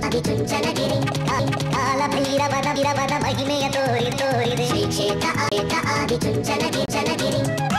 ಆದಿಚುಂಚನಗಿರಿ ಕಾಲ ಭೈರವನ ಭೈರವನ ಮಹಿಮೆಯ ತೋರಿ ತೋರಿದೆ ಶ್ರೀ ಕ್ಷೇತ್ರ ಆಯತ ಆದಿಚುಂಚನಗಿರಿ ಚನಗಿರಿ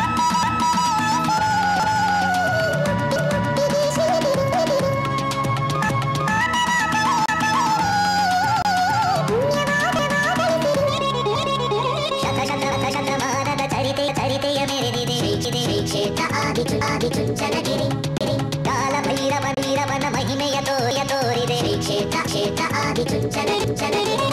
ಶತ ಶತ ಶತ ಶತಮಾನದ ಚರಿತೆಯ ಚರಿತೆಯ ಮೆರೆದಿದೆ ಶ್ರೀ ಶ್ರೀ ಕ್ಷೇತ್ರ ಆದಿಚು ಆದಿಚುಂಚನಗಿರಿ ಕಾಲ ಭೈರವ ಭೈರವನ ಮಹಿಮೆಯ ತೋಯ ತೋರಿದೆ ಶ್ರೀ ಕ್ಷೇತ್ರ ಕ್ಷೇತ್ರ ಆದಿಚುಂಚನ ಚುಂಚನಗಿರಿ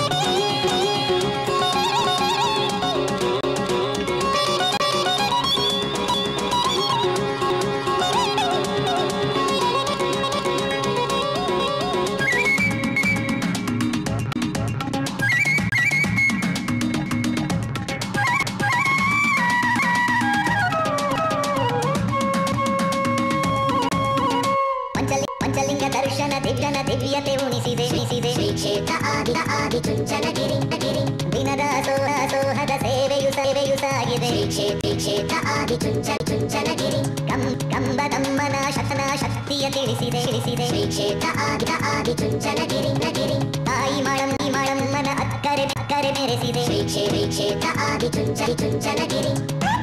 ಪಂಚಲಿ ಪಂಚಲಿಂಗ ದರ್ಶನ ದಿವ್ಯನ ದಿವ್ಯತೆ ಉಣಿಸಿದೆ ಉಣಿಸಿದೆ ಶ್ರೀ ಕ್ಷೇತ್ರ ಆದಿ ಆದಿಚುಂಚನಗಿರಿ ಗಿರಿ ದಿನದ ಸೋಹ ಸೋಹದ ಸೇವೆಯು ಸೇವೆಯು ಸಾಗಿದೆ ಶ್ರೀ ಕ್ಷೇತ್ರ ಕ್ಷೇತ್ರ ಆದಿಚುಂಚನ ಚುಂಚನಗಿರಿ ಕಂ ಕಂಬದಮ್ಮನ ಶತನ ಶಕ್ತಿಯ ತಿಳಿಸಿದೆ ತಿಳಿಸಿದೆ ಶ್ರೀ ಕ್ಷೇತ್ರ ಆದಿ ಆದಿಚುಂಚನಗಿರಿ ನಗಿರಿ ತಾಯಿ ಮಳಂ ಮಳಮ್ಮನ ಅಕ್ಕರೆ ಅಕ್ಕರೆ ಮೆರೆಸಿದೆ ಶ್ರೀ ಕ್ಷೇತ್ರ ಕ್ಷೇತ್ರ ಆದಿಚುಂಚ ಚುಂಚನಗಿರಿ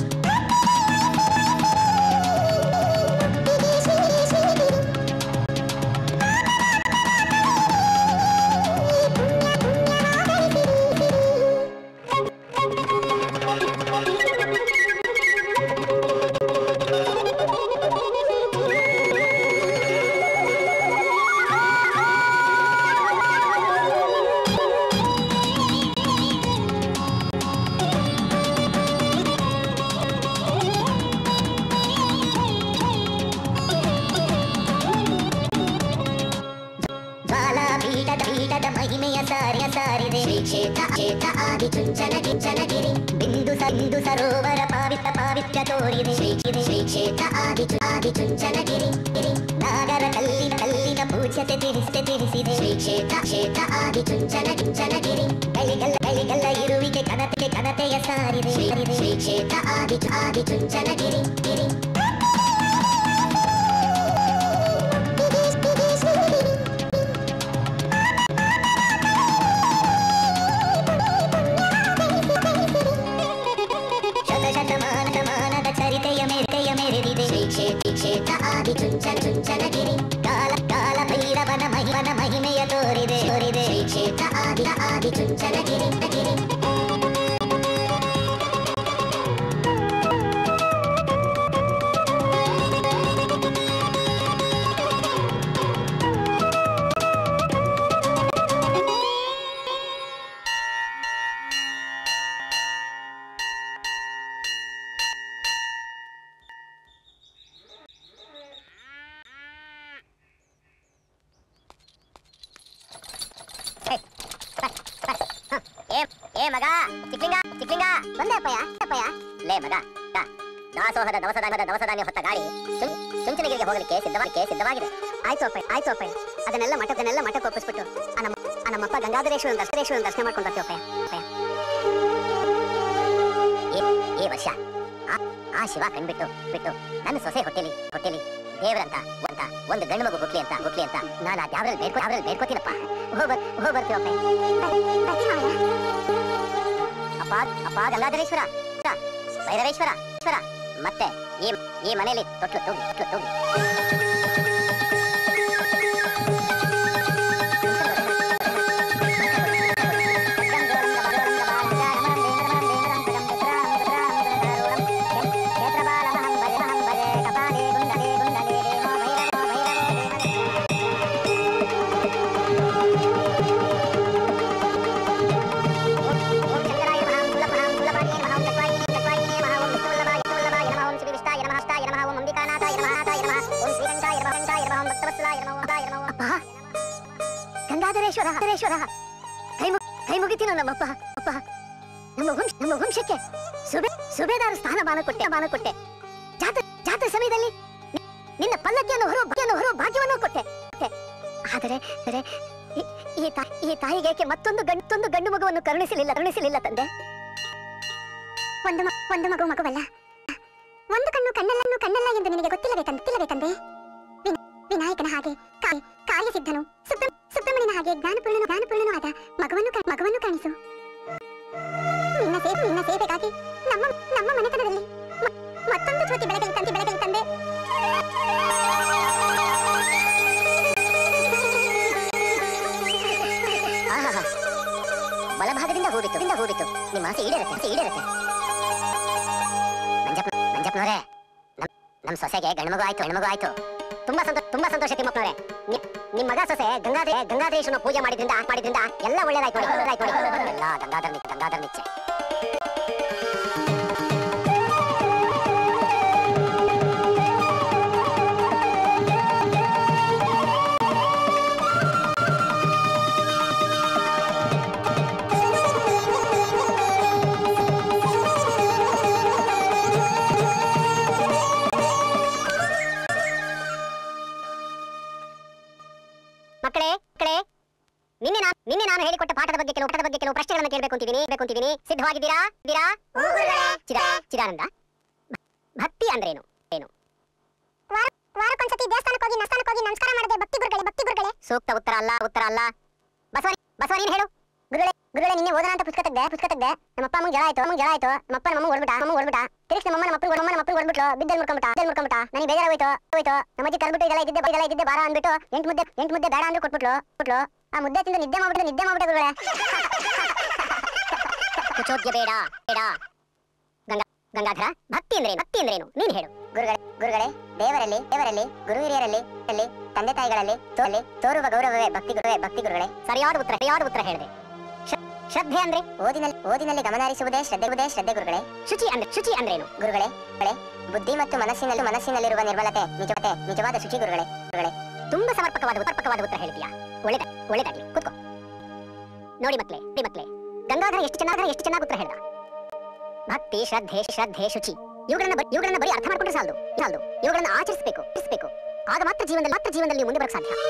ಜ್ವಾಲಾ ಪೀಠದ ಪೀಠದ ಮಹಿಮೆಯ ಸಾರಿಯ ಸಾರಿದೆ ಶ್ರೀ ಕ್ಷೇತ್ರ ಕ್ಷೇತ್ರ ಆದಿಚುಂಚನ ಕಿಂಚನಗಿರಿ ಬಿಂದು ಸ- ಬಿಂದು ಸರೋವರ ಪಾವಿತ್ರ ಪಾವಿತ್ರ ತೋರಿದೆ ಶ್ರೀ ಶ್ರೀ ಶ್ರೀ ಕ್ಷೇತ್ರ ಆದಿಚು ಆದಿಚುಂಚನಗಿರಿ ಗಿರಿ ನಾಗರ ಕಲ್ಲಿನ ಕಲ್ಲಿನ ಪೂಜ್ಯತೆ ತಿಳಿಸಿದೆ ತಿಳಿಸಿದೆ ಶ್ರೀ ಕ್ಷೇತ್ರ ಕ್ಷೇತ್ರ ಆದಿಚುಂಚನ ಕಿಂಚನಗಿರಿ ಕೈಗಲ್ಲ ಕೈಗಲ್ಲ ಇರುವಿಕೆ ಕನತೆಗೆ ಕನತೆಯ ಸಾರಿದೆ ಶ್ರೀ ಶ್ರೀ ಕ್ಷೇತ್ರ ಆದಿಚು ಆದಿಚುಂಚನಗಿರಿ ಗಿರಿ ಶತ ಶತಮಾನದ ಮಾನದ ಚರಿತೆಯ ಮೆರೆತೆಯ ಮೆರೆದಿದೆ ಶ್ರೀ ಕ್ಷೇತ್ರ ಕ್ಷೇತ್ರ ಆದಿಚುಂಚನ ಚುಂಚನಗಿರಿ ಕಾಲ ಕಾಲ ಭೈರವನ ಮಹಿಮನ ಮಹಿಮೆಯ ತೋರಿದೆ ತೋರಿದೆ ಶ್ರೀ ಕ್ಷೇತ್ರ ಆದಿ ಆದಿಚುಂಚನಗಿರಿ ಗಿರಿ ಏ ಏ ಮಗ ಚಿಕ್ಲಿಂಗ ಚಿಕ್ಲಿಂಗ ಬಂದೆ ಅಪ್ಪಯ್ಯ ಅಪ್ಪಯ್ಯ ಲೇ ಮಗ ತಾ, ದಾಸೋಹದ ದವಸದಾನದ ದವಸಧಾನ್ಯ ಹೊತ್ತ ಗಾಡಿ ಚುಂ- ಚುಂಚನಗಿರಿಗೆ ಹೋಗಲಿಕ್ಕೆ ಸಿದ್ಧವಾಗಿ ಸಿದ್ಧವಾಗಿದೆ ಆಯ್ತು ಅಪ್ಪಯ್ಯ ಆಯ್ತು ಅಪ್ಪಯ್ಯ ಅದನ್ನೆಲ್ಲ ಮಠದನ್ನೆಲ್ಲ ಮಠಕ್ಕೆ ಒಪ್ಪಿಸ್ಬಿಟ್ಟು ಆ ನಮ್ಮ ಆ ನಮ್ಮಪ್ಪ ಗಂಗಾಧರೇಶ್ವರನ ದರ್ಶನೇಶ್ವರನ ದರ್ಶನ ಮಾಡ್ಕೊಂಡು ಬರ್ತೀವಿ ಅಪ್ಪಯ್ಯ ಅಪ್ಪಯ್ಯ ಈ- ಈ ವರ್ಷ ಆ- ಆ ಶಿವ ಕಣ್ಬಿಟ್ಟು ಬಿಟ್ಟು ನನ್ನ ಸೊಸೆ ಹೊಟ್ಟೆಲಿ ಹೊಟ್ಟೆಲಿ ದೇವರಂತ ಅಂತ ಒಂದು ಗಂಡು ಮಗು ಹುಟ್ಲಿ ಅಂತ ಹುಟ್ಲಿ ಅಂತ ನಾನು ಆ ಯಾವ್ದ್ರಲ್ಲಿ ಬೇಡ್ಕೊ ಯಾವ್ದ್ರಲ್ಲಿ ಬೇಡ್ಕೋತೀನಪ್ಪ ಹೋಗ್ ಬರ್- ಹೋಗ್ ಬರ್ತೀವಿ ಅಪ್ಪಯ್ಯ ಅಪ್ಪ ಅಪ್ಪ ಗಂಗಾಧರೇಶ್ವರ ಸ, ಭೈರವೇಶ್ವರ ಈಶ್ವರ ಮತ್ತೆ ಈ ಈ ಮನೆಯಲ್ಲಿ ತೊಟ್ಲು ತೂಗಿ ತೊಟ್ಲು ತೂಗಿ ಗಂಗಾಧರೇಶ್ವರ ಹರೇಶ್ವರ ಕೈ ಮುಗ್- ಕೈ ಮುಗಿತೀನೋ ನಮ್ಮಪ್ಪ ಅಪ್ಪ ನಮ್ಮ ವಂಶ ನಮ್ಮ ವಂಶಕ್ಕೆ ಸುಬೆ ಸುಬೇದಾರ ಸ್ಥಾನಮಾನ ಕೊಟ್ಟೆ ಮಾನ ಕೊಟ್ಟೆ ಜಾತ್ರೆ ಜಾತ್ರೆ ಸಮಯದಲ್ಲಿ ನಿ- ನಿನ್ನ ಪಲ್ಲಕ್ಕಿಯನ್ನು ಹೊರೋ ಭಾಗ್ಯವನ್ನು ಹೊರೋ ಭಾಗ್ಯವನ್ನು ಕೊಟ್ಟೆ ಕೊಟ್ಟೆ. ಆದರೆ ಆದರೆ ಈ- ಈ ತಾ- ಈ ತಾಯಿಗೆ ಏಕೆ ಮತ್ತೊಂದು ಗಂಟೊಂದು ಗಂಡು ಮಗುವನ್ನು ಕರುಣಿಸಲಿಲ್ಲ ಕರುಣಿಸಲಿಲ್ಲ ತಂದೆ ಒಂದು ಮ- ಒಂದು ಮಗು ಮಗುವಲ್ಲ ಒಂದು ಕಣ್ಣು ಕಣ್ಣಲ್ಲನ್ನು ಕಣ್ಣಲ್ಲ ಎಂದು ನಿನಗೆ ಗೊತ್ತಿಲ್ಲವೇ ತಂದೆ ಗೊತ್ತಿಲ್ಲವೇ ತಂದೆ ವಿನ್- ವಿನಾಯಕನ ಹಾಗೆ ಕಾಯಿ ಕಾಯಿ ಕಾರ್ಯ ಸಿದ್ಧನು ಸುತ್ತ ಸುತ್ತಮುಳಿನ ಹಾಗೆ ಜ್ಞಾನಪೂರ್ಣನು ಜ್ಞಾನಪೂರ್ಣನೂ ಆದ ಮಗವನ್ನು ಕಾ- ಮಗವನ್ನು ಕಾಣಿಸು ನಿನ್ನ ಸೇವೆ ನಿನ್ನ ಸೇವೆಗಾಗಿ ನಮ್ಮ ನಮ್ಮ ಮನೆತನದಲ್ಲಿ ಮ- ಮತ್ತೊಂದು ಜ್ಯೋತಿ ಬೆಳಗಲಿ ತಂದೆ ಬೆಳಗಲಿ ತಂದೆ ಆಹಾಹಾ. ಬಲಭಾಗದಿಂದ ಹೂಬಿತ್ತು ದಿಂದ ಹೂಬಿತ್ತು ನಿಮ್ಮ ಆಸೆ ಈಡೇರುತ್ತೆ ಆಸೆ ಈಡೇರುತ್ತೆ ಮಂಜಪ್ಪ ಮಂಜಪ್ಪನವರೇ ನಮ್ ನಮ್ ಸೊಸೆಗೆ ಗಂಡ್ಮಗು ಆಯ್ತು ಹೆಣ್ಮಗು ಆಯ್ತು ತುಂಬಾ ಸಂತೋಷ ತುಂಬಾ ಸಂತೋಷ ತಿಮ್ಮಪ್ಪನವರೇ ನಿ- ನಿಮ್ ಮಗ ಸೊಸೆ ಗಂಗಾಧೇ ಗಂಗಾಧರೇಶನ ಪೂಜೆ ಮಾಡಿದ್ರಿಂದ ಮಾಡಿದ್ರಿಂದ ಎಲ್ಲ ಒಳ್ಳೇದಾಯ್ತು ನೋಡಿ ಒಳ್ಳೇದಾಯ್ತು ನೋಡಿ ಎಲ್ಲ ಗಂಗಾಧರ್ ನಿಚ್ಚೆ ಗಂಗಾಧರ್ ನಿಚ್ಚೆ ಮಕ್ಕಳೇ ಮಕ್ಕಳೇ ನಿನ್ನೆ ನಾನು ನಿನ್ನೆ ನಾನು ಹೇಳಿಕೊಟ್ಟ ಪಾಠದ ಬಗ್ಗೆ ಕೆಲವು ಪಾಠದ ಬಗ್ಗೆ ಕೆಲವು ಪ್ರಶ್ನೆಗಳನ್ನು ಕೇಳಬೇಕು ಅಂತಿದ್ದೀನಿ ಬೇಕು ಅಂತಿದ್ದೀನಿ ಸಿದ್ಧವಾಗಿದ್ದೀರಾ ಇದ್ದೀರಾ ಚಿದ ಚಿದಾನಂದ ಭ- ಭಕ್ತಿ ಅಂದ್ರೇನು ಏನು ವಾರಕ್ಕೊಂದ್ಸತಿ ದೇವಸ್ಥಾನಕ್ಕೆ ಹೋಗಿ ನಮಸ್ಕಾರಕ್ಕೆ ಹೋಗಿ ನಮಸ್ಕಾರ ಮಾಡದೆ ಭಕ್ತಿ ಗುರುಗಳೇ ಭಕ್ತಿ ಗುರುಗಳೇ ಸೂಕ್ತ ಉತ್ತರ ಅಲ್ಲ ಉತ್ತರ ಅಲ್ಲ ಬಸವ ಬಸವ ನೀನು ಹೇಳು ಗುರುಗಳೇ ಗುರುಗಳೇ ನಿನ್ನೆ ಓದೋಣ ಅಂತ ಪುಸ್ತಕ ತೆಗ್ದೆ ಪುಸ್ತಕ ತೆಗ್ದೆ ನಮ್ಮ ಅಪ್ಪ ಅಮ್ಮಂಗೆ ಜಳ ಆಯ್ತು ಅಮ್ಮಂಗೆ ಜಳ ಆಯ್ತು ನಮ್ಮ ಅಪ್ಪ ನಮ್ಮ ಹೊಡ್ಬಿಟ್ಟ ಅಮ್ಮ ಹೊಡ್ಬಿಟ್ಟ ತಿರುಗಿ ನಮ್ಮ ಅಮ್ಮ ನಮ್ಮ ಅಪ್ಪನ ನಮ್ಮ ಅಪ್ಪನ ಹೊಡ್ಬಿಟ್ಲು ಬಿದ್ದಲ್ಲಿ ಮುರ್ಕೊಂಬಿಟ್ಟ ಬಿದ್ದಲ್ಲಿ ಮುರ್ಕೊಂಬಿಟ್ಟ ನನಗೆ ಬೇಜಾರಾಗೋಯ್ತು ಹೋಯ್ತು ನಮ್ಮ ಅಜ್ಜಿ ಕರ್ಬಿಟ್ಟು ಇದೆಲ್ಲ ಇದ್ದಿದ್ದೆ ಇದೆಲ್ಲ ಇದ್ದಿದ್ದೆ ಬಾರ ಅಂದ್ಬಿಟ್ಟು ಎಂಟು ಮುದ್ದೆ ಎಂಟು ಮುದ್ದೆ ಬೇಡ ಅಂದ್ರೆ ಕೊಟ್ಬಿಟ್ಲು ಕೊಟ್ಲು ಆ ಮುದ್ದೆ ತಿಂದು ನಿದ್ದೆ ಮಾಡ್ಬಿಟ್ಟು ನಿದ್ದೆ ಮಾಡ್ಬಿಟ್ಟೆ ಗುರುಗಳೇ ಕುಚೋದ್ಯ ಬೇಡ ಬೇಡ ಗಂಗಾ ಗಂಗಾಧರ ಭಕ್ತಿ ಅಂದ್ರೇನು ಭಕ್ತಿ ಅಂದ್ರೇನು ನೀನು ಹೇಳು ಗುರುಗಳೇ ಗುರುಗಳೇ ದೇವರಲ್ಲಿ ದೇವರಲ್ಲಿ ಗುರು ಹಿರಿಯರಲ್ಲಿ ಅಲ್ಲಿ ತಂದೆ ತಾಯಿಗಳಲ್ಲಿ ತೋಲಿ ತೋರುವ ಗೌರವವೇ ಭಕ್ತಿ ಗುರುವೇ ಭಕ್ತಿ ಗುರುಗಳೇ ಸರಿಯಾದ ಉತ್ತರ ಸರಿಯಾದ ಉತ್ತರ ಹೇಳಿದೆ ಶ್ರ- ಶ್ರದ್ಧೆ ಅಂದ್ರೆ ಓದಿನಲ್ಲಿ ಓದಿನಲ್ಲಿ ಗಮನಹರಿಸುವುದೇ ಶ್ರದ್ಧೆವುದೇ ಶ್ರದ್ಧೆ ಗುರುಗಳೇ ಶುಚಿ ಅಂದ್ರೆ ಶುಚಿ ಅಂದ್ರೇನು ಗುರುಗಳೇ ಗುರುಗಳೇ, ಬುದ್ಧಿ ಮತ್ತು ಮನಸ್ಸಿನಲ್ಲಿ ಮನಸ್ಸಿನಲ್ಲಿರುವ ನಿರ್ಮಲತೆ ನಿಜವತೆ ನಿಜವಾದ ಶುಚಿ ಗುರುಗಳೇ ಗುರುಗಳೇ ತುಂಬಾ ಸಮರ್ಪಕವಾದ ಸಮರ್ಪಕವಾದ ಉತ್ತರ ಹೇಳಿದ್ಯಾ ಒಳ್ಳೆದ ಒಳ್ಳೆದಾಗ್ಲಿ ಕೂತ್ಕೋ ನೋಡಿ ಮಕ್ಳೇ ನೋಡಿ ಮಕ್ಳೇ ಗಂಗಾಧರ ಎಷ್ಟು ಚೆನ್ನಾಗಿ ಎಷ್ಟು ಚೆನ್ನಾಗಿ ಉತ್ತರ ಹೇಳ್ದ ಭಕ್ತಿ ಶ್ರದ್ಧೆ ಶ್ರದ್ಧೆ ಶುಚಿ ಇವುಗಳನ್ನ ಬ- ಇವುಗಳನ್ನ ಬರೀ ಅರ್ಥ ಮಾಡ್ಕೊಂಡ್ರೆ ಸಾಲದು ಸಾಲದು ಇವುಗಳನ್ನ ಆಚರಿಸಬೇಕು ಆಚರಿಸಬೇಕು ಆಗ ಮಾತ್ರ ಜೀವನದಲ್ಲಿ ಮಾತ್ರ ಜೀವನದಲ್ಲಿ ನೀವು ಮುಂದೆ ಬರಕ್ ಸಾಧ್ಯ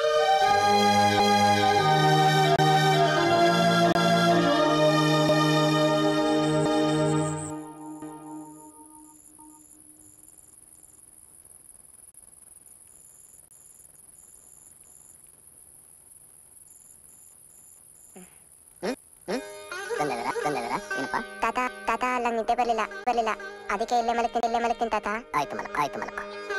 ಗಂಗಾಧರ ಗಂಗಾಧರ ಏನಪ್ಪ ತಾತ ತಾತ ಅಲ್ಲ ನಿದ್ದೆ ಬರಲಿಲ್ಲ ಬರಲಿಲ್ಲ ಅದಕ್ಕೆ ಇಲ್ಲೇ ಮಲಗ್ತೀನಿ ಇಲ್ಲೇ ಮಲಗ್ತೀನಿ ತಾತ ಆಯ್ತು ಮಲಕ ಆಯ್ತು ಮಲಕ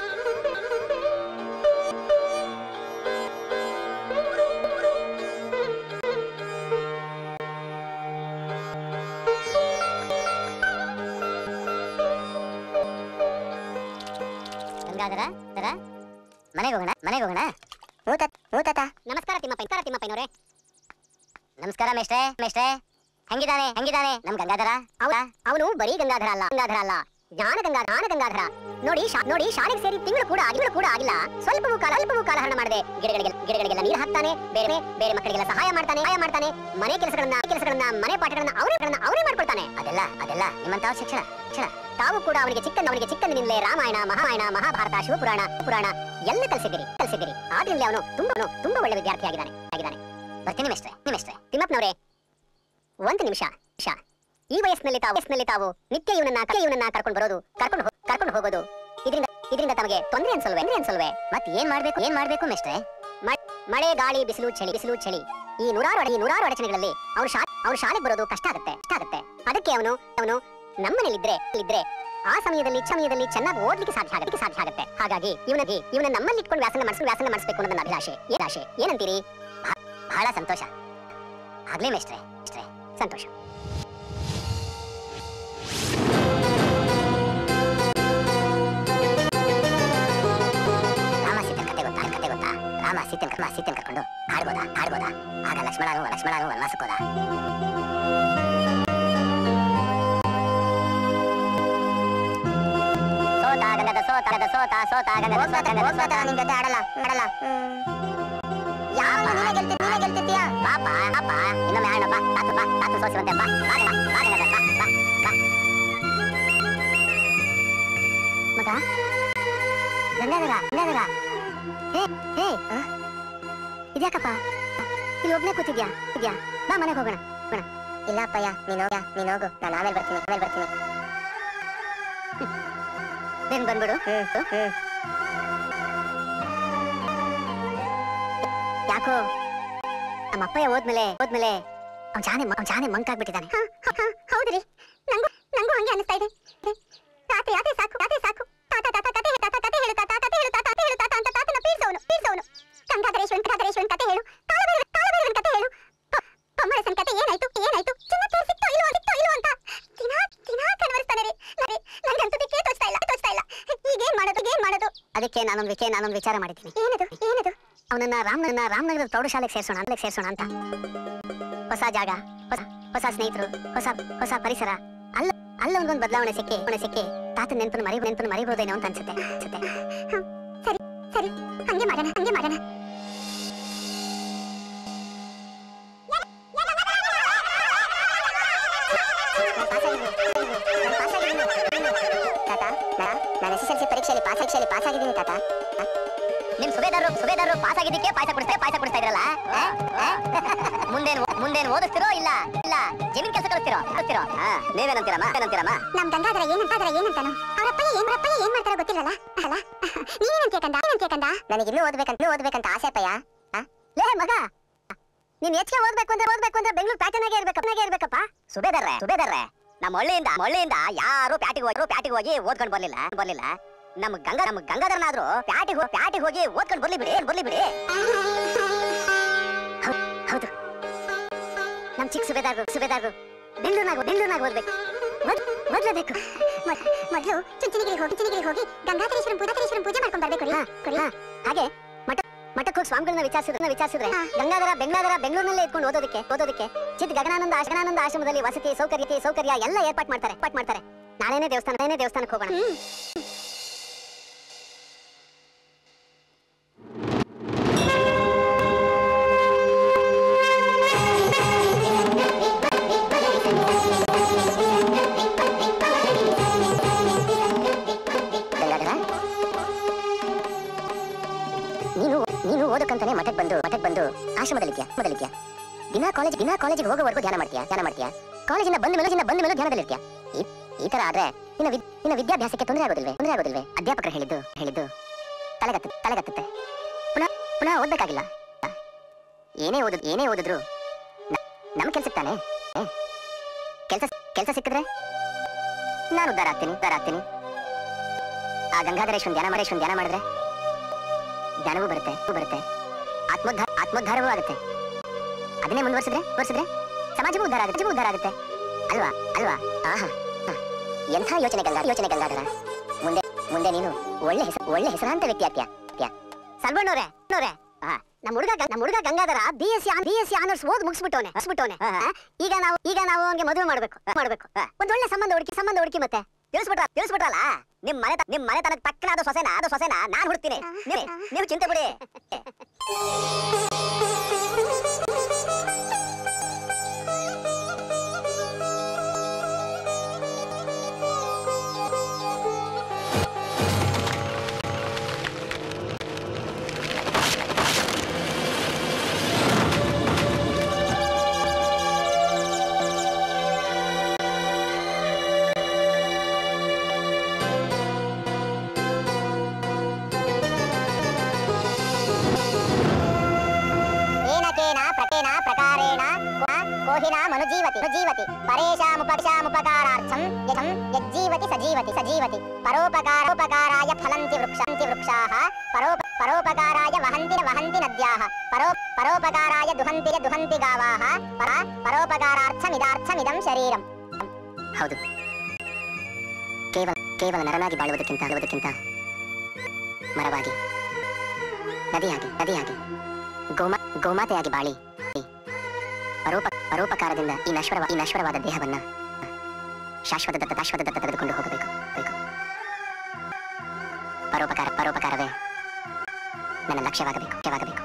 ಗಂಗಾಧರ ದರ ಮನೆಗೆ ಹೋಗೋಣ ಮನೆಗೆ ಹೋಗೋಣ ಹ್ಞೂ ತಾತ ಹ್ಞೂ ತಾತ ನಮಸ್ಕಾರ ತಿಮ್ಮಪ್ಪ ನಮಸ್ಕಾರ ತಿಮ್ಮಪ್ಪನವರೇ ನಮಸ್ಕಾರ ಮೇಷ್ಟ್ರೆ ಮೇಷ್ಟ್ರೆ ಹೆಂಗಿದಾನೆ ಹೆಂಗಿದಾನೆ ನಮ್ ಗಂಗಾಧರ ಅವನು ಬರೀ ಗಂಗಾಧರ ಅಲ್ಲ ಗಂಗಾಧರ ಅಲ್ಲ ಜ್ಞಾನ ಗಂಗಾ ಜ್ಞಾನ ಗಂಗಾಧರ ನೋಡಿ ಶಾ- ನೋಡಿ ಶಾಲೆಗೆ ಸೇರಿ ತಿಂಗಳು ಕೂಡ ತಿಂಗಳು ಕೂಡ ಆಗಿಲ್ಲ ಸ್ವಲ್ಪವೂ ಕಾಲ ಅಲ್ಪವೂ ಕಾಲ ಹರಣ ಮಾಡದೆ ಗಿಡಗಳಿಗೆ ಗಿಡಗಳಿಗೆಲ್ಲ ನೀರು ಹಾಕ್ತಾನೆ ಬೇರೆ ಬೇರೆ ಮಕ್ಕಳಿಗೆಲ್ಲ ಸಹಾಯ ಮಾಡ್ತಾನೆ ಸಹಾಯ ಮಾಡ್ತಾನೆ ಮನೆ ಕೆಲಸಗಳನ್ನ ಕೆಲಸಗಳನ್ನ ಮನೆ ಪಾಠಗಳನ್ನ ಅವರೇ ಅವರೇ ಮಾಡ್ಕೊಳ್ತಾನೆ ಅದೆಲ್ಲ ಅದೆಲ್ಲ ನಿಮ್ಮಂತ ಶಿಕ್ಷಣ ಶಿಕ್ಷಣ ತಾವು ಕೂಡ ಅವನಿಗೆ ಚಿಕ್ಕಂದ ಅವನಿಗೆ ಚಿಕ್ಕಂದಿನಿಂದಲೇ ರಾಮಾಯಣ ಮಹಾಮಾಯಣ ಮಹಾಭಾರತ ಶಿವಪುರಾಣ ಪುರಾಣ ಎಲ್ಲ ಕಲಿಸಿದ್ದೀರಿ ಕಲಿಸಿದ್ದೀರಿ ಆದ್ರಿಂದ ಅವನು ತುಂಬಾ ಅವನು ತುಂಬಾ ಒಳ್ಳೆ ವಿದ್ಯಾರ್ಥಿ ಆಗಿದ್ದಾನೆ ಆಗಿದ್ದಾನೆ ಬರ್ತೀನಿ ಮಿಸ್ಟ್ರೆ ನಿಮಿಸ್ಟ್ರೆ ತಿಮ್ಮಪ್ಪನವರೇ ಒಂದು ನಿಮಿಷ ನಿಮಿಷ ಈ ವಯಸ್ಸಿನಲ್ಲಿ ತಾವು ವಯಸ್ಸಿನಲ್ಲಿ ತಾವು ನಿತ್ಯ ಇವನನ್ನ ಕಲೆ ಇವನನ್ನ ಕರ್ಕೊಂಡು ಬರೋದು ಕರ್ಕೊಂಡು ಹೋ- ಕರ್ಕೊಂಡು ಹೋಗೋದು ಇದರಿಂದ ಇದರಿಂದ ತಮಗೆ ತೊಂದರೆ ಅನ್ಸಲ್ವೇ ತೊಂದ್ರೆ ಅನ್ಸಲ್ವೇ ಮತ್ತೆ ಏನ್ ಮಾಡ್ಬೇಕು ಏನ್ ಮಾಡ್ಬೇಕು ಮಿಸ್ಟ್ರೆ ಮ- ಮಳೆ ಗಾಳಿ ಬಿಸಿಲು ಚಳಿ ಬಿಸಿಲು ಚಳಿ ಈ ನೂರಾರು ಅಡ- ಈ ನೂರಾರು ಅಡಚಣೆಗಳಲ್ಲಿ ಅವ್ರು ಶಾ ಅವ್ರು ಶಾಲೆಗೆ ಬರೋದು ಕಷ್ಟ ಆಗುತ್ತೆ ಕಷ್ಟ ಆಗುತ್ತೆ ಅದಕ್ಕೆ ಅವನು ಅವನು ನಮ್ಮನೇಲಿದ್ರೆ ಇದ್ರೆ ಆ ಸಮಯದಲ್ಲಿ ಸಮಯದಲ್ಲಿ ಚೆನ್ನಾಗಿ ಓದ್ಲಿಕ್ಕೆ ಸಾಧ್ಯ ಆಗುತ್ತೆ ಸಾಧ್ಯ ಆಗುತ್ತೆ ಹಾಗಾಗಿ ಇವನಿಗೆ ಇವನ ನಮ್ಮಲ್ಲಿ ಇಟ್ಕೊಂಡು ವ್ಯಾಸಂಗ ಮಾಡಿಸ್ ವ್ಯಾಸಂಗ ಮಾಡಿಸ್ಬೇಕು ಅನ್ನೋದು ನನ್ನ ಅಭಿಲಾಷೆ ಏನ್ ಆಶೆ ಏನಂತೀರಿ ಬಹ- ಬಹಳ ಸಂತೋಷ ಆಗ್ಲೇ ಮೇಷ್ಟ್ರೆ ಮೇಷ್ಟ್ರೆ ಸಂತೋಷ ರಾಮ ಸೀತನ್ ಕತೆ ಗೊತ್ತಾ ಕತೆ ಗೊತ್ತಾ ರಾಮ ಸೀತನ್ ಕರ್ಮ ಸೀತನ್ ಕರ್ಕೊಂಡು ಆಡ್ಬೋದಾ ಆಡ್ಬೋದಾ ಆಗ ಲಕ್ಷ್ಮಣನು ಲಕ್ಷ್ಮಣನು ವನವಾಸಕ್ಕೋದ ಸೋತ ಗಂಗದ ಸೋತ ಗಂಗದ ಸೋತ ಸೋತ ಗಂಗದ ಸೋತ ಗಂಗದ ಸೋತ ನಿನ್ ಜೊತೆ ಆಡಲ್ಲ ಆಡಲ್ಲ ಯಾವ ನೀನೇ ಗೆಲ್ತಿ ನೀನೇ ಗೆಲ್ತಿದ್ಯಾ ಪಾಪ ಪಾಪ ಇನ್ನೊಮ್ಮೆ ಆಡೋಣ ಬಾ ತಾತು ಬಾ ತಾತು ಸೋಸಿವಂತೆ ಬಾ ಬಾ ಗಂಗ, ಬಾ ಗಂಗದ, ಬಾ ಬಾ ಬಾ ಮಗ ಗಂಗಾಧರ ಗಂಗಾಧರ ಹೇ ಹೇ ಆ? ಇದ್ಯಾಕಪ್ಪ ಇಲ್ಲಿ ಒಬ್ನೇ ಕೂತಿದ್ಯಾ ಇದ್ಯಾ ಬಾ ಮನೆಗೆ ಹೋಗೋಣ ಇಲ್ಲ ಅಪ್ಪಯ್ಯ ನೀನು ಹೋಗ್ಯಾ ನೀನು ಹೋಗು ನಾನು ಆಮೇಲೆ ಬರ್ತೀನಿ ಆಮೇಲೆ ಬರ್ತೀನಿ ಬೇಗ ಬಂದ್ಬಿಡು ಹ್ಮ್ ಹ್ಮ್ ಯಾಕೋ ನಮ್ಮ ಅಪ್ಪಯ್ಯ ಹೋದ್ಮೇಲೆ ಹೋದ್ಮೇಲೆ ಅವ್ನ್ ಜಾನೆ ಅವ್ನ್ ಜಾನೆ ಮಂಕಾಗ್ಬಿಟ್ಟಿದ್ದಾನೆ ಹೌದ್ರಿ ನಂಗೂ ನಂಗೂ ಹಂಗೆ ಅನಿಸ್ತಾ ಇದೆ ರಾತ್ರಿ ರಾತ್ರಿ ಸಾಕು ರಾತ್ರಿ ಸಾಕು ತಾತ ತಾತ ಕತೆ ಹೇಳು ತಾತ ಕತೆ ಹೇಳು ತಾತ ಕತೆ ಹೇಳು ತಾತ ಕತೆ ಹೇಳು ತಾತ ಅಂತ ತಾತನ ಪೀಡ್ಸವನು ಪೀಡ್ಸವನು ಗಂಗಾಧರೇಶ್ವರನ್ ಗಂಗಾಧರೇಶ್ವರನ್ ಕತೆ ಹೇಳು ಕಾಲಭೈರವನ್ ಕಾಲಭೈರವನ್ ಕತೆ ಹೇಳು ಪ- ಪಮ್ಮರಸನ್ ಕತೆ ಏನಾಯ್ತು ಏನಾಯ್ತು ಚಿನ್ನ ತೇರ್ ಸಿಕ್ತೋ ಇಲ್ವೋ ಸಿಕ್ತೋ ಇಲ್ವೋ ಅಂತ ದಿನಾ ದಿನಾ ಕನ್ವರ್ಸ್ತಾನೆ ರೀ ನರಿ ನಂಗಂತೂ ದಿಕ್ಕೇ ತೋಚ್ತಾ ಇಲ್ಲ ತೋಚ್ತಾ ಇಲ್ಲ ಈಗೇನ್ ಮಾಡೋದು ಈಗೇನ್ ಮಾಡೋದು ಅದಕ್ಕೆ ನಾನೊಂದು ವಿಕೆ ನಾನೊಂದು ವಿಚಾರ ಮಾಡಿದ್ದೀನಿ ಏನದು ಏನದು ಅವನನ್ನ ರಾಮನಗರ ರಾಮನಗರದ ಪ್ರೌಢಶಾಲೆಗೆ ಸೇರ್ಸೋಣ ಅಂತ ಸೇರ್ಸೋಣ ಅಂತ ಹೊಸ ಜಾಗ ಹೊಸ ಹೊಸ ಸ್ನೇಹಿತರು ಹೊಸ ಹೊಸ ಪರಿಸರ ಅಲ್ಲ ಅಲ್ಲ ಒಂದೊಂದು ಬದಲಾವಣೆ ಸಿಕ್ಕಿ ಬದಲಾವಣೆ ಸಿಕ್ಕಿ ತಾತನ ನೆನಪನ್ನು ಮರಿ ನೆನಪನ್ನು ಮರಿಬಹುದೇನೋ ಅಂತ ಅನ್ಸುತ್ತೆ ಅನ್ಸುತ್ತೆ ಸರಿ ಸರಿ ಹಂಗೆ ಮಾಡೋಣ ಹಂಗೆ ಮಾಡೋಣ ತಾತ ನಾನು ಎಸ್ ಎಸ್ ಎಲ್ ಸಿ ಪರೀಕ್ಷೆಯಲ್ಲಿ ಪಾಸ್ ಪರೀಕ್ಷೆಯಲ್ಲಿ ಪಾಸ್ ಆಗಿದ್ದೀನಿ ತಾತ ನಿಮ್ ಸುಬೇದಾರರು ಸುಬೇದಾರರು ಪಾಸ್ ಆಗಿದ್ದಕ್ಕೆ ಪಾಯಸ ಕುಡಿಸ್ತಾ ಪಾಯಸ ಕುಡಿಸ್ತಾ ಇದ್ರಲ್ಲ ಆ? ಆ? ಮುಂದೇನ್ ಮುಂದೇನ್ ಓದಿಸ್ತಿರೋ ಇಲ್ಲ ಇಲ್ಲ ಜಮೀನ್ ಕೆಲಸ ಕಳಿಸ್ತಿರೋ ಕಳಿಸ್ತಿರೋ ನೀವೇನಂತೀರಮ್ಮ ಏನಂತೀರಮ್ಮ ನಮ್ ಗಂಗಾಧರ ಏನಂತಾದ್ರ ಏನಂತಾನು ಅವರಪ್ಪಯ್ಯ ಏನ್ ಅವರಪ್ಪಯ್ಯ ಏನ್ ಮಾಡ್ತಾರೋ ಗೊತ್ತಿರಲ್ಲ ಅಲ್ಲ ನೀನೇನಂತೀಯ ಕಂದ ಏನಂತೀಯ ಕಂದ ನನಗೆ ಇನ್ನೂ ಓದ್ಬೇಕಂತ ಇನ್ನೂ ಓದ್ಬೇಕಂತ ಆಸೆ ಅಪ್ಪಯ್ಯ ಆ? ಲೇ ಮಗ ನೀನ್ ಹೆಚ್ಚಿಗೆ ಓದ್ಬೇಕು ಅಂದ್ರೆ ಓದ್ಬೇಕು ಅಂದ್ರೆ ಬೆಂಗಳೂರು ಪ್ಯಾಟರ್ನ್ ಆಗೇ ಇರ್ಬೇಕು ಪ್ಯಾಟರ್ನ್ ಆಗೇ ಇರ್ಬೇಕಪ್ಪ ಸುಬೇದಾರ್ರೆ ಸುಬೇದಾರ್ರೆ ನಮ್ಮ ಹಳ್ಳಿಯಿಂದ ಹಳ್ಳಿಯಿಂದ ಯಾರು ಪ್ಯಾಟಿಗೆ ಹೋಗಿ ಪ್ಯಾಟಿಗೆ ಹೋಗಿ ಓದ್ಕೊಂಡು ಬರ್ಲಿಲ್ಲ ಬರ್ಲಿಲ್ಲ ನಮ್ ಗಂಗಾ ನಮ್ ಗಂಗಾಧರನಾದ್ರು ಪ್ಯಾಟಿಗೆ ಹೋಗಿ ಪ್ಯಾಟಿಗೆ ಹೋಗಿ ಓದ್ಕೊಂಡು ಬರ್ಲಿ ಬಿಡಿ ಬರ್ಲಿ ಬಿಡಿ ಹೌ- ಹೌದು ನಮ್ ಚಿಕ್ಕ ಸುಬೇದಾರ್ರು ಸುಬೇದಾರ್ರು ಬೆಂಗಳೂರಿನಾಗ ಬೆಂಗಳೂರಿನಾಗ ಓದ್ಬೇಕು ಓದ್- ಓದ್ಲೇಬೇಕು ಮೊದ್- ಮೊದ್ಲು ಚುಂಚನಗಿರಿ ಹೋಗಿ ಚುಂಚನಗಿರಿ ಹೋಗಿ ಗಂಗಾಧರೇಶ್ವರಂ ಪೂಜಾಧರೇಶ್ವರಂ ಪೂಜೆ ಮಾಡ್ಕೊಂಡ್ ಬರ್ಬೇಕು ರೀ ಕೊಡಿ. ಹಾಗೆ ಮಠ ಮಠಕ್ಕೆ ಹೋಗಿ ಸ್ವಾಮಿಗಳನ್ನ ವಿಚಾರಿಸಿದ್ರೆ ವಿಚಾರಿಸಿದ್ರೆ ಗಂಗಾಧರ ಬೆಂಗಳೂರ ಬೆಂಗಳೂರಿನಲ್ಲೇ ಇಟ್ಕೊಂಡು ಓದೋದಕ್ಕೆ ಓದೋದಕ್ಕೆ ಚಿತ್ ಗಗನಾನಂದ ಗಗನಾನಂದ ಆಶ್ರಮದಲ್ಲಿ ವಸತಿ ಸೌಕರ್ಯ ಸೌಕರ್ಯ ಎಲ್ಲ ಏರ್ಪಾಟ್ ಮಾಡ್ತಾರೆ ಏರ್ಪಾಟ್ ಮಾಡ್ತಾರೆ ನಾಳೆನೇ ದೇವಸ್ಥಾನ ನಾಳೆನೇ ದೇವಸ್ಥಾನಕ್ಕೆ ಹೋಗೋಣ ಗಂಗಾಧರ ನೀನು ನೀನು ಓದಕ್ಕಂತಾನೆ ಮಠಕ್ಕೆ ಬಂದು ಮಠಕ್ಕೆ ಬಂದು ಆಶ್ರಮದಲ್ಲಿದ್ಯಾ ಮೊದಲಿದ್ಯಾ ದಿನ ಕಾಲೇಜ್ ದಿನ ಕಾಲೇಜಿಗೆ ಹೋಗೋವರೆಗೂ ಧ್ಯಾನ ಮಾಡ್ತೀಯಾ ಧ್ಯಾನ ಮಾಡ್ತೀಯಾ ಕಾಲೇಜಿಂದ ಬಂದ ಮೇಲೆ ಬಂದ ಮೇಲೆ ಧ್ಯಾನದಲ್ಲಿರ್ತೀಯಾ ಈ ಈ ತರ ಆದ್ರೆ ನಿನ್ನ ವಿದ್- ನಿನ್ನ ವಿದ್ಯಾಭ್ಯಾಸಕ್ಕೆ ತೊಂದರೆ ಆಗೋದಿಲ್ವೇ ತೊಂದರೆ ಆಗೋದಿಲ್ವೇ ಅಧ್ಯಾಪಕರು ಹೇಳಿದ್ದು ಹೇಳಿದ್ದು ತಲೆಗತ್ತ ತಲೆಗತ್ತುತ್ತೆ ಪುನಃ ಪುನಃ ಓದಬೇಕಾಗಿಲ್ಲ ಏನೇ ಓದಿದ್ ಏನೇ ಓದಿದ್ರು ನ- ನಮ್ಮ ಕೆಲ್ಸಕ್ಕೆ ತಾನೆ ಕೆಲಸ ಕೆಲಸ ಸಿಕ್ಕಿದ್ರೆ ನಾನು ಉದ್ಧಾರ ಆಗ್ತೀನಿ ಉದ್ಧಾರ ಆಗ್ತೀನಿ ಆ ಗಂಗಾಧರೇಶ್ವನ್ ಧ್ಯಾನ ಮರೇಶ್ವನ್ ಧ್ಯಾನ ಮಾಡಿದ್ರೆ ಜ್ಞಾನವೂ ಬರುತ್ತೆ ಹೂ ಬರುತ್ತೆ ಆತ್ಮೋದ್ಧಾರ ಆತ್ಮೋದ್ಧಾರವೂ ಆಗುತ್ತೆ ಅದನ್ನೇ ಮುಂದುವರ್ಸಿದ್ರೆ ವರ್ಷಿದ್ರೆ ಸಮಾಜವೂ ಉದ್ಧಾರ ಆಗುತ್ತೆ ಉದ್ಧಾರ ಆಗುತ್ತೆ ಅಲ್ವಾ ಅಲ್ವಾ ಆಹಾ ಹ. ಎಂಥ ಯೋಚನೆ ಗಂಗಾ ಯೋಚನೆ ಗಂಗಾಧರ ಮುಂದೆ ಮುಂದೆ ನೀನು ಒಳ್ಳೆ ಹೆಸರು ಒಳ್ಳೆ ಹೆಸರಾಂತ ವ್ಯಕ್ತಿ ಆಗ್ತೀಯ ಆಗ್ತೀಯ ಸಲ್ವಣ್ಣವ್ರೆ ನೋರೆ ನಮ್ಮ ಹುಡುಗ ನಮ್ಮ ಹುಡುಗ Gangadhara B S C B S C honours ಓದ್ ಮುಗಿಸ್ಬಿಟ್ಟವನೆ ಮುಗಿಸ್ಬಿಟ್ಟವನೆ ಈಗ ನಾವು ಈಗ ನಾವು ಅವನಿಗೆ ಮದುವೆ ಮಾಡ್ಬೇಕು ಮಾಡ್ಬೇಕು ಒಂದ್ ಒಳ್ಳೆ ಸಂಬಂಧ ಹುಡುಕಿ ಸಂಬಂಧ ಹುಡುಕಿ ಮತ್ತೆ ತಿಳಿಸ್ಬಿಟ್ರ ತಿಳಿಸ್ಬಿಟ್ರಲ್ಲ ನಿಮ್ ಮನೆ ನಿಮ್ ಮನೆ ತನಕ ತಕ್ಕನಾದ ಸೊಸೆನ ಅದು ಸೊಸೆನ ನಾನ್ ಹುಡ್ತೀನಿ ನೀವು ನೀವು ಚಿಂತೆ ಬಿಡಿ ಏನಕೇನ ಪ್ರಕೇನ ಪ್ರಕಾರೇಣ ಕೋ- ಕೋಹಿನಾ ಮನುಜೀವತಿ ಮನುಜೀವತಿ ಪರೇಶಾಮುಪಶಾಮುಪಕಾರಾರ್ಥಂ ಯಥಂ ಯಜ್ಜೀವತಿ ಸಜೀವತಿ ಸಜೀವತಿ ಪರೋಪಕಾರೋಪಕಾರಾಯ ಫಲಂತಿ ವೃಕ್ಷಂತಿ ವೃಕ್ಷಾಃ ಪರೋಪ ಪರೋಪಕಾರಾಯ ವಹಂತಿ ವಹಂತಿ ನದ್ಯಾಃ ಪರೋ ಪರೋಪಕಾರಾಯ ದುಹಂತಿ ದುಹಂತಿ ಗಾವಾಃ ಪರ ಪರೋಪಕಾರಾರ್ಥಮಿದಾರ್ಥಮಿದಂ ಶರೀರಂ ಹೌದು ಕೇವಲ ಕೇವಲ ನರನಾಗಿ ಬಾಳುವುದಕ್ಕಿಂತ ಬಾಳುವುದಕ್ಕಿಂತ ಮರವಾಗಿ ನದಿಯಾಗಿ ನದಿಯಾಗಿ ಗೋಮ ಗೋಮಾತೆಯಾಗಿ ಬಾಳಿ ಪರೋಪ ಪರೋಪಕಾರದಿಂದ ಈ ನಶ್ವರ ಈ ನಶ್ವರವಾದ ದೇಹವನ್ನ ಶಾಶ್ವತ ದತ್ತ ಶಾಶ್ವತ ದತ್ತ ತೆಗೆದುಕೊಂಡು ಹೋಗಬೇಕು ಬೇಕು ಪರೋಪಕಾರ ಪರೋಪಕಾರವೇ ನನ್ನ ಲಕ್ಷ್ಯವಾಗಬೇಕು ಲಕ್ಷ್ಯವಾಗಬೇಕು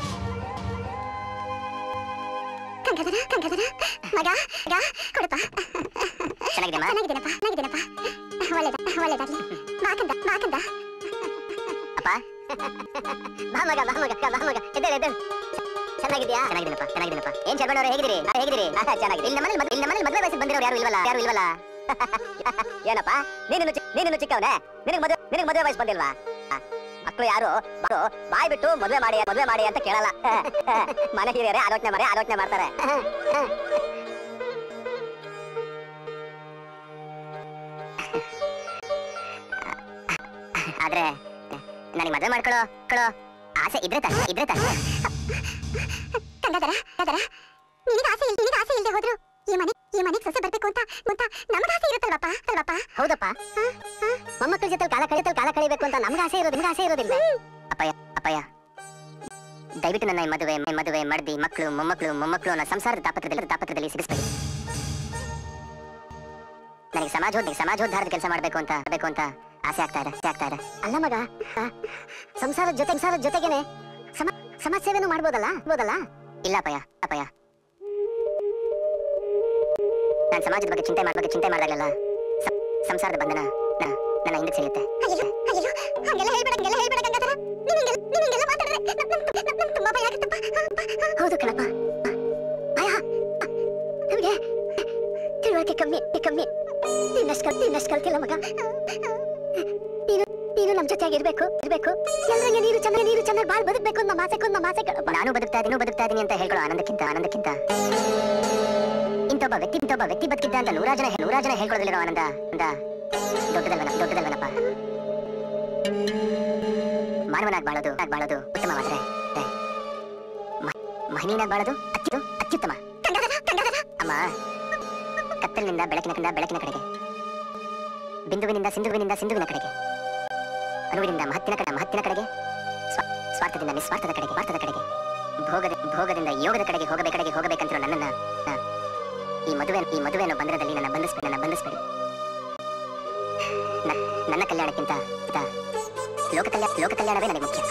ಕಂಗದನ ಕಂಗದನ ಮಗ ಮಗ ಕೊಡಪ್ಪ ಚೆನ್ನಾಗಿದೆಯಮ್ಮ ಚೆನ್ನಾಗಿದ್ದೀನಪ್ಪ ಚೆನ್ನಾಗಿದ್ದೀನಪ್ಪ ಒಳ್ಳೇದ ಒಳ್ಳೇದಾಗ್ಲಿ ಮಾಕಂದ ಮಾಕಂದ ಅಪ್ಪ ಬಾ ಮಗ ಬಾ ಮಗ ಬಾ ಮಗ ಎದ್ದೇಳು ಎದ್ದೇಳು ಚೆನ್ನಾಗಿದ್ಯಾ ಚೆನ್ನಾಗಿದ್ದೀನಪ್ಪ ಚೆನ್ನಾಗಿದ್ದೀನಪ್ಪ ಏನ್ ಶರ್ಮಣ್ಣವ್ರೆ ಹೇಗಿದ್ದೀರಿ ಆ, ಹೇಗಿದ್ದೀರಿ ಆಹಾ, ಚೆನ್ನಾಗಿದೆ ಇಲ್ಲಿ ನಮ್ಮನೆ ಇಲ್ಲಿ ನಮ್ಮನೆ ಮದುವೆ ವಯಸ್ಸಿಗೆ ಬಂದಿರೋರು ಯಾರು ಇಲ್ವಲ್ಲ ಯಾರು ಇಲ್ವಲ್ಲ ಏನಪ್ಪ ನೀನು ನೀನು ಚಿಕ್ಕವನೇ ನಿನಗೆ ಮದುವೆ ನಿನಗೆ ಮದುವೆ ವಯಸ್ಸು ಬಂದಿಲ್ವಾ ಆ, ಮಕ್ಕಳು ಯಾರು ಬಾರು ಬಾಯ್ ಬಿಟ್ಟು ಮದುವೆ ಮಾಡಿ ಮದುವೆ ಮಾಡಿ ಅಂತ ಕೇಳಲ್ಲ ಮನೆ ಹಿರಿಯರೇ ಆಲೋಚನೆ ಮಾಡಿ ಆಲೋಚನೆ ಮಾಡ್ತಾರೆ ಆದ್ರೆ ನನಗೆ ಮದುವೆ ಮಾಡ್ಕೊಳ್ಳೋ ಕಳೋ ಆಸೆ ಇದ್ರೆ ತಾನೆ ಇದ್ರೆ ತಾನೆ ಗಂಗಾಧರ ಗಂಗಾಧರ ನಿನಗೆ ಆಸೆ ಇಲ್ಲ ನಿನಗೆ ಆಸೆ ಇಲ್ಲದೆ ಹೋದ್ರು ಈ ಮನೆ ಈ ಮನೆಗೆ ಸೊಸೆ ಬರ್ಬೇಕು ಅಂತ ಅಂತ ನಮಗೆ ಆಸೆ ಇರುತ್ತಲ್ವಪ್ಪ ಅಲ್ವಪ್ಪ ಹೌದಪ್ಪ ಮೊಮ್ಮಕ್ಕಳ ಜೊತೆ ಕಾಲ ಕಳಿತಲ್ ಕಾಲ ಕಳಿಬೇಕು ಅಂತ ನಮ್ಗೆ ಆಸೆ ಇರೋದು ನಿಮ್ಗೆ ಆಸೆ ಇರೋದಿಲ್ಲ ಅಪ್ಪಯ್ಯ ಅಪ್ಪಯ್ಯ ದಯವಿಟ್ಟು ನನ್ನ ಈ ಮದುವೆ ಈ ಮದುವೆ ಮಡ್ದಿ ಮಕ್ಕಳು ಮೊಮ್ಮಕ್ಕಳು ಮೊಮ್ಮಕ್ಕಳು ಅನ್ನೋ ಸಂಸಾರದ ತಾಪತ್ರದಲ್ಲಿ ತಾಪತ್ರದಲ್ಲಿ ಸಿಗಿಸ್ಬೇಡಿ ನನಗೆ ಸಮಾಜೋದ್ ಸಮಾಜೋದ್ಧಾರದ ಕೆಲಸ ಮಾಡಬೇಕು ಅಂತ ಬೇಕು ಅಂತ ಆಸೆ ಆಗ್ತಾ ಇದೆ ಆಸೆ ಆಗ್ತಾ ಇದೆ ಅಲ್ಲ ಮಗ ಆ, ಸಂಸಾರದ ಜೊತೆ ಸಂಸಾರದ ಜೊತೆಗೇನೆ ಸಮ ಸಮಾಜ ಸೇವೆನೂ ಮಾಡ್ಬೋದಲ್ಲ ಮಾಡ್ಬೋದಲ್ಲ ಇಲ್ಲ ಅಪ್ಪಯ್ಯ ಅಪ್ಪಯ್ಯ ನಾನು ಸಮಾಜದ ಬಗ್ಗೆ ಚಿಂತೆ ಮಾಡ ಬಗ್ಗೆ ಚಿಂತೆ ಮಾಡಿದಾಗಲೆಲ್ಲ ಸ- ಸಂಸಾರದ ಬಂಧನ ನ- ನನ್ನ ಹಿಂದೆ ಸೆಳೆಯುತ್ತೆ ಅಯ್ಯೋ ಅಯ್ಯೋ ಹಂಗೆಲ್ಲ ಹೇಳ್ಬೇಡ ಹಂಗೆಲ್ಲ ಹೇಳ್ಬೇಡ ಗಂಗಾಧರ ನೀನ್ ಹಿಂಗೆಲ್ಲ ನೀನ್ ಹಿಂಗೆಲ್ಲ ಮಾತಾಡಿದ್ರೆ ನಮ್- ನಮ್- ನಮ್- ನಮ್ಗ್ ತುಂಬಾ ಭಯ ಆಗುತ್ತಪ್ಪ ಹೌದು ಕಣಪ್ಪ ಭಯ ನಮಗೆ ತಿಳುವಳಿಕೆ ಕಮ್ಮಿ ಕಮ್ಮಿ ನಿನ್ನಷ್ಟು ಕಲ್ ನಿನ್ನಷ್ಟು ಕಲ್ತಿಲ್ಲ ಮಗ ನೀನು ನೀನು ನಮ್ಮ ಜೊತೆಯಾಗಿ ಇರ್ಬೇಕು ಇರ್ಬೇಕು ಎಲ್ಲರಂಗೆ ನೀರು ಚೆನ್ನಾಗಿ ನೀರು ಚೆನ್ನಾಗಿ ಬಾಳ್ ಬದುಕಬೇಕು ಅಂತ ನಮ್ಮ ಆಸೆ ನಮ್ಮ ಆಸೆ ಕಣಪ್ಪ ನಾನು ಬದುಕ್ತಾ ಇದೀನಿ ಬದುಕ್ತಾ ಇದೀನಿ ಅಂತ ಹೇಳ್ಕೊಳ್ಳೋ ಆನಂದಕ್ಕಿಂತ ಆನಂದಕ್ಕಿಂತ ಇಂಥೊಬ್ಬ ವ್ಯಕ್ತಿ ಇಂಥೊಬ್ಬ ವ್ಯಕ್ತಿ ಬದುಕಿದ್ದ ಅಂತ ನೂರಾ ಜನ ನೂರಾ ಜನ ಹೇಳ್ಕೊಳ್ಳೋದಿಲ್ಲ ಆನಂದ ಅಂದ ದೊಡ್ಡದಲ್ವನ ದೊಡ್ಡದಲ್ವನಪ್ಪ ಮಾನವನಾಗಿ ಬಾಳೋದು ಆಗ್ ಬಾಳೋದು ಉತ್ತಮವಾದ್ರೆ ಏ, ಮ- ಮಹಿಳೆಯಾಗಿ ಬಾಳೋದು ಅತ್ಯು ಅತ್ಯುತ್ತಮ ಗಂಗಾಧರ ಗಂಗಾಧರ ಅಮ್ಮ ಕತ್ತಲಿನಿಂದ ಬೆಳಕಿನ ಕಂದ ಬೆಳಕಿನ ಕಡೆಗೆ ಬಿಂದುವಿನಿಂದ ಸಿಂಧುವಿನಿಂದ ಸಿಂಧುವಿನ ಕಡೆಗೆ ಅಣುವಿನಿಂದ ಮಹತ್ತಿನ ಕಡೆ ಮಹತ್ತಿನ ಕಡೆಗೆ ಸ್ವ- ಸ್ವಾರ್ಥದಿಂದ ನಿಸ್ವಾರ್ಥದ ಕಡೆಗೆ ಸ್ವಾರ್ಥದ ಕಡೆಗೆ ಭೋಗದ ಭೋಗದಿಂದ ಯೋಗದ ಕಡೆಗೆ ಹೋಗಬೇಕಡೆಗೆ ಹೋಗಬೇಕಂತಿರೋ ನನ್ನನ್ನ ನ- ಈ ಮದುವೆ ಈ ಮದುವೆ ಅನ್ನೋ ಬಂಧನದಲ್ಲಿ ನನ್ನ ಬಂಧಿಸ್ಬೇಡಿ ನನ್ನ ಬಂಧಿಸ್ಬೇಡಿ ನ- ನನ್ನ ಕಲ್ಯಾಣಕ್ಕಿಂತ ಇತ ಲೋಕ ಕಲ್ಯಾಣ ಲೋಕ ಕಲ್ಯಾಣವೇ ನನಗೆ ಮುಖ್ಯ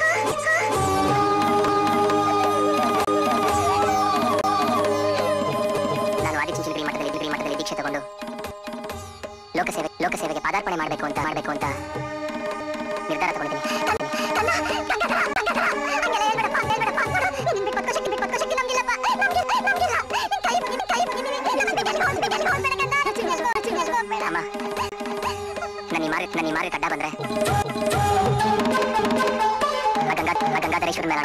ನಾನು ಆದಿಚುಂಚನಗಿರಿ ಮಠದಲ್ಲಿ ಗಿರಿ ಮಠದಲ್ಲಿ ದೀಕ್ಷೆ ತಗೊಂಡು ಲೋಕಸೇವೆ ಲೋಕಸೇವೆಗೆ ಪಾದಾರ್ಪಣೆ ಮಾಡಬೇಕು ಅಂತ ಮಾಡಬೇಕು ಅಂತ ನಿರ್ಧಾರ ತಗೊಂಡಿದ್ದೀನಿ ಹಂಗೆಲ್ಲ ಹೇಳ್ಬೇಡಪ್ಪ ಹಂಗೆಲ್ಲ ಹೇಳ್ಬೇಡಪ್ಪ ನಿನ್ ಬಿಟ್ಟು ಬದುಕೋ ಶಕ್ತಿ ಬಿಟ್ಟು ಬದುಕೋ ಶಕ್ತಿ ನಮ್ಗಿಲ್ಲಪ್ಪ ನಮ್ಗಿಲ್ಲ ನಮ್ಗಿಲ್ಲ ನಿನ್ ಕೈ ಮುಗಿ ನಿನ್ ಕೈ ಮುಗಿ ನಿನ್ ನಮ್ಮನ್ನ ಬಿಟ್ಟು ಎಲ್ಲಿಗೂ ಹೋಗ್ಬೇಡ, ಎಲ್ಲಿಗೂ ಹೋಗ್ಬೇಡ ಗಂಡ. ಎಲ್ಲಿಗೂ ಹೋಗ್ಬೇಡ, ಎಲ್ಲಿಗೂ ಹೋಗ್ಬೇಡ. ಅಮ್ಮ ನನ್ನ ಈ ಮಾರಿ ನನ್ನ ಈ ಮಾರಿ ಅಡ್ಡ ಬಂದ್ರೆ ಆ ಗಂಗಾ ಆ ಗಂಗಾಧರೇಶ್ವರ ಮೇಲೆ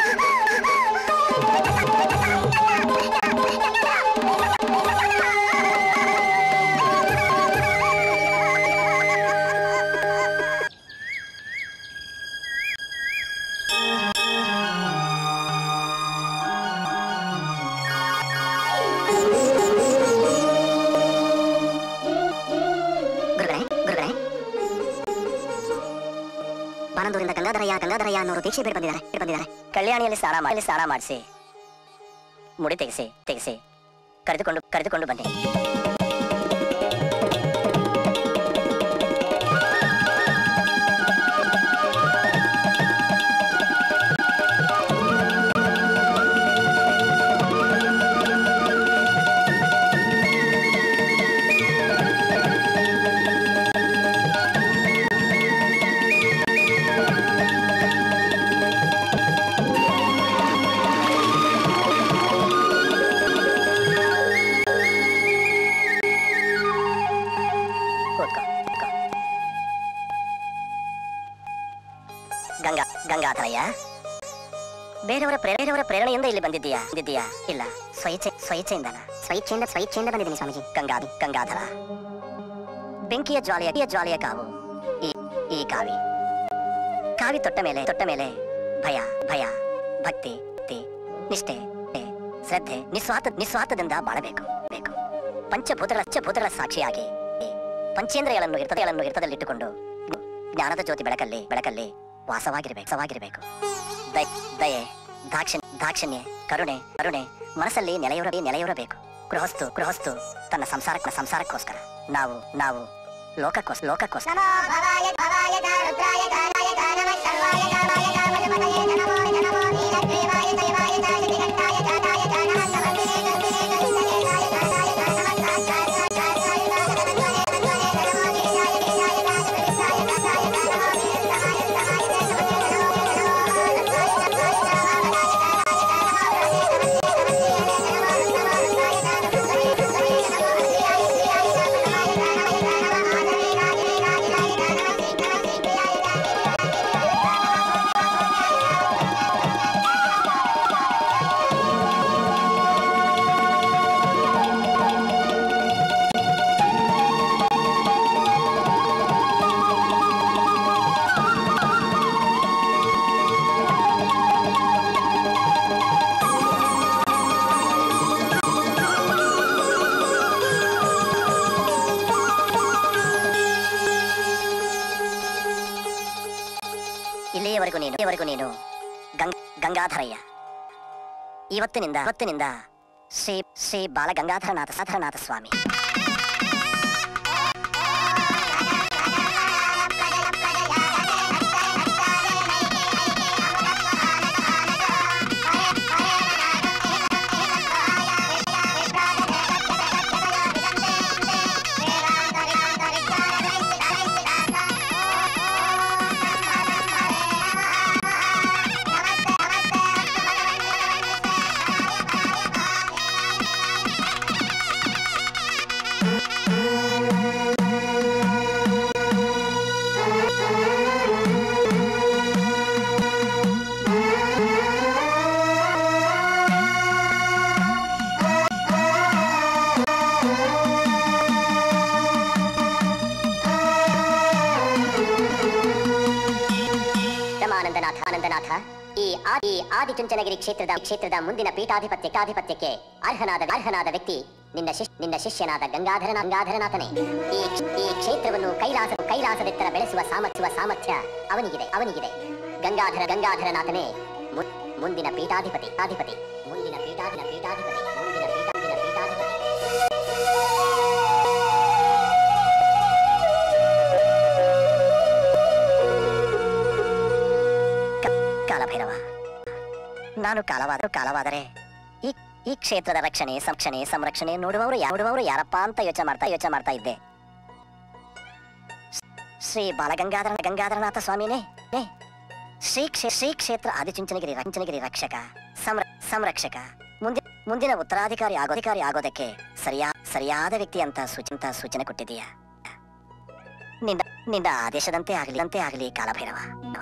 ಗುರುಗಳೇ ಗುರುಗಳೇ ಬಾನಂದೂರಿಂದ ಗಂಗಾಧರಯ್ಯ ಗಂಗಾಧರಯ್ಯ ಅನ್ನೋರು ದೀಕ್ಷೆ ಬೇಡ ಬಂದಿದ್ದಾರೆ ಬೇಡ ಬಂದಿದ್ದಾರೆ ಕಲ್ಯಾಣಿಯಲ್ಲಿ ಸ್ನಾನ ಮಾಡಿ ಸ್ನಾನ ಮಾಡಿಸಿ ಮುಡಿ ತೆಗೆಸಿ ತೆಗೆಸಿ ಕರೆದುಕೊಂಡು ಕರೆದುಕೊಂಡು ಬನ್ನಿ ಕೂತ್ಕೋ ಕೂತ್ಕೋ. ಗಂಗಾ ಗಂಗಾಧರಯ್ಯ ಬೇರೆಯವರ ಪ್ರೇರ- ಬೇರೆಯವರ ಪ್ರೇರಣೆಯಿಂದ ಇಲ್ಲಿ ಬಂದಿದ್ದೀಯಾ ಬಂದಿದ್ದೀಯಾ ಇಲ್ಲ ಸ್ವಇಚ್ಛೆ ಸ್ವಇಚ್ಛೆಯಿಂದನ ಸ್ವಇಚ್ಛೆಯಿಂದ ಸ್ವಇಚ್ಛೆಯಿಂದ ಬಂದಿದ್ದೀನಿ ಸ್ವಾಮೀಜಿ ಗಂಗಾ ಗಂಗಾಧರ ಬೆಂಕಿಯ ಜ್ವಾಲೆಯ ಬೆಂಕಿಯ ಜ್ವಾಲೆಯ ಕಾವು ಈ ಈ ಕಾವಿ ಕಾವಿ ತೊಟ್ಟ ಮೇಲೆ ತೊಟ್ಟ ಮೇಲೆ ಭಯ ಭಯ ಭಕ್ತಿ ಭಕ್ತಿ ನಿಷ್ಠೆ ಏ, ಶ್ರದ್ಧೆ ನಿಸ್ವಾರ್ಥ ನಿಸ್ವಾರ್ಥದಿಂದ ಬಾಳಬೇಕು ಬೇಕು ಪಂಚಭೂತಗಳ ಪಂಚಭೂತಗಳ ಸಾಕ್ಷಿಯಾಗಿ ಈ ಪಂಚೇಂದ್ರಿಯಗಳನ್ನು ಇರ್ತದೆಗಳನ್ನು ಇರ್ತದಲ್ಲಿಟ್ಟುಕೊಂಡು ಜ್ಞಾನದ ಜ್ಯೋತಿ ಬೆಳಕಲ್ಲಿ ಬೆಳಕಲ್ಲಿ ವಾಸವಾಗಿರಬೇಕು ವಾಸವಾಗಿರಬೇಕು ದಯ ದಯೆ ದಾಕ್ಷಿಣ್ ದಾಕ್ಷಿಣ್ಯ ಕರುಣೆ ಕರುಣೆ ಮನಸ್ಸಲ್ಲಿ ನೆಲೆಯೂರ ನೆಲೆಯೂರಬೇಕು ಗೃಹಸ್ಥು ಗೃಹಸ್ಥು ತನ್ನ ಸಂಸಾರಕ್ಕೆ ಸಂಸಾರಕ್ಕೋಸ್ಕರ ನಾವು ನಾವು ಲೋಕಕ್ಕೋಸ್ ಲೋಕಕ್ಕೋಸ್ಕರ ನಮೋ ಭವಾಯ ಭವಾಯ ರುದ್ರಾಯ ಕಾಲಾಯ ಕಾನಮಃ ಸರ್ವಾಯ ಕಾಮಾಯ ಕಾಮಜಪತಯೇ ನಮೋ ನಮೋ ನೀಲಗ್ರೀವಾಯ ದೇವಾಯ ಚಾಯತಿಘಂಟಾಯ ಜಾತಾಯ ಜಾನಮಃ ಸಮರ್ಪಿತೆ ಗರ್ಭಿಣೇ ಗರ್ಭಿಣೇನಾಯ ಜಾತಾಯ ಜಾನಮಃ ಸಾಕ್ಷಾತ್ ಸಾಕ್ಷಾತ್ ಸಾಕ್ಷಾತ್ ತನ್ವನೇ ತನ್ವನೇ ನಮೋ ಗೀತಾಯ ಗೀತಾಯ ದಾಸವಿತ್ತಾಯ ದಾಸಾಯ ನಮೋ ವೀರಸಹಾಯ ಸಹಾಯ ನಮೋ ನಮೋ ನಮೋ ನಮೋ ಇಲ್ಲಿಯವರೆಗೂ ನೀನು ಇಲ್ಲಿಯವರೆಗೂ ನೀನು ಗಂಗ್ ಗಂಗಾಧರಯ್ಯ ಇವತ್ತಿನಿಂದ ಇವತ್ತಿನಿಂದ ಶ್ರೀ ಶ್ರೀ ಬಾಲಗಂಗಾಧರನಾಥ ಸಾಧರನಾಥ ಸ್ವಾಮಿ ರಮಾನಂದನಾಥ ಆನಂದನಾಥ ಈ ಆ- ಈ ಆದಿಚುಂಚನಗಿರಿ ಕ್ಷೇತ್ರದ ಕ್ಷೇತ್ರದ ಮುಂದಿನ ಪೀಠಾಧಿಪತ್ಯ ಆಧಿಪತ್ಯಕ್ಕೆ ಅರ್ಹನಾದ ಅರ್ಹನಾದ ವ್ಯಕ್ತಿ ನಿನ್ನ ಶಿಶ್ ನಿನ್ನ ಶಿಷ್ಯನಾದ ಗಂಗಾಧರನ ಗಂಗಾಧರನಾಥನೇ ಈ ಕ್ಷ- ಈ ಕ್ಷೇತ್ರವನ್ನು ಕೈಲಾಸ ಕೈಲಾಸದೆತ್ತರ ಬೆಳೆಸುವ ಸಾಮರ್ಥ್ಯ ಸಾಮರ್ಥ್ಯ ಅವನಿಗಿದೆ ಅವನಿಗಿದೆ ಗಂಗಾಧರ ಗಂಗಾಧರನಾಥನೇ ಮು- ಮುಂದಿನ ಪೀಠಾಧಿಪತಿ ಅಧಿಪತಿ ಮುಂದಿನ ಪೀಠಾಧಿನ ಪೀಠಾಧಿಪತಿ ಮುಂದಿನ ಪೀಠಾಧಿನ ಪೀಠಾಧಿಪತಿ ಕಾಲಭೈರವ ನಾನು ಕಾಲವಾದರೂ ಕಾಲವಾದರೆ ಈ ಈ ಕ್ಷೇತ್ರದ ರಕ್ಷಣೆ ಸಂರಕ್ಷಣೆ ಸಂರಕ್ಷಣೆ ನೋಡುವವರು ಯಾ- ನೋಡುವವರು ಯಾರಪ್ಪ ಅಂತ ಯೋಚನೆ ಮಾಡ್ತಾ ಯೋಚನೆ ಮಾಡ್ತಾ ಇದ್ದೆ ಶ್ರೀ ಬಾಲಗಂಗಾಧರ ಗಂಗಾಧರನಾಥ ಸ್ವಾಮಿನೇ ಏ, ಶ್ರೀ ಕ್ಷೇ ಶ್ರೀ ಕ್ಷೇತ್ರ ಆದಿಚುಂಚನಗಿರಿ ರಂಚನಗಿರಿ ರಕ್ಷಕ ಸಂರ ಸಂರಕ್ಷಕ ಮುಂದೆ ಮುಂದಿನ ಉತ್ತರಾಧಿಕಾರಿ ಆಗೋಧಿಕಾರಿ ಆಗೋದಕ್ಕೆ ಸರಿಯಾ ಸರಿಯಾದ ವ್ಯಕ್ತಿ ಅಂತ ಸೂಚಂತ ಸೂಚನೆ ಕೊಟ್ಟಿದೀಯಾ ನಿನ್ನ ನಿನ್ನ ಆದೇಶದಂತೆ ಆಗಲಿ ಅಂತೆ ಆಗಲಿ ಕಾಲಭೈರವ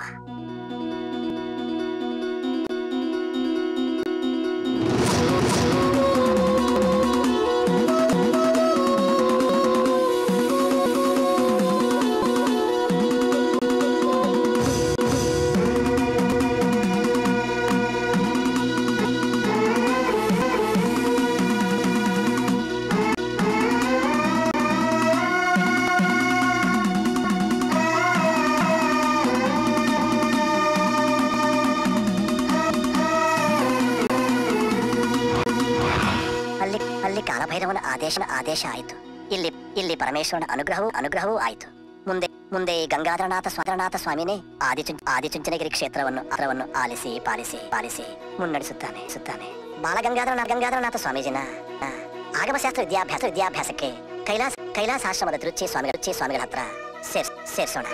ಅಲ್ಲಿ ಅಲ್ಲಿ ಕಾಲಭೈರವನ ಆದೇಶನ ಆದೇಶ ಆಯಿತು ಇಲ್ಲಿ ಇಲ್ಲಿ ಪರಮೇಶ್ವರನ ಅನುಗ್ರಹವೂ ಅನುಗ್ರಹವೂ ಆಯಿತು ಮುಂದೆ ಮುಂದೆ ಈ ಗಂಗಾಧರನಾಥ ಸ್ವಾತರನಾಥ ಸ್ವಾಮಿನೇ ಆದಿಚು ಆದಿಚುಂಚನಗಿರಿ ಕ್ಷೇತ್ರವನ್ನು ಅರವನ್ನು ಆಲಿಸಿ ಪಾಲಿಸಿ ಪಾಲಿಸಿ ಮುನ್ನಡೆಸುತ್ತಾನೆ ಸುತ್ತಾನೆ ಬಾಲಗಂಗಾಧರನಾಥ ಗಂಗಾಧರನಾಥ ಸ್ವಾಮೀಜಿನ ಆ, ಆಗಮಶಾಸ್ತ್ರ ವಿದ್ಯಾಭ್ಯಾಸ ವಿದ್ಯಾಭ್ಯಾಸಕ್ಕೆ ಕೈಲಾಸ ಕೈಲಾಸಾಶ್ರಮದ ರುಚಿ ಸ್ವಾಮಿಗಳ ರುಚಿ ಸ್ವಾಮಿಗಳ ಹತ್ರ ಸೇರ್ ಸೇರ್ಸೋಣ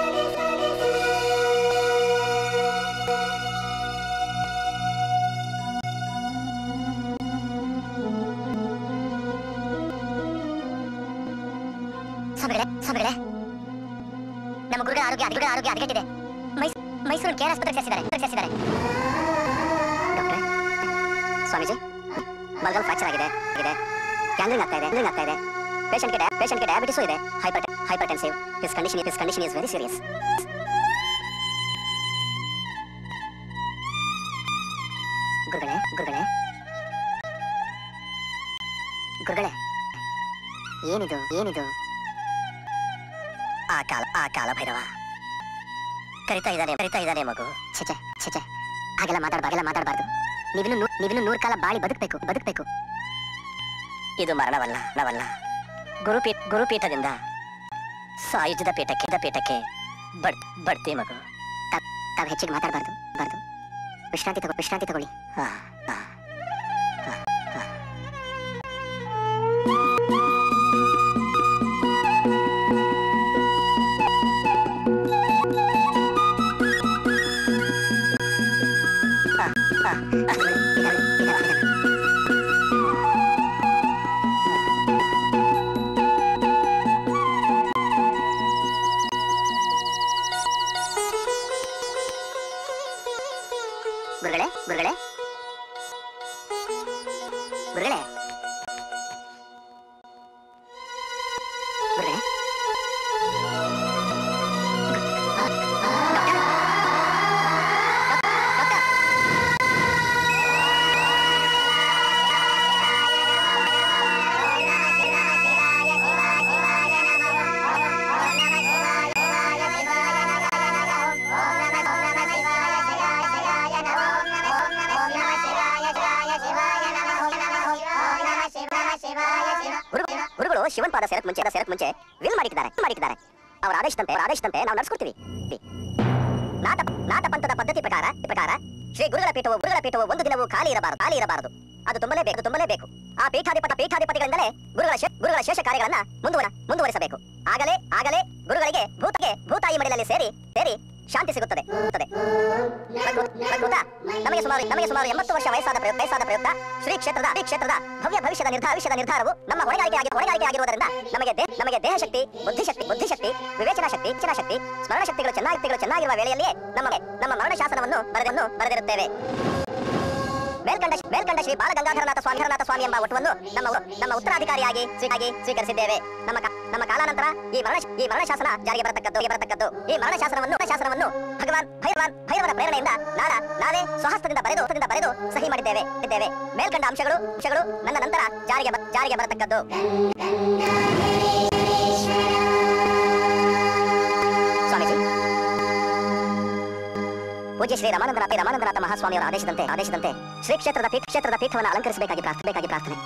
ಸ್ವಾಮಿಗಳೇ ಸ್ವಾಮಿಗಳೇ ನಮ್ಮ ಗುರುಗಳ ಆರೋಗ್ಯ ಗುರುಗಳ ಆರೋಗ್ಯ ಹದಗೆಟ್ಟಿದೆ ಮೈಸ್ ಮೈಸೂರು ಕೇರ್ ಆಸ್ಪತ್ರೆಗೆ ಸೇರಿಸಿದ್ದಾರೆ ಸೇರಿಸಿದ್ದಾರೆ ಡಾಕ್ಟ್ರೆ ಸ್ವಾಮೀಜಿ ಬಲ್ಗಲ್ ಫ್ರಾಕ್ಚರ್ ಆಗಿದೆ ಆಗಿದೆ ಕ್ಯಾಂಗ್ರಿಂಗ್ ಆಗ್ತಾ ಇದೆ ಕ್ಯಾಂಗ್ರಿಂಗ್ ಆಗ್ತಾ ಇದೆ ಪೇಷಂಟ್ಗೆ ಪೇಷಂಟ್ಗೆ ಡಯಾಬಿಟಿಸು ಇದೆ hyper hypertensive his condition his condition is very serious ಗುರುಗಳೇ ಗುರುಗಳೇ ಗುರುಗಳೇ ಏನಿದು ಏನಿದು ಆ ಕಾಲ ಆ ಕಾಲ ಭೈರವ ಕರಿತಾ ಇದ್ದಾನೆ ಕರಿತಾ ಇದ್ದಾನೆ ಮಗು ಛೆ ಛೆ ಹಾಗೆಲ್ಲ ಮಾತಾಡಬಾರ್ದು ಹಾಗೆಲ್ಲ ಮಾತಾಡಬಾರ್ದು ನೀವಿನ್ನು ನೂ- ನೀವಿನ್ನು ನೂರು ಕಾಲ ಬಾಳಿ ಬದುಕಬೇಕು ಬದುಕಬೇಕು ಇದು ಮರಣವಲ್ಲ ನವಲ್ಲ ಗುರುಪೀಠ ಗುರುಪೀಠದಿಂದ ಸಾಯುಜ್ಯದ ಪೀಠಕ್ಕೆ ಪೀಠಕ್ಕೆ ಬಡ್ ಬಡ್ತಿ ಮಗು ತಾವು ಹೆಚ್ಚಿಗೆ ಮಾತಾಡಬಾರ್ದು ಬಾರ್ದು ವಿಶ್ರಾಂತಿ ತಗೋ ವಿಶ್ರಾಂತಿ ತಗೊಳ್ಳಿ ಹಾ ಹಾ ಗುರುಗಳೇ ಗುರುಗಳೇ ಶಿವನ್ ಪಾದ ಸೇರಕ್ ಮುಂಚೆ ಸೇರಕ್ ಮುಂಚೆ ವಿಲ್ ಮಾಡಿದ್ದಾರೆ ಮಾಡಿದ್ದಾರೆ ಅವರ ಆದೇಶದಂತೆ ಅವರ ಆದೇಶದಂತೆ ನಾವು ನಡ್ಸ್ಕೊಡ್ತೀವಿ ನಾಟ ನಾಟ ಪಂಥದ ಪದ್ಧತಿ ಪ್ರಕಾರ ಪ್ರಕಾರ ಶ್ರೀ ಗುರುಗಳ ಪೀಠವು ಗುರುಗಳ ಪೀಠವು ಒಂದು ದಿನವೂ ಖಾಲಿ ಇರಬಾರದು ಖಾಲಿ ಇರಬಾರದು ಅದು ತುಂಬಲೇಬೇಕು ಅದು ತುಂಬಲೇಬೇಕು ಆ ಪೀಠಾಧಿಪತ ಪೀಠಾಧಿಪತಿಗಳಿಂದಲೇ ಗುರುಗಳ ಶೇ- ಗುರುಗಳ ಶೇಷ ಕಾರ್ಯಗಳನ್ನ ಮುಂದುವರ ಮುಂದುವರಿಸಬೇಕು ಆಗಲೇ ಆಗಲೇ ಗುರುಗಳಿಗೆ ಭೂತಗೆ ಭೂತಾಯಿ ಮಡಿಲಲ್ಲಿ ಸೇರಿ ಸೇರಿ ಶಾಂತಿ ಸಿಗುತ್ತದೆ ಸಿಗುತ್ತದೆ. ಪ್ರಕೃತ ಪ್ರಕೃತ ನಮಗೆ ಸುಮಾರು ನಮಗೆ ಸುಮಾರು ಎಂಬತ್ತು ವರ್ಷ ವಯಸ್ಸಾದ ಪ್ರಯುಕ್ತ ವಯಸ್ಸಾದ ಪ್ರಯುಕ್ತ ಶ್ರೀ ಕ್ಷೇತ್ರದ ಶ್ರೀ ಕ್ಷೇತ್ರದ ಭವ್ಯ ಭವಿಷ್ಯದ ನಿರ್ಧಾರ ಭವಿಷ್ಯದ ನಿರ್ಧಾರವು ನಮ್ಮ ಹೊಣೆಗಾರಿಕೆ ಆಗಿ ಹೊಣೆಗಾರಿಕೆ ಆಗಿರುವುದರಿಂದ ನಮಗೆ ದೇ- ನಮಗೆ ದೇಹ ಶಕ್ತಿ ಬುದ್ಧಿಶಕ್ತಿ ಬುದ್ಧಿಶಕ್ತಿ ವಿವೇಚನಾ ಶಕ್ತಿ ವಿವೇಚನಾ ಶಕ್ತಿ ಸ್ಮರಣ ಶಕ್ತಿಗಳು ಚೆನ್ನಾಗಿ ಚೆನ್ನಾಗಿರುವ ವೇಳೆಯಲ್ಲಿಯೇ ನಮಗೆ ನಮ್ಮ ಮರಣ ಶಾಸನವನ್ನು ಬರೆದನ್ನು ಬರೆದಿರುತ್ತೇವೆ ಮೇಲ್ಕಂಡ ಮೇಲ್ಕಂಡ ಶ್ರೀ ಬಾಲಗಂಗಾಧರನಾಥ ಸ್ವಾಮಿ ಹರನಾಥ ಸ್ವಾಮಿ ಎಂಬ ಒಟ್ಟವನ್ನು ನಮ್ಮ ನಮ್ಮ ಉತ್ತರಾಧಿಕಾರಿಯಾಗಿ ಸ್ವೀಕಾಗಿ ಸ್ವೀಕರಿಸಿದ್ದೇವೆ ನಮ್ಮ ಕಾ- ನಮ್ಮ ಕಾಲಾನಂತರ ಈ ಮರಣ ಈ ಮರಣ ಶಾಸನ ಜಾರಿಗೆ ಬರತಕ್ಕದ್ದು ಬರತಕ್ಕದ್ದು ಈ ಮರಣ ಶಾಸನವನ್ನು ಶಾಸನವನ್ನು ಭಗವಾನ್ ಭೈರವಾನ್ ಭೈರವನ ಪ್ರೇರಣೆಯಿಂದ ನಾಡ ನಾವೇ ಸ್ವಹಸ್ತದಿಂದ ಬರೆದು ಹಸ್ತದಿಂದ ಬರೆದು ಸಹಿ ಮಾಡಿದ್ದೇವೆ ಇದ್ದೇವೆ ಮೇಲ್ಕಂಡ ಅಂಶಗಳು ಅಂಶಗಳು ನನ್ನ ನಂತರ ಜಾರಿಗೆ ಬ- ಜಾರಿಗೆ ಬರತಕ್ಕದ್ದು ಸ್ವಾಮೀಜಿ ಪೂಜ್ಯ ಶ್ರೀ ರಮಾನಂದನಾಥ ರಮಾನಂದನಾಥ ಮಹಾಸ್ವಾಮಿಯವರ ಆದೇಶದಂತೆ ಆದೇಶದಂತೆ ಶ್ರೀ ಕ್ಷೇತ್ರದ ಪೀಠ ಕ್ಷೇತ್ರದ ಪೀಠವನ್ನು ಅಲಂಕರಿಸಬೇಕಾಗಿ ಪ್ರಾರ್ಥನೆಗಾಗಿ ಪ್ರಾರ್ಥನೆ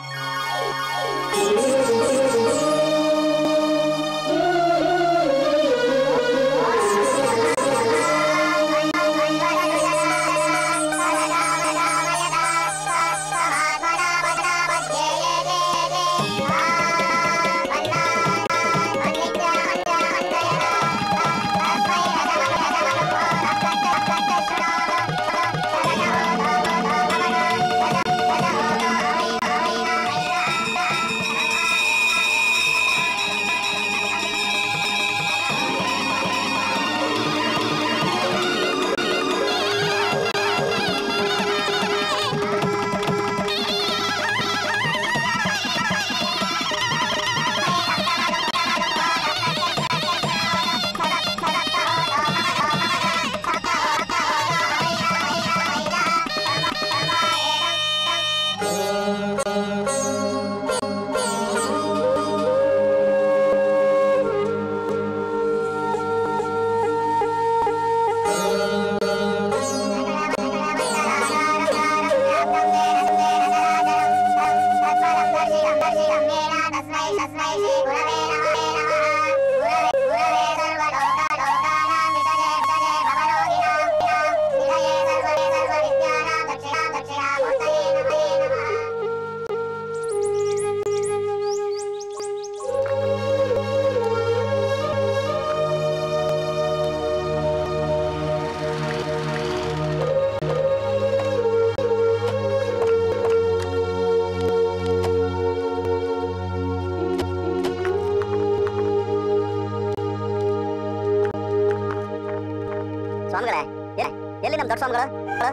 ಸ್ವಾಮಿಗಳೇ ಎ- ಎಲ್ಲಿ ನಮ್ಮ ದೊಡ್ಡ ಸ್ವಾಮಿಗಳು ಹ?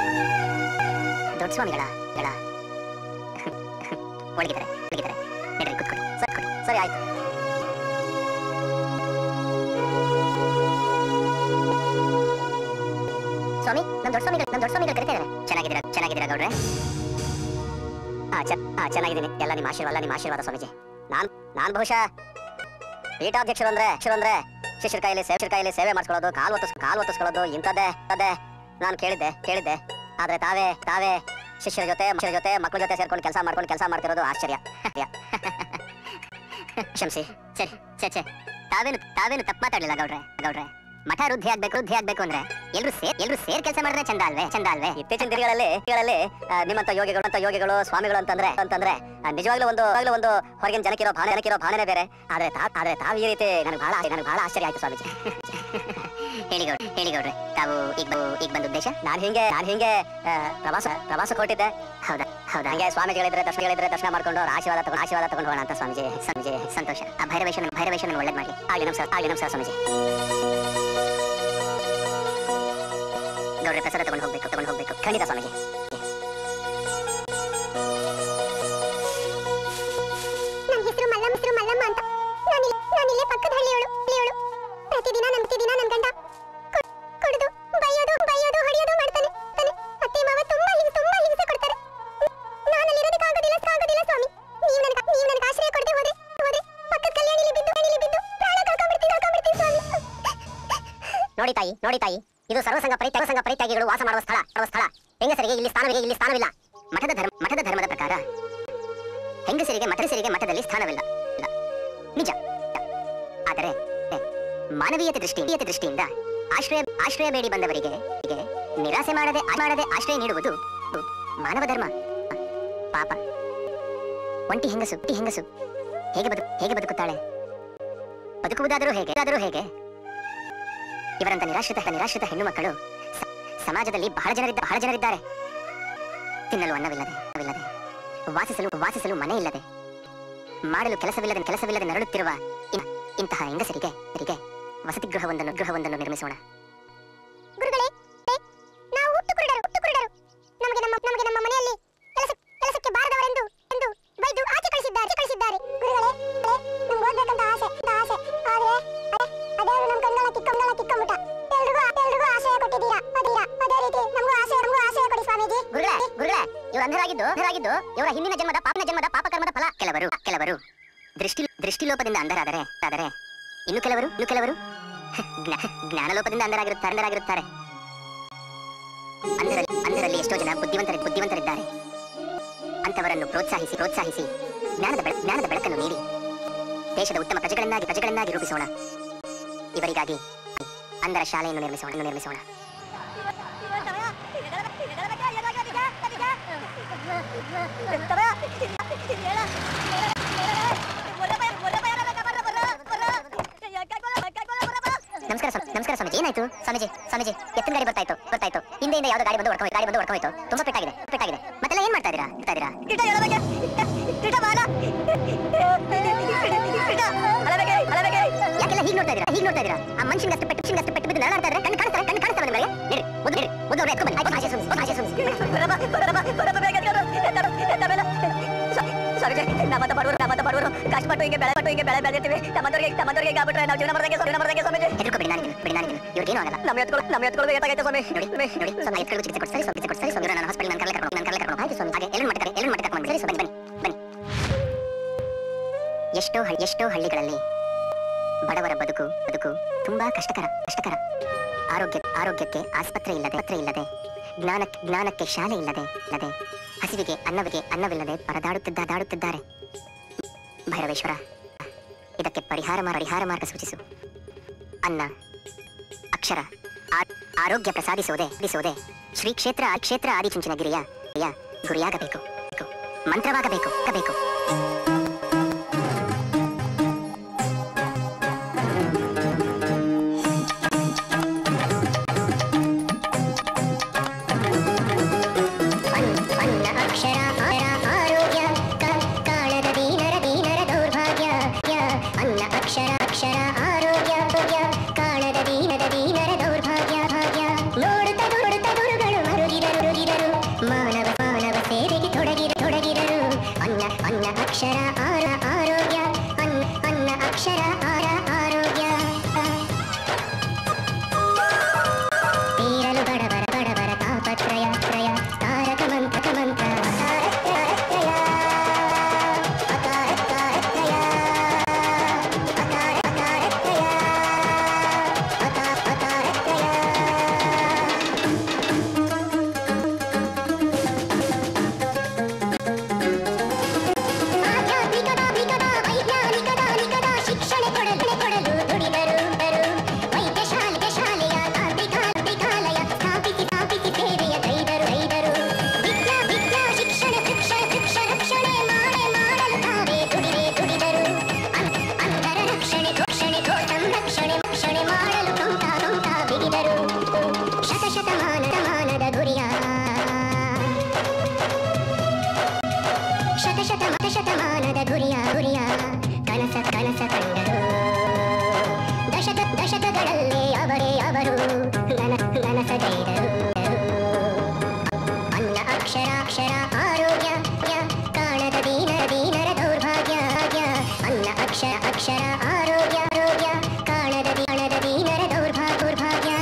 ದೊಡ್ಡ ಸ್ವಾಮಿಗಳ ಗಳ ಒಳಗಿದ್ದಾರೆ ಒಳಗಿದ್ದಾರೆ ನಡ್ರಿ ಕೂತ್ಕೊಳ್ಳಿ ಸರಿ ಕೊಡಿ ಸರಿ ಆಯ್ತು ಸ್ವಾಮಿ ನಮ್ಮ ದೊಡ್ಡ ಸ್ವಾಮಿಗಳು ನಮ್ಮ ದೊಡ್ಡ ಸ್ವಾಮಿಗಳು ಕರಿತಾ ಇದ್ದಾರೆ ಚೆನ್ನಾಗಿದ್ದೀರಾ ಚೆನ್ನಾಗಿದ್ದೀರಾ ಗೌಡ್ರೆ ಹಾ ಚ ಹಾ ಚೆನ್ನಾಗಿದ್ದೀನಿ ಎಲ್ಲ ನಿಮ್ಮ ಆಶೀರ್ವಾದ ನಿಮ್ಮ ಆಶೀರ್ವಾದ ಸ್ವಾಮೀಜಿ ನಾನ್ ನಾನ್ ಬಹುಶಃ ಪೀಠಾಧ್ಯಕ್ಷರು ಅಂದ್ರೆ ಅಧ್ಯಕ್ಷರು ಅಂದ್ರೆ ಶಿಷ್ಯರ ಕೈಯಲ್ಲಿ ಶಿಷ್ಯರ ಕೈಯಲ್ಲಿ ಸೇವೆ ಮಾಡಿಸ್ಕೊಳ್ಳೋದು ಕಾಲು ಒತ್ತಿಸ್ ಕಾಲು ಒತ್ತಿಸ್ಕೊಳ್ಳೋದು ಇಂಥದ್ದೇ ಅದೇ ನಾನು ಕೇಳಿದ್ದೆ ಕೇಳಿದ್ದೆ ಆದ್ರೆ ತಾವೇ ತಾವೇ ಶಿಷ್ಯರ ಜೊತೆ ಮಕ್ಕಳ ಜೊತೆ ಮಕ್ಕಳ ಜೊತೆ ಸೇರ್ಕೊಂಡು ಕೆಲಸ ಮಾಡ್ಕೊಂಡು ಕೆಲಸ ಮಾಡ್ತಿರೋದು ಆಶ್ಚರ್ಯ ಕ್ಷಮಿಸಿ ಸರಿ ಛೇ ಛೇ ತಾವೇನು ತಾವೇನು ತಪ್ಪು ಮಾತಾಡ್ಲಿಲ್ಲ ಗೌಡ್ರೆ ಗೌಡ್ರೆ ಮಠ ವೃದ್ಧಿ ಆಗ್ಬೇಕು ವೃದ್ಧಿ ಆಗ್ಬೇಕು ಅಂದ್ರೆ ಎಲ್ರು ಸೇರ್ ಎಲ್ರು ಸೇರ್ ಕೆಲಸ ಮಾಡಿದ್ರೆ ಚಂದ ಅಲ್ವೇ ಚಂದ ಅಲ್ವೇ ಇತ್ತೀಚಿನ ದಿನಗಳಲ್ಲಿ ದಿನಗಳಲ್ಲಿ ಆ, ನಿಮ್ಮಂತ ಯೋಗಿಗಳು ಅಂತ ಯೋಗಿಗಳು ಸ್ವಾಮಿಗಳು ಅಂತಂದ್ರೆ ಅಂತಂದ್ರೆ ಆ, ನಿಜವಾಗ್ಲೂ ಒಂದು ನಿಜವಾಗ್ಲೂ ಒಂದು ಹೊರಗಿನ ಜನಕ್ಕಿರೋ ಭಾವನೆ ಜನಕ್ಕಿರೋ ಭಾವನೆ ಬೇರೆ ಆದ್ರೆ ತಾ ಆದ್ರೆ ತಾವು ಈ ರೀತಿ ನನಗೆ ಬಹಳ ನನಗೆ ಬಹಳ ಆಶ್ಚರ್ಯ ಆಯ್ತು ಸ್ವಾಮೀಜಿ ಹೇಳಿ ಗೌಡ್ರೆ ಹೇಳಿ ಗೌಡ್ರೆ ತಾವು ಈಗ ಬ- ಈಗ ಬಂದ ಉದ್ದೇಶ ನಾನು ಹಿಂಗೆ ನಾನು ಹಿಂಗೆ ಆ, ಪ್ರವಾಸ ಪ್ರವಾಸ ಹೊರಟಿದ್ದೆ ಹೌದಾ ಹೌದಾ ಹಂಗೆ ಸ್ವಾಮಿಗಳಿದ್ರೆ ದರ್ಶನಗಳಿದ್ರೆ ದರ್ಶನ ಮಾಡ್ಕೊಂಡು ಅವ್ರ ಆಶೀರ್ವಾದ ತಗೊಂಡು ಆಶೀರ್ವಾದ ತಗೊಂಡು ಹೋಗೋಣ ಅಂತ ಸ್ವಾಮೀಜಿ ಸ್ವಾಮೀಜಿ ಸಂತೋಷ ಆ ಭೈರವೇಶ್ವರನ ಭೈರವೇಶ್ವರನ ಒಳ್ಳೇದು ಮಾಡಿ ಆಗ್ಲಿ ನಮಸ್ಕಾರ ಆಗ್ಲಿ ನಮಸ್ಕಾರ ಸ್ವಾಮೀಜಿ ಗೌಡ್ರೆ ಪ್ರಸಾದ ತಗೊಂಡು ಹೋಗ್ಬೇಕು ತಗೊಂಡು ಹೋಗ್ಬೇಕು ಖಂಡಿತ ಸ್ವಾಮೀಜಿ ನನ್ನ ಹೆಸರು ಮಲ್ಲಮ್ಮ ಹೆಸರು ಮಲ್ಲಮ್ಮ ಅಂತ ನಾನು ನಾನಿಲ್ಲೇ ಪಕ್ಕದ ಹಳ್ಳಿಯವಳು ಹಳ್ಳಿಯವಳು ಪ್ರತಿದಿನ ನನ್ನ ಪ್ರತಿದಿನ ನನ್ನ ಗಂಡ ಕು- ಕುಡಿದು ಬೈಯೋದು ಬೈಯೋದು ಹೊಡೆಯೋದು ಮಾಡ್ತಾನೆ ತಾನೆ ಅತ್ತೆ ಮಾವ ತುಂಬಾ ಹಿಂಸೆ ತುಂಬಾ ಹಿಂಸೆ ಕೊಡ್ತಾರೆ ನಾನು ಅಲ್ಲಿರೋದಕ್ಕಾಗೋದಿಲ್ಲ ಆಗೋದಿಲ್ಲ ಸ್ವಾಮಿ ನೀವು ನನಗೆ ನೀವು ನನಗೆ ಆಶ್ರಯ ಕೊಡದೆ ಹೋದ್ರೆ ಹೋದ್ರೆ ಪಕ್ಕದ ಕಲ್ಯಾಣಿಲಿ ಬಿದ್ದು ಕಲ್ಯಾಣಿಲಿ ಬಿದ್ದು ಪ್ರಾಣ ಕಳ್ಕೊಂಡ್ಬಿಡ್ತೀನಿ ಕಳ್ಕೊಂಡ್ಬಿಡ್ತೀನಿ ಸ್ವಾಮಿ ನೋಡಿ ತಾಯಿ ನೋಡಿ ತಾಯಿ ಇದು ಸರ್ವಸಂಗ ಪರಿತ್ಯಾಗ ಸಂಘ ಪರಿತ್ಯಾಗಿಗಳು ವಾಸ ಮಾಡುವ ಸ್ಥಳ ಮಾಡುವ ಸ್ಥಳ ಹೆಂಗಸರಿಗೆ ಇಲ್ಲಿ ಸ್ಥಾನವಿದೆ ಇಲ್ಲಿ ಸ್ಥಾನವಿಲ್ಲ ಮಠದ ಧರ್ಮ ಮಠದ ಧರ್ಮದ ಪ್ರಕಾರ ಹೆಂಗಸರಿಗೆ ಮಠಸರಿಗೆ ಮಠದಲ್ಲಿ ಸ್ಥಾನವಿಲ್ಲ ಇಲ್ಲ ನಿಜ ಆದರೆ ಮಾನವೀಯತೆ ದೃಷ್ಟಿಯತೆ ದೃಷ್ಟಿಯಿಂದ ಆಶ್ರಯ ಆಶ್ರಯ ಬೇಡಿ ಬಂದವರಿಗೆ ಗೆ ನಿರಾಸೆ ಮಾಡದೆ ಮಾಡದೆ ಆಶ್ರಯ ನೀಡುವುದು ಮಾನವ ಧರ್ಮ ಪಾಪ ಒಂಟಿ ಹೆಂಗಸು ಒಂಟಿ ಹೆಂಗಸು ಹೇಗೆ ಬದು ಹೇಗೆ ಬದುಕುತ್ತಾಳೆ ಬದುಕುವುದಾದರೂ ಹೇಗೆ ಆದರೂ ಹೇಗೆ ಇವರಂತ ನಿರಾಶ್ರಿತ ನಿರಾಶ್ರಿತ ಹೆಣ್ಣು ಮಕ್ಕಳು ಸ- ಸಮಾಜದಲ್ಲಿ ಬಹಳ ಜನರಿದ್ದ ಬಹಳ ಜನರಿದ್ದಾರೆ ತಿನ್ನಲು ಅನ್ನವಿಲ್ಲದೆ ಅನ್ನವಿಲ್ಲದೆ ವಾಸಿಸಲು ವಾಸಿಸಲು ಮನೆ ಇಲ್ಲದೆ ಮಾಡಲು ಕೆಲಸವಿಲ್ಲದೆ ಕೆಲಸವಿಲ್ಲದೆ ನರಳುತ್ತಿರುವ ಇನ್- ಇಂತಹ ಹೆಂಗಸರಿಗೆ ಅವರಿಗೆ ವಸತಿ ಗೃಹವೊಂದನ್ನು ಗೃಹವೊಂದನ್ನು ನಿರ್ಮಿಸೋಣ ಗುರುಗಳೇ ಏ, ನಾವು ಹುಟ್ಟು ಕುರುಡರು ಹುಟ್ಟು ಕುರುಡರು ನಮಗೆ ನಮ್ಮ ನಮಗೆ ನಮ್ಮ ಮನೆಯಲ್ಲಿ ಕೆಲಸ ಕೆಲಸಕ್ಕೆ ಬಾರದವರೆಂದು ಎಂದು ಬೈದು ಆಚೆ ಕಳಿಸಿದ್ದಾರೆ ಆಚೆ ಕಳಿಸಿದ್ದಾರೆ ಗುರುಗಳೇ ಏ, ನಮ್ಗೆ ಓದ್ಬೇಕಂತ ಆಸೆ ಅಂತ ಆಸೆ ಆದ್ರೆ ಅದೇ ನಮ್ಮ ಕಣ್ಗಳ ಕಿಕ್ಕಂಗಳ ಕಿಕ್ಕಂಬಿಟ್ಟ ಎಲ್ರಿಗೂ ಎಲ್ರಿಗೂ ಆಶಯ ಕೊಟ್ಟಿದ್ದೀರಾ ಅದೀರಾ ಅದೇ ರೀತಿ ನಮಗೂ ಆಸೆ ನಮಗೂ ಆಶಯ ಕೊಡಿ ಸ್ವಾಮೀಜಿ ಗುರುಗಳೇ ಗುರುಗಳೇ ಇವರು ಅಂಧರಾಗಿದ್ದು ಅಂಧರಾಗಿದ್ದು ಇವರ ಹಿಂದಿನ ಜನ್ಮದ ಪಾಪನ ಜನ್ಮದ ಪಾಪಕರ್ಮದ ಫಲ ಕೆಲವರು ಕೆಲವರು ದೃಷ್ಟಿ ದೃಷ್ಟಿಲೋಪದಿಂದ ಅಂಧರಾದರೆ ಆದರೆ ಇನ್ನು ಕೆಲವರು ಇನ್ನು ಕೆಲವರು ಜ್ಞಾ- ಜ್ಞಾನಲೋಪದಿಂದ ಅಂಧರಾಗಿರುತ್ತಾರೆ ಅಂಧರಾಗಿರುತ್ತಾರೆ ಅಂಧರಲ್ಲಿ ಅಂಧರಲ್ಲಿ ಎಷ್ಟೋ ಜನ ಬುದ್ಧಿವಂತರಿ ಬುದ್ಧಿವಂತರಿದ್ದಾರೆ ಅಂತವರನ್ನು ಪ್ರೋತ್ಸಾಹಿಸಿ ಪ್ರೋತ್ಸಾಹಿಸಿ ಜ್ಞಾನದ ಬೆಳ ಜ್ಞಾನದ ಬೆಳಕನ್ನು ನೀಡಿ ದೇಶದ ಉತ್ತಮ ಪ್ರಜೆಗಳನ್ನಾಗಿ ಪ್ರಜೆಗಳನ್ನಾಗಿ ರೂಪಿಸೋಣ ಇವರಿಗಾಗಿ ಅಂಧರ ಶಾಲೆಯನ್ನು ನಿರ್ಮಿಸೋಣ ನಿರ್ಮಿಸೋಣ ನಮಸ್ಕಾರ ಸ್ವಾಮಿ ನಮಸ್ಕಾರ ಸ್ವಾಮೀಜಿ ಏನಾಯ್ತು ಸ್ವಾಮೀಜಿ ಸ್ವಾಮೀಜಿ ಎತ್ತಿನ ಗಾಡಿ ಬರ್ತಾಯ್ತು ಬರ್ತಾಯ್ತು ಹಿಂದೆಯಿಂದ ಯಾವ್ದೋ ಗಾಡಿ ಬಂದು ಹೊಡ್ಕೊಂಡು ಗಾಡಿ ಬಂದು ಹೊಡ್ಕೊಂಡು ಹೋಯ್ತು ತುಂಬಾ ಪೆಟ್ಟಾಗಿದೆ ಪೆಟ್ಟಾಗಿದೆ ಮತ್ತೆಲ್ಲ ಏನ್ ಮಾಡ್ತಾ ಇದೀರಾ ಮಾಡ್ತಾ ಇದೀರಾ ಯಾಕೆಲ್ಲ ಹೀಗೆ ನೋಡ್ತಾ ಇದೀರಾ ಹೀಗೆ ನೋಡ್ತಾ ಇದೀರಾ ಆ ಮನುಷ್ಯನಿಗೆ ಅಷ್ಟು ಪೆಟ್ಟು ಅಷ್ಟು ಪೆಟ್ಟು ಬಿದ್ದು ನರಳಾಡ್ತಾ ಇದ್ರೆ ಕಣ್ಣು ಕಾಣಿಸ್ತಾ ಕಣ್ಣು ಕಾಣಿಸ್ತಾ ನಿಮಗೆ ನಡಿ ಒಂದು ನಡಿ ಒಂದು ಅವ್ರು ಎತ್ಕೊಂಡು ಬನ್ನಿ ಆಚೆ ಸುಮ್ಸಿ ಆಚೆ ಸುಮ್ಸಿ ನಮ್ಮಂತ ಬಡವರು ನಮ್ಮಂತ ಬಡವರು ಕಷ್ಟಪಟ್ಟು ಹಿಂಗೆ ಬೆಳೆ ಪಟ್ಟು ಹಿಂಗೆ ಬೆಳೆ ಬೆಳೆದಿರ್ತೀವಿ ನಮ್ಮಂತವ್ರಿಗೆ ನಮ್ಮಂತವ್ರಿಗೆ ಆಗ್ಬಿಟ್ರೆ ನಾವು ಜೀವನ ಮಾಡ್ದಂಗೆ ಜೀವನ ಮಾಡ್ದಂಗೆ ಸ್ವಾಮೀಜಿ ಹೆದರ್ಕೋಬೇಡಿ ನಾನು ಬಿಡಿ ನಾನು ಇವ್ರಿಗೇನು ಆಗಲ್ಲ ನಮ್ಮ ಎತ್ಕೊಳ್ಳೋ ನಮ್ಮ ಎತ್ಕೊಳ್ಳೋ ಏಟಾಗೈತೆ ಸ್ವಾಮಿ ನೋಡಿ ನೋಡಿ ಸ್ವಲ್ಪ ಎತ್ಕೊಳ್ಳೋ ಚಿಕಿತ್ಸೆ ಕೊಡ್ಸರಿ ಸ್ವಲ್ಪ ಚಿಕಿತ್ಸೆ ಕೊಡ್ಸರಿ ಸ್ವಲ್ಪ ನಾನು ಹಾಸ್ಪಿಟಲ್ ನಾನು ಕರ್ಲೆ ಕರ್ಕೊಂಡು ನಾನು ಕರ್ಲೆ ಕರ್ಕೊಂಡು ಆಯ್ತು ಸ್ವಾಮಿ ಹಾಗೆ ಎಲ್ಲ ಮಾಡ್ತಾರೆ ಎಲ್ಲ ಮಾಡ್ತಾರೆ ಕರ್ಕೊಂಡು ಸರಿ ಬನ್ನಿ ಬನ್ನಿ ಬನ್ನಿ ಎಷ್ಟೋ ಹಳ್ಳಿ ಎಷ್ಟೋ ಹಳ್ಳಿಗಳಲ್ಲಿ ಬಡವರ ಬದುಕು ಬದುಕು ತುಂಬಾ ಕಷ್ಟಕರ ಕಷ್ಟಕರ ಆರೋಗ್ಯ ಆರೋಗ್ಯಕ್ಕೆ ಆಸ್ಪತ್ರೆ ಇಲ್ಲದೆ ಆಸ್ಪತ್ರೆ ಇಲ್ಲದೆ ಜ್ಞಾನಕ್ಕೆ ಜ್ಞಾನಕ್ಕೆ ಶಾಲೆ ಇಲ್ಲದೆ ಇಲ್ಲದೆ ಹಸಿವಿಗೆ ಅನ್ನವಿಗೆ ಅನ್ನವಿಲ್ಲದೆ ಪರದಾಡುತ್ತಿದ್ದ ದಾಡುತ್ತಿದ್ದಾರೆ ಭೈರವೇಶ್ವರ ಇದಕ್ಕೆ ಪರಿಹಾರ ಮಾರ್ಗ ಪರಿಹಾರ ಮಾರ್ಗ ಸೂಚಿಸು ಅನ್ನ ಅಕ್ಷರ ಆ- ಆರೋಗ್ಯ ಪ್ರಸಾದಿಸುವುದೇ ದಿಸುವುದೇ ಶ್ರೀ ಕ್ಷೇತ್ರ ಕ್ಷೇತ್ರ ಆದಿಚುಂಚನಗಿರಿಯ ಯ ಗುರಿಯಾಗಬೇಕು ಬೇಕು. ಮಂತ್ರವಾಗಬೇಕು ಆಗಬೇಕು ಅನ್ನ ಅನ್ನ ಅಕ್ಷರ ಆರ ಆರೋಗ್ಯ ಕ- ಕಾಣದ ದೀನರ ದೀನರ ದೌರ್ಭಾಗ್ಯ ಯ. ಅನ್ನ ಅಕ್ಷರ ಅಕ್ಷರ ಆರೋಗ್ಯ ಆರೋಗ್ಯ ಕಾಣದ ದೀನದ ದೀನರ ದೌರ್ಭಾಗ್ಯ ಭಾಗ್ಯ ನೋಡುತ್ತ ನೋಡುತ್ತ ಗುರುಗಳು ಮರುಗಿದರು ಮರುಗಿದರು ಮಾನವ ಮಾನವ ಸೇವೆಗೆ ತೊಡಗಿರ ತೊಡಗಿದರು ಅನ್ನ ಅನ್ನ ಅಕ್ಷರ ಆರ ಆರೋಗ್ಯ ಅನ್ನ ಅನ್ನ ಅಕ್ಷರ ಆರ ಆರೋಗ್ಯ ತೀರಲು ಬಡವರ ಬಡವರ ತಾಪತ್ರಯ ತ್ರಯ ತಾರಕ ಮಂತ್ರ ಮಂತ್ರ ಅಕಾರತ್ರಯ ಅಕಾರತ್ರಯ ಅಕಾರ ಅಕಾರತ್ರಯ ಅಕಾ ಅಕಾರತ್ರಯ ಆಧ್ಯಾತ್ಮಿಕದ ವಿಕದ ವೈಜ್ಞಾನಿಕದ ನಿಕದ ಶಿಕ್ಷಣ ಕೊಡಲು ಕೊಡಲು ದುಡಿದರು ದರು ವೈದ್ಯ ಶಾಲೆ ಶಾಲೆಯ ತಾಂತ್ರಿಕ ತಾಂತ್ರಿಕಾಲಯ ಸ್ಥಾಪಿಸಿ ಸ್ಥಾಪಿಸಿ ಸೇವೆಯ ಕೈದರು ಕೈದರು ವಿದ್ಯಾ ವಿದ್ಯಾ ಶಿಕ್ಷಣ ಶಿಕ್ಷಣ ಶಿಕ್ಷಣ ರಕ್ಷಣೆ ಮಾಡೆ ಮಾಡಲು ತಾವೇ ದುಡಿದೆ ದುಡಿದರು ಅನ್- ಅಂಧರ ರಕ್ಷಣೆ ರಕ್ಷಣೆ ಸಂರಕ್ಷಣೆ ರಕ್ಷಣೆ ಮಾಡಲು ಸೊಂಟ ಸೊಂಟ ಬಿಗಿದರು ಶತ ಶತಮಾನ ಶತಮಾನದ ಗುರಿಯ ಶತ ಶತ ಮತ ಶತಮಾನದ ಗುರಿಯ ಗುರಿಯ ಕನಸ ಕನಸ ಕಂಡರು ದಶಕ ದಶಕಗಳಲ್ಲೇ ಅವರೇ ಅವರು ನನ ನನಸಗೈದರು ಅನ್ನ ಅಕ್ಷರ ಅಕ್ಷರ ಆರೋಗ್ಯ ಯ. ಕಾಣದ ದೀನ ದೀನರ ದೌರ್ಭಾಗ್ಯ ಭಾಗ್ಯ. ಅನ್ನ ಅಕ್ಷರ ಅಕ್ಷರ ಆರೋಗ್ಯ ಆರೋಗ್ಯ ಕಾಣದ ದೀ- ಕಾಣದ ದೀನರ ದೌರ್ಭಾಗ್ಯ ದೌರ್ಭಾಗ್ಯ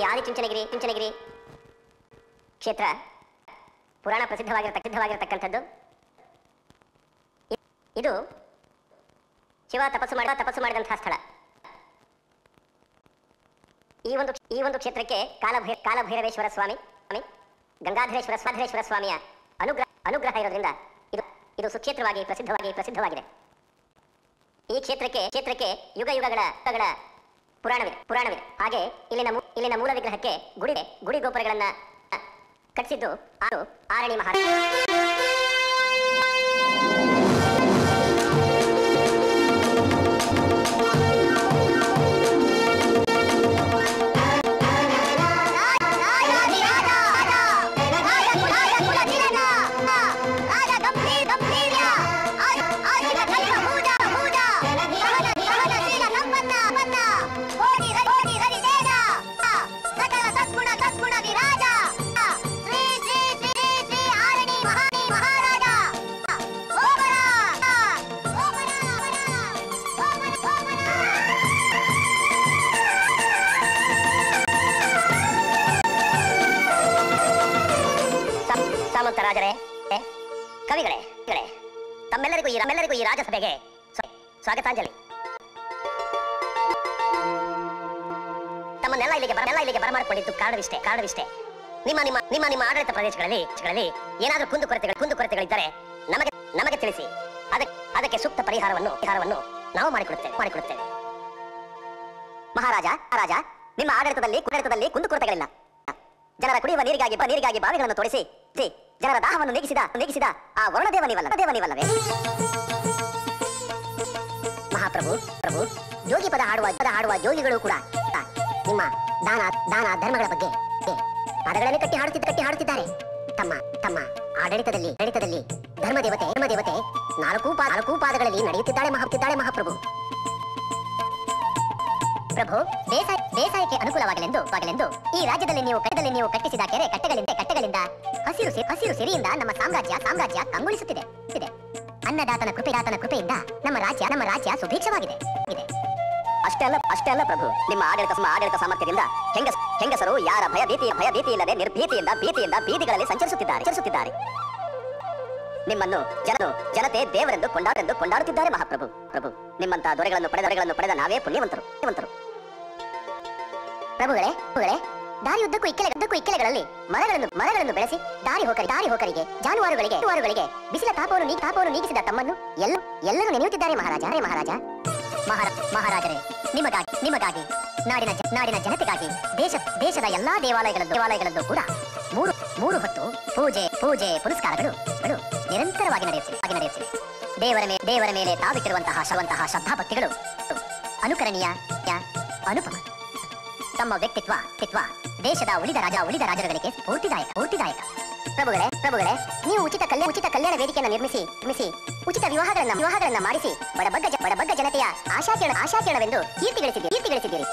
ಆದಿಚುಂಚನಗಿರಿ ಚುಂಚನಗಿರಿ ಕ್ಷೇತ್ರ ಪುರಾಣ ಪ್ರಸಿದ್ಧವಾಗಿರತಕ್ಕ ಪ್ರಸಿದ್ಧವಾಗಿರತಕ್ಕಂಥದ್ದು ಇ- ಇದು ಶಿವ ತಪಸ್ಸು ಮಾಡಿದ ತಪಸ್ಸು ಮಾಡಿದಂತಹ ಸ್ಥಳ ಈ ಒಂದು ಈ ಒಂದು ಕ್ಷೇತ್ರಕ್ಕೆ ಕಾಲಭೈ ಕಾಲಭೈರವೇಶ್ವರ ಸ್ವಾಮಿ ಸ್ವಾಮಿ ಗಂಗಾಧರೇಶ್ವರ ಸ್ವಾಧರೇಶ್ವರ ಸ್ವಾಮಿಯ ಅನುಗ್ರಹ ಅನುಗ್ರಹ ಇರೋದ್ರಿಂದ ಇದು ಇದು ಸುಕ್ಷೇತ್ರವಾಗಿ ಪ್ರಸಿದ್ಧವಾಗಿ ಪ್ರಸಿದ್ಧವಾಗಿದೆ ಈ ಕ್ಷೇತ್ರಕ್ಕೆ ಕ್ಷೇತ್ರಕ್ಕೆ ಯುಗ ಯುಗಗಳ ಯುಗಗಳ ಪುರಾಣವಿದೆ ಪುರಾಣವಿದೆ ಹಾಗೆ ಇಲ್ಲಿನ ಮೂ- ಇಲ್ಲಿನ ಮೂಲ ವಿಗ್ರಹಕ್ಕೆ ಗುಡಿ ಗುಡಿ ಗೋಪುರಗಳನ್ನ ಕಟ್ಟಿಸಿದ್ದು ಆರು ಆರಣಿ ಮಹಾ ಸಾ- ಸಾಮಂತ ರಾಜರೇ ಏ, ಕವಿಗಳೇ ಕವಿಗಳೇ, ತಮ್ಮೆಲ್ಲರಿಗೂ ಈ ನಮ್ಮೆಲ್ಲರಿಗೂ ಈ ರಾಜಸಭೆಗೆ ಸ್ವ- ಸ್ವಾಗತಾಂಜಲಿ ತಮ್ಮನ್ನೆಲ್ಲ ಇಲ್ಲಿಗೆ ಬರ ಇಲ್ಲಿಗೆ ಬರಮಾಡಿಕೊಂಡಿದ್ದು ಕಾರಣವಿಷ್ಟೇ ಕಾರಣವಿಷ್ಟೇ ನಿಮ್ಮ ನಿಮ್ಮ ನಿಮ್ಮ ನಿಮ್ಮ ಆಡಳಿತ ಪ್ರದೇಶಗಳಲ್ಲಿ ಗಳಲ್ಲಿ ಏನಾದರೂ ಕುಂದು ಕೊರತೆಗಳು ಕುಂದು ಕೊರತೆಗಳಿದ್ದರೆ ನಮಗೆ ನಮಗೆ ತಿಳಿಸಿ ಅದಕ್ಕೆ ಅದಕ್ಕೆ ಸೂಕ್ತ ಪರಿಹಾರವನ್ನು ಪರಿಹಾರವನ್ನು ನಾವು ಮಾಡಿಕೊಡುತ್ತೇವೆ ಮಾಡಿಕೊಡುತ್ತೇವೆ ಮಹಾರಾಜ ಮಹಾರಾಜ ನಿಮ್ಮ ಆಡಳಿತದಲ್ಲಿ ಆಡಳಿತದಲ್ಲಿ ಕುಂದು ಕೊರತೆಗಳಿಲ್ಲ ಜನರ ಕುಡಿಯುವ ನೀರಿಗಾಗಿ ಬ- ನೀರಿಗಾಗಿ ಬಾವಿಗಳನ್ನು ತೋರಿಸಿ ಜಿ, ಜನರ ದಾಹವನ್ನು ನೀಗಿಸಿದ ನೀಗಿಸಿದ ಆ ವರುಣದೇವ ನೀವಲ್ಲ ದೇವ ನೀವಲ್ಲವೇ ಮಹಾಪ್ರಭು ಪ್ರಭು ಯೋಗಿ ಪದ ಹಾಡುವ ಪದ ಹಾಡುವ ಯೋಗಿಗಳು ಕೂಡ ನಿಮ್ಮ ದಾನ ದಾನ ಧರ್ಮಗಳ ಬಗ್ಗೆ ಬಗ್ಗೆ ಪದಗಳನ್ನು ಕಟ್ಟಿ ಹಾಡುತ್ತಿದ್ದ ಕಟ್ಟಿ ಹಾಡುತ್ತಿದ್ದಾರೆ ತಮ್ಮ ತಮ್ಮ ಆಡಳಿತದಲ್ಲಿ ಆಡಳಿತದಲ್ಲಿ ಧರ್ಮದೇವತೆ ಧರ್ಮದೇವತೆ ನಾಲ್ಕು ಪಾ ನಾಲ್ಕು ಪಾದಗಳಲ್ಲಿ ನಡೆಯುತ್ತಿದ್ದಾಳೆ ಮಹಾತ್ತಿದ್ದಾಳೆ ಮಹಾಪ್ರಭು ಪ್ರಭು ಬೇಸಾಯ ಬೇಸಾಯಕ್ಕೆ ಅನುಕೂಲವಾಗಲೆಂದು ಆಗಲೆಂದು ಈ ರಾಜ್ಯದಲ್ಲಿ ನೀವು ಕಟ್ಟದಲ್ಲಿ ನೀವು ಕಟ್ಟಿಸಿದ ಕೆರೆ ಕಟ್ಟೆಗಳಿಂದ ಕಟ್ಟೆಗಳಿಂದ ಹಸಿರು ಸಿ- ಹಸಿರು ಸಿರಿಯಿಂದ ನಮ್ಮ ಸಾಮ್ರಾಜ್ಯ ಸಾಮ್ರಾಜ್ಯ ಕಂಗೊಳಿಸುತ್ತಿದೆ ಇದೆ ಅನ್ನದಾತನ ಕೃಪೆದಾತನ ಕೃಪೆಯಿಂದ ನಮ್ಮ ರಾಜ್ಯ ನಮ್ಮ ರಾಜ್ಯ ಸುಭಿಕ್ಷವಾಗಿದೆ ಇದೆ ಅಷ್ಟೇ ಅಲ್ಲ ಅಷ್ಟೇ ಅಲ್ಲ ಪ್ರಭು ನಿಮ್ಮ ಆಡಳಿತ ನಿಮ್ಮ ಆಡಳಿತ ಸಾಮರ್ಥ್ಯದಿಂದ ಹೆಂಗಸ ಹೆಂಗಸರು ಯಾರ ಭಯ ಭೀತಿ ಭಯ ಭೀತಿ ಇಲ್ಲದೆ ನಿರ್ಭೀತಿಯಿಂದ ಭೀತಿಯಿಂದ ಬೀದಿಗಳಲ್ಲಿ ಸಂಚರಿಸುತ್ತಿದ್ದಾರೆ ಸಂಚರಿಸುತ್ತಿದ್ದಾರೆ ನಿಮ್ಮನ್ನು ಜನರು ಜನತೆ ದೇವರೆಂದು ಕೊಂಡಾರೆಂದು ಕೊಂಡಾಡುತ್ತಿದ್ದಾರೆ ಮಹಾಪ್ರಭು ಪ್ರಭು ನಿಮ್ಮಂತ ದೊರೆಗಳನ್ನು ಪಡೆದ ದೊರೆಗಳನ್ನು ಪಡೆದ ನಾವೇ ಪುಣ್ಯವಂತರು ಪುಣ್ಯವಂತರು ಪ್ರಭುಗಳೇ ಪ್ರಭುಗಳೇ ದಾರಿಯುದ್ದಕ್ಕೂ ಇಕ್ಕೆಲೆ ಉದ್ದಕ್ಕೂ ಇಕ್ಕೆಲೆಗಳಲ್ಲಿ ಮರಗಳನ್ನು ಮರಗಳನ್ನು ಬೆಳೆಸಿ ದಾರಿ ಹೋಕರಿ ದಾರಿ ಹೋಕರಿಗೆ ಜಾನುವಾರುಗಳಿಗೆ ಜಾನುವಾರುಗಳಿಗೆ ಬಿಸಿಲ ತಾಪವನ್ನು ನೀ ತಾಪವನ್ನು ನೀಗಿಸಿದ ತಮ್ಮನ್ನು ಎಲ್ಲ ಎಲ್ಲರೂ ನೆನೆಯುತ್ತಿದ್ದಾರೆ ಮಹಾರಾಜ ರೇ ಮಹಾರಾಜ ಮಹಾರ ಮಹಾರಾಜರೇ ನಿಮಗಾಗಿ ನಿಮಗಾಗಿ ನಾಡಿನ ಜ- ನಾಡಿನ ಜನತೆಗಾಗಿ ದೇಶ ದೇಶದ ಎಲ್ಲಾ ದೇವಾಲಯಗಳಲ್ಲೂ ದೇವಾಲಯಗಳಲ್ಲೂ ಕೂಡ ಮೂರು ಮೂರು ಹೊತ್ತು ಪೂಜೆ ಪೂಜೆ ಪುರಸ್ಕಾರಗಳು ಗಳು ನಿರಂತರವಾಗಿ ನಡೆಯುತ್ತಿವೆ ಆಗಿ ನಡೆಯುತ್ತಿವೆ ದೇವರ ಮೇಲೆ ದೇವರ ಮೇಲೆ ತಾವಿಟ್ಟಿರುವಂತಹ ಶವಂತಹ ಶ್ರದ್ಧಾಭಕ್ತಿಗಳು ಅನುಕರಣೀಯ ಯ- ಅನುಪಮ ತಮ್ಮ ವ್ಯಕ್ತಿತ್ವ ವ್ಯಕ್ತಿತ್ವ ದೇಶದ ಉಳಿದ ರಾಜ ಉಳಿದ ರಾಜರುಗಳಿಗೆ ಸ್ಫೂರ್ತಿದಾಯಕ ಸ್ಫೂರ್ತಿದಾಯಕ ಪ್ರಭುಗಳೇ ಪ್ರಭುಗಳೇ ನೀವು ಉಚಿತ ಕಲ್ಯಾಣ ಉಚಿತ ಕಲ್ಯಾಣ ವೇದಿಕೆಯನ್ನು ನಿರ್ಮಿಸಿ ನಿರ್ಮಿಸಿ ಉಚಿತ ವಿವಾಹಗಳನ್ನ ವಿವಾಹಗಳನ್ನ ಮಾಡಿಸಿ ಬಡಬಗ್ಗ ಜ- ಬಡಬಗ್ಗ ಜನತೆಯ ಆಶಾಕಿರಣ ಆಶಾಕಿರಣವೆಂದು ಕೀರ್ತಿ ಗಳಿಸಿದ್ದೀರಿ ಕೀರ್ತಿ ಗಳಿಸಿದ್ದೀರಿ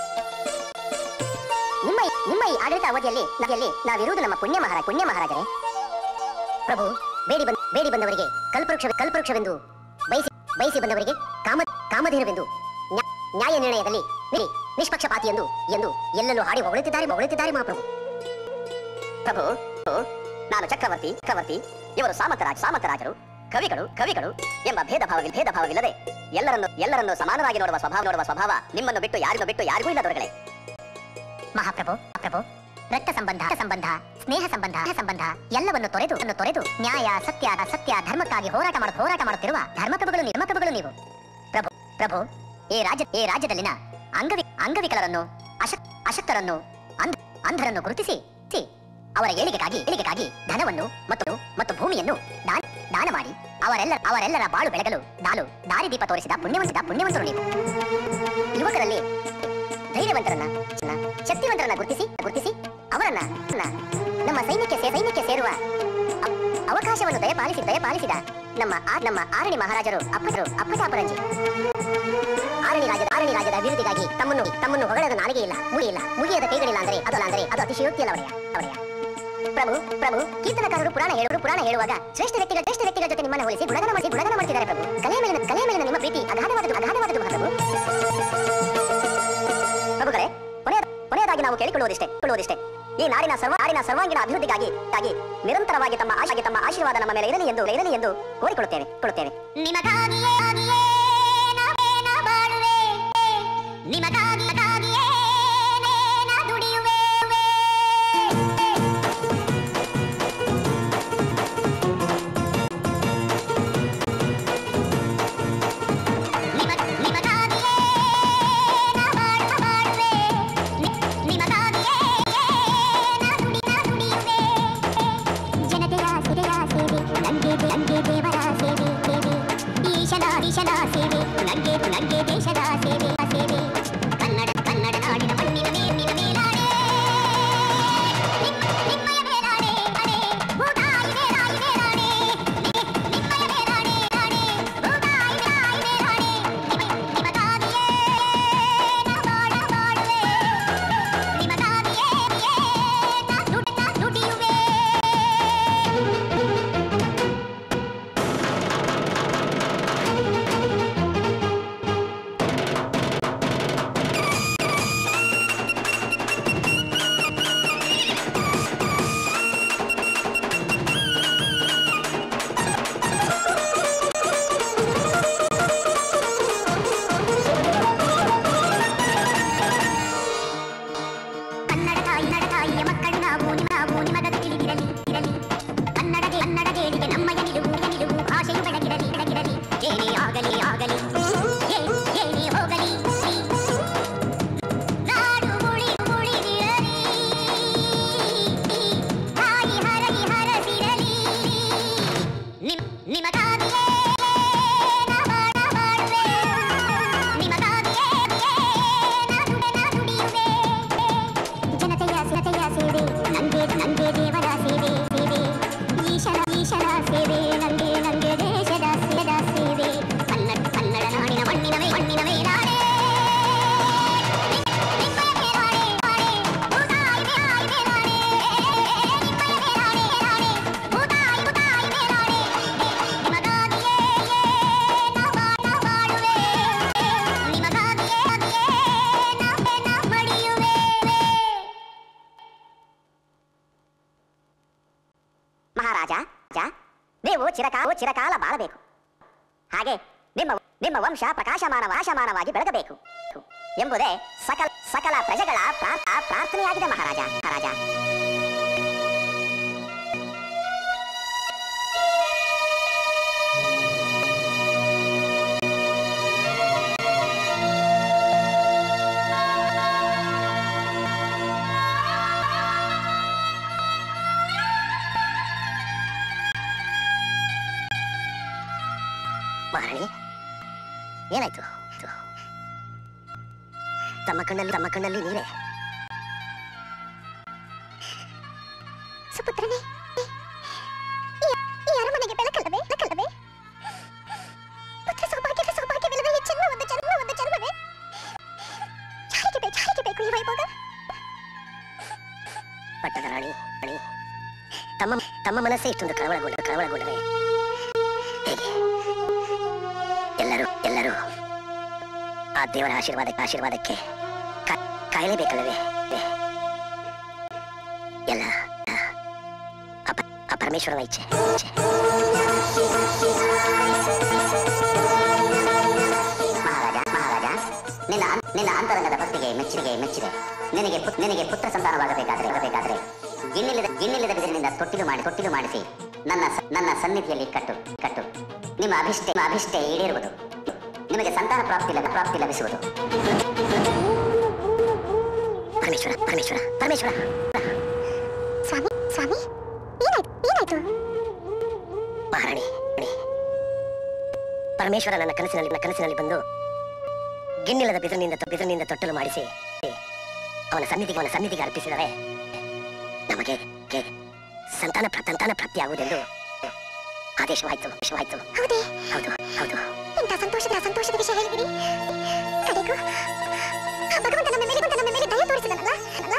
ನಿಮ್ಮ ಈ- ನಿಮ್ಮ ಈ ಆಡಳಿತ ಅವಧಿಯಲ್ಲಿ ನದಿಯಲ್ಲಿ ನಾವಿರುವುದು ನಮ್ಮ ಪುಣ್ಯ ಮಹಾರಾಜ ಪುಣ್ಯ ಮಹಾರಾಜರೇ ಪ್ರಭು ಬೇಡಿ ಬಂದ ಬೇಡಿ ಬಂದವರಿಗೆ ಕಲ್ಪವೃಕ್ಷ ಕಲ್ಪವೃಕ್ಷವೆಂದು ಬಯಸಿ ಬಯಸಿ ಬಂದವರಿಗೆ ಕಾಮ ಕಾಮಧೇನುವೆಂದು ನ್ಯಾ- ನ್ಯಾಯ ನಿರ್ಣಯದಲ್ಲಿ ನಿರಿ ನಿಷ್ಪಕ್ಷಪಾತಿ ಎಂದು ಎಂದು ಎಲ್ಲೆಲ್ಲೂ ಹಾಡಿ ಹೊಗಳುತ್ತಿದ್ದಾರೆ ಹೊಗಳುತ್ತಿದ್ದಾರೆ ಮಹಾಪ್ರಭು ಪ್ರಭು ಪ್ರಭು, ನಾನು ಚಕ್ರವರ್ತಿ ಚಕ್ರವರ್ತಿ ಇವರು ಸಾಮಂತರಾಜ ಸಾಮಂತರಾಜರು ಕವಿಗಳು ಕವಿಗಳು ಎಂಬ ಭೇದ ಭಾವ ಭೇದ ಭಾವವಿಲ್ಲದೆ ಎಲ್ಲರನ್ನು ಎಲ್ಲರನ್ನು ಸಮಾನವಾಗಿ ನೋಡುವ ಸ್ವಭಾವ ನೋಡುವ ಸ್ವಭಾವ ನಿಮ್ಮನ್ನು ಬಿಟ್ಟು ಯಾರಿಗೂ ಬಿಟ್ಟು ಯಾರಿಗೂ ಇಲ್ಲ ದೊರೆಗಳೇ ಮಹಾಪ್ರಭು ಪ್ರಭು ರಕ್ತ ಸಂಬಂಧ ರಕ್ತ ಸಂಬಂಧ ಸ್ನೇಹ ಸಂಬಂಧ ಸ್ನೇಹ ಸಂಬಂಧ ಎಲ್ಲವನ್ನು ತೊರೆದು ಅನ್ನು ತೊರೆದು ನ್ಯಾಯ ಸತ್ಯ ಸತ್ಯ ಧರ್ಮಕ್ಕಾಗಿ ಹೋರಾಟ ಮಾಡ ಹೋರಾಟ ಮಾಡುತ್ತಿರುವ ಧರ್ಮಪ್ರಭುಗಳು ನೀವು ಧರ್ಮಪ್ರಭುಗಳು ನೀವು ಪ್ರಭು ಪ್ರಭು ಈ ರಾಜ್ಯ ಈ ರಾಜ್ಯದಲ್ಲಿನ ಅಂಗವಿ ಅಂಗವಿಕಲರನ್ನು ಅಶ ಅಶಕ್ತರನ್ನು ಅಂಧ ಅಂಧರನ್ನು ಗುರುತಿಸಿ ಸಿ, ಅವರ ಏಳಿಗೆಗಾಗಿ ಏಳಿಗೆಗಾಗಿ ಧನವನ್ನು ಮತ್ತು ಮತ್ತು ಭೂಮಿಯನ್ನು ದಾನ ದಾನ ಮಾಡಿ ಅವರೆಲ್ಲ ಅವರೆಲ್ಲರ ಬಾಳು ಬೆಳಗಲು ದಾಲು ದಾರಿದೀಪ ತೋರಿಸಿದ ಪುಣ್ಯವಂತ ಪುಣ್ಯವಂತರು ನೀವು ಯುವಕರಲ್ಲಿ ಧೈರ್ಯವಂತರನ್ನ ನ- ಶಕ್ತಿವಂತರನ್ನ ಗುರುತಿಸಿ ಗುರುತಿಸಿ ಅವರನ್ನ ನ- ನಮ್ಮ ಸೈನ್ಯಕ್ಕೆ ಸೇ- ಸೈನ್ಯಕ್ಕೆ ಸೇರುವ ಅವ್- ಅವಕಾಶವನ್ನು ದಯಪಾಲಿಸಿ ದಯಪಾಲಿಸಿದ ನಮ್ಮ ಆ- ನಮ್ಮ ಆರಣಿ ಮಹಾರಾಜರು ಅಪ್ಪಟರು ಅಪ್ಪಟಾಪರಂಜಿ ಆರಣಿ ರಾಜ್ಯದ ಆರಣಿ ರಾಜ್ಯದ ಅಭಿವೃದ್ಧಿಗಾಗಿ ತಮ್ಮನ್ನು ತಮ್ಮನ್ನು ಹೊಗಳದ ನಾಲಿಗೆ ಇಲ್ಲ ಮುಗಿಯಿಲ್ಲ ಮುಗಿಯದ ಕೈಗಳಿಲ್ಲ ಅಂದ್ರೆ ಅದು ಅಲ್ಲ ಅಂದ್ರೆ ಅದು ಅತಿಶಯೋಕ್ತಿಯಲ್ಲ ಅವರೆಯ ಅವರೆಯ ಪ್ರಭು ಪ್ರಭು ಕೀರ್ತನಕಾರರು ಪುರಾಣ ಹೇಳುವರು ಪುರಾಣ ಹೇಳುವಾಗ ಶ್ರೇಷ್ಠ ವ್ಯಕ್ತಿಗಳ ಶ್ರೇಷ್ಠ ವ್ಯಕ್ತಿಗಳ ಜೊತೆ ನಿಮ್ಮನ್ನು ಹೋಲಿಸಿ ಗುಣಗಾನ ಮಾಡಿಸಿ ಗುಣಗಾನ ಮಾಡ್ತಿದ್ದಾರೆ ಪ್ರಭು ಕಲೆಯ ಮೇಲಿನ ಕಲೆಯ ಮೇಲಿನ ನಿಮ್ಮ ಪ್ರೀತಿ ಅಗಾಧವಾದದ್ದು ಅಗಾಧವಾದದ್ದು ಮಹಾಪ್ರಭು ಪ್ರಭುಗಳೇ ಕೊನೆಯ ಕೊನೆಯದಾಗಿ ನಾವು ಕೇಳಿಕೊಳ್ಳುವ ಕೊಳ್ಳುವುದಿಷ್ಟೇ ಕೊಳ್ಳುವುದಿಷ್ಟೇ ಈ ನಾಡಿನ ಸರ್ವ ನಾಡಿನ ಸರ್ವಾಂಗೀಣ ಅಭಿವೃದ್ಧಿಗಾಗಿ ಗಾಗಿ ನಿರಂತರವಾಗಿ ತಮ್ಮ ಆಶಾಗಿ ತಮ್ಮ ಆಶೀರ್ವಾದ ನಮ್ಮ ಮೇಲೆ ಇರಲಿ ಎಂದು ಇರಲಿ ಎಂದು ಕೋರಿಕೊಳ್ಳುತ್ತೇವೆ ಕೊಡುತ್ತೇವೆ ನಿಮಗಾಗಿಯೇ ಆಗಿಯೇ ನಾವೇನ ಬಾಳುವೆ ನಿಮಗಾಗಿ ಗಾಗಿಯೇ ನೇನ ದುಡಿಯುವೆ ನಿಮ ನಿಮಗಾಗಿಯೇ ನಾ ಬಾಳ ಬಾಳುವೆ ನಿ- ನಿಮಗಾಗಿಯೇ ನಾ ದುಡಿ ನಾ ದುಡಿಯುವೆ ಜನತೆಯ ಸಿರೆಯ ಸೇವೆ ನಂಗೆ ನಂಗೆ ದೇವರ ಸೇವೆ ಸೇವೆ ಈಶನ ಈಶನ ಸೇವೆ ನಂಗೆ ನಂಗೆ ದೇಶದ ಸೇವೆ ಸೇವೆ ಕನ್ನಡ ಕನ್ನಡ ನಾಡಿನ ಮಣ್ಣಿನ ಮೇಲಿನ ಮೇಲಾಡೆ ನಿಮ್ಮ- ನಿಮ್ಮಯ ಮೇಲಾಡೆ ಅಡೆ ಭೂತಾಯಿ ಮೇಲಾಯಿ ಮೇಲಾಡೆ ನಿ- ನಿಮ್ಮಯ ಮೇಲಾಡೆ ಅಡೆ ಭೂತಾಯಿ ಮೇಲಾಯಿ ಮೇಲಾಡೆ ನಿಮ- ನಿಮಗಾಗಿಯೇ ನಾ ಬಾಳ ಬಾಳುವೆ ನಿಮಗಾಗಿಯೇ ನಾ ದುಡಿ ನಾ ದುಡಿಯುವೆ ಕನ್ನಡ ತಾಯಿ ನಡ ತಾಯಿಯ ಮಕ್ಕಳು ನಾವು ನಾವು ನಿಮಗ ತಿಳಿದಿರಲಿ ಇರಲಿ ಕನ್ನಡ ಕನ್ನಡ ದೇವಿಗೆ ನಮ್ಮಯ ನಿಲುವು ನಿಲುವು ಭಾಷೆಯು ಬೆಳಗಿರಲಿ ಬೆಳಗಿರಲಿ ಏನೇ ಆಗಲಿ ಆಗಲಿ ಏ- ಏನೇ ಹೋಗಲಿ ನಾಡು ಉಳಿ ಉಳಿದಿರಲಿ ತಾಯಿ ಹರಗಿ ಹರಸಿರಲಿ ನಿಮ್ ನಿಮಗಾಗಿಯೇ ನಾ ಬಾಳ ಬಾಳುವೆ ನಿಮಗಾಗಿಯೇ ನಾ ದುಡೆ ನಾ ದುಡಿಯುವೆ ಜನತೆಯ ಜನತೆಯ ಸೇವೆ ನಂಗೆ ನಂಗೆ ದೇವರ ಸೇವೆ ಸೇವೆ ಈಶನ ಈಶನ ಸೇವೆ ನಂಗೆ ನಂಗೆ ದೇಶದ ಸೇದ ಸೇವೆ ಕನ್ನಡ ಕನ್ನಡ ನಾಡಿನ ಮಣ್ಣಿನ ಮೇ ಮಣ್ಣಿನ ಮೇಲಾಡೆ ನಿಮ್ಮಯ ಮೇಲಾಡೆ ಆಡೆ ಭೂತಾಯಿ ಮೇಲಾಯಿ ಮೇಲಾಡೆ ನಿಮ್ಮಯ ಮೇಲಾಡೆ ಆಡೆ ಭೂತಾಯಿ ಭೂತಾಯಿ ಮೇಲಾಡೆ ನಿಮಗಾಗಿಯೇ ನಾ ಬಾಳ ಬಾಳುವೆ ನಿಮಗಾಗಿಯೇ ನಾ ನಾ ಮಡಿಯುವೆ ಮಹಾರಾಜ ಜ ನೀವು ಚಿರಕಾಲ ಚಿರಕಾಲ ಬಾಳಬೇಕು ಹಾಗೆ ನಿಮ್ಮ ನಿಮ್ಮ ವಂಶ ಪ್ರಕಾಶಮಾನ ವಾಶಮಾನವಾಗಿ ಬೆಳಗಬೇಕು ಎಂಬುದೇ ಸಕಲ ಸಕಲ ಪ್ರಜೆಗಳ ಪ್ರಾರ್ಥ ಪ್ರಾರ್ಥನೆಯಾಗಿದೆ ಮಹಾರಾಜ ಮಹಾರಾಜ ಮಹಾರಾಣಿ ಏನಾಯ್ತು ತಮ್ಮ ಕಣ್ಣಲ್ಲಿ ತಮ್ಮ ಕಣ್ಣಲ್ಲಿ ನೀರೇ ಸುಪುತ್ರನೇ ಈ ಈ ಅರಮನೆಗೆ ಬೆಳಕಲ್ಲವೇ ಬೆಳಕಲ್ಲವೇ ಪುತ್ರ ಸೌಭಾಗ್ಯದ ಸೌಭಾಗ್ಯವಿಲ್ಲದ ಈ ಜನ್ಮ ಒಂದು ಜನ್ಮ ಒಂದು ಜನ್ಮವೇ ಯಾರಿಗೆ ಬೇಕು ಯಾರಿಗೆ ಬೇಕು ಈ ವೈಭೋಗ ಪಟ್ಟದ ರಾಣಿ ರಾಣಿ ತಮ್ಮ ತಮ್ಮ ಮನಸ್ಸೇ ಇಷ್ಟೊಂದು ಕಳವಳಗೊಂಡ ಕಳವಳಗೊಂಡರೆ ಹೇಗೆ ಎಲ್ಲರೂ ಎಲ್ಲರೂ ಆ ದೇವರ ಆಶೀರ್ವಾದಕ್ಕೆ ಆಶೀರ್ವಾದಕ್ಕೆ ಕಾ- ಕಾಯಲೇಬೇಕಲ್ಲವೇ ಎಲ್ಲ ಆ ಪ- ಆ ಪರಮೇಶ್ವರನ ಇಚ್ಛೆ ಇಚ್ಛೆ ಮಹಾರಾಜ ಮಹಾರಾಜ ನಿನ್ನ ಅನ್- ನಿನ್ನ ಅಂತರಂಗದ ಭಕ್ತಿಗೆ ಮೆಚ್ಚುಗೆ ಮೆಚ್ಚಿದೆ ನಿನಗೆ ಪುತ್- ನಿನಗೆ ಪುತ್ರ ಸಂತಾನವಾಗಬೇಕಾದ್ರೆ ಆಗಬೇಕಾದ್ರೆ ಗಿನ್ನಿಲ್ಲದ ಗಿನ್ನಿಲ್ಲದ ಬಿದಿರಿನಿಂದ ತೊಟ್ಟಿಲು ಮಾಡಿ ತೊಟ್ಟಿಲು ಮಾಡಿಸಿ ನನ್ನ ಸ- ನನ್ನ ಸನ್ನಿಧಿಯಲ್ಲಿ ಕಟ್ಟು ಕಟ್ಟು ನಿಮ್ಮ ಅಭಿಷ್ಟೆ ನಿಮ್ಮ ಅಭಿಷ್ಟೆ ಈಡೇರುವುದು ನಿಮಗೆ ಸಂತಾನ ಪ್ರಾಪ್ತಿ ಲಭ ಪ್ರಾಪ್ತಿ ಲಭಿಸುವುದು ಪರಮೇಶ್ವರ ಪರಮೇಶ್ವರ ಪರಮೇಶ್ವರ ಸ್ವಾಮಿ ಸ್ವಾಮಿ ಏನಾಯ್ತು ಏನಾಯ್ತು ಮಹಾರಾಣಿ ರಾಣಿ. ಪರಮೇಶ್ವರ ನನ್ನ ಕನಸಿನಲ್ಲಿ ನನ್ನ ಕನಸಿನಲ್ಲಿ ಬಂದು ಗಿನ್ನಿಲ್ಲದ ಬಿದಿರಿನಿಂದ ಬಿದಿರಿನಿಂದ ತೊಟ್ಟಲು ಮಾಡಿಸಿ ಅವನ ಸನ್ನಿಧಿಗೆ ಅವನ ಸನ್ನಿಧಿಗೆ ಅರ್ಪಿಸಿದರೆ ನಮಗೆ ಗೆ- ಸಂತಾನ ಪ್ರ- ಸಂತಾನ ಪ್ರಾಪ್ತಿಯಾಗುವುದೆಂದು ಆದೇಶವಾಯ್ತು ಆದೇಶವಾಯ್ತು ಹೌದೇ ಹೌದು ಹೌದು ಇಂಥ ಸಂತೋಷದ ಸಂತೋಷದ ವಿಷಯ ಹೇಳಿಬಿಡಿ ಕಡೆಗೂ ಆ ಭಗವಂತ ನಮ್ಮ ಮೇಲೆ ಬಂದ ನಮ್ಮ ಮೇಲೆ ದಯ ತೋರಿಸಿದನಲ್ಲ ಅಲ್ಲ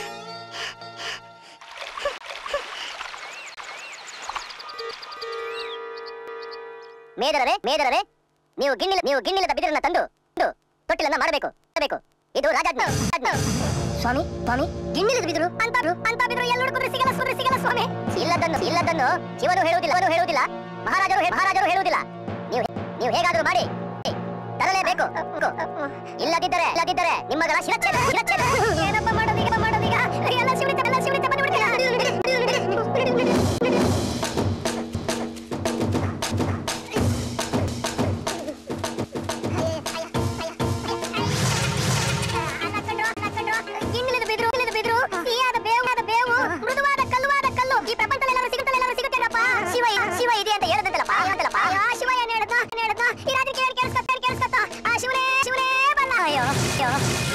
ಮೇದರರೆ ಮೇದರರೆ ನೀವು ಗಿನ್ನಿಲ ನೀವು ಗಿನ್ನಿಲದ ಬಿದಿರನ್ನ ತಂದು ತಂದು ತೊಟ್ಟಿಲನ್ನ ಮಾಡಬೇಕು ಮಾಡಬೇಕು ಇದು ರಾಜಾಜ್ಞೆ ರಾಜಾಜ್ಞೆ. ಸ್ವಾಮಿ ಸ್ವಾಮಿ ಗಿಣ್ಣಿಲಿದ್ ಬಿದ್ರು ಅಂತ ಅಂತ ಬಿದ್ರು ಎಲ್ಲ ಹುಡುಗರು ಸಿಗಲ್ಲ ಸುರ ಸಿಗಲ್ಲ ಸ್ವಾಮಿ ಇಲ್ಲದನ್ನು ಇಲ್ಲದನ್ನು ಶಿವನು ಹೇಳುವುದಿಲ್ಲ ಅವನು ಹೇಳುವುದಿಲ್ಲ ಮಹಾರಾಜರು ಹೇ- ಮಹಾರಾಜರು ಹೇಳುವುದಿಲ್ಲ ನೀವು ನೀವು ಹೇಗಾದ್ರೂ ಮಾಡಿ ತರಲೇಬೇಕು ಇಲ್ಲದಿದ್ದರೆ ಇಲ್ಲದಿದ್ದರೆ ನಿಮ್ಮಗಳ ಶಿರಚ್ಛೇದ ಶಿರಚ್ಛೇದ ಏನಪ್ಪ ಮಾಡೋದೀಗ ಮಾಡೋದೀಗ ಎಲ್ಲ ಶಿವನಿತ ಎಲ್ಲ ಶಿವನಿತ ಗಿಣ್ಣಿಲಿದ ಬಿದ್ರು ಗಿಣ್ಣಿಲಿದ ಬಿದ್ರು ಸಿಹಿಯಾದ ಬೇವಾದ ಬೇವು ಮೃದುವಾದ ಕಲ್ಲುವಾದ ಕಲ್ಲು ಈ ಪ್ರಪಂಚದಲ್ಲಿ ಎಲ್ಲರೂ ಸಿಗುತ್ತಲ್ಲ ಎಲ್ಲರೂ ಸಿಗುತ್ತೇನಪ್ಪ ಶಿವ ಶಿವ ಇದೆ ಅಂತ ಹೇಳದಂತಲ್ಲಪ್ಪ ಹೇಳಂತಲ್ಲಪ್ಪ ಆ ಶಿವ ಏನ್ ಹೇಳದ್ನ ಏನ್ ಹೇಳದ್ನ ಈ ರಾತ್ರಿ ಕೇಳಿ ಕೇಳಿಸ್ಕೊತ ಕೇಳಿಸ್ಕೊತ ಆ ಶಿವನೇ ಶಿವನೇ ಬಂದ ಅಯ್ಯೋ ಅಯ್ಯೋ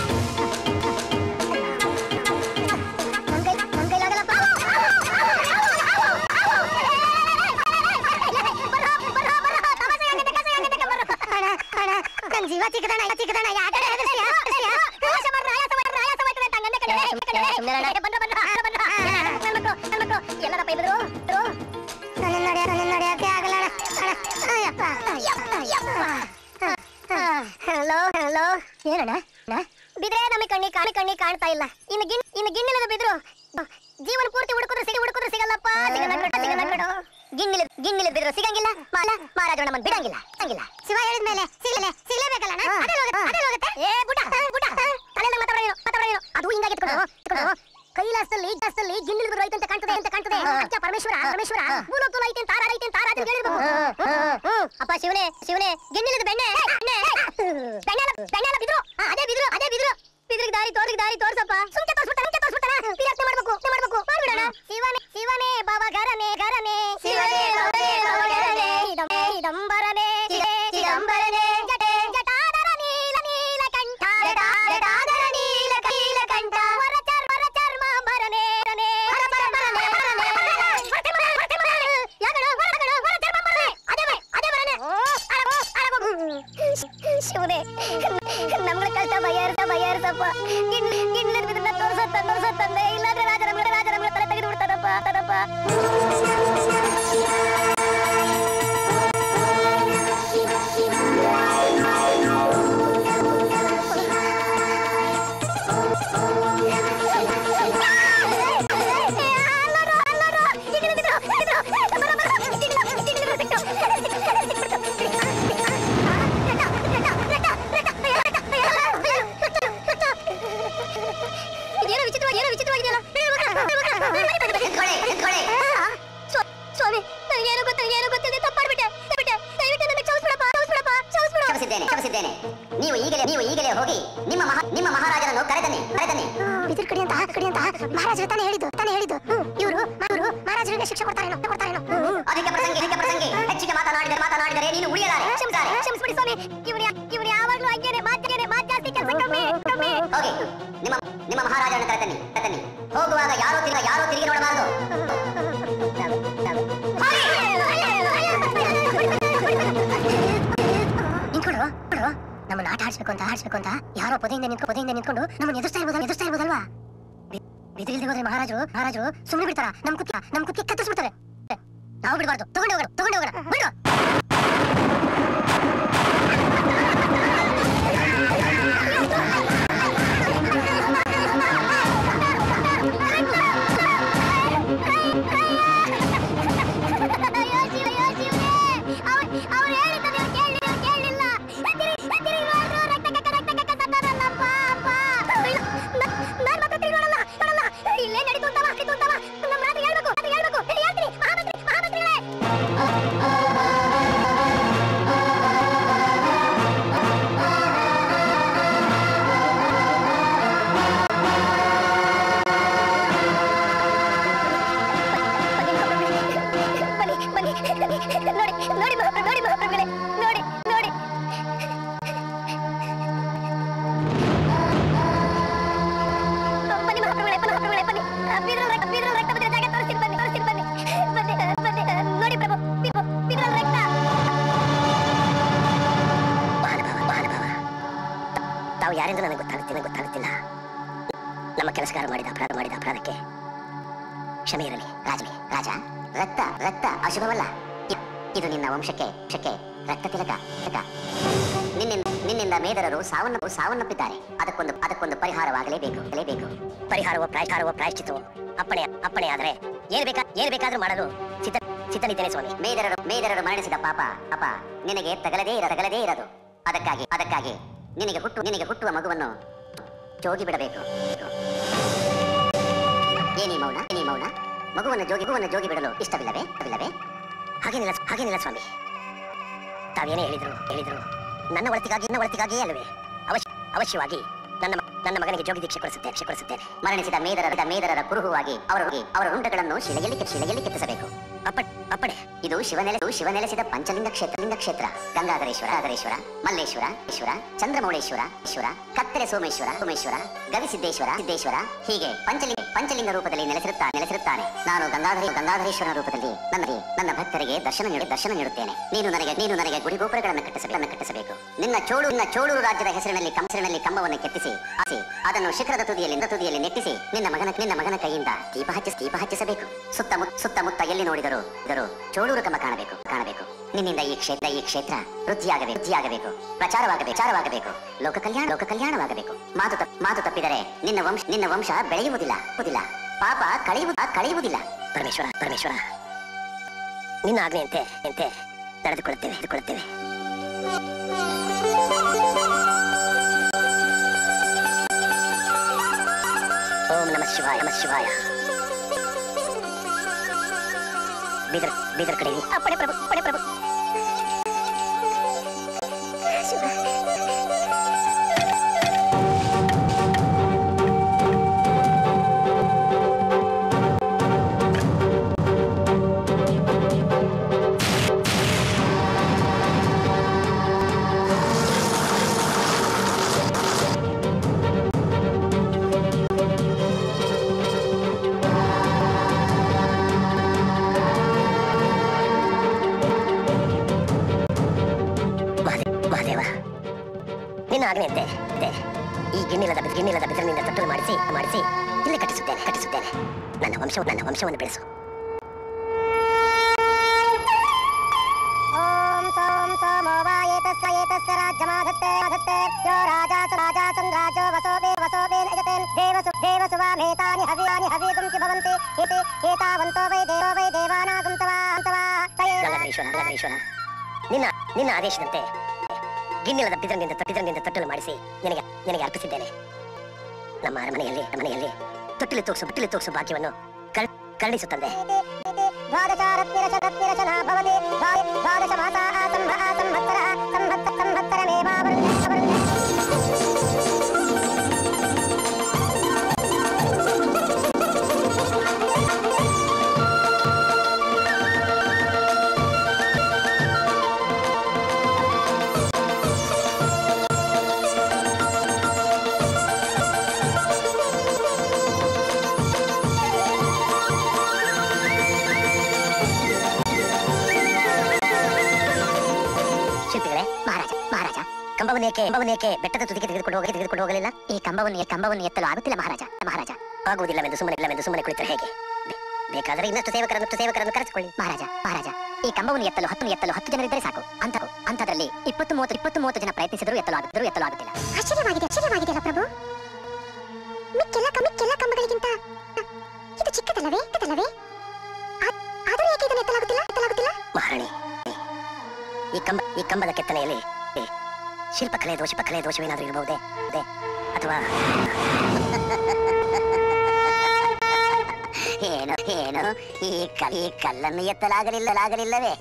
ನನ್ ಕೈ ನನ್ ಕೈಲಾಗಲ್ಲಪ್ಪ ನನ್ ಜೀವ ಚಿಕ್ಕದಣ ಚಿಕ್ಕದಣ ಯಾಕೆ ಆಯಾಸ ಮಾಡ್ರ ಆಯಾಸ ಮಾಡ್ರ ಆಯಾಸ ಮಾಡ್ತಾರೆ ಅಂತ ಹಂಗಂದೆ ಕಡೆ ಬಂದ್ರ ಬಂದ್ರ ಬಂದ್ರ ನನ್ನ ಮಕ್ಕಳು ನನ್ನ ಮಕ್ಕಳು ಎಲ್ಲರಪ್ಪ ಇದ್ರು ನನ್ನ ನಡೆಯ ನನ್ನ ನಡೆಯಕ್ಕೆ ಆಗಲ್ಲ ಅಯ್ಯಪ್ಪ ಹಲೋ ಹಲೋ ಏನಣ್ಣ ಬಿದ್ರೆ ನಮಗೆ ಕಣ್ಣಿ ಕಾಣಿ ಕಣ್ಣಿ ಕಾಣ್ತಾ ಇಲ್ಲ ಇನ್ನು ಗಿಣ್ ಇನ್ನು ಗಿಣ್ಣಿಲ್ಲದ ಬಿದ್ರು ಜೀವನ ಪೂರ್ತಿ ಹುಡುಕುದ್ರು ಸಿಗ ಹುಡುಕುದ್ರು ಸಿಗಲ್ಲಪ್ಪ ಸಿಗಲ್ಲ ಕಡ ಸಿಗಲ್ಲ ಕಡ ಗಿಣ್ಣಿಲ ಗಿಣ್ಣಿಲ ಬಿದ್ರು ಸಿಗಂಗಿಲ್ಲ ಮಾಲ ಮಹಾರಾಜ ನಮ್ಮನ್ನ ಬಿಡಂಗಿಲ್ಲ ಸಿಗಂಗಿಲ್ಲ ಶಿವ ಹೇಳಿದ ಮೇಲೆ ಸಿಗಲೇ ಸಿಗಲೇಬೇಕಲ್ಲ ಅದೇ ಹೋಗುತ್ತೆ ಅದೇ ಹೋಗುತ್ತೆ ಏ ಬುಟ ಬುಟ ತಲೆಯಿಂದ ಮಾತಾಡೋನು ಮಾತಾಡೋನು ಅದು ಹಿಂಗಾಗಿ ಎತ್ಕೊಂಡು ಎತ್ಕೊಂಡು ಕೈಲಾಸದಲ್ಲಿ ದಾಸದಲ್ಲಿ ಗಿಣ್ಣಿಲ ಬಿದ್ರು ಐತೆ ಅಂತ ಕಾಣ್ತದೆ ಅಂತ ಕಾಣ್ತದೆ ಅಚ್ಚ ಪರಮೇಶ್ವರ ಪರಮೇಶ್ವರ ಭೂಲೋಕದಲ್ಲಿ ಐತೆ ತಾರ ಐತೆ ತಾರ ಅಂತ ಹೇಳಿರ್ಬೇಕು ಅಪ್ಪ ಶಿವನೇ ಶಿವನೇ ಗಿಣ್ಣಿಲದ ಬೆಣ್ಣೆ ಬೆಣ್ಣೆ ಬೆಣ್ಣೆ ಅಲ್ಲ, ಬೆಣ್ಣೆ ಅಲ್ಲ ಬಿದ್ರು ಆ, ಅದೇ ಬಿದ್ರು ಅದೇ ಬಿದ್ರು ಬಿದ್ರಿಗೆ ದಾರಿ ತೋರಿಗೆ ದಾರಿ ತೋರ್ಸಪ್ಪ ಸುಮ್ಕೆ ತೋರ್ಸ್ಬಿಡ್ತಾನೆ ಸುಮ್ಕೆ ತೋರ್ಸ್ಬಿಡ್ತಾನೆ ಪಿರತ್ನೆ ಮಾಡ್ಬೇಕು ಯೋಚ್ನೆ ಮಾಡ್ಬೇಕು ಮಾಡ್ಬಿಡೋಣ ಶಿವನೇ ಶಿವನೇ ಬಾಬಾ ಗರನೆ ಗರನೆ ಶಿವನೇ ಬಾಬೇ ಬಾಬಾ ಗರನೆ ಇದಂ- ಇದಂಬರನೆ ಚಿದಂಬರನೆ ಜಟೆ ಜಟಾಧರ ನೀಲ ನೀಲ ಕಂಠ ಜಟಾಧರ ನೀಲ ನೀಲ ಕಂಠ ವರ ಚರ್ಮ ವರ ಚರ್ಮ ಭರನೆ ಭರನೆ ವರ ಚರ್ಮ ಭರನೆ ಭರನೆ ವರ ಚರ್ಮ ಭರನೆ ಯಾಗಡು ವರಗಳು ವರ ಚರ್ಮ ಭರನೆ ಅದೇ ಬೈ ಅದೇ ಭರನೆ ಅಳಗೋ ಅಳಗೋ ಶಿವನೇ ನಮ್ಗಳ ಕಷ್ಟ ಬಯ್ಯಾರ್ಸ ಬಯ್ಯಾರ್ಸಪ್ಪ ಇನ್ನು ಇನ್ನು ಇದನ್ನ ತೋರ್ಸತ್ತ ತೋರ್ಸತ್ತಂದೆ ಇಲ್ಲಾಂದ್ರೆ ರಾಜರಮ್ಗಳ ರಾಜರಮ್ಗಳ ತಲೆ ತೆಗೆದು ಬಿಡ್ತಾರಪ್ಪ ತರಪ್ಪ ಇದೇನೋ ವಿಚಿತ್ರವಾಗಿ ಏನೋ ವಿಚಿತ್ರವಾಗಿದೆಯಲ್ಲ ಸ್ವ- ಸ್ವಾಮಿ ನನಗೇನು ಗೊತ್ತ ಏನೋ ಗೊತ್ತಿದೆ ತಪ್ಪಾಡ್ಬಿಟ್ಟೆ ತಪ್ಪಿಟ್ಟೆ ದಯವಿಟ್ಟು ನನ್ನ ಕ್ಷಮಿಸ್ಬಿಡಪ್ಪ ಕ್ಷಮಿಸ್ಬಿಡಪ್ಪ ಕ್ಷಮಿಸ್ಬಿಡು ಕ್ಷಮಿಸಿದ್ದೇನೆ ಕ್ಷಮಿಸಿದ್ದೇನೆ ನೀವು ಈಗಲೇ ನೀವು ಈಗಲೇ ಹೋಗಿ ನಿಮ್ಮ ಮಹಾ ನಿಮ್ಮ ಮಹಾರಾಜರನ್ನು ಕರೆದನೆ ಕರೆದನೆ ಬಿದಿರು ಕಡಿ ಅಂತ ಕಡಿ ಅಂತ ಮಹಾರಾಜರು ತಾನೇ ಹೇಳಿದ್ದು ತಾನೇ ಹೇಳಿದ್ದು ಇವರು ಇವರು ಮಹಾರಾಜರಿಗೆ ಶಿಕ್ಷೆ ಕೊಡ್ತಾರೇನೋ ಕೊಡ್ತಾರೇನೋ ಅಧಿಕ ಪ್ರಸಂಗಿ ಅಧಿಕ ಪ್ರಸಂಗಿ ಹೆಚ್ಚಿಗೆ ಮಾತನಾಡಿದರೆ ಮಾತನಾಡಿದರೆ ನೀನು ಉಳಿಯಲಾರೆ ಕ್ಷಮಿಸಾರೆ ಕ್ಷಮಿಸ್ಬಿಡಿ ಸ್ವಾಮಿ ಇವ್ರು ಇವ್ರು ಯಾವಾಗ್ಲೂ ಹಂಗೇನೆ ಮಾತೇನೆ ಮಾತು ಜಾಸ್ತಿ ಕೆಲಸ ಕಮ್ಮಿ ಕಮ್ಮಿ ಹೋಗಿ ನಿಮ್ಮ ನಿಮ್ಮ ಮಹಾರಾಜರನ್ನು ಕರೆತನ್ನಿ ಕರೆತನ್ನಿ ಹೋಗುವಾಗ ಯಾರೋ ತಿರುಗ ಯಾರೋ ತಿರುಗಿ ನೋಡಬಾರದು ನಿಂತ್ಕೊಡು ನೋಡು ನಮ್ಮನ್ನ ಆಟ ಆಡ್ಸ್ಬೇಕು ಅಂತ ಆಡ್ಸ್ಬೇಕು ಅಂತ ಯಾರೋ ಪೊದೆಯಿಂದ ನಿಂತ್ಕೊ ಪೊದೆಯಿಂದ ನಿಂತ್ಕೊಂಡು ನಮ್ಮನ್ನ ಎದುರಿಸ್ತಾ ಇರ್ಬೋದಲ್ಲ ಎದುರಿಸ್ತಾ ಇರ್ಬೋದಲ್ವಾ ಬಿದಿರಿಲ್ದೆ ಹೋದ್ರೆ ಮಹಾರಾಜರು ಮಹಾರಾಜರು ಸುಮ್ಮನೆ ಬಿಡ್ತಾರ ನಮ್ ಕುತ್ತಿ ನಮ್ ಕುತ್ತಿ ಕತ್ತಿಸ್ಬಿಡ್ತಾರೆ ನಾವು ಬಿಡಬಾರ್ದು ತಗೊಂಡು ಹೋಗೋಣ ತಗೊಂಡು ಹೋಗೋಣ ಬಿಡು ಇಲ್ಲೇ ನಡೀತು ಅಂತವ ನಡೀತು ಅಂತವ ನಮ್ಮ ಮಾತು ಹೇಳ್ಬೇಕು ಅದು ಹೇಳ್ಬೇಕು ಹೇಳಿ ಹೇಳ್ತೀನಿ ಮಹಾಮಂತ್ರಿ ಮಹಾಮಂತ್ರಿಗಳೇ ಬನ್ನಿ ಬನ್ನಿ ನೋಡಿ ನೋಡಿ ಮಹಾಪ್ರಭು ನೋಡಿ ಮಹಾಪ್ರಭುಗಳೇ ನೋಡಿ ನೋಡಿ ಬನ್ನಿ ಮಹಾಪ್ರಭುಗಳೇ ಮಹಾಪ್ರಭುಗಳೇ ಬನ್ನಿ ಬೀದ್ರಲ್ಲಿ ರಕ್ತ ಬೀದ್ರಲ್ಲಿ ರಕ್ತ ಬಂದಿರೋ ಜಾಗ ತೋರಿಸ್ತೀನಿ ಬನ್ನಿ ತೋರಿಸ್ತೀನಿ ಬನ್ನಿ ಬನ್ನಿ ಬನ್ನಿ ನೋಡಿ ಪ್ರಭು ಬೀದ್ರು ಬೀದ್ರಲ್ಲಿ ರಕ್ತ ಮಹಾನುಭಾವ ಮಹಾನುಭಾವ ತಾವು ಯಾರೆಂದು ನನಗೆ ಗೊತ್ತಾಗುತ್ತಿಲ್ಲ ಗೊತ್ತಾಗುತ್ತಿಲ್ಲ ನಮ್ಮ ಕೆಲಸಗಾರ ಮಾಡಿದ ಅಪರಾಧ ಮಾಡಿದ ಅಪರಾಧಕ್ಕೆ ಕ್ಷಮೆ ಇರಲಿ ರಾಜನಿಗೆ ರಾಜ ರಕ್ತ ರಕ್ತ ಅಶುಭವಲ್ಲ ಇ- ಇದು ನಿನ್ನ ವಂಶಕ್ಕೆ ವಂಶಕ್ಕೆ ರಕ್ತ ತಿಲಕ ತಿಲಕ ನಿನ್ನಿಂದ ನಿನ್ನಿಂದ ಮೇದರರು ಸಾವನ್ನ ಸಾವನ್ನಪ್ಪಿದ್ದಾರೆ ಅದಕ್ಕೊಂದು ಅದಕ್ಕೊಂದು ಪರಿಹಾರವಾಗಲೇಬೇಕು ಬೇಕು ಪರಿಹಾರವೋ ಪ್ರಾಯಹಾರವೋ ಪ್ರಾಯಶ್ಚಿತವೋ ಅಪ್ಪಣೆ ಅಪ್ಪಣೆ ಆದ್ರೆ ಏನ್ ಬೇಕಾ ಏನ್ ಬೇಕಾದ್ರೂ ಮಾಡಲು ಸಿದ್ಧ ಸಿದ್ಧನಿದ್ದೇನೆ ಸ್ವಾಮಿ ಮೇದರರು ಮೇದರರು ಮರಣಿಸಿದ ಪಾಪ ಅಪ ನಿನಗೆ ತಗಲದೇ ಇರ ತಗಲದೇ ಇರದು ಅದಕ್ಕಾಗಿ ಅದಕ್ಕಾಗಿ ನಿನಗೆ ಹುಟ್ಟು ನಿನಗೆ ಹುಟ್ಟುವ ಮಗುವನ್ನು ಜೋಗಿ ಬಿಡಬೇಕು ಏನಿ ಮೌನ ಏನಿ ಮೌನ ಮಗುವನ್ನು ಜೋಗಿ ಮಗುವನ್ನು ಜೋಗಿ ಬಿಡಲು ಇಷ್ಟವಿಲ್ಲವೇ ಇಲ್ಲವೇ ಹಾಗೇನಿಲ್ಲ ಹಾಗೇನಿಲ್ಲ ಸ್ವಾಮಿ ತಾವೇನೇ ಹೇಳಿದ್ರು ಹೇಳಿದ್ರು ನನ್ನ ಒಳತಿಗಾಗಿ ನನ್ನ ಒಳತಿಗಾಗಿಯೇ ಅಲ್ಲವೇ ಅವಶ್ಯ ಅವಶ್ಯವಾಗಿ ನನ್ನ ಮ- ನನ್ನ ಮಗನಿಗೆ ಜೋಗಿ ದೀಕ್ಷೆ ಕೊಡಿಸುತ್ತೇನೆ ದೀಕ್ಷೆ ಕೊಡಿಸುತ್ತೇನೆ ಮರಣಿಸಿದ ಮೇದರರ ಮೇದರರ ಕುರುಹುವಾಗಿ ಅವರ ಅವರ ರುಂಡಗಳನ್ನು ಶಿಲೆಯಲ್ಲಿ ಕೆ- ಶಿಲೆಯಲ್ಲಿ ಕೆತ್ತಿಸಬೇಕು ಅಪ್ಪಣೆ ಅಪ್ಪಣೆ ಇದು ಶಿವನೆಲೆ ಶಿವ ನೆಲೆಸಿದ ಪಂಚಲಿಂಗ ಕ್ಷೇತ್ರ ಲಿಂಗ ಕ್ಷೇತ್ರ ಗಂಗಾಧರೇಶ್ವರ ಆಧರೇಶ್ವರ ಮಲ್ಲೇಶ್ವರ ಈಶ್ವರ ಚಂದ್ರಮೌಳೇಶ್ವರ ಈಶ್ವರ ಕತ್ತರೆ ಸೋಮೇಶ್ವರ ಸೋಮೇಶ್ವರ ಗವಿಸಿದ್ದೇಶ್ವರ ಸಿದ್ದೇಶ್ವರ ಹೀಗೆ ಪಂಚಲಿಂಗ ಪಂಚಲಿಂಗ ರೂಪದಲ್ಲಿ ನೆಲೆಸಿರುತ್ತಾನೆ ನೆಲೆಸಿರುತ್ತಾನೆ ನಾನು ಗಂಗಾಧರ ಗಂಗಾಧರೇಶ್ವರನ ರೂಪದಲ್ಲಿ ನನಗೆ ನನ್ನ ಭಕ್ತರಿಗೆ ದರ್ಶನ ನೀಡಿ ದರ್ಶನ ನೀಡುತ್ತೇನೆ ನೀನು ನನಗೆ ನೀನು ನನಗೆ ಗುಡಿ ಗೋಪುರಗಳನ್ನು ಕಟ್ಟಿಸಬೇಕು ಕಟ್ಟಿಸಬೇಕು ನಿನ್ನ ಚೋಳು ನಿನ್ನ ಚೋಳೂರು ರಾಜ್ಯದ ಹೆಸರಿನಲ್ಲಿ ಕಂ- ಹೆಸರಿನಲ್ಲಿ ಕಂಬವನ್ನು ಕೆತ್ತಿಸಿ ಆಸಿ ಅದನ್ನು ಶಿಖರದ ತುದಿಯಲ್ಲಿ ತುದಿಯಲ್ಲಿ ನೆಟ್ಟಿಸಿ ನಿನ್ನ ಮಗನ ನಿನ್ನ ಮಗನ ಕೈಯಿಂದ ದೀಪ ಹಚ್ಚಿಸಿ ದೀಪ ಹಚ್ಚಿಸಬೇಕು ಸುತ್ತಮುತ್ತ ಸುತ್ತಮುತ್ತ ಎಲ್ಲಿ ನೋಡಿದರು ಇದರು ಚೋಳೂರು ಕಂಬ ಕಾಣಬೇಕು ಕಾಣಬೇಕು ನಿನ್ನಿಂದ ಈ ಕ್ಷೇತ್ರ ಈ ಕ್ಷೇತ್ರ ವೃದ್ಧಿಯಾಗಬೇಕು ವೃದ್ಧಿಯಾಗಬೇಕು ಪ್ರಚಾರವಾಗಬೇಕು ಪ್ರಚಾರವಾಗಬೇಕು ಲೋಕ ಕಲ್ಯಾಣ ಲೋಕ ಕಲ್ಯಾಣವಾಗಬೇಕು ಮಾತು ತಪ್ಪ ಮಾತು ತಪ್ಪಿದರೆ ನಿನ್ನ ವಂಶ ನಿನ್ನ ವಂಶ ಬೆಳೆಯುವುದಿಲ್ಲ ಬೆಳೆಯುವುದಿಲ್ಲ. ಪಾಪ ಕಳೆಯುವುದು ಕಳೆಯುವುದಿಲ್ಲ ಪರಮೇಶ್ವರ ಪರಮೇಶ್ವರ ನಿನ್ನ ಆಜ್ಞೆಯಂತೆ ಅಂತೆ ನಡೆದುಕೊಳ್ಳುತ್ತೇವೆ ನಡೆದುಕೊಳ್ಳುತ್ತೇವೆ ಓಂ ನಮ ಶಿವಾಯ ನಮ ಶಿವಾಯ ಬೀದರ್ ಬೀದರ್ ಕಡೆ ಇರಿ. ಅಪ್ಪಣೆ ಪ್ರಭು ಅಪ್ಪಣೆ ಪ್ರಭು ಮಹಾದೇವ ಮಹಾದೇವ ನಿನ್ನ ಆಜ್ಞೆಯಂತೆ ಇದೆ. ಈ ಗಿಣ್ಣಿಲದ ಗಿಣ್ಣಿಲದ ಬಿದಿರಿನಿಂದ ತೊಟ್ಟಲು ಮಾಡಿಸಿ ಮಾಡಿಸಿ ಇಲ್ಲಿ ಕಟ್ಟಿಸುತ್ತೇನೆ ಕಟ್ಟಿಸುತ್ತೇನೆ ನನ್ನ ವಂಶ ನನ್ನ ವಂಶವನ್ನು ಬೆಳೆಸು ಓಂ ಸೋಂ ಸೋಮೋ ವಾ ಏತಸ್ಯ ಏತಸ್ಯ ರಾಜ್ಯಮಾಧತ್ತೆ ಆಧತ್ತೆ ಯೋ ರಾಜಾ ಸ ರಾಜಾ ಸಂರಾಜೋ ವಸೋಬೇ ವಸೋಬೇ ನಯತೆ ದೇವಸು ದೇವಸು ವಾ ಮೇತಾನಿ ಹವಿಯಾನಿ ಹವೀತುಂ ಚ ಭವಂತಿ ಇತಿ ಏತಾವಂತೋ ವೈ ದೇವೋ ವೈ ದೇವಾನಾಗಂ ತವಾ ಅಂತವಾ ತಯೇವ ಗಂಗಾಧರೇಶ್ವರ ಗಂಗಾಧರೇಶ್ವರ ನಿನ್ನ ನಿನ್ನ ಆದೇಶದಂತೆ ಗಿಣ್ಣಿಲದ ಬಿದಿರಿನಿಂದ ಬಿದಿರಿನಿಂದ ತೊಟ್ಟಲು ಮಾಡಿಸಿ ನಿನಗೆ ನಿನಗೆ ಅರ್ಪಿಸಿದ್ದೇನೆ ನಮ್ಮ ಅರಮನೆಯಲ್ಲಿ ಮನೆಯಲ್ಲಿ ತೊಟ್ಟಿಲು ತೂಗಿಸು ತೊಟ್ಟಿಲು ತೂಗಿಸು ಭಾಗ್ಯವನ್ನು ಕಳ್ ಕರುಣಿಸು ತಂದೆ इति इति द्वादशारत्निरशतत्निरशना भवति द्वा- द्वादशमासाः सम्भ संवत्सरः संवत्स संवत्सरमेवावरुण्य ಶಿಲ್ಪಿಗಳೇ ಮಹಾರಾಜ ಮಹಾರಾಜ ಕಂಬವನ್ನು ಏಕೆ ಕಂಬವನ್ನು ಏಕೆ ಬೆಟ್ಟದ ತುದಿಗೆ ತೆಗೆದುಕೊಂಡು ಹೋಗಿ ತೆಗೆದುಕೊಂಡು ಹೋಗಲಿಲ್ಲ ಈ ಕಂಬವನ್ನು ಈ ಕಂಬವನ್ನು ಎತ್ತಲು ಆಗುತ್ತಿಲ್ಲ ಮಹಾರಾಜ ಮಹಾರಾಜ ಆಗುವುದಿಲ್ಲವೆಂದು ಸುಮ್ಮನೆ ಇಲ್ಲವೆಂದು ಸುಮ್ಮನೆ ಕುಳಿತರೆ ಹೇಗೆ ಬೆ- ಬೇಕಾದರೆ ಇನ್ನಷ್ಟು ಸೇವಕರನ್ನು ಸೇವಕರನ್ನು ಕರೆಸಿಕೊಳ್ಳಿ ಮಹಾರಾಜ ಮಹಾರಾಜ ಈ ಕಂಬವನ್ನು ಎತ್ತಲು ಹತ್ತು ಎತ್ತಲು ಹತ್ತು ಜನರಿದ್ದರೆ ಸಾಕು ಅಂತ ಅಂತದ್ರಲ್ಲಿ ಇಪ್ಪತ್ತು ಮೂವತ್ತು ಇಪ್ಪತ್ತು ಮೂವತ್ತು ಜನ ಪ್ರಯತ್ನಿಸಿದರೂ ಎತ್ತಲು ಆಗುತ್ತಿದ್ದರೂ ಎತ್ತಲು ಆಗುತ್ತಿಲ್ಲ ಆಶ್ಚರ್ಯವಾಗಿದೆ ಆಶ್ಚರ್ಯವಾಗಿದೆಯಲ್ಲ ಪ್ರಭು ಮಿಕ್ಕೆಲ್ಲ ಕ- ಮಿಕ್ಕೆಲ್ಲ ಕಂಬಗಳಿಗಿಂತ ಹ, ಇದು ಚಿಕ್ಕದಲ್ಲವೇ ಚಿಕ್ಕದಲ್ಲವೇ ಆ- ಆದರೂ ಏಕೆ ಇದನ್ನು ಎತ್ತಲಾಗುತ್ತಿಲ್ಲ ಎತ್ತಲಾಗುತ್ತಿಲ್ಲ ಮಹಾರಾಣಿ ಈ ಕಂಬ ಈ ಕಂಬದ ಕೆತ್ತನೆಯಲ್ಲಿ ಈ ಶಿಲ್ಪಕಲೆ ದೋಷ ಕಲೆ ದೋಷವೇನಾದರೂ ಇರಬಹುದೇ ಅದೇ ಅಥವಾ ಏನು ಏನು ಈ ಕಲ್ ಈ ಕಲ್ಲನ್ನು ಎತ್ತಲಾಗಲಿಲ್ಲಲಾಗಲಿಲ್ಲವೇ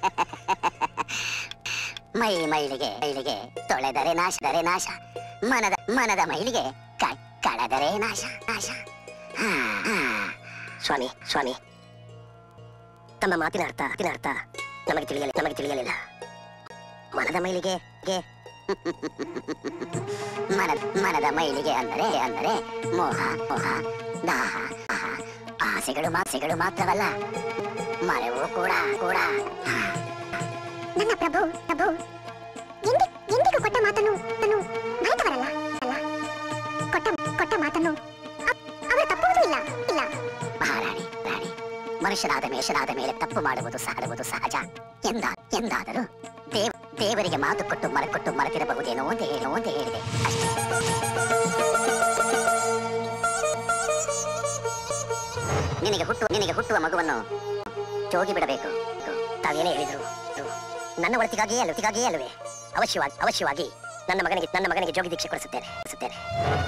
ಮೈ ಮೈಲಿಗೆ ಮೈಲಿಗೆ ತೊಳೆದರೆ ನಾಶದರೆ ನಾಶ ಮನದ ಮನದ ಮೈಲಿಗೆ ಕ- ಕಳೆದರೆ ನಾಶ ನಾಶ ಹಾ, ಹಾ. ಸ್ವಾಮಿ ಸ್ವಾಮಿ ತಮ್ಮ ಮಾತಿನ ಅರ್ಥ ಮಾತಿನ ಅರ್ಥ ನಮಗೆ ತಿಳಿಯಲಿ ನಮಗೆ ತಿಳಿಯಲಿಲ್ಲ ಮನದ ಮೈಲಿಗೆ ಗೆ ಮನದ ಮನದ ಮೈಲಿಗೆ ಅಂದರೆ ಅಂದರೆ ಮೋಹ ಮೋಹ ದಾಹ ದಾಹ, ಆಸೆಗಳು ಆಸೆಗಳು ಮಾತ್ರವಲ್ಲ ಮರೆವು ಕೂಡ ಕೂಡ ಹಾ. ನನ್ನ ಪ್ರಭು ಪ್ರಭು ಎಂದಿ ಎಂದಿಗೂ ಕೊಟ್ಟ ಮಾತನ್ನು ತನು ಮರೆತವರಲ್ಲ ಅಲ್ಲ ಕೊಟ್ಟ ಕೊಟ್ಟ ಮಾತನ್ನು ಅ- ಅವರು ತಪ್ಪುವುದೂ ಇಲ್ಲ ಇಲ್ಲ ಮಹಾರಾಣಿ ರಾಣಿ ಮನುಷ್ಯನಾದ ಮೇಷನಾದ ಮೇಲೆ ತಪ್ಪು ಮಾಡುವುದು ಸಹಡುವುದು ಸಹಜ ಎಂದ ಎಂದಾದರೂ ದೇವ ದೇವರಿಗೆ ಮಾತು ಕೊಟ್ಟು ಮರ ಕೊಟ್ಟು ಮರೆತಿರಬಹುದೇನೋ ಅಂತ ಹೇಳೋ ಅಂತ ಹೇಳಿದೆ ಅಷ್ಟೇ ನಿನಗೆ ಹುಟ್ಟು ನಿನಗೆ ಹುಟ್ಟುವ ಮಗುವನ್ನು ಜೋಗಿ ಬಿಡಬೇಕು ತಾವೇನೇ ಹೇಳಿದ್ರು ನನ್ನ ಒಳತಿಗಾಗಿಯೇ ಅಲ್ಲತಿಗಾಗಿಯೇ ಅಲ್ಲವೇ ಅವಶ್ಯವಾಗಿ ಅವಶ್ಯವಾಗಿ ನನ್ನ ಮಗನಿಗೆ ನನ್ನ ಮಗನಿಗೆ ಜೋಗಿ ದೀಕ್ಷೆ ಕೊಡಿಸುತ್ತೇನೆ ಕೊಡಿಸುತ್ತೇನೆ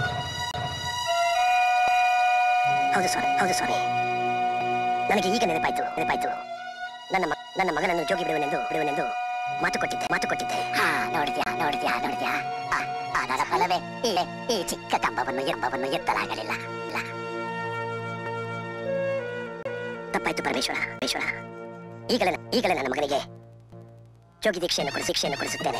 ಹೌದು ಸ್ವಾಮಿ ಹೌದು ಸ್ವಾಮಿ ನನಗೆ ಈಗ ನೆನಪಾಯ್ತು ನೆನಪಾಯ್ತು ನನ್ನ ಮ- ನನ್ನ ಮಗನನ್ನು ಜೋಗಿ ಬಿಡುವನೆಂದು ಬಿಡುವನೆಂದು ಮಾತು ಕೊಟ್ಟಿದ್ದೆ ಮಾತು ಕೊಟ್ಟಿದ್ದೆ ಹಾ ನೋಡಿದ್ಯಾ ನೋಡಿದ್ಯಾ ನೋಡಿದ್ಯಾ ಆ, ಅದರ ಫಲವೇ ಈ ಈ ಚಿಕ್ಕ ಕಂಬವನ್ನು ಎಂಬವನ್ನು ಎತ್ತಲಾಗಲಿಲ್ಲ ಇಲ್ಲ ತಪ್ಪಾಯ್ತು ಪರಮೇಶ್ವರ ಪರಮೇಶ್ವರ ಈಗಲೇ ಈಗಲೇ ನನ್ನ ಮಗನಿಗೆ ಜೋಗಿ ದೀಕ್ಷೆಯನ್ನು ಕೊಡಿ ಶಿಕ್ಷೆಯನ್ನು ಕೊಡಿಸುತ್ತೇನೆ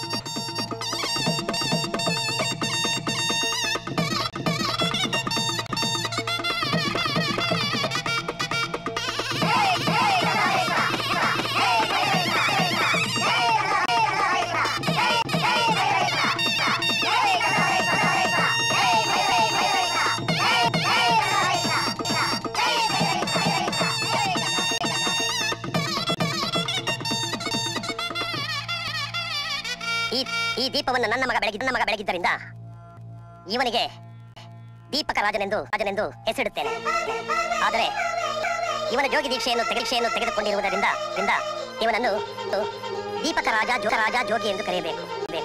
ಈ ಈ ದೀಪವನ್ನು ನನ್ನ ಮಗ ಬೆಳಗಿ ನನ್ನ ಮಗ ಬೆಳಗಿದ್ದರಿಂದ ಇವನಿಗೆ ದೀಪಕ ರಾಜನೆಂದು ರಾಜನೆಂದು ಹೆಸರಿಡುತ್ತೇನೆ ಆದರೆ ಇವನ ಜೋಗಿ ದೀಕ್ಷೆಯನ್ನು ದೀಕ್ಷೆಯನ್ನು ತೆಗೆದುಕೊಂಡಿರುವುದರಿಂದ ರಿಂದ ಇವನನ್ನು ದೀಪಕ ರಾಜ ಜೋಗ ರಾಜ ಜೋಗಿ ಎಂದು ಕರೆಯಬೇಕು ಬೇಕು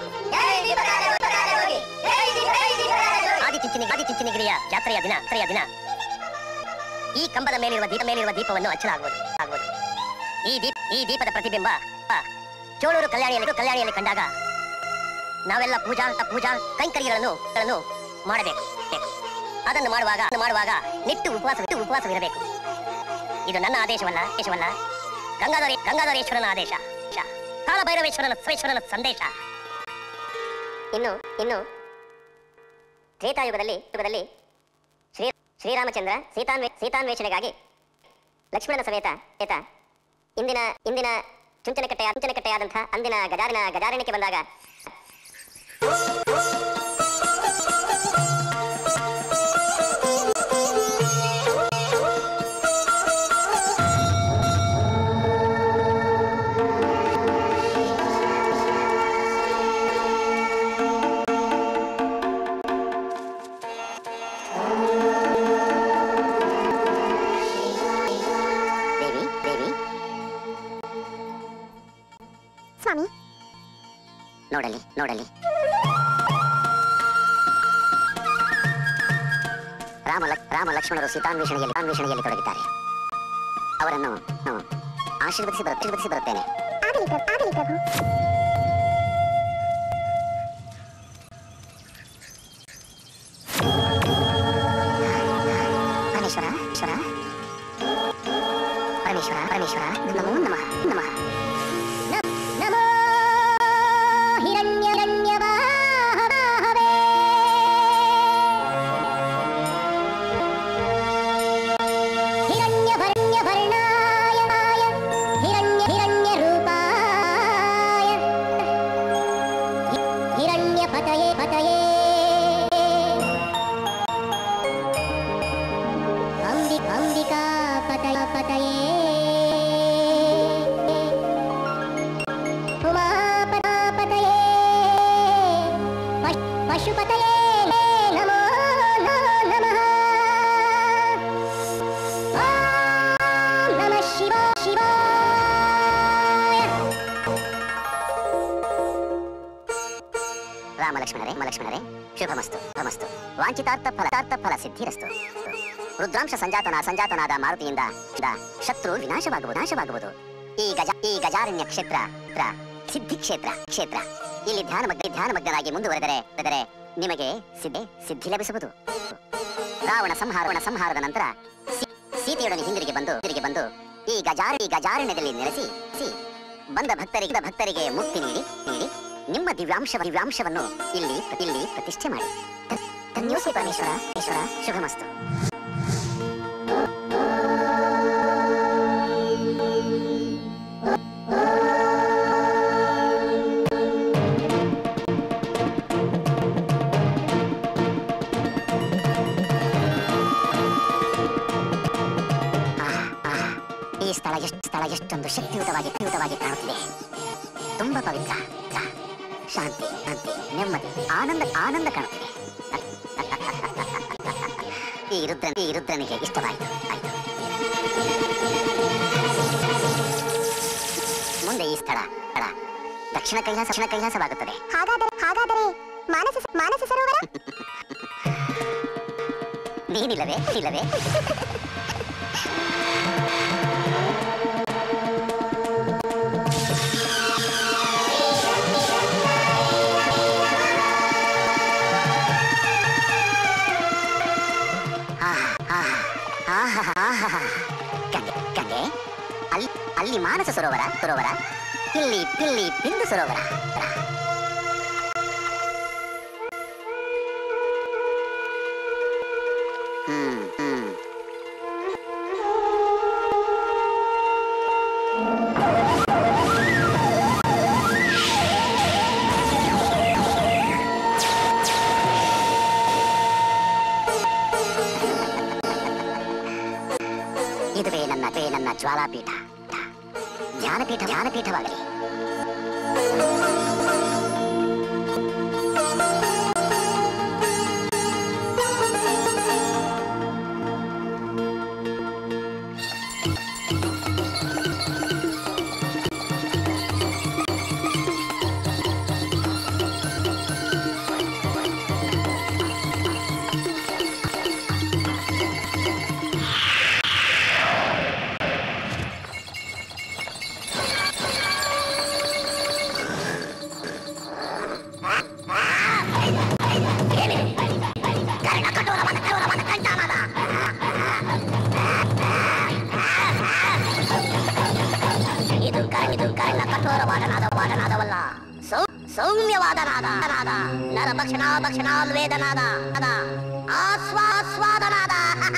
ಆದಿಚುಂಚನಿ ಆದಿಚುಂಚನಗಿರಿಯ ಜಾತ್ರೆಯ ದಿನ ಜಾತ್ರೆಯ ದಿನ ಈ ಕಂಬದ ಮೇಲಿರುವ ದೀಪ ಮೇಲಿರುವ ದೀಪವನ್ನು ಹಚ್ಚಲಾಗುವುದು ಆಗುವುದು ಈ ದೀಪ ಈ ದೀಪದ ಪ್ರತಿಬಿಂಬ ಆ, ಚೋಳೂರು ಕಲ್ಯಾಣಿಯಲ್ಲಿ ಕಲ್ಯಾಣಿಯಲ್ಲಿ ಕಂಡಾಗ ನಾವೆಲ್ಲ ಪೂಜಾ ಪೂಜಾ ಕೈಂಕರ್ಯಗಳನ್ನು ಗಳನ್ನು ಮಾಡಬೇಕು ಬೇಕು. ಅದನ್ನು ಮಾಡುವಾಗ ಅದನ್ನು ಮಾಡುವಾಗ ನಿಟ್ಟು ಉಪವಾಸ ನಿಟ್ಟು ಉಪವಾಸವಿರಬೇಕು ಇದು ನನ್ನ ಆದೇಶವಲ್ಲ ಆದೇಶವಲ್ಲ ಗಂಗಾಧರ ಗಂಗಾಧರೇಶ್ವರನ ಆದೇಶ ಶ. ಕಾಲಭೈರವೇಶ್ವರನ ಸ್ವೇಶ್ವರನ ಸಂದೇಶ ಇನ್ನು ಇನ್ನು ತ್ರೇತಾಯುಗದಲ್ಲಿ ಯುಗದಲ್ಲಿ ಶ್ರೀ ಶ್ರೀರಾಮಚಂದ್ರ ಸೀತಾನ್ವೇ ಸೀತಾನ್ವೇಷಣೆಗಾಗಿ ಲಕ್ಷ್ಮಣನ ಸಮೇತ ಏತ ಇಂದಿನ ಇಂದಿನ ಚುಂಚನಕಟ್ಟೆಯ ಚುಂಚನಕಟ್ಟೆಯಾದಂಥ ಅಂದಿನ ಗಜಾರಿನ ಗಜಾರಣ್ಯಕ್ಕೆ ಬಂದಾಗ ದೇವಿ ದೇವಿ ಸ್ವಾಮಿ ನೋಡಲಿ ನೋಡಲಿ ರಾಮ ಲಕ್- ರಾಮ ಲಕ್ಷ್ಮಣರು ಸೀತಾನ್ವೇಷಣೆಯಲ್ಲಿ ಅನ್ವೇಷಣೆಯಲ್ಲಿ ತೊಡಗಿದ್ದಾರೆ ಅವರನ್ನು ನಾನು ಆಶೀರ್ವದಿಸಿ ಬರು- ಆಶೀರ್ವದಿಸಿ ಬರುತ್ತೇನೆ ಆಗಲಿ ಪ್ರಭು ಆಗಲಿ ಪ್ರಭು ಪರಮೇಶ್ವರ ಈಶ್ವರ ಪರಮೇಶ್ವರ ಪರಮೇಶ್ವರ ನಮೋ ನಮಃ ನಮಃ ನಮೋ ಹಿರಣ್ಯರಣ್ಯವಾಹವೇ ಹಿರಣ್ಯವರ್ಣ್ಯವರ್ಣಾಯ ಹಿರಣ್ಯ ಹಿರಣ್ಯರೂಪಾಯ ಹಿರಣ್ಯಪತಯೇ ಪತಯೇ ಅಂಬಿ ಅಂಬಿಕಾ ಪತಯ ಪತಯೇ ಉಮಾಪತಾಪತಯೇ ಪಶ್- ಪಶುಪತಯೇ ನಮೋ ನಮಃ ಓಂ ನಮಃ ಶಿವ ಶಿವಾಯ ರಾಮ ಲಕ್ಷ್ಮಣರೇ ಲಕ್ಷ್ಮಣರೇ ಶುಭಮಸ್ತು ಶುಭಮಸ್ತು ವಾಂಛಿತಾರ್ಥ ಫಲ ಅರ್ಥ ಫಲ ಸಿದ್ಧಿರಸ್ತು ರುದ್ರಾಂಶ ಸಂಜಾತನ ಸಂಜಾತನಾದ ಮಾರುತಿಯಿಂದ ದ ಶತ್ರು ವಿನಾಶವಾಗುವುದು ನಾಶವಾಗುವುದು ಈ ಗಜ ಈ ಗಜಾರಣ್ಯ ಕ್ಷೇತ್ರ ತ್ರ ಸಿದ್ಧಿ ಕ್ಷೇತ್ರ ಕ್ಷೇತ್ರ ಇಲ್ಲಿ ಧ್ಯಾನ ಮಗ್ನ ಧ್ಯಾನ ಮಗ್ನರಾಗಿ ಮುಂದುವರೆದರೆ ಬೆದರೆ ನಿಮಗೆ ಸಿದ್ಧಿ ಸಿದ್ಧಿ ಲಭಿಸುವುದು ರಾವಣ ಸಂಹಾರ ಸಂಹಾರದ ನಂತರ ಸೀ- ಸೀತೆಯೊಡನೆ ಹಿಂದಿರುಗಿ ಬಂದು ಹಿಂದಿರುಗಿ ಬಂದು ಈ ಗಜಾರ ಈ ಗಜಾರಣ್ಯದಲ್ಲಿ ನೆಲೆಸಿ ಸಿ ಬಂದ ಭಕ್ತರಿಗೆ ಭಕ್ತರಿಗೆ ಮುಕ್ತಿ ನೀಡಿ ನೀಡಿ ನಿಮ್ಮ ದಿವ್ಯಾಂಶ ದಿವ್ಯಾಂಶವನ್ನು ಇಲ್ಲಿ ಇಲ್ಲಿ ಪ್ರತಿಷ್ಠೆ ಮಾಡಿ ಧ- ಧನ್ಯೋಸ್ಮಿ ಪರಮೇಶ್ವರ ಈಶ್ವರ ಶುಭಮಸ್ತು ಆಹ್, ಆಹ್. ಈ ಸ್ಥಳ ಎಷ್ಟು ಸ್ಥಳ ಎಷ್ಟೊಂದು ಶಕ್ತಿಯುತವಾಗಿ ಶಕ್ತಿಯುತವಾಗಿ ಕಾಣುತ್ತಿದೆ ತುಂಬಾ ಪವಿತ್ರ ಸ- ಶಾಂತಿ ಶಾಂತಿ ನೆಮ್ಮದಿ ಆನಂದ ಆನಂದ ಕಾಣುತ್ತಿದೆ ಈ ರುದ್ರ ಈ ರುದ್ರನಿಗೆ ಇಷ್ಟವಾಯಿತು ಆಯ್ತು ಮುಂದೆ ಈ ಸ್ಥಳ ಸ್ಥಳ ದಕ್ಷಿಣ ಕೈಲಾಸ ದಕ್ಷಿಣ ಕೈಲಾಸವಾಗುತ್ತದೆ ಹಾಗಾದರೆ ಹಾಗಾದರೆ ಮಾನಸ ಮಾನಸ ಸರೋವರ ನೀನಿಲ್ಲವೇ ಇಲ್ಲವೇ ಆಹಾ, ಆಹಾ, ಆಹಾ, ಆಹಾ. ಗಂಗೆ ಗಂಗೆ ಅಲ್ಲಿ ಅಲ್ಲಿ ಮಾನಸ ಸರೋವರ ಸರೋವರ ಇಲ್ಲಿ ಇಲ್ಲಿ ಬಿಂದು ಸರೋವರ ಹ್ಮ್ ಹ್ಮ್ ಇದುವೇ ನನ್ನ ವೇ ನನ್ನ ಜ್ವಾಲಾಪೀಠ ಧ್ಯಾನಪೀಠ ಧ್ಯಾನಪೀಠವಾಗಲಿ ಇದು ಕ- ಇದು ಕರ್ಣ ಕಠೋರವಾದ ನಾದ ವಾದ ನಾದವಲ್ಲ ಸೌ ಸೌಮ್ಯವಾದ ನಾದ ನಾದ ನರ ಭಕ್ಷಣ ಭಕ್ಷಣಾಲ್ವೇದ ನಾದ ನಾದ ಆಸ್ವಾಸ್ವಾದ ನಾದ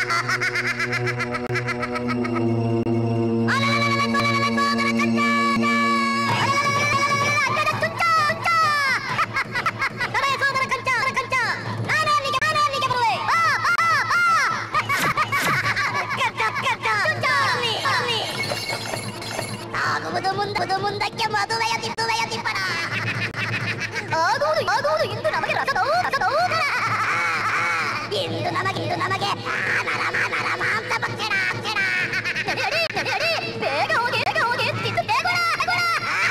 ಆಗುವುದು ಮುಂದೆ ಮುಂದಕ್ಕೆ ಮದುವೆಯ ತಿಪ್ಪುವೆಯ ತಿಪ್ಪಣ ಆಗುವುದು ಆಗುವುದು ಇಂದು ನಮಗೆ ರಸದೌ ರಸದೌತಣ ಇಂದು ನಮಗೆ ಇಂದು ನಮಗೆ ನರಮ ನರಮಾಂಸ ಭಕ್ಷಣ ಭಕ್ಷಣ ನಡಿ, ನಡಿ, ನಡಿ, ನಡಿ. ಬೇಗ ಹೋಗಿ ಬೇಗ ಹೋಗಿ ತಿಂದು ಬೇಗುಣ ಬೇಗುಣ.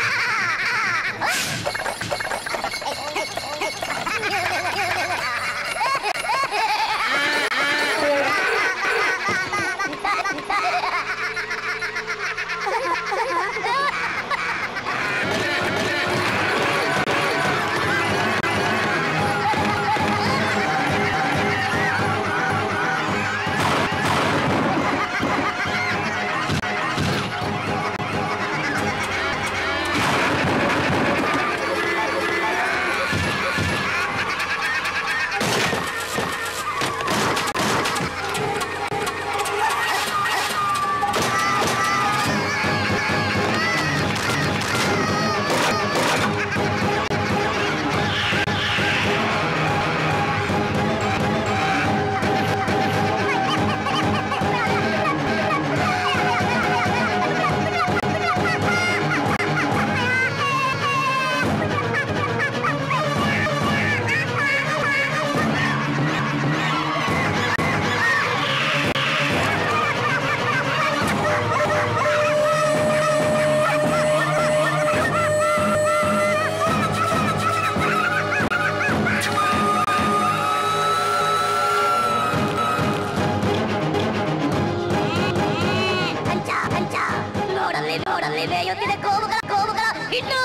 ಕಂಚ ಕಂಚ ನೋಡಲ್ಲಿ ನೋಡಲ್ಲಿ ಬೇಯುತ್ತಿದೆ ಗೋವುಗಳ ಗೋವುಗಳ ಇನ್ನು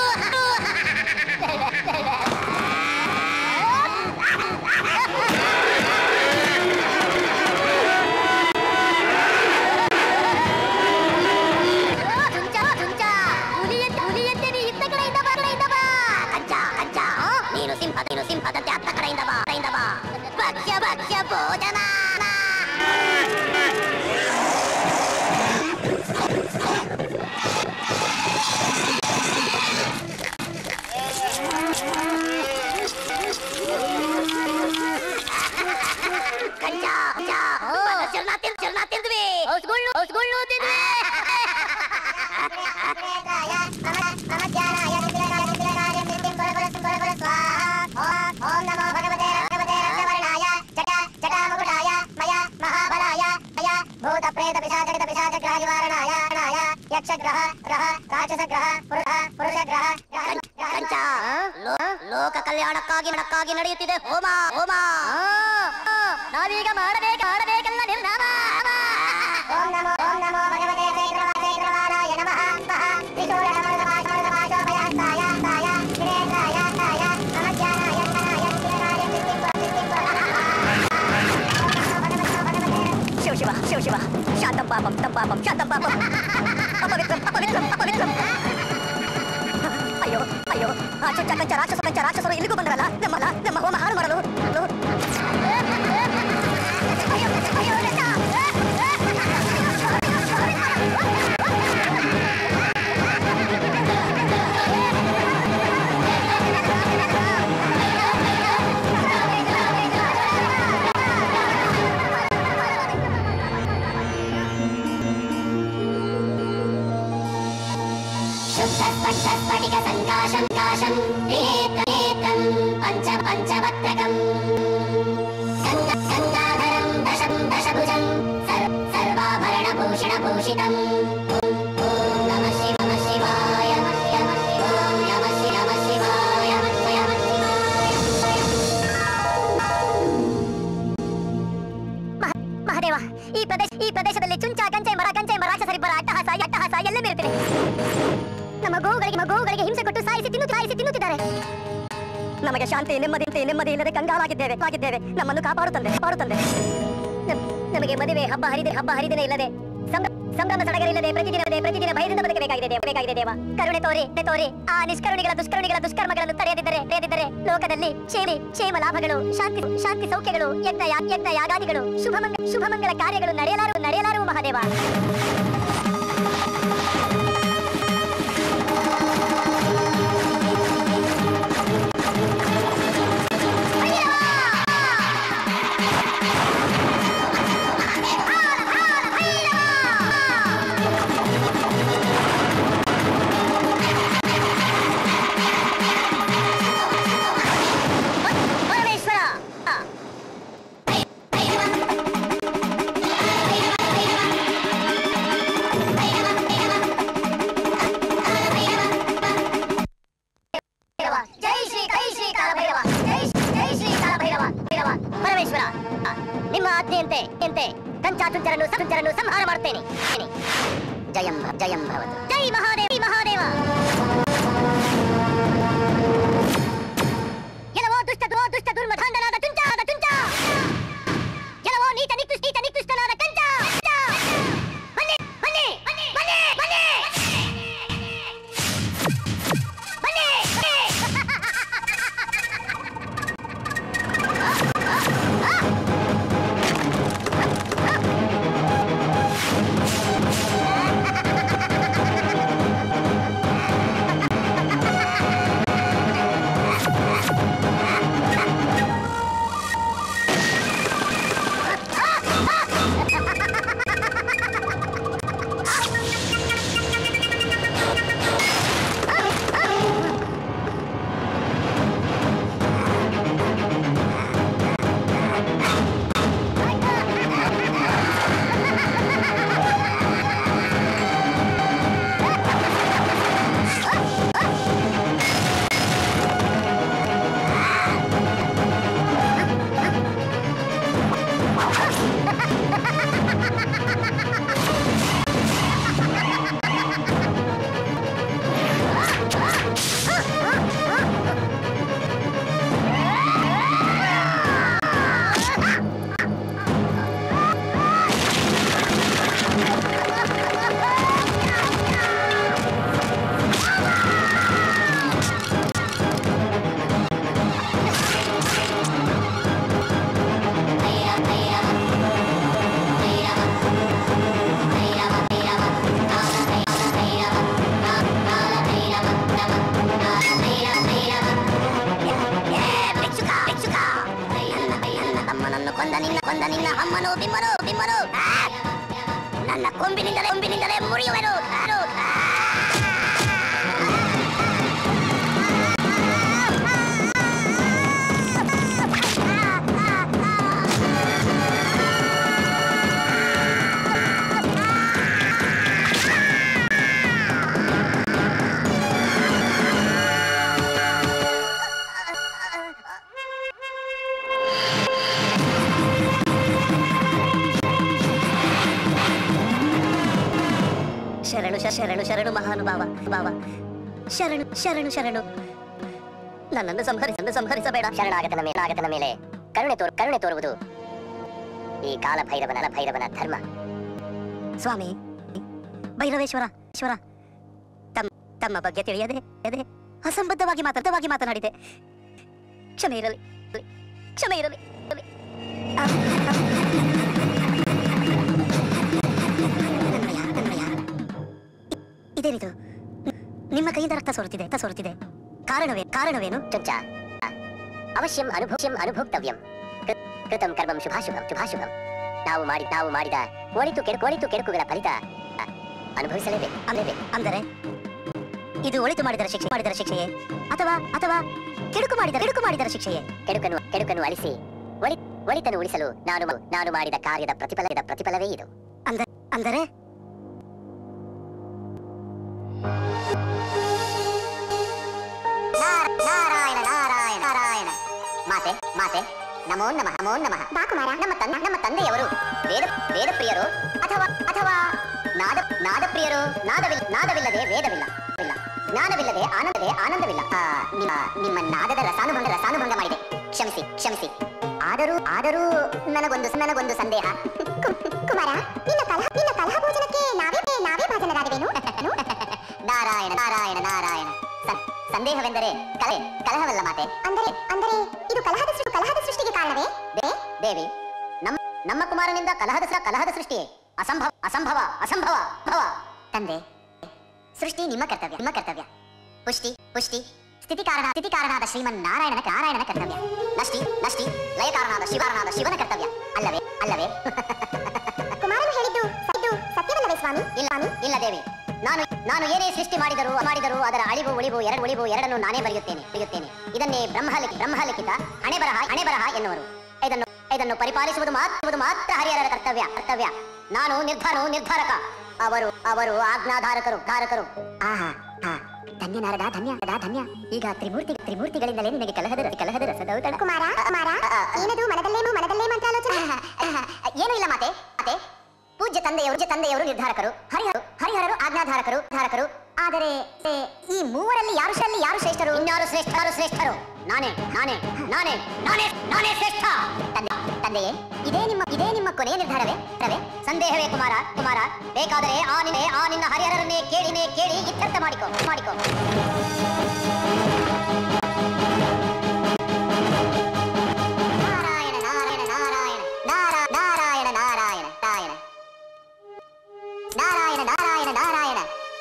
ಚುಂಚ ಚುಂಚ ಹುಲಿಯಂತೆ ಹುಲಿಯಂತೆ ನೀ ಇತ್ತ ಕಡೆಯಿಂದ ಬಾ ಕಡೆಯಿಂದ ಬಾ ಕಂಚ ಕಂಚ ನೀನು ಸಿಂಹ ನೀನು ಸಿಂಹದಂತೆ ಅತ್ತ ಕಡೆಯಿಂದ ಬಾ ಕಡೆಯಿಂದ ಬಾ ಭಕ್ಷ್ಯ ಭಕ್ಷ್ಯ ಭೋಜನ ಕಂಚ ಕಂಚ ಶರಣ ತಿಂದ್ ಶರಣ ತಿಂದ್ವಿ ಔಸ್ಗುಳ್ಳು ಔಸ್ಗುಳ್ಳು ತಿಂದ್ವಿ ನೇತ್ರಾಯ ನಮ ನಮ ಧ್ಯಾನಾಯ ನಿಗ್ರಹಾಯ ನಿವಾರಣಾಯ ಣಾಯ ಯಕ್ಷಗ್ರಹ ಗ್ರಹ ರಾಕ್ಷಸಗ್ರಹ ಪುರುಷ ಪುರುಷಗ್ರಹ ಕಂಚ ಲೋ- ಲೋಕ ಕಲ್ಯಾಣಕ್ಕಾಗಿ ನಡಕ್ಕಾಗಿ ನಡೆಯುತ್ತಿದೆ ಹೋಮ ಹೋಮ ನಾವೀಗ ಮಾಡಬೇಕ ಮಾಡಬೇಕಲ್ಲ ನಿರ್ನಾಮ ಓಂ ನಮೋ ಓಂ ನಮೋ ಭಗವತೆ ಚೈತ್ರವಾಚೈತ್ರವಾರಾಯ ನಮಃ ಮಹ ತ್ರಿಶೂಲಮೃತವಾಚಮೃತವಾಚೋಭಯಾಸ್ತಾಯ ಸ್ತಾಯ ಶ್ರೇಷ್ಠಾಯ ಸ್ತಾಯ ಅಮಜ್ಞಾನಾಯ ಜ್ಞಾನಾಯ ಜ್ಞಾನಾಯ ಚಿತ್ತಿಪ್ಪ ಚಿತ್ತಿಪ್ಪ ಶಿವ ಶಿವ ಶಿವ ಶಿವ ಶಾಂತಂ ಪಾಪಂ ತಂ ಪಾಪಂ ಶಾಂತಂ ಪಾಪಂ ಅಪವಿತ್ರಂ ಅಪವಿತ್ರಂ ಅಪವಿತ್ರಂ ಅಯ್ಯೋ ಅಯ್ಯೋ ಆ ಚುಚ್ಚ ಕಂಚ ರಾಕ್ಷಸ ಕಂಚ ರಾಕ್ಷಸರು ಇಲ್ಲಿಗೂ ಬಂದ್ರಲ್ಲ ನಮ್ಮಲ್ಲ ನಮ್ಮ ಹೋಮ ಹಾಳು ಮಾಡಲು ಅಯ್ಯೋ ಅಯ್ಯೋ ರಸ शुद्धस्पष्टस्फटिक सङ्काशं काशं त्रिनेत्रनेत्रं पञ्च पञ्चवक्त्रकम् गङ्गा गङ्गाधरं दशं दशभुजं सर् सर्वाभरणभूषणभूषितम् ॐ नमः शिव नमः शिवाय नमः शिवाय ॐ नमः शिव नमः शिवाय नमः शिवाय ಮಹಾದೇವ ಈ ಪ್ರದೇಶ ಈ ಪ್ರದೇಶದಲ್ಲಿ ಚುಂಚ ಕಂಚೆ ಮರ ಕಂಚೆ ಮರ ರಾಕ್ಷಸರಿಬ್ಬರ ಅಟ್ಟಹಾಸ ಅಟ್ಟಹಾಸ ಎಲ್ಲ ಮೇರುತ್ತಿದೆ ನಮ್ಮ ಗೋವುಗಳಿಗೆ ನಮ್ಮ ಗೋವುಗಳಿಗೆ ಹಿಂಸೆ ಕೊಟ್ಟು ಸಾಯಿಸಿ ತಿನ್ನು ಸಾಯಿಸಿ ತಿನ್ನುತ್ತಿದ್ದಾರೆ ನಮಗೆ ಶಾಂತಿ ನೆಮ್ಮದಿ ನೆಮ್ಮದಿ ಇಲ್ಲದೆ ಕಂಗಾಲಾಗಿದ್ದೇವೆ ಆಗಿದ್ದೇವೆ ನಮ್ಮನ್ನು ಕಾಪಾಡುತ್ತಂದೆ ಕಾಪಾಡುತ್ತಂದೆ ನಮ್- ನಮಗೆ ಮದುವೆ ಹಬ್ಬ ಹರಿದೆ ಹಬ್ಬ ಹರಿದಿನ ಇಲ್ಲದೆ ಸಂಭ್ರ- ಸಂಭ್ರಮ ಸಡಗರಿಲ್ಲದೆ ಪ್ರತಿದಿನ ಪ್ರತಿದಿನ ಭಯದಿಂದ ಬದುಕಬೇಕಾಗಿದೆ ದೇವ ಬೇಕಾಗಿದೆ ದೇವ ಕರುಣೆ ತೋರಿ ಕರುಣೆ ತೋರಿ ಆ ನಿಷ್ಕರುಣಿಗಳ ದುಷ್ಕರುಣಿಗಳ ದುಷ್ಕರ್ಮಗಳನ್ನು ತಡೆಯದಿದ್ದರೆ ತಡೆಯದಿದ್ದರೆ ಲೋಕದಲ್ಲಿ ಕ್ಷೇಮಿ ಕ್ಷೇಮ ಲಾಭಗಳು ಶಾಂತಿ ಶಾಂತಿ ಸೌಖ್ಯಗಳು ಯಜ್ಞ ಯಾ- ಯಜ್ಞ ಯಾಗಾದಿಗಳು ಶುಭ ಮಂಗ ಶುಭ ಮಂಗಲ ಕಾರ್ಯಗಳು ನಡೆಯಲಾರು ನಡೆಯಲಾರು ಮಹಾದೇವ ಪರಮೇಶ್ವರ ಜೈ ಶ್ರೀ ಕೈ ಶ್ರೀ ಕಾಲ ಭೈರವ ಜೈ ಜೈ ಶ್ರೀ ಕಾಲ ಭೈರವ ಭೈರವ ಪರಮೇಶ್ವರ ನಿಮ್ಮ ಆಜ್ಞೆಯಂತೆ ಎಂತೆ ಕಂಚಾಚುಂಚರನ್ನು ಸಂಚರನ್ನು ಸಂಹಾರ ಮಾಡುತ್ತೇನೆ ಜಯಂ ಭ- ಜಯಂ ಭವತು ಜೈ ಮಹಾದೇವ ಜೈ ಮಹಾದೇವ ಎಲ್ಲವೋ ದುಷ್ಟ ದುರೋ ದುಷ್ಟ ದುರ್ಮಧಾಂಡನಾದ ತುಂಚಾದ ತುಂಚ ಎಲ್ಲವೋ ನೀಚ ನಿಕೃಷ್ಟ ನೀಚ ನಿಕೃಷ್ಟನಾದ ಕಂಚ ಬನ್ನಿ ಬನ್ನಿ ಬನ್ನಿ ಬನ್ನಿ ಬನ್ನಿ ಬನ್ನಿ ತಮ್ಮನನ್ನು ಕೊಂದ ನಿನ್ನ ಕೊಂದ ನಿನ್ನ ಅಮ್ಮನು ಬಿಮ್ಮನು ಬಿಮ್ಮನು ಆ! ನನ್ನ ಕೊಂಬಿನಿಂದಲೇ ಕೊಂಬಿನಿಂದಲೇ ಮುರಿಯುವೆನು ನಾನು, ಆ! ಆ ಶರಣು ಶ- ಶರಣು ಶರಣು ಮಹಾನುಭಾವ ಭಾವ ಶರಣು ಶರಣು ಶರಣು ನನ್ನನ್ನು ಸಂಹರಿಸ ಸಂಹರಿಸಬೇಡ ಶರಣಾಗತನ ಮೇಲೆ ಆಗತನ ಮೇಲೆ ಕರುಣೆ ತೋರು ಕರುಣೆ ತೋರುವುದು ಈ ಕಾಲ ಭೈರವನ ಭೈರವನ ಧರ್ಮ ಸ್ವಾಮಿ ಭೈರವೇಶ್ವರ ಈಶ್ವರ ತಮ್ಮ ತಮ್ಮ ಬಗ್ಗೆ ತಿಳಿಯದೆ ಅದೇ ಅಸಂಬದ್ಧವಾಗಿ ಮಾತಾಡವಾಗಿ ಮಾತನಾಡಿದೆ ಕ್ಷಮೆ ಇರಲಿ ಕ್ಷಮೆ ಇರಲಿ ಇರಲಿ. ಆ, ಆ. ನನ್ನಯ್ಯ, ನನ್ನಯ್ಯ. ಇ- ಇದೇನಿದು ನಿಮ್ಮ ಕೈಯಿಂದ ರಕ್ತ ಸೋರುತ್ತಿದೆ ರಕ್ತ ಸೋರುತ್ತಿದೆ ಕಾರಣವೇ ಕಾರಣವೇನು ಚುಚ್ಚ ಅವಶ್ಯಂ ಅನುಭವ್ಯಂ ಅನುಭೋಕ್ತವ್ಯಂ ಕೃ- ಕೃತಂ ಕರ್ಮಂ ಶುಭಾಶುಭಂ ಶುಭಾಶುಭಂ ನಾವು ಮಾಡಿ ನಾವು ಮಾಡಿದ ಒಳಿತು ಕೆಡು ಒಳಿತು ಕೆಡುಕುಗಳ ಫಲಿತ ಅ, ಅನುಭವಿಸಲೇಬೇಕು ಅಂದರೆ ಅಂದರೆ ಇದು ಒಳಿತು ಮಾಡಿದರ ಶಿಕ್ಷೆ ಮಾಡಿದರ ಶಿಕ್ಷೆಯೇ ಅಥವಾ ಅಥವಾ ಕೆಡುಕು ಮಾಡಿದರ ಕೆಡುಕು ಮಾಡಿದರ ಶಿಕ್ಷೆಯೇ ಕೆಡುಕನ್ನು ಕೆಡುಕನ್ನು ಅಳಿಸಿ ಒಳಿ ಒಳಿತನ್ನು ಉಳಿಸಲು ನಾನು ನಾನು ಮಾಡಿದ ಕಾರ್ಯದ ಪ್ರತಿಫಲದ ಪ್ರತಿಫಲವೇ ಇದು ಅಂದರೆ ನಾರಾಯಣ ನಾರಾಯಣ ನಾರಾಯಣ ಮಾತೆ ಮಾತೆ ನಮೋ ನಮಃ ನಮೋ ನಮಃ ಬಾಕುಮಾರ ನಮ್ಮ ತಂದೆ ನಮ್ಮ ತಂದೆಯವರು ವೇದ ವೇದ ಪ್ರಿಯರು ಅಥವಾ ಅಥವಾ ನಾದ ನಾದ ಪ್ರಿಯರು ನಾದವಿಲ್ಲ ನಾದವಿಲ್ಲದೆ ವೇದವಿಲ್ಲ ಇಲ್ಲ ಜ್ಞಾನವಿಲ್ಲದೆ ಆನಂದದೆ ಆನಂದವಿಲ್ಲ ಆ, ನಿಮ್ಮ ನಿಮ್ಮ ನಾದದ ರಸಾನುಭಂಗ ರಸಾನುಭಂಗ ಮಾಡಿದೆ ಕ್ಷಮಿಸಿ ಕ್ಷಮಿಸಿ ಆದರೂ ಆದರೂ ನನಗೊಂದು ನನಗೊಂದು ಸಂದೇಹ ಕು- ಕುಮಾರ ನಿನ್ನ ಕಲಹ ನಿನ್ನ ಕಲಹ ಭೋಜನಕ್ಕೆ ನಾವೇ ನಾವೇ ಭಾಜನರಾದವೇನು ನಾರಾಯಣ ನಾರಾಯಣ ನಾರಾಯಣ ಸ- ಸಂದೇಹವೆಂದರೆ ಕಲೆ ಕಲಹವಲ್ಲ ಮಾತೆ ಅಂದರೆ ಅಂದರೆ ಇದು ಕಲಹದ ಸೃ- ಕಲಹದ ಸೃಷ್ಟಿಗೆ ಕಾರಣವೇ ದೇ ದೇವಿ ನಮ್ಮ ನಮ್ಮ ಕುಮಾರನಿಂದ ಕಲಹದ ಸ- ಕಲಹದ ಸೃಷ್ಟಿಯೇ ಅಸಂಭವ ಅಸಂಭವ ಅಸಂಭವ ಭವ ತಂದೆ ಸೃಷ್ಟಿ ನಿಮ್ಮ ಕರ್ತವ್ಯ ನಿಮ್ಮ ಕರ್ತವ್ಯ ಪುಷ್ಟಿ ಪುಷ್ಟಿ ಸ್ಥಿತಿಕಾರಣ ಸ್ಥಿತಿಕಾರನಾದ ಶ್ರೀಮನ್ ನಾರಾಯಣನ ನಾರಾಯಣನ ಕರ್ತವ್ಯ ನಷ್ಟಿ ನಷ್ಟಿ ಲಯಕಾರನಾದ ಶಿವಕಾರನಾದ ಶಿವನ ಕರ್ತವ್ಯ ಅಲ್ಲವೇ ಅಲ್ಲವೇ ಕುಮಾರನು ಹೇಳಿದ್ದು ಇದು ಸತ್ಯವಲ್ಲವೇ ಸ್ವಾಮಿ ಇಲ್ಲ ಇಲ್ಲ ದೇವಿ ನಾನು ನಾನು ಏನೇ ಸೃಷ್ಟಿ ಮಾಡಿದರೂ ಮಾಡಿದರೂ ಅದರ ಅಳಿವು ಉಳಿವು ಎರಡು ಉಳಿವು ಎರಡನ್ನು ನಾನೇ ಬರೆಯುತ್ತೇನೆ ಬರೆಯುತ್ತೇನೆ ಇದನ್ನೇ ಬ್ರಹ್ಮಲಿಖಿ ಬ್ರಹ್ಮಲಿಖಿತ ಹಣೆ ಬರಹ ಹಣೆ ಬರಹ ಎನ್ನುವರು ಇದನ್ನು ಇದನ್ನು ಪರಿಪಾಲಿಸುವುದು ಮಾತ್ರ ಮಾತ್ರ ಹರಿಹರರ ಕರ್ತವ್ಯ ಕರ್ತವ್ಯ ನಾನು ನಿರ್ಧಾರ ನಿರ್ಧಾರಕ ಅವರು ಅವರು ಆಜ್ಞಾಧಾರಕರು ಧಾರಕರು ಆಹಾ ಹಾ ಧನ್ಯ ನಾರದ ಧನ್ಯ ನಾರದ, ಧನ್ಯ ಈಗ ತ್ರಿಮೂರ್ತಿ ತ್ರಿಮೂರ್ತಿಗಳಿಂದಲೇ ನಿನಗೆ ಕಲಹದ ಕಲಹದ ರಸದ ಔತಣ ಕುಮಾರ ಕುಮಾರ ಏನದು ಮನದಲ್ಲೇನು ಮನದಲ್ಲೇ ಮಂತ್ರಾಲೋಚನೆ ಏನೂ ಇಲ್ಲ ಮಾತೆ ಮಾತೆ ಪೂಜ್ಯ ತಂದೆಯವರು ಪೂಜ್ಯ ತಂದೆಯವರು ನಿರ್ಧಾರಕರು ಹರಿಹರು ಹರಿಹರರು ಆಜ್ಞಾಧಾರಕರು ಧಾರಕರು ಆದರೆ ಏ, ಈ ಮೂವರಲ್ಲಿ ಯಾರು ಶ್ರೇಷ್ಠ ಯಾರು ಶ್ರೇಷ್ಠರು ಇನ್ಯಾರು ಶ್ರೇಷ್ಠ ಯಾರು ಶ್ರೇಷ್ಠರು ನಾನೇ ನಾನೇ ನಾನೇ ನಾನೇ ನಾನೇ ಶ್ರೇಷ್ಠ ತಂದೆ ತಂದೆಯೇ ಇದೇ ನಿಮ್ಮ ಇದೇ ನಿಮ್ಮ ಕೊನೆಯ ನಿರ್ಧಾರವೇ ನಿರ್ಧಾರವೇ? ಸಂದೇಹವೇ ಕುಮಾರ ಕುಮಾರ ಬೇಕಾದರೆ ಆ ನಿನ್ನೆ ಆ ನಿನ್ನ ಹರಿಹರರನ್ನೇ ಕೇಳಿನೇ ಕೇಳಿ ಇತ್ಯರ್ಥ ಮಾಡಿಕೊ ಮಾಡಿಕೊ ನಾರಾಯಣ ನಾರಾಯಣ ನಾರಾಯಣ ನಾರಾ ನಾರಾಯಣ ನಾರಾಯಣ ನಾರಾಯಣ ನಾರಾಯಣ ನಾರಾಯಣ ನಾರಾಯಣ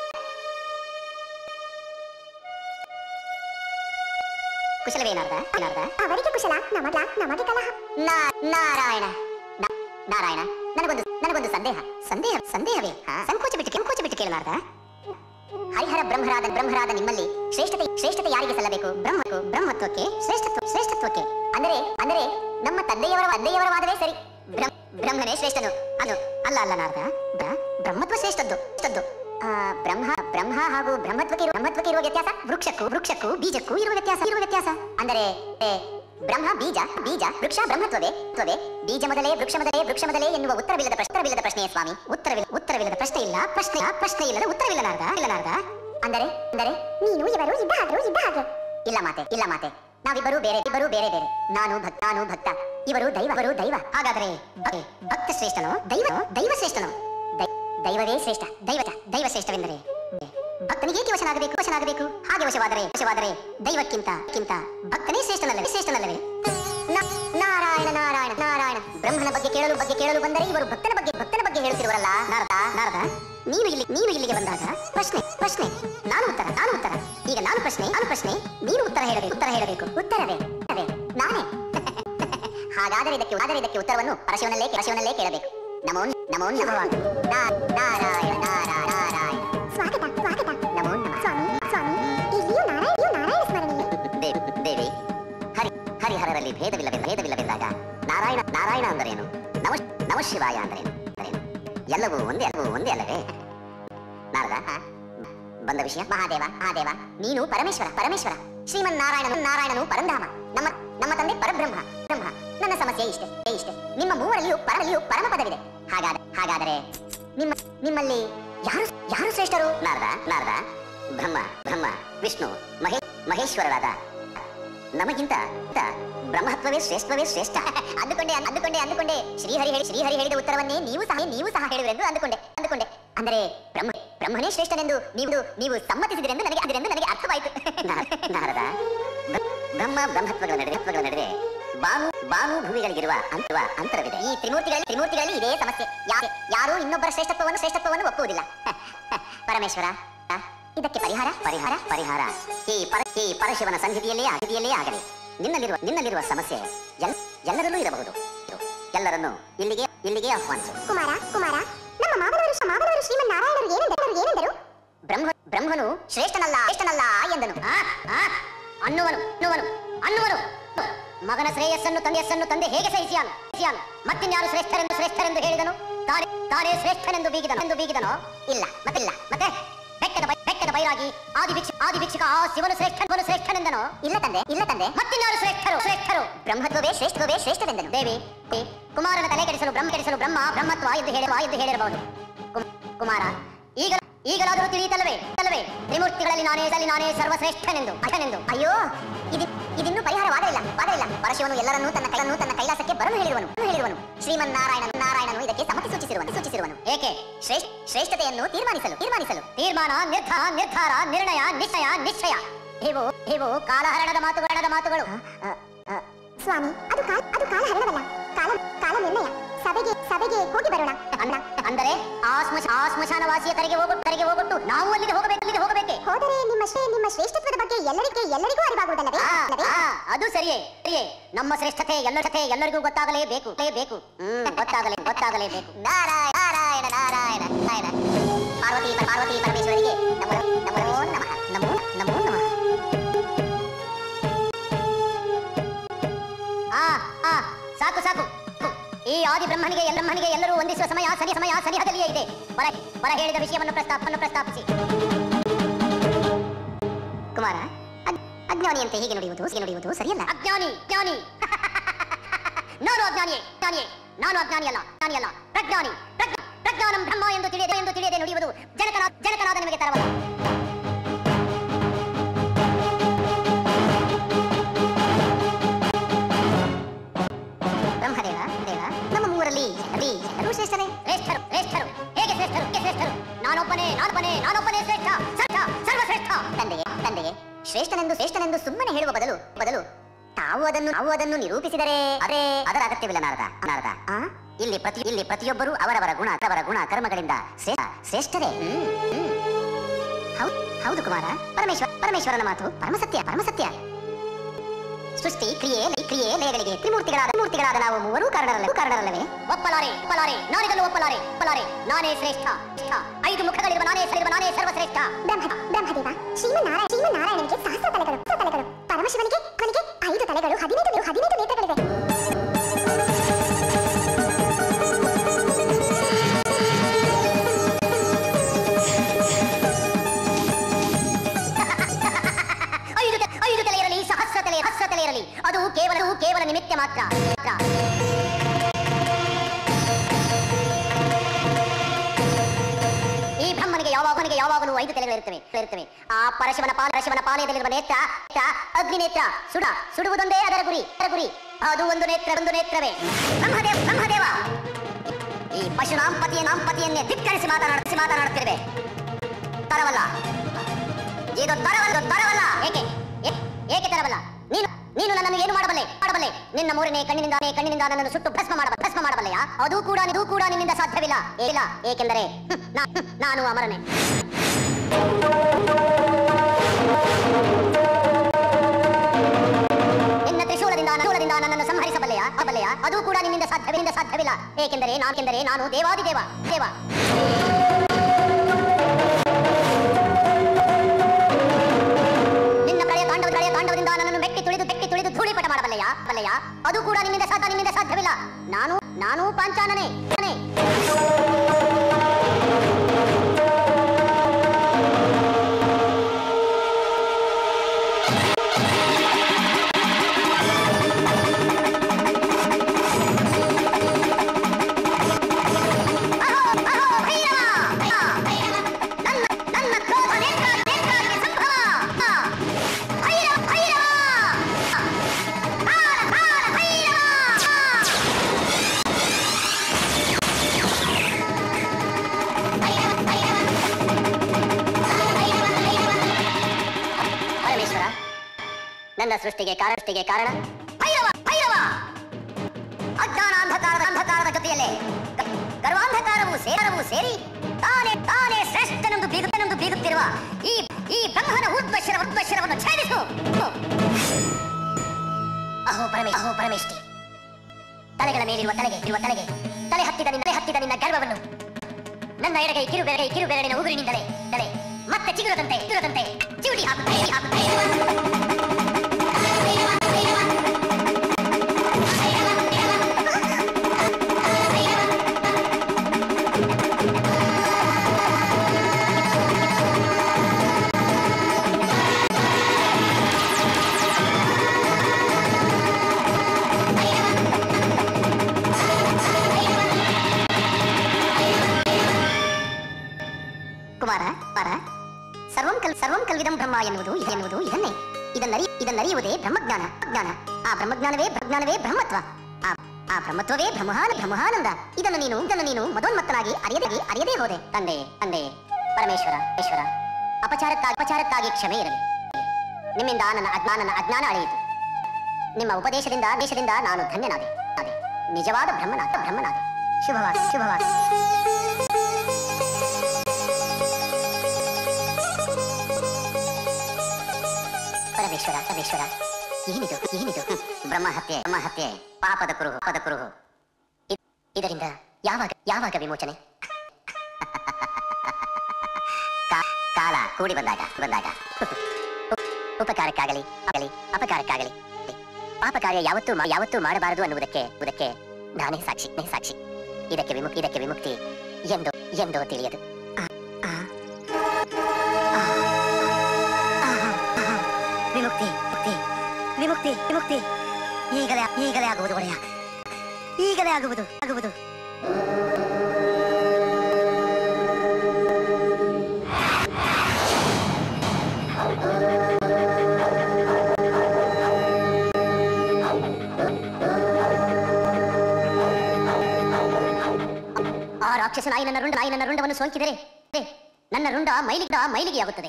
ಕುಶಲವೇನಾರ್ದ ಏನಾರ್ದ ಅವರಿಗೆ ಕುಶಲ ನಮಗ ನಮಗೆ ಕಲಹ ನಾ- ನಾರಾಯಣ ನಾ- ನಾರಾಯಣ ನನಗೊಂದು ನನಗೊಂದು ಸಂದೇಹ ಸಂದೇಹ ಸಂದೇಹವೇ ಸಂಕೋಚ ಬಿಟ್ಟು ಸಂಕೋಚ ಬಿಟ್ಟು ಕೇಳಲಾರ್ದ ಹರಿಹರ ಬ್ರಹ್ಮರಾದ ಬ್ರಹ್ಮರಾದ ನಿಮ್ಮಲ್ಲಿ ಶ್ರೇಷ್ಠತೆ ಶ್ರೇಷ್ಠತೆ ಯಾರಿಗೆ ಸಲ್ಲಬೇಕು ಬ್ರಹ್ಮಕ್ಕೂ ಬ್ರಹ್ಮತ್ವಕ್ಕೆ ಶ್ರೇಷ್ಠತ್ವ ಶ್ರೇಷ್ಠತ್ವಕ್ಕೆ ಅಂದರೆ ಅಂದರೆ ನಮ್ಮ ತಂದೆಯವರ ತಂದೆಯವರ ವಾದವೇ ಸರಿ ಬ್ರಹ್ಮ ಬ್ರಹ್ಮನೇ ಶ್ರೇಷ್ಠನು ಅದು ಅಲ್ಲ ಅಲ್ಲ ನಾರ್ದ ಬ್ರ- ಬ್ರಹ್ಮತ್ವ ಶ್ರೇಷ್ಠದ್ದು ಶ್ರೇಷ್ಠದ್ದು ಆ, ಬ್ರಹ್ಮ ಬ್ರಹ್ಮ ಹಾಗೂ ಬ್ರಹ್ಮತ್ವಕ್ಕೆ ಇರುವ- ಬ್ರಹ್ಮತ್ವಕ್ಕೆ ಇರುವ ವ್ಯತ್ಯಾಸ ವೃಕ್ಷಕ್ಕೂ ವೃಕ್ಷಕ್ಕೂ ಬೀಜಕ್ಕೂ ಇರುವ ವ್ಯತ್ಯಾಸ ಇರುವ ವ್ಯತ್ಯಾಸ ಅಂದರೆ ಏ, ಬ್ರಹ್ಮ ಬೀಜ ಬೀಜ ವೃಕ್ಷ ಬ್ರಹ್ಮತ್ವವೇ ತ್ವವೇ ಬೀಜ ಮೊದಲೇ ವೃಕ್ಷ ಮೊದಲೇ ವೃಕ್ಷ ಮೊದಲೇ ಎನ್ನುವ ಉತ್ತರವಿಲ್ಲದ ಪ್ರಶ್ನೆ ಉತ್ತರವಿಲ್ಲದ ಪ್ರಶ್ನೆಯೇ ಸ್ವಾಮಿ ಉತ್ತರವಿಲ್ಲ ಉತ್ತರವಿಲ್ಲದ ಪ್ರಶ್ನೆ ಇಲ್ಲ ಪ್ರಶ್ನೆ ಪ್ರಶ್ನೆ ಇಲ್ಲದ ಉತ್ತರವಿಲ್ಲಲಾರ್ದ ಇಲ್ಲಲಾರ್ದ ಅಂದರೆ ಅಂದರೆ ನೀನು ಇವರು ಇದ್ದ ಹಾಗೆ ಇದ್ದ ಹಾಗೆ ಇಲ್ಲ ಮಾತೆ ಇಲ್ಲ ಮಾತೆ ನಾವಿಬ್ಬರು ಬೇರೆ ಇಬ್ಬರು ಬೇರೆ ಬೇರೆ ನಾನು ಭಕ್ತ ನಾನು ಭಕ್ತ ಇವರು ದೈವ ಇವರು ದೈವ ಹಾಗಾದರೆ ಭಕ್- ಭಕ್ತ ಶ್ರೇಷ್ಠನೋ ದೈವ ದೈವ ಶ್ರೇಷ್ಠನೋ ದೈ- ದೈವವೇ ಶ್ರೇಷ್ಠ ದೈವ ದೈವ ಶ್ರೇಷ್ಠವೆಂದರೆ ಭಕ್ತನಿಗೆ ಏಕೆ ವಶನಾಗಬೇಕು ವಶನಾಗಬೇಕು ಹಾಗೆ ವಶವಾದರೆ ವಶವಾದರೆ ದೈವಕ್ಕಿಂತ ಕಿಂತ ಭಕ್ತನೇ ಶ್ರೇಷ್ಠನಲ್ಲವೇ ಶ್ರೇಷ್ಠನಲ್ಲವೇ ನ- ನಾರಾಯಣ ನಾರಾಯಣ ನಾರಾಯಣ ಬ್ರಹ್ಮನ ಬಗ್ಗೆ ಕೇಳಲು ಬಗ್ಗೆ ಕೇಳಲು ಬಂದರೆ ಇವರು ಭಕ್ತನ ಬಗ್ಗೆ ಭಕ್ತನ ಬಗ್ಗೆ ಹೇಳುತ್ತಿರುವರಲ್ಲ ನಾರದ ನಾರದ ನೀನು ಇಲ್ಲಿ ನೀನು ಇಲ್ಲಿಗೆ ಬಂದಾಗ ಪ್ರಶ್ನೆ ಪ್ರಶ್ನೆ ನಾನು ಉತ್ತರ ನಾನು ಉತ್ತರ ಈಗ ನಾನು ಪ್ರಶ್ನೆ ನಾನು ಪ್ರಶ್ನೆ ನೀನು ಉತ್ತರ ಹೇಳಬೇಕು ಉತ್ತರ ಹೇಳಬೇಕು ಉತ್ತರವೇ ಉತ್ತರವೇ ನಾನೇ ಹಾಗಾದರೆ ಇದಕ್ಕೆ ಆದರೆ ಇದಕ್ಕೆ ಉತ್ತರವನ್ನು ಪರಶಿವನಲ್ಲೇ ಪರಶಿವನಲ್ಲೇ ಕೇಳಬೇಕು ನಮೋ ನಮೋ ನಮಃ ನಾ- ನಾರಾಯಣ ನಾರಾಯಣ ನಾರಾಯಣ ಸ್ವಾಗತ ಸ್ವಾಗತ ನಮೋ ನಮಃ ಸ್ವಾಮಿ ಸ್ವಾಮಿ ಇಲ್ಲಿಯೂ ನಾರಾಯಣ ಇಲ್ಲಿಯೂ ನಾರಾಯಣ ಸ್ಮರಣೆಯೇ ದೇವಿ ದೇವಿ ಹರಿ ಹರಿಹರರಲ್ಲಿ ಭೇದವಿಲ್ಲವೆ ಭೇದವಿಲ್ಲವೆಂದಾಗ ನಾರಾಯಣ ನಾರಾಯಣ ಅಂದರೇನು ನಮ ನಮ ಶಿವಾಯ ಅಂದರೇನು ಅಂದರೇನು ಎಲ್ಲವೂ ಒಂದೇ ಎಲ್ಲವೂ ಒಂದೇ ಅಲ್ಲವೇ ನಾರದ ಆ? ಬಂದ ವಿಷಯ ಮಹಾದೇವ ಮಹಾದೇವ ನೀನು ಪರಮೇಶ್ವರ ಪರಮೇಶ್ವರ ಶ್ರೀಮನ್ ನಾರಾಯಣನು ನಾರಾಯಣನು ಪರಂಧಾಮ ನಮ್ಮ ನಮ್ಮ ತಂದೆ ಪರಬ್ರಹ್ಮ ಬ್ರಹ್ಮ ನನ್ನ ಸಮಸ್ಯೆ ಇಷ್ಟೇ ಇಷ್ಟೇ ನಿಮ್ಮ ಮೂವರಲ್ಲಿಯೂ ಪರಮಲ್ಲಿಯೂ ಪರಮ ಪದವಿದೆ ಹಾಗಾದ ಹಾಗಾದರೆ ನಿಮ್ಮ ನಿಮ್ಮಲ್ಲಿ ಯಾರು ಯಾರು ಶ್ರೇಷ್ಠರು ನಾರದ ನಾರದ ಬ್ರಹ್ಮ ಬ್ರಹ್ಮ ವಿಷ್ಣು ಮಹೇ ಮಹೇಶ್ವರರಾದ ನಮಗಿಂತ ತ ಬ್ರಹ್ಮತ್ವವೇ ಶ್ರೇಷ್ಠವೇ ಶ್ರೇಷ್ಠ ಅಂದುಕೊಂಡೆ ಅಂದುಕೊಂಡೆ ಅಂದುಕೊಂಡೆ ಶ್ರೀಹರಿ ಹೇಳಿ ಶ್ರೀಹರಿ ಹೇಳಿದ ಉತ್ತರವನ್ನೇ ನೀವು ಸಹ ನೀವು ಸಹ ಹೇಳಿದ್ರೆಂದು ಅಂದುಕೊಂಡೆ ಅಂದುಕೊಂಡೆ ಅಂದರೆ ಬ್ರಹ್ಮ ಬ್ರಹ್ಮನೇ ಶ್ರೇಷ್ಠನೆಂದು ನೀವು ನೀವು ಸಮ್ಮತಿಸಿದ್ರೆಂದು ನನಗೆ ಅದರೆಂದು ನನಗೆ ಅರ್ಥವಾಯಿತು ನಾರದ ಬ- ಬ್ರಹ್ಮ ಬ್ರಹ್ಮತ್ವಗಳ ನಡುವೆ ತತ್ವಗಳ ನಡುವೆ ಬಾನು ಬಾನು ಭೂಮಿಗಳಿಗಿರುವ ಅಂತವ ಅಂತರವಿದೆ ಈ ತ್ರಿಮೂರ್ತಿಗಳಲ್ಲಿ ತ್ರಿಮೂರ್ತಿಗಳಲ್ಲಿ ಇದೇ ಸಮಸ್ಯೆ ಯಾ- ಯಾರೂ ಇನ್ನೊಬ್ಬರ ಶ್ರೇಷ್ಠತ್ವವನ್ನು ಶ್ರೇಷ್ಠತ್ವವನ್ನು ಒಪ್ಪುವುದಿಲ್ಲ ಪರಮೇಶ್ವರ ಆ, ಇದಕ್ಕೆ ಪರಿಹಾರ ಪರಿಹಾರ ಪರಿಹಾರ ಈ ಪರ ಈ ಪರಶಿವನ ಸನ್ನಿಧಿಯಲ್ಲೇ ಅತಿಥಿಯಲ್ಲೇ ಆಗಲಿ ನಿನ್ನಲ್ಲಿರುವ ನಿನ್ನಲ್ಲಿರುವ ಸಮಸ್ಯೆ ಎಲ್- ಎಲ್ಲರಲ್ಲೂ ಇರಬಹುದು ಎಲ್ಲರನ್ನು ಇಲ್ಲಿಗೆ ಇಲ್ಲಿಗೆ ಆಹ್ವಾನಿಸು ಕುಮಾರ ಕುಮಾರ ನಮ್ಮ ಮಾವನವರು ಮಾವನವರು ಶ್ರೀಮನ್ನಾರಾಯಣರು ಏನೆಂದರು ಏನೆಂದರು ಬ್ರಹ್ಮ ಬ್ರಹ್ಮನು ಶ್ರೇಷ್ಠನಲ್ಲ ಶ್ರೇಷ್ಠನಲ್ಲ ಎಂದನು ಆ, ಆ, ಅನ್ನುವನು ಅನ್ನುವನು ಅನ್ನುವನು ಮಗನ ಶ್ರೇಯಸ್ಸನ್ನು ತಂದೆಯಸ್ಸನ್ನು ತಂದೆ ಹೇಗೆ ಸಹಿಸಿಯಾನು ಸಹಿಸಿಯಾನು ಮತ್ತಿನ್ಯಾರು ಶ್ರೇಷ್ಠರೆಂದು ಶ್ರೇಷ್ಠರೆಂದು ಹೇಳಿದನು ತಾನೇ ತಾನೇ ಶ್ರೇಷ್ಠನೆಂದು ಬೀಗಿದನು ಎಂದು ಬೀಗಿದನೋ ಇಲ್ಲ ಮತ್ತಿಲ್ಲ ಮತ್ತೆ ಬೆಕ್ಕದ ಬೈ- ಬೆಕ್ಕದ ಬೈರಾಗಿ ಆದಿ ಭಿಕ್ಷ ಆದಿ ಭಿಕ್ಷಕ ಆ ಶಿವನು ಶ್ರೇಷ್ಠನು ಶ್ರೇಷ್ಠನೆಂದನು ಇಲ್ಲ ತಂದೆ ಇಲ್ಲ ತಂದೆ ಮತ್ತಿನ್ಯಾರು ಶ್ರೇಷ್ಠರು ಶ್ರೇಷ್ಠರು ಬ್ರಹ್ಮತ್ವವೇ ಶ್ರೇಷ್ಠವೇ ಶ್ರೇಷ್ಠವೆಂದನು ದೇವಿ ಈ ಕುಮಾರನ ತಲೆ ಕೆಡಿಸಲು ಬ್ರಹ್ಮ ಕೆಡಿಸಲು ಬ್ರಹ್ಮ ಬ್ರಹ್ಮತ್ವ ಎಂದು ಹೇಳಿ ಎಂದು ಹೇಳಿರಬಹುದು ಕುಮ್- ಕುಮಾರ ಈಗ ಈಗಲಾದರೂ ತಿಳಿಯಿತಲ್ಲವೇ ಅಲ್ಲವೇ ತ್ರಿಮೂರ್ತಿಗಳಲ್ಲಿ ನಾನೇ ಸಲಿ ನಾನೇ ಸರ್ವಶ್ರೇಷ್ಠನೆಂದು ಅಷ್ಟನೆಂದು ಅಯ್ಯೋ ಇದು ಇದಿನ್ನೂ ಪರಿಹಾರವಾಗಲಿಲ್ಲ ವಾಗಲಿಲ್ಲ ಪರಶಿವನು ಎಲ್ಲರನ್ನೂ ತನ್ನ ಕೈಯನ್ನು ತನ್ನ ಕೈಲಾಸಕ್ಕೆ ಬರಲು ಹೇಳಿರುವನು ಹೇಳಿರುವನು ಶ್ರೀಮನ್ನಾರಾಯಣ ನಾರಾಯಣನು ಇದಕ್ಕೆ ಸಮ್ಮತಿ ಸೂಚಿಸಿರುವನು ಸೂಚಿಸಿರುವನು ಏಕೆ ಶ್ರೇಷ್ಠ ಶ್ರೇಷ್ಠತೆಯನ್ನು ತೀರ್ಮಾನಿಸಲು ತೀರ್ಮಾನಿಸಲು ತೀರ್ಮಾನ ನಿರ್ಧಾರ ನಿರ್ಧಾರ ನಿರ್ಣಯ ನಿಶ್ಚಯ ನಿಶ್ಚಯ ಇವು ಇವು ಕಾಲಹರಣದ ಮಾತುಗಳದ ಮಾತುಗಳು ಸ್ವಾಮಿ ಅದು ಕಾಲ ಅದು ಕಾಲ ಹರಣವಲ್ಲ ಕಾಲ ಕಾಲ ನಿರ್ಣಯ ಸಭೆಗೆ ಸಭೆಗೆ ಹೋಗಿ ಬರೋಣ ಅನ್ನ ಅಂದರೆ ಆ ಸ್ಮಶ ಆ ಸ್ಮಶಾನವಾಸಿಯ ಕರೆಗೆ ಹೋಗೊಟ್ಟು ಕರೆಗೆ ಹೋಗೊಟ್ಟು ನಾವು ಅಲ್ಲಿಗೆ ಹೋಗಬೇಕು ಅಲ್ಲಿಗೆ ಹೋಗಬೇಕೆ ಹೋದರೆ ನಿಮ್ಮ ಶ್ರೇ ನಿಮ್ಮ ಶ್ರೇಷ್ಠತ್ವದ ಬಗ್ಗೆ ಎಲ್ಲರಿಗೆ ಎಲ್ಲರಿಗೂ ಅರಿವಾಗುವುದಲ್ಲವೇ ಆ, ಅಲ್ಲವೇ ಆ, ಅದು ಸರಿಯೇ ಸರಿಯೇ ನಮ್ಮ ಶ್ರೇಷ್ಠತೆ ಎಲ್ಲರ ಎಲ್ಲರಿಗೂ ಗೊತ್ತಾಗಲೇಬೇಕು ಬೇಕು ಹ್ಮ್ ಗೊತ್ತಾಗಲೇ ಗೊತ್ತಾಗಲೇಬೇಕು ನಾರಾಯಣ ನಾರಾಯಣ ನಾರಾಯಣ ನಾರಾಯಣ ಪಾರ್ವತಿ ಪಾರ್ವತಿ ಪರಮೇಶ್ವರಿಗೆ ನಮೋ ನಮೋ ನಮಃ ನಮೋ ನಮೋ ನಮಃ ಆ ಆ ಸಾಕು ಸಾಕು ಈ ಆದಿ ಬ್ರಹ್ಮನಿಗೆ ಎಲ್ಲ ಬ್ರಹ್ಮನಿಗೆ ಎಲ್ಲರೂ ವಂದಿಸುವ ಸಮಯ ಸರಿ ಸಮಯ ಸನಿಹದಲ್ಲಿಯೇ ಇದೆ ಪರ ಪರ ಹೇಳಿದ ವಿಷಯವನ್ನು ಪ್ರಸ್ತಾಪವನ್ನು ಪ್ರಸ್ತಾಪಿಸಿ ಕುಮಾರ ಅಜ್- ಅಜ್ಞಾನಿಯಂತೆ ಹೀಗೆ ನುಡಿಯುವುದು ಹೀಗೆ ನುಡಿಯುವುದು ಸರಿಯಲ್ಲ ಅಜ್ಞಾನಿ ಜ್ಞಾನಿ ನಾನು ಅಜ್ಞಾನಿಯೇ ಜ್ಞಾನಿಯೇ ನಾನು ಅಜ್ಞಾನಿ ಅಲ್ಲ ಜ್ಞಾನಿ ಅಲ್ಲ ಪ್ರಜ್ಞಾನಿ ಪ್ರಜ್ಞ- ಪ್ರಜ್ಞಾನಂ ಬ್ರಹ್ಮ ಎಂದು ತಿಳಿಯದೆ ಎಂದು ತಿಳಿಯದೆ ನುಡಿಯುವುದು ಜನಕನ ಜನಕನಾದ ನಿಮಗೆ ತರವಲ್ಲ ಬ್ರಹ್ಮದೇವ ದೇವ ನಮ್ಮ ಮೂವರಲ್ಲಿ ಅಲ್ಲಿ ಎಲ್ಲರೂ ಶ್ರೇಷ್ಠರೇ ಶ್ರೇಷ್ಠರು ಶ್ರೇಷ್ಠರು ಹೇಗೆ ಶ್ರೇಷ್ಠರು ಹೇಗೆ ಶ್ರೇಷ್ಠರು ನಾನೊಬ್ಬನೇ ನಾನೊಬ್ಬನೇ ನಾನೊಬ್ಬನೇ ಶ್ರೇಷ್ಠ ಶ್ರೇಷ್ಠ ಸರ್ವಶ್ರೇಷ್ಠ ತಂದೆಗೆ ತಂದೆಗೆ ಶ್ರೇಷ್ಠನೆಂದು ಶ್ರೇಷ್ಠನೆಂದು ಸುಮ್ಮನೆ ಹೇಳುವ ಬದಲು ಬದಲು ತಾವು ಅದನ್ನು ತಾವು ಅದನ್ನು ನಿರೂಪಿಸಿದರೆ ಅದೇ ಅದರ ಅಗತ್ಯವಿಲ್ಲ ನಾರದ ನಾರದ ಆ? ಇಲ್ಲಿ ಪ್ರತಿ ಇಲ್ಲಿ ಪ್ರತಿಯೊಬ್ಬರೂ ಅವರವರ ಗುಣ ಅವರ ಗುಣ ಕರ್ಮಗಳಿಂದ ಶ್ರೇಷ್ಠ ಶ್ರೇಷ್ಠರೇ ಹ್ಮ್, ಹ್ಮ್. ಹೌದು ಹೌದು ಕುಮಾರ ಪರಮೇಶ್ವರ ಪರಮೇಶ್ವರನ ಮಾತು ಪರಮಸತ್ಯ ಪರಮಸತ್ಯ ಸೃಷ್ಟಿ ಕ್ರಿಯೆ ಲಯ- ಕ್ರಿಯೆ ಲಯಗಳಿಗೆ ತ್ರಿಮೂರ್ತಿಗಳಾದ ಮೂರ್ತಿಗಳಾದ ನಾವು ಮೂವರು ಕಾರಣರಲ್ಲ ಕಾರಣರಲ್ಲವೇ ಒಪ್ಪಲಾರೆ ಒಪ್ಪಲಾರೆ ನಾನಿಗಲು ಒಪ್ಪಲಾರೆ ಒಪ್ಪಲಾರೆ ನಾನೇ ಶ್ರೇಷ್ಠ ಶ್ರೇಷ್ಠ. ಐದು ಮುಖಗಳಿರುವ ನಾನೇ ಸರಿರುವ ನಾನೇ ಸರ್ವಶ್ರೇಷ್ಠ ಬ್ರಹ್ಮ ಬ್ರಹ್ಮದೇವ ಶ್ರೀಮನ್ನಾರಾಯಣ ಶ್ರೀಮನ್ನಾರಾಯಣನಿಗೆ ಸಹಸ್ರ ತಲೆಗಳು ಸಹಸ್ರ ತಲೆಗಳು ಪರಮಶಿವನಿಗೆ ಅವನಿಗೆ ಐದು ತಲೆಗಳು ಹದಿನೈದು ಹದಿನೈದು ನೇತ್ರಗಳಿವೆ ಐದು ತೆ- ಐದು ತಲೆ ಇರಲಿ ಸಹಸ್ರ ತಲೆ ಸಹಸ್ರ ತಲೆ ಇರಲಿ ಅದು ಕೇವಲ ಅದು ಕೇವಲ ನಿಮಿತ್ತ ಮಾತ್ರ ಮಾತ್ರ. ಈ ಬ್ರಹ್ಮನಿಗೆ ಯಾವಾಗನಿಗೆ ಯಾವಾಗಲೂ ಐದು ತಲೆಗಳಿರುತ್ತವೆ ಇರುತ್ತವೆ ಆ ಪರಶಿವನ ಪಾಲ ಪರಶಿವನ ಪಾಲಯದಲ್ಲಿರುವ ನೇತ್ರ ನೇತ್ರ, ಅಗ್ನಿ ನೇತ್ರ ಸುಡ ಸುಡುವುದೊಂದೇ ಅದರ ಗುರಿ ಅದರ ಗುರಿ ಅದು ಒಂದು ನೇತ್ರ ಒಂದು ನೇತ್ರವೇ ಬ್ರಹ್ಮದೇವ ಬ್ರಹ್ಮದೇವ ಈ ಪಶುನಾಂಪತಿಯ ನಾಂಪತಿಯನ್ನೇ ಧಿಕ್ಕರಿಸಿ ಮಾತನಾಡಿಸಿ ಮಾತನಾಡುತ್ತಿರುವೆ ತರವಲ್ಲ ಇದು ತರವಲ್ಲ ಇದು ತರವಲ್ಲ ಏಕೆ ಏ- ಏಕೆ ತರವಲ್ಲ ನೀನು ನೀನು ನನ್ನನ್ನು ಏನು ಮಾಡಬಲ್ಲೆ ಮಾಡಬಲ್ಲೆ ನಿನ್ನ ಮೂರನೇ ಕಣ್ಣಿನಿಂದ ಕಣ್ಣಿನಿಂದ ನನ್ನನ್ನು ಸುಟ್ಟು ಭಸ್ಮ ಮಾಡಬಲ್ಲ ಭಸ್ಮ ಮಾಡಬಲ್ಲೆಯಾ ಅದು ಕೂಡ ಇದು ಕೂಡ ನಿನ್ನಿಂದ ಸಾಧ್ಯವಿಲ್ಲ ಇಲ್ಲ ಏಕೆಂದರೆ ಹ್ಮ್, ನಾ- ಹ್ಮ್, ನಾನು ಅಮರನೇ ನಿನ್ನ ತ್ರಿಶೂಲದಿಂದ ತ್ರಿಶೂಲದಿಂದ ನನ್ನನ್ನು ಸಂಹರಿಸಬಲ್ಲೆಯಾ ಅಬಲ್ಲೆಯಾ ಅದು ಕೂಡ ನಿನ್ನಿಂದ ಸಾಧ್ಯವಿಲ್ಲ ಸಾಧ್ಯವಿಲ್ಲ ಏಕೆಂದರೆ ನಾನೆಂದರೆ ನಾನು ದೇವಾದಿದೇವ ದೇವ ನಿನ್ನ ಪ್ರಳಯ ತಾಂಡವ ಪ್ರಳಯ ತಾಂಡವದಿಂದ ನನ್ನನ್ನು ಬೆಟ್ಟಿ ತುಳಿದು ಬೆಟ್ಟಿ ತುಳಿದು ಧೂಳಿಪಟ ಮಾಡಬಲ್ಲೆಯಾ ಬಲ್ಲೆಯಾ ಅದು ಕೂಡ ನಿನ್ನಿಂದ ಸಾಧ್ಯ ನಿನ್ನಿಂದ ಸಾಧ್ಯವಿಲ್ಲ ನಾನು ನಾನು ಪಾಂಚಾನನೇ ನಾನೇ. ಅಹೋ, ಅಹೋ, ಭೈರವ! ನಿನ್ನ ಸೃಷ್ಟಿಗೆ ಕಾರಣ ಸೃಷ್ಟಿಗೆ ಕಾರಣ ಭೈರವ ಭೈರವ ಅಜ್ಞಾನ ಅಂಧಕಾರದ ಅಂಧಕಾರದ ಜೊತೆಯಲ್ಲೇ ಗ- ಗರ್ವಾಂಧಕಾರವು ಸೇರವು ಸೇರಿ ತಾನೇ ತಾನೇ ಶ್ರೇಷ್ಠನೆಂದು ಬೀಗುತ್ತನೆಂದು ಬೀಗುತ್ತಿರುವ ಈ ಈ ಬ್ರಹ್ಮನ ಉದ್ವಶರ ಉದ್ವಶರವನ್ನು ಛೇದಿಸು ಅಹೋ ಪರಮೇ ಅಹೋ ಪರಮೇಷ್ಠಿ ತಲೆಗಳ ಮೇಲಿರುವ ತಲೆಗೆ ಇರುವ ತಲೆಗೆ ತಲೆ ಹತ್ತಿದ ನಿನ್ನ ತಲೆ ಹತ್ತಿದ ನಿನ್ನ ಗರ್ವವನ್ನು ನನ್ನ ಎಡಗೈ ಕಿರು ಬೆರಗೈ ಕಿರು ಬೆರಳಿನ ಉಗುರಿನಿಂದಲೇ ತಲೆ ಮತ್ತೆ ಚಿಗುರದಂತೆ ಚಿಗುರದಂತೆ ಚಿವುಟಿ ಹಾಕುತ್ತೆ ಹಾಕುತ್ತೆ ಕುಮಾರ ಕುಮಾರ ಸರ್ವಂ ಕಲ್ ಸರ್ವಂ ಕಲ್ವಿದಂ ಬ್ರಹ್ಮ ಎನ್ನುವುದು ಎನ್ನುವುದು ಇದನ್ನೇ ಇದನ್ನರಿ ಇದನ್ನರಿಯುವುದೇ ಬ್ರಹ್ಮಜ್ಞಾನ ಜ್ಞಾನ ಆ ಬ್ರಹ್ಮಜ್ಞಾನವೇ ಜ್ಞಾನವೇ ಬ್ರಹ್ಮತ್ವ ಆ ಆ ಬ್ರಹ್ಮತ್ವವೇ ಬ್ರಹ್ಮಾನ ಬ್ರಹ್ಮಾನಂದ ಇದನ್ನು ನೀನು ಇದನ್ನು ನೀನು ಮದೋನ್ಮತ್ತನಾಗಿ ಅರಿಯದೇ ಅರಿಯದೇ ಹೋದೆ ತಂದೆ ತಂದೆ ಪರಮೇಶ್ವರ ಈಶ್ವರ ಅಪಚಾರಕ್ಕಾಗಿ ಅಪಚಾರಕ್ಕಾಗಿ ಕ್ಷಮೆ ಇರಲಿ ನಿಮ್ಮಿಂದ ನನ್ನ ಅಜ್ಞಾನ ನನ್ನ ಅಜ್ಞಾನ ಅಳೆಯಿತು ನಿಮ್ಮ ಉಪದೇಶದಿಂದ ದೇಶದಿಂದ ನಾನು ಧನ್ಯನಾದೆ ಅದೇ ನಿಜವಾದ ಬ್ರಹ್ಮನಾದ ಬ್ರಹ್ಮನಾದೆ ಶುಭವಾಸ ಶುಭವಾಸ ಪರಮೇಶ್ವರ ಪರಮೇಶ್ವರ ಏನಿದು ಏನಿದು ಹ್ಮ್. ಬ್ರಹ್ಮ ಹತ್ಯೆ ಬ್ರಹ್ಮ ಹತ್ಯೆ ಪಾಪದ ಕುರುಹು ಪಾಪದ ಕುರುಹು ಇ- ಇದರಿಂದ ಯಾವಾಗ ಯಾವಾಗ ವಿಮೋಚನೆ ಕಾ- ಕಾಲ ಕೂಡಿ ಬಂದಾಗ ಬಂದಾಗ ಉಪ್- ಉಪಕಾರಕ್ಕಾಗಲಿ ಆಗಲಿ ಅಪಕಾರಕ್ಕಾಗಲಿ ಪಾಪ ಕಾರ್ಯ ಯಾವತ್ತೂ ಮಾ- ಯಾವತ್ತೂ ಮಾಡಬಾರದು ಅನ್ನುವುದಕ್ಕೆ ಇದಕ್ಕೆ ನಾನೇ ಸಾಕ್ಷಿ ನೇ ಸಾಕ್ಷಿ ಇದಕ್ಕೆ ವಿಮುಕ್ತಿ ಇದಕ್ಕೆ ವಿಮುಕ್ತಿ ಎಂದು ಎಂದೋ ತಿಳಿಯದು ಆ, ಆ, ಆ, ಆಹಾ, ಆಹಾ. ವಿಮುಕ್ತಿ ಮುಕ್ತಿ ವಿಮುಕ್ತಿ ವಿಮುಕ್ತಿ ಈಗಲೇ ಈಗಲೇ ಆಗುವುದು ಒಡೆಯ ಈಗಲೇ ಆಗುವುದು ಆಗುವುದು ಆ ರಾಕ್ಷಸ ನಾಯಿ ನನ್ನ ರುಂಡ ನಾಯಿ ನನ್ನ ರುಂಡವನ್ನು ಸೋಂಕಿದರೆ ಏ, ನನ್ನ ರುಂಡ ಮೈಲಿಗ ಮೈಲಿಗೆಯಾಗುತ್ತದೆ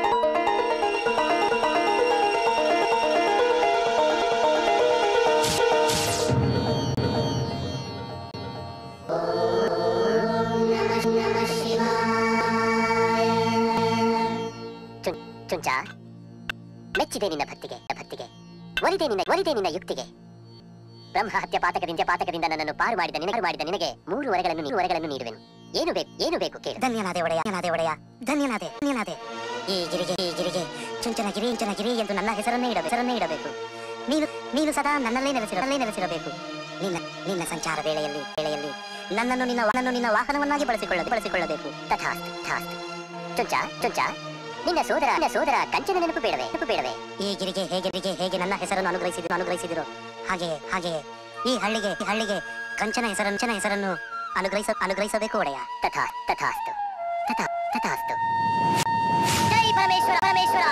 ಚುಂ- ಚುಂಚ ಮೆಚ್ಚಿದೆ ನಿನ್ನ ಭಕ್ತಿಗೆ ಭಕ್ತಿಗೆ ಒಲಿದೆ ನಿನ್ನ ಒಲಿದೆ ನಿನ್ನ ಯುಕ್ತಿಗೆ ಬ್ರಹ್ಮ ಹತ್ಯ ಪಾತಕದಿಂದ ಪಾತಕದಿಂದ ನನ್ನನ್ನು ಪಾರು ಮಾಡಿದ ನಿನಗೆ ಮಾಡಿದ ನಿನಗೆ ಮೂರು ವರಗಳನ್ನು ನೀ- ವರಗಳನ್ನು ನೀಡುವೆನು ಏನು ಬೇಕು ಏನು ಬೇಕು ಕೇಳು ಧನ್ಯನಾದೆ ಒಡೆಯ ಧನ್ಯನಾದೆ ಒಡೆಯ ಧನ್ಯನಾದೆ ಧನ್ಯನಾದೆ ಈ ಗಿರಿಗೆ ಈ ಗಿರಿಗೆ ಚುಂಚನಗಿರಿ ಚುಂಚನಗಿರಿ ಎಂದು ನನ್ನ ಹೆಸರನ್ನೇ ಇಡಬೇಕು ಹೆಸರನ್ನೇ ಇಡಬೇಕು ನೀನು ನೀನು ಸದಾ ನನ್ನಲ್ಲೇ ನೆಲೆಸಿರ ನನ್ನಲ್ಲೇ ನೆಲೆಸಿರಬೇಕು ನಿನ್ನ ನಿನ್ನ ಸಂಚಾರ ವೇಳೆಯಲ್ಲಿ ವೇಳೆಯಲ್ಲಿ ನನ್ನನ್ನು ನಿನ್ನ ನನ್ನನ್ನು ನಿನ್ನ ವಾಹನವನ್ನಾಗಿ ಬಳಸಿಕೊಳ್ಳ ಬಳಸಿಕೊಳ್ಳಬೇಕು ತಥಾಸ್ತು ತಥಾಸ್ತು ಚುಂಚ ಚುಂಚ ನಿನ್ನ ಸೋದರ ನಿನ್ನ ಸೋದರ ಕಂಚನ ನೆನಪು ಬೇಡವೇ ನೆನಪು ಬೇಡವೇ ಈ ಗಿರಿಗೆ ಹೇಗೆ ಗಿರಿಗೆ ಹೇಗೆ ನನ್ನ ಹೆಸರನ್ನು ಅನುಗ್ರಹಿಸಿದ್ರು ಅನುಗ್ರಹಿಸಿದ್ರು ಹಾಗೆಯೇ ಹಾಗೆಯೇ ಈ ಹಳ್ಳಿಗೆ ಈ ಹಳ್ಳಿಗೆ ಕಂಚನ ಹೆಸರನ್ನು ಕಂಚನ ಹೆಸರನ್ನು ಅನುಗ್ರಹಿಸ ಅನುಗ್ರಹಿಸಬೇಕು ಒಡೆಯ ತಥಾ ತಥಾಸ್ತು ತಥಾ ತಥಾಸ್ತು ಜೈ ಪರಮೇಶ್ವರ ಪರಮೇಶ್ವರ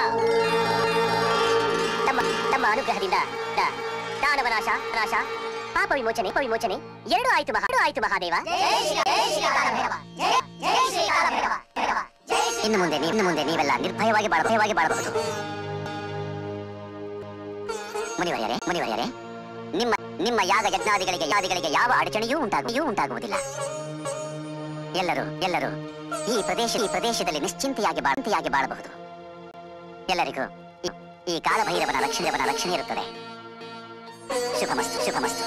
ತಮ್ಮ ತಮ್ಮ ಅನುಗ್ರಹದಿಂದ ದ- ದಾನವ ನಾಶ ನಾಶ ಪಾಪ ವಿಮೋಚನೆ ಪಾಪ ವಿಮೋಚನೆ ಎರಡು ಆಯ್ತು ಮಹಾ ಎರಡು ಆಯ್ತು ಮಹಾದೇವ ಇನ್ನು ಮುಂದೆ ನೀ- ಇನ್ನು ಮುಂದೆ ನೀವೆಲ್ಲ ನಿರ್ಭಯವಾಗಿ ಬಾಳ ಭಯವಾಗಿ ಬಾಳಬಹುದು ಮುನಿವರ್ಯರೇ ಮುನಿವರ್ಯರೇ ನಿಮ್ಮ ನಿಮ್ಮ ಯಾಗ ಯಜ್ಞಾದಿಗಳಿಗೆ ಯಾದಿಗಳಿಗೆ ಯಾವ ಅಡಚಣೆಯೂ ಉಂಟಾಗಿಯೂ ಉಂಟಾಗುವುದಿಲ್ಲ ಎಲ್ಲರೂ ಎಲ್ಲರೂ ಈ ಪ್ರದೇಶ ಈ ಪ್ರದೇಶದಲ್ಲಿ ನಿಶ್ಚಿಂತೆಯಾಗಿ ಬಾಳಂತೆಯಾಗಿ ಬಾಳಬಹುದು ಎಲ್ಲರಿಗೂ ಈ- ಈ ಕಾಲಭೈರವನ ರಕ್ಷಣೆಯವನ ರಕ್ಷಣೆ ಇರುತ್ತದೆ ಶುಭಮಸ್ತು ಶುಭಮಸ್ತು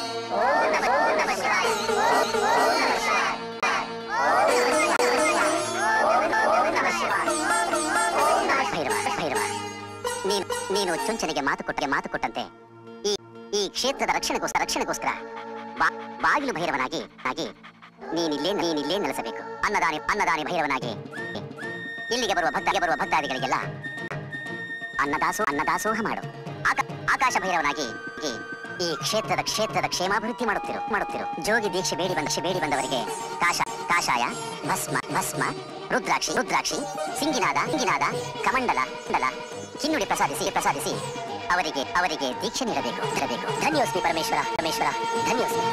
ಭೈರವ ಭೈರವ ನೀನು ನೀನು ಚುಂಚನಿಗೆ ಮಾತು ಕೊಟ್ಟೆ ಮಾತು ಕೊಟ್ಟಂತೆ ಈ ಈ ಕ್ಷೇತ್ರದ ರಕ್ಷಣೆಗೋಸ್ಕರ ರಕ್ಷಣೆಗೋಸ್ಕರ ಬಾ- ಬಾಗಿಲು ಭೈರವನಾಗಿ ಆಗಿ ನೀನಿಲ್ಲೇ ನೀನಿಲ್ಲೇ ನೆಲೆಸಬೇಕು ಅನ್ನದಾನಿ ಅನ್ನದಾನಿ ಭೈರವನಾಗಿ ಇಲ್ಲಿಗೆ ಬರುವ ಭಕ್ತರಿಗೆ ಬರುವ ಭಕ್ತಾದಿಗಳಿಗೆಲ್ಲ ಅನ್ನದಾಸೋ ಅನ್ನದಾಸೋಹ ಮಾಡು ಆಕ- ಆಕಾಶ ಭೈರವನಾಗಿ ಈ- ಈ ಕ್ಷೇತ್ರದ ಕ್ಷೇತ್ರದ ಕ್ಷೇಮಾಭಿವೃದ್ಧಿ ಮಾಡುತ್ತಿರು ಮಾಡುತ್ತಿರು ಜೋಗಿ ದೀಕ್ಷೆ ಬೇಡಿ ಬಂದ ಬೇಡಿ ಬಂದವರಿಗೆ ಕಾಶ ಕಾಷಾಯ ಭಸ್ಮ ಭಸ್ಮ ರುದ್ರಾಕ್ಷಿ ರುದ್ರಾಕ್ಷಿ ಸಿಂಗಿನಾದ ಸಿಂಗಿನಾದ ಕಮಂಡಲ ಮಂಡಲ ಕಿನ್ನುಡಿ ಪ್ರಸಾದಿಸಿ ಪ್ರಸಾದಿಸಿ ಅವರಿಗೆ ಅವರಿಗೆ ದೀಕ್ಷೆ ನೀಡಬೇಕು ನೀಡಬೇಕು ಧನ್ಯೋಸ್ಮಿ ಪರಮೇಶ್ವರ ಪರಮೇಶ್ವರ ಧನ್ಯೋಸ್ಮಿ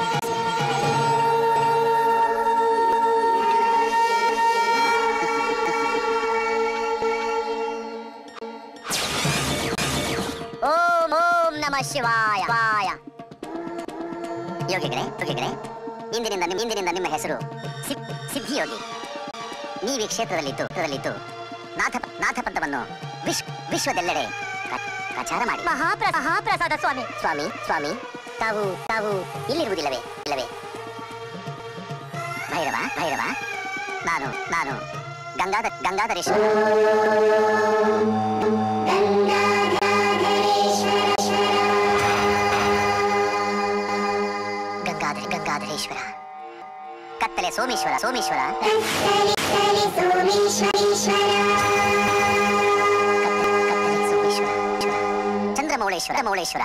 ಓಂ ಓಂ ಶಿವಾಯ ವಾಯ ಯೋಗಿಗಳೇ ಯೋಗಿಗಳೇ ಇಂದಿನಿಂದ ನಿಮ್ಮ ಇಂದಿನಿಂದ ನಿಮ್ಮ ಹೆಸರು ಸಿದ್- ಸಿದ್ಧಿಯೋಗಿ ನೀವು ಈ ಕ್ಷೇತ್ರದಲ್ಲಿದ್ದು ಕ್ಷೇತ್ರದಲ್ಲಿದ್ದು ನಾಥ ನಾಥಪಂಥವನ್ನು ವಿಶ್ವ ವಿಶ್ವದೆಲ್ಲೆಡೆ ಕ- ಪ್ರಚಾರ ಮಾಡಿ ಮಹಾಪ್ರ ಮಹಾಪ್ರಸಾದ ಸ್ವಾಮಿ ಸ್ವಾಮಿ ಸ್ವಾಮಿ ತಾವು ತಾವು ಇಲ್ಲಿರುವುದಿಲ್ಲವೇ ಇಲ್ಲವೇ ಭೈರವ ಭೈರವ ನಾನು ನಾನು ಗಂಗಾಧ ಗಂಗಾಧರೇಶ್ವರ ಗಂಗಾಧರ ಗಂಗಾಧರೇಶ್ವರ ಕತ್ತಲೆ ಸೋಮೇಶ್ವರ ಸೋಮೇಶ್ವರ ಕತ್ತಲೆ ಕತ್ತಲೆ ಸೋಮೇಶ್ವರ ಚಂದ್ರಮೌಳೇಶ್ವರ ಮೌಳೇಶ್ವರ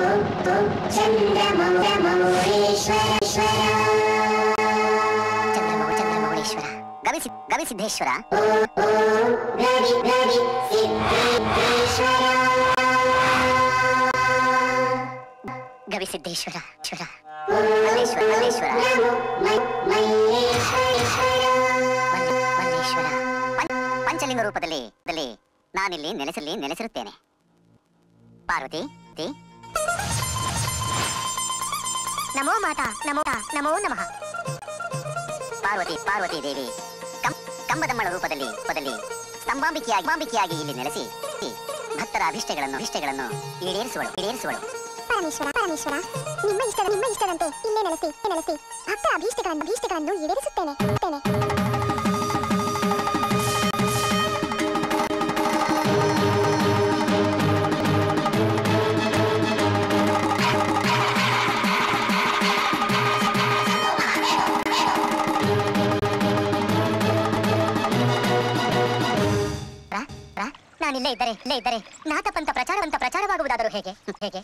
ಚಂದ್ರಮೌ ಚಂದ್ರಮೌಳೇಶ್ವರ ಗವಿಸಿ ಗವಿಸಿದ್ದೇಶ್ವರ ಗವಿಸಿದ್ದೇಶ್ವರ ಶ್ವರ ಮಲ್ಲೇಶ್ವರ ಮಲ್ಲೇಶ್ವರ ಮಲ್ಲೆ- ಮಲ್ಲೇಶ್ವರ ಪಂ- ಪಂಚಲಿಂಗ ರೂಪದಲ್ಲಿ ದಲ್ಲಿ ನಾನಿಲ್ಲಿ ನೆಲೆಸಲಿ ನೆಲೆಸಿರುತ್ತೇನೆ ಪಾರ್ವತಿ ತಿ ನಮೋ ಮಾತಾ ನಮೋ ತಾ- ನಮೋ ನಮಃ ಪಾರ್ವತಿ ಪಾರ್ವತಿ ದೇವಿ ಕಂ ಕಂಬದಮ್ಮಳ ರೂಪದಲ್ಲಿ ರೂಪದಲ್ಲಿ ಸ್ತಂಭಾಂಬಿಕೆಯಾಗಿ ಬಾಂಬಿಕೆಯಾಗಿ ಇಲ್ಲಿ ನೆಲೆಸಿ ಈ ಭಕ್ತರ ಅಭಿಷ್ಟಗಳನ್ನು ಅಭಿಷ್ಟಗಳನ್ನು ಈಡೇರಿಸುವಳು ಈಡೇರಿಸುವಳು ಪರಮೇಶ್ವರ ಪರಮೇಶ್ವರ ನಿಮ್ಮ ಇಷ್ಟ ನಿಮ್ಮ ಇಷ್ಟದಂತೆ ಇಲ್ಲೇ ನೆಲೆಸಿ ನೆಲೆಸಿ ಭಕ್ತರ ಅಭೀಷ್ಟಗಳನ್ನು ಅಭೀಷ್ಟಗಳನ್ನು ಈಡೇರಿಸುತ್ತೇನೆ ತ್ತೇನೆ. ರಾ ರಾ ನಾನಿಲ್ಲೇ ಇದ್ದರೆ ಇಲ್ಲೇ ಇದ್ದರೆ ನಾಥಪಂಥ ಪ್ರಚಾರವಂತ ಪ್ರಚಾರವಾಗುವುದಾದರೂ ಹೇಗೆ ಹೇಗೆ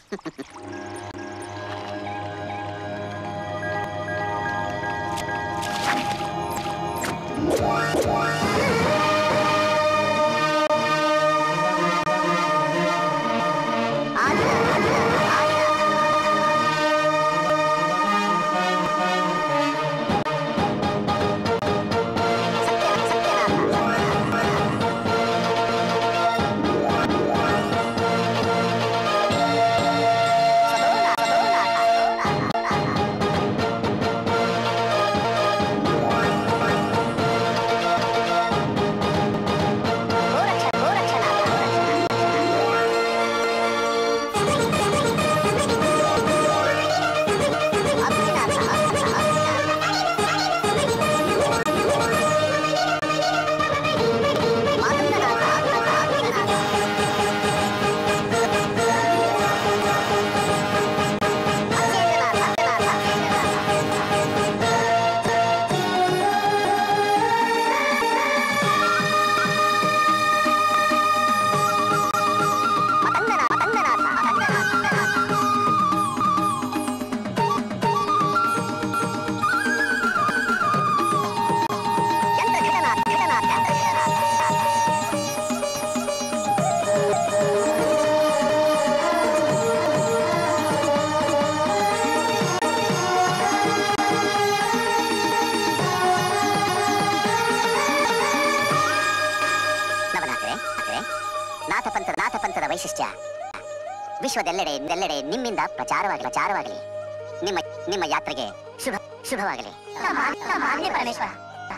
ನವನಾಥರೇ ನಾಥರೇ ನಾಥಪಂಥದ ನಾಥಪಂಥದ ವೈಶಿಷ್ಟ್ಯ ವಿಶ್ವದೆಲ್ಲೆಡೆ ಎಲ್ಲೆಡೆ ನಿಮ್ಮಿಂದ ಪ್ರಚಾರವಾಗಿ ಪ್ರಚಾರವಾಗಲಿ ನಿಮ್ಮ ನಿಮ್ಮ ಯಾತ್ರೆಗೆ ಶುಭ ಶುಭವಾಗಲಿ ಮಾನ್ಯ ಪರಮೇಶ್ವರ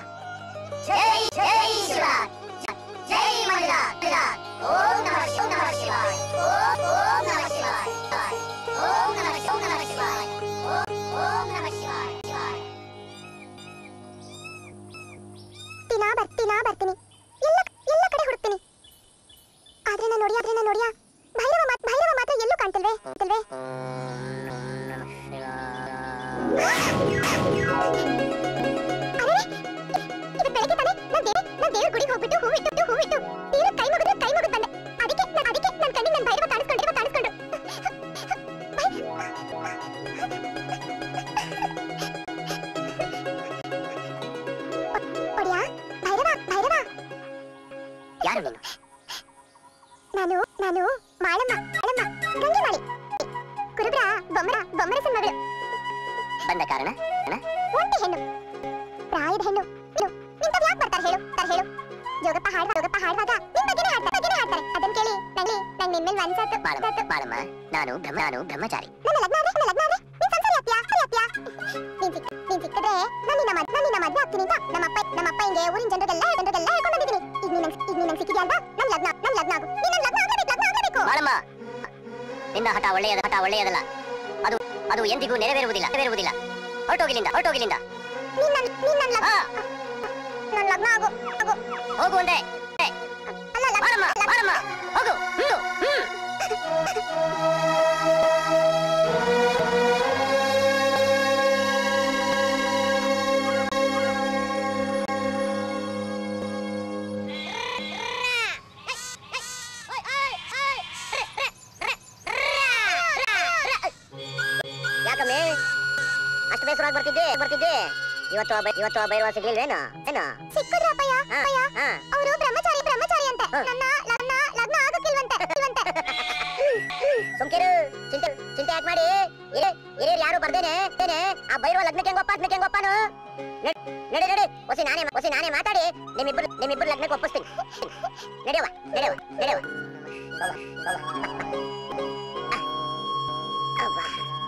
ಜೈ ಜೈ ಶಿವ ಜೈ ಮಲ್ಲ ಓಂ ನಮಃ ಶಿವ ನಮಃ ಶಿವಾಯ ಓಂ ಓಂ ನಮಃ ಶಿವಾಯ ಓಂ ನಮಃ ಶಿವ ನಮಃ ಶಿವಾಯ ಓಂ ಓಂ ನಮಃ ಶಿವಾಯ ಶಿವಾಯ ದಿನಾ ಬರ್ತೀನಾ ಬರ್ತೀನಿ ಎಲ್ಲ ಎಲ್ಲ ಕಡೆ ಹುಡುಕ್ತೀನಿ ಆದ್ರೆ ನಾನು ನೋಡಿಯ ಆದ್ರೆ ನಾನು ನೋಡಿಯ ಭೈರವ ಮಾತ್ ಭೈರವ ಮಾತ್ರ ಎಲ್ಲೂ ಕಾಣ್ತಿಲ್ವೇ ಕಾಣ್ತಿಲ್ವೇ ಅರೆ ಇದು ಬೆಳಗ್ಗೆ ತಾನೆ ನಾನು ದೇವಿ ನಾನು ದೇವ್ರ ಗುಡಿಗೆ ಹೋಗ್ಬಿಟ್ಟು ಹೂವಿಟ್ಟು ಹೂವಿಟ್ಟು ದೇವ್ರ ಕೈ ಮುಗಿದ್ರೆ ಕೈ ಮುಗಿದ್ ಬಂದೆ ಅದಕ್ಕೆ ನಾನ್- ಅದಕ್ಕೆ ನನ್ನ ಕಣ್ಣಿಗೆ ನನ್ನ ಭೈರವ ಕಾಣಿಸ್ಕೊಂಡಿರುವ ಕಾಣಿಸ್ಕೊಂಡು ಒಡಿಯಾ ಭೈರವ ಭೈರವ ಯಾರು ನೀನು ನಾನು ನಾನು ಮಾಳಮ್ಮ ಮಾಳಮ್ಮ ಗಂಗೆ ಮಾಳಿ ಕುರುಬ್ರ ಬೊಮ್ಮರ ಬೊಮ್ಮರಸನ್ ಮಗಳು ಬಂದ ಕಾರಣ ಹಣ? ಒಂಟಿ ಹೆಣ್ಣು ಪ್ರಾಯದ ಹೆಣ್ಣು ಇನ್ನು ನಿಂತವ್ ಯಾಕೆ ಬರ್ತಾರೆ ಹೇಳು ತರ ಹೇಳು ಜೋಗಪ್ಪ ಹಾಡುವ ಜೋಗಪ್ಪ ಹಾಡುವಾಗ ನಿನ್ ಬಗ್ಗೆನೇ ಹಾಡ್ತಾರೆ ಬಗ್ಗೆನೇ ಹಾಡ್ತಾರೆ ಅದನ್ನ ಕೇಳಿ ನಂಗೆ ನಂಗೆ ನಿನ್ ಮೇಲೆ ಮನ್ಸಾತು ಬಾಳಮ್ಮ ಬಾಳಮ್ಮ ನಾನು ಬ್ರಹ್ಮ ನಾನು ಬ್ರಹ್ಮಚಾರಿ ನನ್ನ ಲಗ್ನ ಆದ್ರೆ ನನ್ನ ಲಗ್ನ ಆದ್ರೆ ನೀನ್ ಸಂಸಾರಿ ಆಗ್ತೀಯಾ ಸರಿ ಆಗ್ತೀಯಾ ನೀನ್ ಸಿಕ್ಕ ನೀನ್ ಸಿಕ್ಕಿದ್ರೆ ನಾನು ನಿನ್ನ ಮದ್ ನಾನು ನಿನ್ನ ಮದ್ವೆ ಆಗ್ತೀನಿ ಅಂತ ನಮ್ಮಪ್ಪ ನಮ್ಮಪ್ಪ ಹಿಂಗೆ ಊರಿನ ಜನರಿಗೆಲ್ಲ ಜನರಿಗೆಲ್ಲ ಹೇಳ್ಕೊಂಡು ಬಂದಿದ್ದೀನಿ ಈಗ ನೀನ್ ನಂಗ್- ಈಗ ನೀನ್ ನಂಗೆ ಸಿಕ್ಕಿದ್ಯಾ ಅಲ್ವಾ ನನ್ ಲಗ್ನ ನನ್ ಲಗ್ನ ಆಗು ನೀನ್ ನನ್ ಲಗ್ನ ಆಗಬೇಕು ಲಗ್ನ ಆಗಬೇಕು ಬಾಳಮ್ಮ ನಿನ್ನ ಹಠ ಒಳ್ಳೆಯದ ಹಠ ಒಳ್ಳೆಯದಲ್ಲ ಅದು ಅದು ಎಂದಿಗೂ ನೆರವೇರುವುದಿಲ್ಲ ನೆರವೇರುವುದಿಲ್ಲ ಹೊರಟೋಗಿಲಿಂದ ಹೊರಟೋಗಿಲಿಂದ ನೀನ್ ನನ್ ನೀನ್ ನನ್ ಲಗ್ನ ಹಾ ನನ್ ಲಗ್ನ ಆಗು ಆಗು ಹೋಗು ಒಂದೇ ಅಲ್ಲ ಲಗ್ನ ಬಾಳಮ್ಮ ಬಾಳಮ್ಮ ಹೋಗು ಹ್ಮ್ ಹ್ಮ್ ಯಾಕಮ್ಮೆ ಅಷ್ಟು ಬೇಸರವಾಗಿ ಬರ್ತಿದ್ದೆ ಬರ್ತಿದ್ದೆ ಇವತ್ತು ಆ ಬೈ- ಇವತ್ತು ಆ ಬೈರವ ಸಿಗ್ಲಿಲ್ವೇನು ಏನು ಸಿಕ್ಕಿದ್ರು ಅಪ್ಪಯ್ಯ ಹಾ, ಅಪ್ಪಯ್ಯ ಹಾ. ಅವರು ಬ್ರಹ್ಮಚಾರಿ ಬ್ರಹ್ಮಚಾರಿ ಅಂತೆ ಹಾ. ನನ್ನ ಲಗ್ನ ಲಗ್ನ ಆಗಕ್ಕಿಲ್ವಂತೆ ಇಲ್ವಂತೆ ಸುಮ್ಕಿರು ಚಿಂತೆ ಚಿಂತೆ ಯಾಕೆ ಮಾಡಿ ಹಿರಿಯರು ಯಾರು ಬರ್ದೇನೆ ಏನೆ ಆ ಬೈರುವ ಲಗ್ನಕ್ಕೆ ಹೆಂಗ್ ಒಪ್ಪ ಲಗ್ನಕ್ಕೆ ಹೆಂಗ್ ಒಪ್ಪನು ನಡ್- ನಡಿ ನಡಿ ಒಸಿ ನಾನೇ ಒಸಿ ನಾನೇ ಮಾತಾಡಿ ನಿಮ್ಮಿಬ್ರು ನಿಮ್ಮಿಬ್ರು ಲಗ್ನಕ್ಕೆ ಒಪ್ಪಿಸ್ತೀನಿ ನಡೆಯವ ನಡೆಯವ ನಡೆಯವ ಬವ್ವ, ಬವ್ವ. ಅವ್ವ.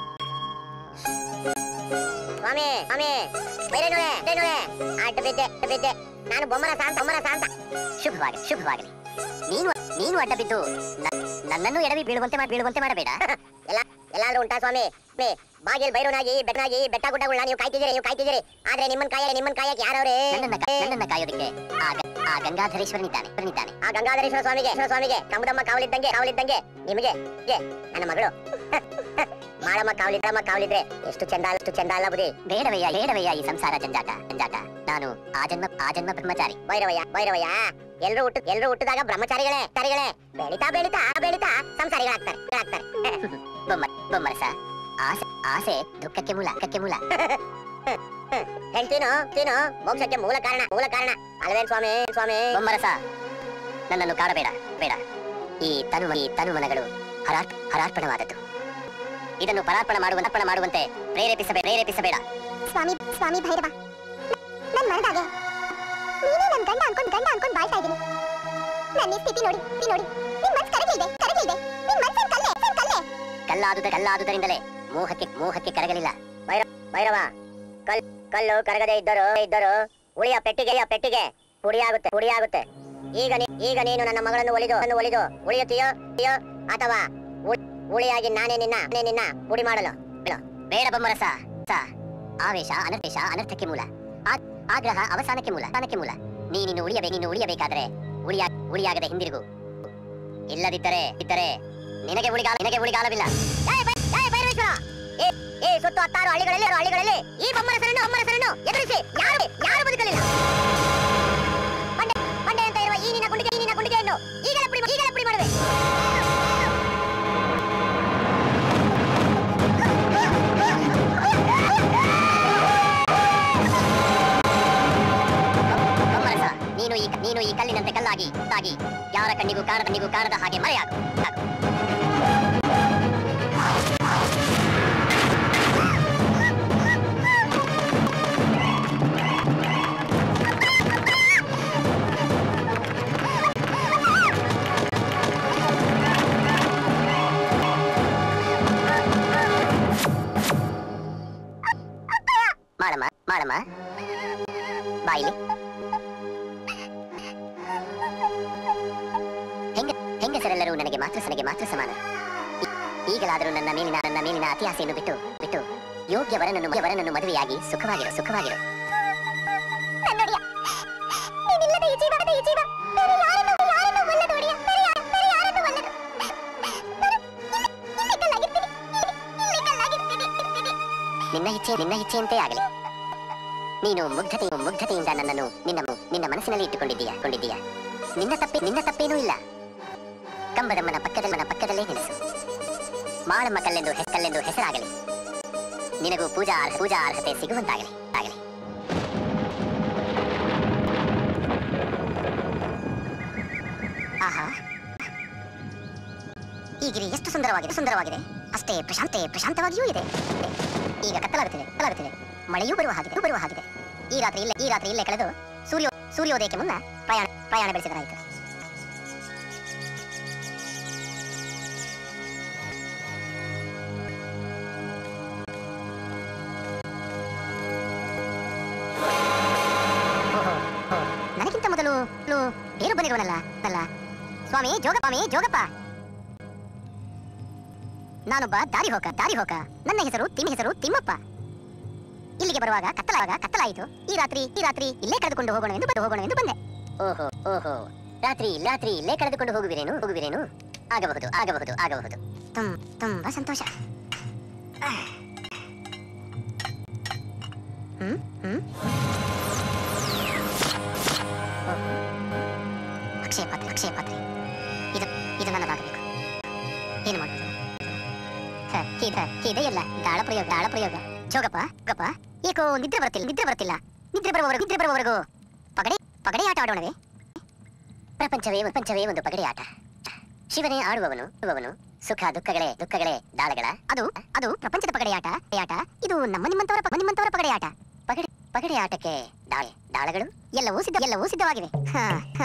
ಸ್ವಾಮಿ ಸ್ವಾಮಿ ಬೇರೆ ನೋಡೆ ಬೇರೆ ನೋಡೆ ಅಡ್ಡ ಬಿದ್ದೆ ಅಡ್ಡ ಬಿದ್ದೆ ನಾನು ಬೊಮ್ಮನ ಸಾಂತ ಬೊಮ್ಮನ ಸಾಂತ ಶುಭವಾಗಲಿ ಶುಭವಾಗಲಿ ನೀನು ನೀನು ಅಡ್ಡ ಬಿದ್ದು ನ- ನನ್ನನ್ನು ಎಡವಿ ಬೀಳುವಂತೆ ಮಾಡಿ ಬೀಳುವಂತೆ ಮಾಡಬೇಡ ಎಲ್ಲ ಎಲ್ಲಾದ್ರೂ ಉಂಟಾ ಸ್ವಾಮಿ ಮೇ ಬಾಗಿಲ್ ಬೈರೋನಾಗಿ ಬೆಟ್ಟನಾಗಿ ಬೆಟ್ಟ ಗುಡ್ಡಗಳನ್ನ ನೀವು ಕಾಯ್ತಿದ್ದೀರಿ ನೀವು ಕಾಯ್ತಿದ್ದೀರಿ ಆದ್ರೆ ನಿಮ್ಮನ್ ಕಾಯ ನಿಮ್ಮನ್ ಕಾಯಕ್ಕೆ ಯಾರವ್ರೆ ನನ್ನನ್ನ ನನ್ನನ್ನ ಕಾಯೋದಕ್ಕೆ ಆ ಗ- ಆ ಗಂಗಾಧರೇಶ್ವರನಿದ್ದಾನೆ ಅವನಿದ್ದಾನೆ ಆ ಗಂಗಾಧರೇಶ್ವರ ಸ್ವಾಮಿಗೆ ಈಶ್ವರ ಸ್ವಾಮಿಗೆ ಕಮಡಮ್ಮ ಕಾವಲಿದ್ದಂಗೆ ಕಾವಲಿದ್ದಂಗೆ ನಿಮಗೆ ಗೆ, ನನ್ನ ಮಗಳು ಮಾಳಮ್ಮ ಕಾವಲಿದ್ದಮ್ಮ ಕಾವಲಿದ್ರೆ ಎಷ್ಟು ಚಂದ ಎಷ್ಟು ಚಂದ ಅಲ್ಲ ಬುದಿ ಬೇಡವಯ್ಯ ಬೇಡವಯ್ಯ ಈ ಸಂಸಾರ ಜಂಜಾಟ ಜಂಜಾಟ ನಾನು ಆ ಜನ್ಮ ಆ ಜನ್ಮ ಬ್ರಹ್ಮಚಾರಿ ಭೈರವಯ್ಯ ಭೈರವಯ್ಯ ಎಲ್ರು ಹುಟ್ಟು ಎಲ್ರು ಹುಟ್ಟಿದಾಗ ಬ್ರಹ್ಮಚಾರಿಗಳೇ ಚಾರಿಗಳೇ ಬೆಳಿತಾ ಬೆಳಿತಾ ಬೆಳಿತಾ ಸಂಸಾರಿಗಳಾಗ್ತಾರೆ ಆಗ್ತಾರೆ ಬೊಮ್ಮ ಬೊಮ್ಮರಸ ಆಸೆ ಆಸೆ ದುಃಖಕ್ಕೆ ಮೂಲ ದುಃಖಕ್ಕೆ ಮೂಲ ಹೇಳ್ತೀನೋ ತೀನೋ ಮೋಕ್ಷಕ್ಕೆ ಮೂಲ ಕಾರಣ ಮೂಲ ಕಾರಣ ಅಲ್ವೇನ್ ಸ್ವಾಮಿ ಸ್ವಾಮಿ ಬೊಮ್ಮರಸ ನನ್ನನ್ನು ಕಾಡಬೇಡ ಬೇಡ ಈ ತನು ಈ ತನುಮನಗಳು ಹರಾಟ್ ಹರಾರ್ಪಣವಾದದ್ದು ಇದನ್ನು ಪರಾರ್ಪಣ ಮಾಡುವ ಅರ್ಪಣ ಮಾಡುವಂತೆ ಪ್ರೇರೇಪಿಸಬೇಡ ಪ್ರೇರೇಪಿಸಬೇಡ ಸ್ವಾಮಿ ಸ್ವಾಮಿ ಭೈರವ ನನ್ ಮನದಾಗೆ ನೀನೇ ನನ್ ಗಂಡ ಅನ್ಕೊಂಡ್ ಗಂಡ ಅನ್ಕೊಂಡ್ ಬಾಳ್ತಾ ಇದೀನಿ ನನ್ನ ಈ ಸ್ಥಿತಿ ನೋಡಿ ಸ್ಥಿತಿ ನೋಡಿ ನಿನ್ ಮನ್ಸ್ ಕರಗಲಿದೆ ಕರಗಲಿದೆ ನಿನ್ ಮನ್ಸನ್ ಕಲ್ಲೆ ಸನ್ ಕಲ್ಲೆ ಕಲ್ಲಾದುದ ಕಲ್ಲಾದುದರಿಂದಲೇ ಮೋಹಕ್ಕೆ ಮೋಹಕ್ಕೆ ಕರಗಲಿಲ್ಲ ಭೈರ ಭೈರವ ಕಲ್ ಕಲ್ಲು ಕರಗದೆ ಇದ್ದರು ಇದ್ದರು ಉಳಿಯ ಪೆಟ್ಟಿಗೆ ಆ ಪೆಟ್ಟಿಗೆ ಪುಡಿಯಾಗುತ್ತೆ ಪುಡಿಯಾಗುತ್ತೆ ಈಗ ನೀ- ಈಗ ನೀನು ನನ್ನ ಮಗಳನ್ನು ಒಲಿದು ನನ್ನ ಒಲಿದು ಉಳಿಯುತ್ತೀಯೋ ತೀಯೋ ಅಥವಾ ಉಳ್- ಉಳಿಯಾಗಿ ನಾನೇ ನಿನ್ನ ನಾನೇ ನಿನ್ನ ಪುಡಿ ಮಾಡಲು ಬೇಡ. ಬೇಡ ಬೊಮ್ಮರಸ ಸ ಆವೇಶ ಅನರ್ಥೇಶ ಅನರ್ಥಕ್ಕೆ ಮೂಲ ಆ- ಆಗ್ರಹ ಅವಸಾನಕ್ಕೆ ಮೂಲ ಅವಸಾನಕ್ಕೆ ಮೂಲ ನೀನಿನ್ನು ಉಳಿಯಬೇಕು ನೀನು ಉಳಿಯಬೇಕಾದ್ರೆ ಉಳಿಯ ಉಳಿಯಾಗದೆ ಹಿಂದಿರುಗು ಇಲ್ಲದಿದ್ದರೆ ಇದ್ದರೆ ನಿನಗೆ ಉಳಿಗಾಲ ನಿನಗೆ ಉಳಿಗಾಲವಿಲ್ಲ ಜಯ ಬೈ- ಜಯ ಭೈರವೇಶ್ವರ ಏ ಏ ಸುತ್ತು ಹತ್ತಾರು ಹಳ್ಳಿಗಳಲ್ಲಿ ಹಳ್ಳಿಗಳಲ್ಲಿ ಈ ಬೊಮ್ಮರಸರನ್ನು ಅಮ್ಮರಸರನ್ನು ಎದುರಿಸಿ ಯಾರು ಯಾರು ಬದುಕಲಿಲ್ಲ ಬಂಡೆ ಬಂಡೆ ಅಂತ ಇರುವ ಈ ನಿನ್ನ ಗುಂಡಿಗೆ ಈ ನಿನ್ನ ಗುಂಡಿಗೆಯನ್ನು ಈಗಲೇ ಪುಡಿ ಈಗಲೇ ಪುಡಿ ಮಾಡುವೆ ಬೊಮ್ಮರಸ ನೀನು ಈ ನೀನು ಈ ಕಲ್ಲಿನಂತೆ ಕಲ್ಲಾಗಿ ತಾಗಿ ಯಾರ ಕಣ್ಣಿಗೂ ಕಾಣದ ಕಣ್ಣಿಗೂ ಕಾಣದ ಹಾಗೆ ಮರೆಯಾಗು ಆಗು. ಮಾಡಮ್ಮ ಮಾಡಮ್ಮ ಬಾಯಿಲಿ ಹೆಂಗ ಹೆಂಗಸರೆಲ್ಲರೂ ನನಗೆ ಮಾತ್ರ ನನಗೆ ಮಾತ್ರ ಸಮಾನ ಈ- ಈಗಲಾದರೂ ನನ್ನ ಮೇಲಿನ ನನ್ನ ಮೇಲಿನ ಅತಿ ಆಸೆಯನ್ನು ಬಿಟ್ಟು ಬಿಟ್ಟು ಯೋಗ್ಯ ವರನನ್ನು ವರನನ್ನು ಮದುವೆಯಾಗಿ ಸುಖವಾಗಿರು ಸುಖವಾಗಿರು ನನ್ನೊಡೆಯ ನೀನಿಲ್ಲದ ಈ ಜೀವ ಈ ಜೀವ ಬೇರೆ ಯಾರನ್ನು ಯಾರನ್ನು ಒಲ್ಲದು ಒಡೆಯ ಬೇರೆ ಯಾರ- ಬೇರೆ ಯಾರನ್ನು ಒಲ್ಲದು ನಾನು ಇಲ್ಲಿ- ಇಲ್ಲಿ ಕಲ್ಲಾಗಿರ್ತೀನಿ ಇಲ್ಲಿ- ಇಲ್ಲಿ ಕಲ್ಲಾಗಿರ್ತೀನಿ ಇರ್ತೀನಿ. ನಿನ್ನ ಇಚ್ಛೆ ನಿನ್ನ ಇಚ್ಛೆಯಂತೆ ಆಗಲಿ ನೀನು ಮುಗ್ಧತೆ ಮುಗ್ಧತೆಯಿಂದ ನನ್ನನ್ನು ನಿನ್ನ ನಿನ್ನ ಮನಸ್ಸಿನಲ್ಲಿ ಇಟ್ಟುಕೊಂಡಿದ್ದೀಯಾ ಕೊಂಡಿದ್ದೀಯಾ ನಿನ್ನ ತಪ್ಪೆ ನಿನ್ನ ತಪ್ಪೇನೂ ಇಲ್ಲ ಕಂಬದಮ್ಮನ ಪಕ್ಕದಲ್ಲನ ಪಕ್ಕದಲ್ಲೇ ನಿಲ್ಲಿಸು ಮಾಳಮ್ಮ ಕಲ್ಲೆಂದು ಹೆ- ಕಲ್ಲೆಂದು ಹೆಸರಾಗಲಿ ನಿನಗೂ ಪೂಜಾ ಅರ್ಹ- ಪೂಜಾ ಅರ್ಹತೆ ಸಿಗುವಂತಾಗಲಿ ಆಗಲಿ ಆಹಾ ಈ ಗಿರಿ ಎಷ್ಟು ಸುಂದರವಾಗಿದೆ ಸುಂದರವಾಗಿದೆ ಅಷ್ಟೇ ಪ್ರಶಾಂತೆ ಪ್ರಶಾಂತವಾಗಿಯೂ ಇದೆ ಈಗ ಕತ್ತಲಾಗುತ್ತಿದೆ ಕತ್ತಲಾಗುತ್ತಿದೆ ಮಳೆಯೂ ಬರುವ ಹಾಗಿದೆ ಬರುವ ಹಾಗಿದೆ ಈ ರಾತ್ರಿ ಇಲ್ಲೇ ಈ ರಾತ್ರಿ ಇಲ್ಲೇ ಕಳೆದು ಸೂರ್ಯ ಸೂರ್ಯೋದಯಕ್ಕೆ ಮುನ್ನ ಪ್ರಯಾಣ ಪ್ರಯಾಣ ಬೆಳೆಸಿದರಾಯಿತು ಏನು ಬಂದಿರುವನಲ್ಲ ಅಲ್ಲ ಸ್ವಾಮಿ ಜೋಗ ಸ್ವಾಮಿ ಜೋಗಪ್ಪ ನಾನೊಬ್ಬ ದಾರಿ ಹೋಕ ದಾರಿ ಹೋಕ ನನ್ನ ಹೆಸರು ತಿಮ್ಮ ಹೆಸರು ತಿಮ್ಮಪ್ಪ ಇಲ್ಲಿಗೆ ಬರುವಾಗ ಕತ್ತಲಾಗ ಕತ್ತಲಾಯಿತು ಈ ರಾತ್ರಿ ಈ ರಾತ್ರಿ ಇಲ್ಲೇ ಕಳೆದುಕೊಂಡು ಹೋಗೋಣ ಎಂದು ಬಂದು ಹೋಗೋಣ ಎಂದು ಬಂದೆ ಓಹೋ ಓಹೋ ರಾತ್ರಿ ರಾತ್ರಿ ಇಲ್ಲೇ ಕಳೆದುಕೊಂಡು ಹೋಗುವಿರೇನು ಹೋಗುವಿರೇನು ಆಗಬಹುದು ಆಗಬಹುದು ಆಗಬಹುದು ತುಂ ತುಂಬಾ ಸಂತೋಷ ಹ್ಮ್ ಹ್ಮ್ ಓಹ್. ಅಕ್ಷಯ ಪಾತ್ರೆ ಅಕ್ಷಯ ಪಾತ್ರೆ ಇದು ಇದು ನನ್ನದಾಗಬೇಕು ಏನು ಮಾಡುವುದು ಹ, ಇದ ಇದೆಯಲ್ಲ ದಾಳ ಪ್ರಯೋಗ ದಾಳ ಪ್ರಯೋಗ ಜೋಗಪ್ಪ ಗಪ್ಪ ಏಕೋ ನಿದ್ರೆ ಬರುತ್ತಿಲ್ಲ ನಿದ್ರೆ ಬರುತ್ತಿಲ್ಲ ನಿದ್ರೆ ಬರುವವರೆಗೂ ನಿದ್ರೆ ಬರುವವರೆಗೂ ಪಗಡೆ ಪಗಡೆ ಆಟ ಆಡೋಣವೇ ಪ್ರಪಂಚವೇ ಪ್ರಪಂಚವೇ ಒಂದು ಪಗಡೆ ಆಟ ಶಿವನೇ ಆಡುವವನು ಆಡುವವನು ಸುಖ ದುಃಖಗಳೇ ದುಃಖಗಳೇ ದಾಳಗಳ ಅದು ಅದು ಪ್ರಪಂಚದ ಪಗಡೆ ಆಟ ಆಟ ಇದು ನಮ್ಮ ನಿಮ್ಮಂತವರ ಪ- ನಿಮ್ಮಂತವರ ಪಗಡೆ ಆಟ ಪಗಡೆ ಪಗಡೆ ಆಟಕ್ಕೆ ದಾಳೆ ದಾಳಗಳು ಎಲ್ಲವೂ ಸಿದ್ಧ ಎಲ್ಲವೂ ಸಿದ್ಧವಾಗಿವೆ ಹಾ, ಹಾ.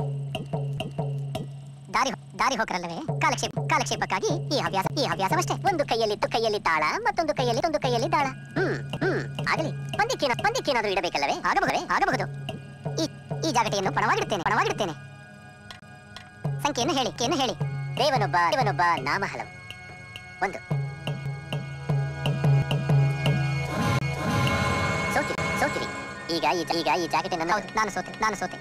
ದಾರಿ ದಾರಿ ಹೋಕರಲ್ಲವೇ ಕಾಲಕ್ಷೇಪ ಕಾಲಕ್ಷೇಪಕ್ಕಾಗಿ ಈ ಹವ್ಯಾಸ ಈ ಹವ್ಯಾಸವಷ್ಟೇ ಒಂದು ಕೈಯಲ್ಲಿ ತು- ಕೈಯಲ್ಲಿ ತಾಳ ಮತ್ತೊಂದು ಕೈಯಲ್ಲಿ ಒಂದು ಕೈಯಲ್ಲಿ ತಾಳ ಹ್ಮ್ ಹ್ಮ್ ಆಗಲಿ ಪಂದ್ಯಕ್ಕೇನ ಪಂದ್ಯಕ್ಕೇನಾದ್ರೂ ಇಡಬೇಕಲ್ಲವೇ ಆಗಬಹುದೇ ಆಗಬಹುದು ಈ ಈ ಜಾಗಟೆಯನ್ನು ಪಣವಾಗಿಡುತ್ತೇನೆ ಪಣವಾಗಿಡುತ್ತೇನೆ ಸಂಖ್ಯೆಯನ್ನು ಹೇಳಿ ಕೇನು ಹೇಳಿ ದೇವನೊಬ್ಬ ದೇವನೊಬ್ಬ ನಾಮ ಹಲವು ಒಂದು ಸೋತಿರಿ ಸೋತಿರಿ ಈಗ ಈ ಈಗ ಈ ಜಾಕೆಟ್ ನನ್ನ ಹೌದು ನಾನು ಸೋತೆ ನಾನು ಸೋತೆ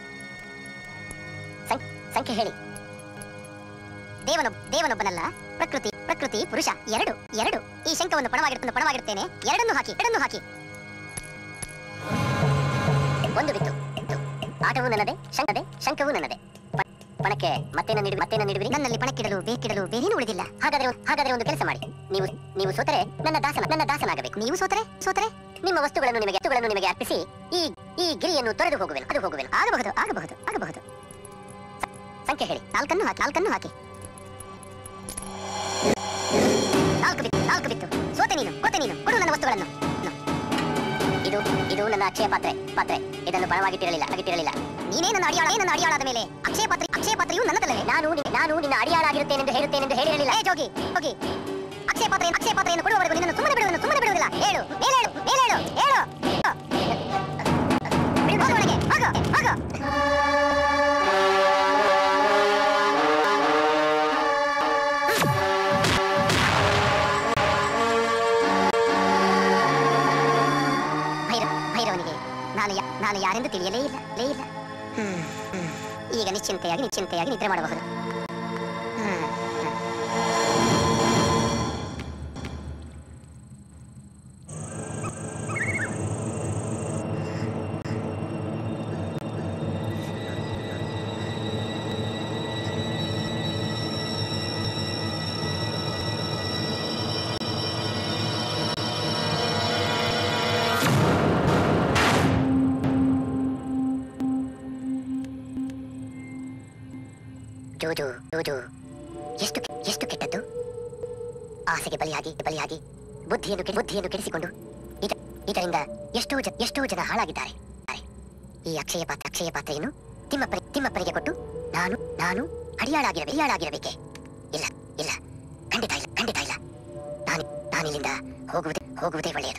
ಸಂಖ್ಯೆ ಹೇಳಿ ದೇವನೊಬ್ಬ ದೇವನೊಬ್ಬನಲ್ಲ ಪ್ರಕೃತಿ ಪ್ರಕೃತಿ ಪುರುಷ ಎರಡು ಎರಡು ಈ ಶಂಕವನ್ನು ಪಣವಾಗಿಡುತ್ತೇನೆ ಪಣವಾಗಿಡುತ್ತೇನೆ ಎರಡನ್ನು ಹಾಕಿ ಎರಡನ್ನು ಹಾಕಿ ಒಂದು ಬಿತ್ತು ಬಿತ್ತು. ಆಟವೂ ನನ್ನದೇ ಶಂಕದೆ ಶಂಕವೂ ನನ್ನದೇ ಪ- ಪಣಕ್ಕೆ ಮತ್ತೇನ ನೀಡಿ ಮತ್ತೇನ ನೀಡುವಿರಿ ನನ್ನಲ್ಲಿ ಪಣಕ್ಕಿಡಲು ಬೇಕಿಡಲು ಬೇರೇನು ಉಳಿದಿಲ್ಲ ಹಾಗಾದ್ರೆ ಒಂದು- ಹಾಗಾದ್ರೆ ಒಂದು ಕೆಲಸ ಮಾಡಿ ನೀವು ನೀವು ಸೋತರೆ ನನ್ನ ದಾಸನ ನನ್ನ ದಾಸನಾಗಬೇಕು ನೀವು ಸೋತರೆ ಸೋತರೆ ನಿಮ್ಮ ವಸ್ತುಗಳನ್ನು ನಿಮಗೆ ವಸ್ತುಗಳನ್ನು ನಿಮಗೆ ಅರ್ಪಿಸಿ ಈ ಈ ಗಿರಿಯನ್ನು ತೊರೆದು ಹೋಗುವೆನು ಅದು ಹೋಗುವೆನು ಆಗಬಹುದು ಆಗಬಹುದು ಆಗಬಹುದು ಸಂಖ್ಯೆ ಹೇಳಿ ನಾಲ್ಕನ್ನು ಹಾಕಿ ನಾಲ್ಕನ್ನು ಹಾಕಿ ನಾಲ್ಕು ಬಿತ್ತು ನಾಲ್ಕು ಬಿತ್ತು ಸೋತೆ ನೀನು ಕೊಟ್ಟೆ ನೀನು ಕೊಡು ನನ್ನ ವಸ್ತುಗಳನ್ನು ಇದು ಇದು ನನ್ನ ಅಕ್ಷಯ ಪಾತ್ರೆ ಪಾತ್ರೆ ಇದನ್ನು ಪಣವಾಗಿಟ್ಟಿರಲಿಲ್ಲ ಆಗಿಟ್ಟಿರಲಿಲ್ಲ ನೀನೇ ನನ್ನ ಅಡಿಯಾಳ ನನ್ನ ಅಡಿಯಾಳಾದ ಮೇಲೆ ಅಕ್ಷಯ ಪಾತ್ರೆ ಅಕ್ಷಯ ಪಾತ್ರೆಯು ನನ್ನದಲ್ಲವೇ ನಾನು ನಿ- ನಾನು ನಿನ್ನ ಅಡಿಯಾಳಾಗಿರುತ್ತೇನೆಂದು ಹೇಳುತ್ತೇನೆಂದು ಹೇಳಿರಲಿಲ್ಲ ಏ ಜೋಗಿ ಹೋಗಿ ಅಕ್ಷಯ ಪಾತ್ರೆ ಅಕ್ಷಯ ಪಾತ್ರೆಯನ್ನು ಕೊಡುವವರೆಗೂ ನಿನ್ನನ್ನು ಸುಮ್ಮನೆ ಬಿಡುವುದನ್ನು ಸುಮ್ಮನೆ ಬಿಡುವುದಿಲ್ಲ ಹೇಳು ಮೇಲೇಳು ಮೇಲೇಳು ಹೇಳು ಹೋಗು ಒಳಗೆ ಹೋಗು ಹೋಗು ಭೈರವ ಭೈರವನಿಗೆ ನಾನು ಯಾ- ನಾನು ಯಾರೆಂದು ತಿಳಿಯಲೇ ಇಲ್ಲ ಲೇ ಇಲ್ಲ ಹ್ಮ್, ಹ್ಮ್. ಈಗ ನಿಶ್ಚಿಂತೆಯಾಗಿ ನಿಶ್ಚಿಂತೆಯಾಗಿ ನಿದ್ರೆ ಮಾಡಬಹುದು ಹ್ಮ್, ಹ್ಮ್. ಜೋಜು ಜೋಜು ಎಷ್ಟು ಕೆ- ಎಷ್ಟು ಕೆಟ್ಟದ್ದು ಆಸೆಗೆ ಬಲಿಯಾಗಿ ಬಲಿಯಾಗಿ ಬುದ್ಧಿಯನ್ನು ಕೆಡಿ- ಬುದ್ಧಿಯನ್ನು ಕೆಡಿಸಿಕೊಂಡು ಇದ- ಇದರಿಂದ ಎಷ್ಟೋ ಜನ ಎಷ್ಟೋ ಜನ ಹಾಳಾಗಿದ್ದಾರೆ ದ್ದಾರೆ. ಈ ಅಕ್ಷಯ ಪಾತ್ರ ಅಕ್ಷಯ ಪಾತ್ರೆಯನ್ನು ತಿಮ್ಮಪ್ಪರಿ ತಿಮ್ಮಪ್ಪರಿಗೆ ಕೊಟ್ಟು ನಾನು ನಾನು ಅಡಿಯಾಳಾಗಿರಬೇ ಅಡಿಯಾಳಾಗಿರಬೇಕೆ ಇಲ್ಲ ಇಲ್ಲ ಖಂಡಿತ ಇಲ್ಲ ಖಂಡಿತ ಇಲ್ಲ ನಾನು ನಾನಿಲ್ಲಿಂದ ಹೋಗುವುದೇ ಹೋಗುವುದೇ ಒಳ್ಳೆಯದು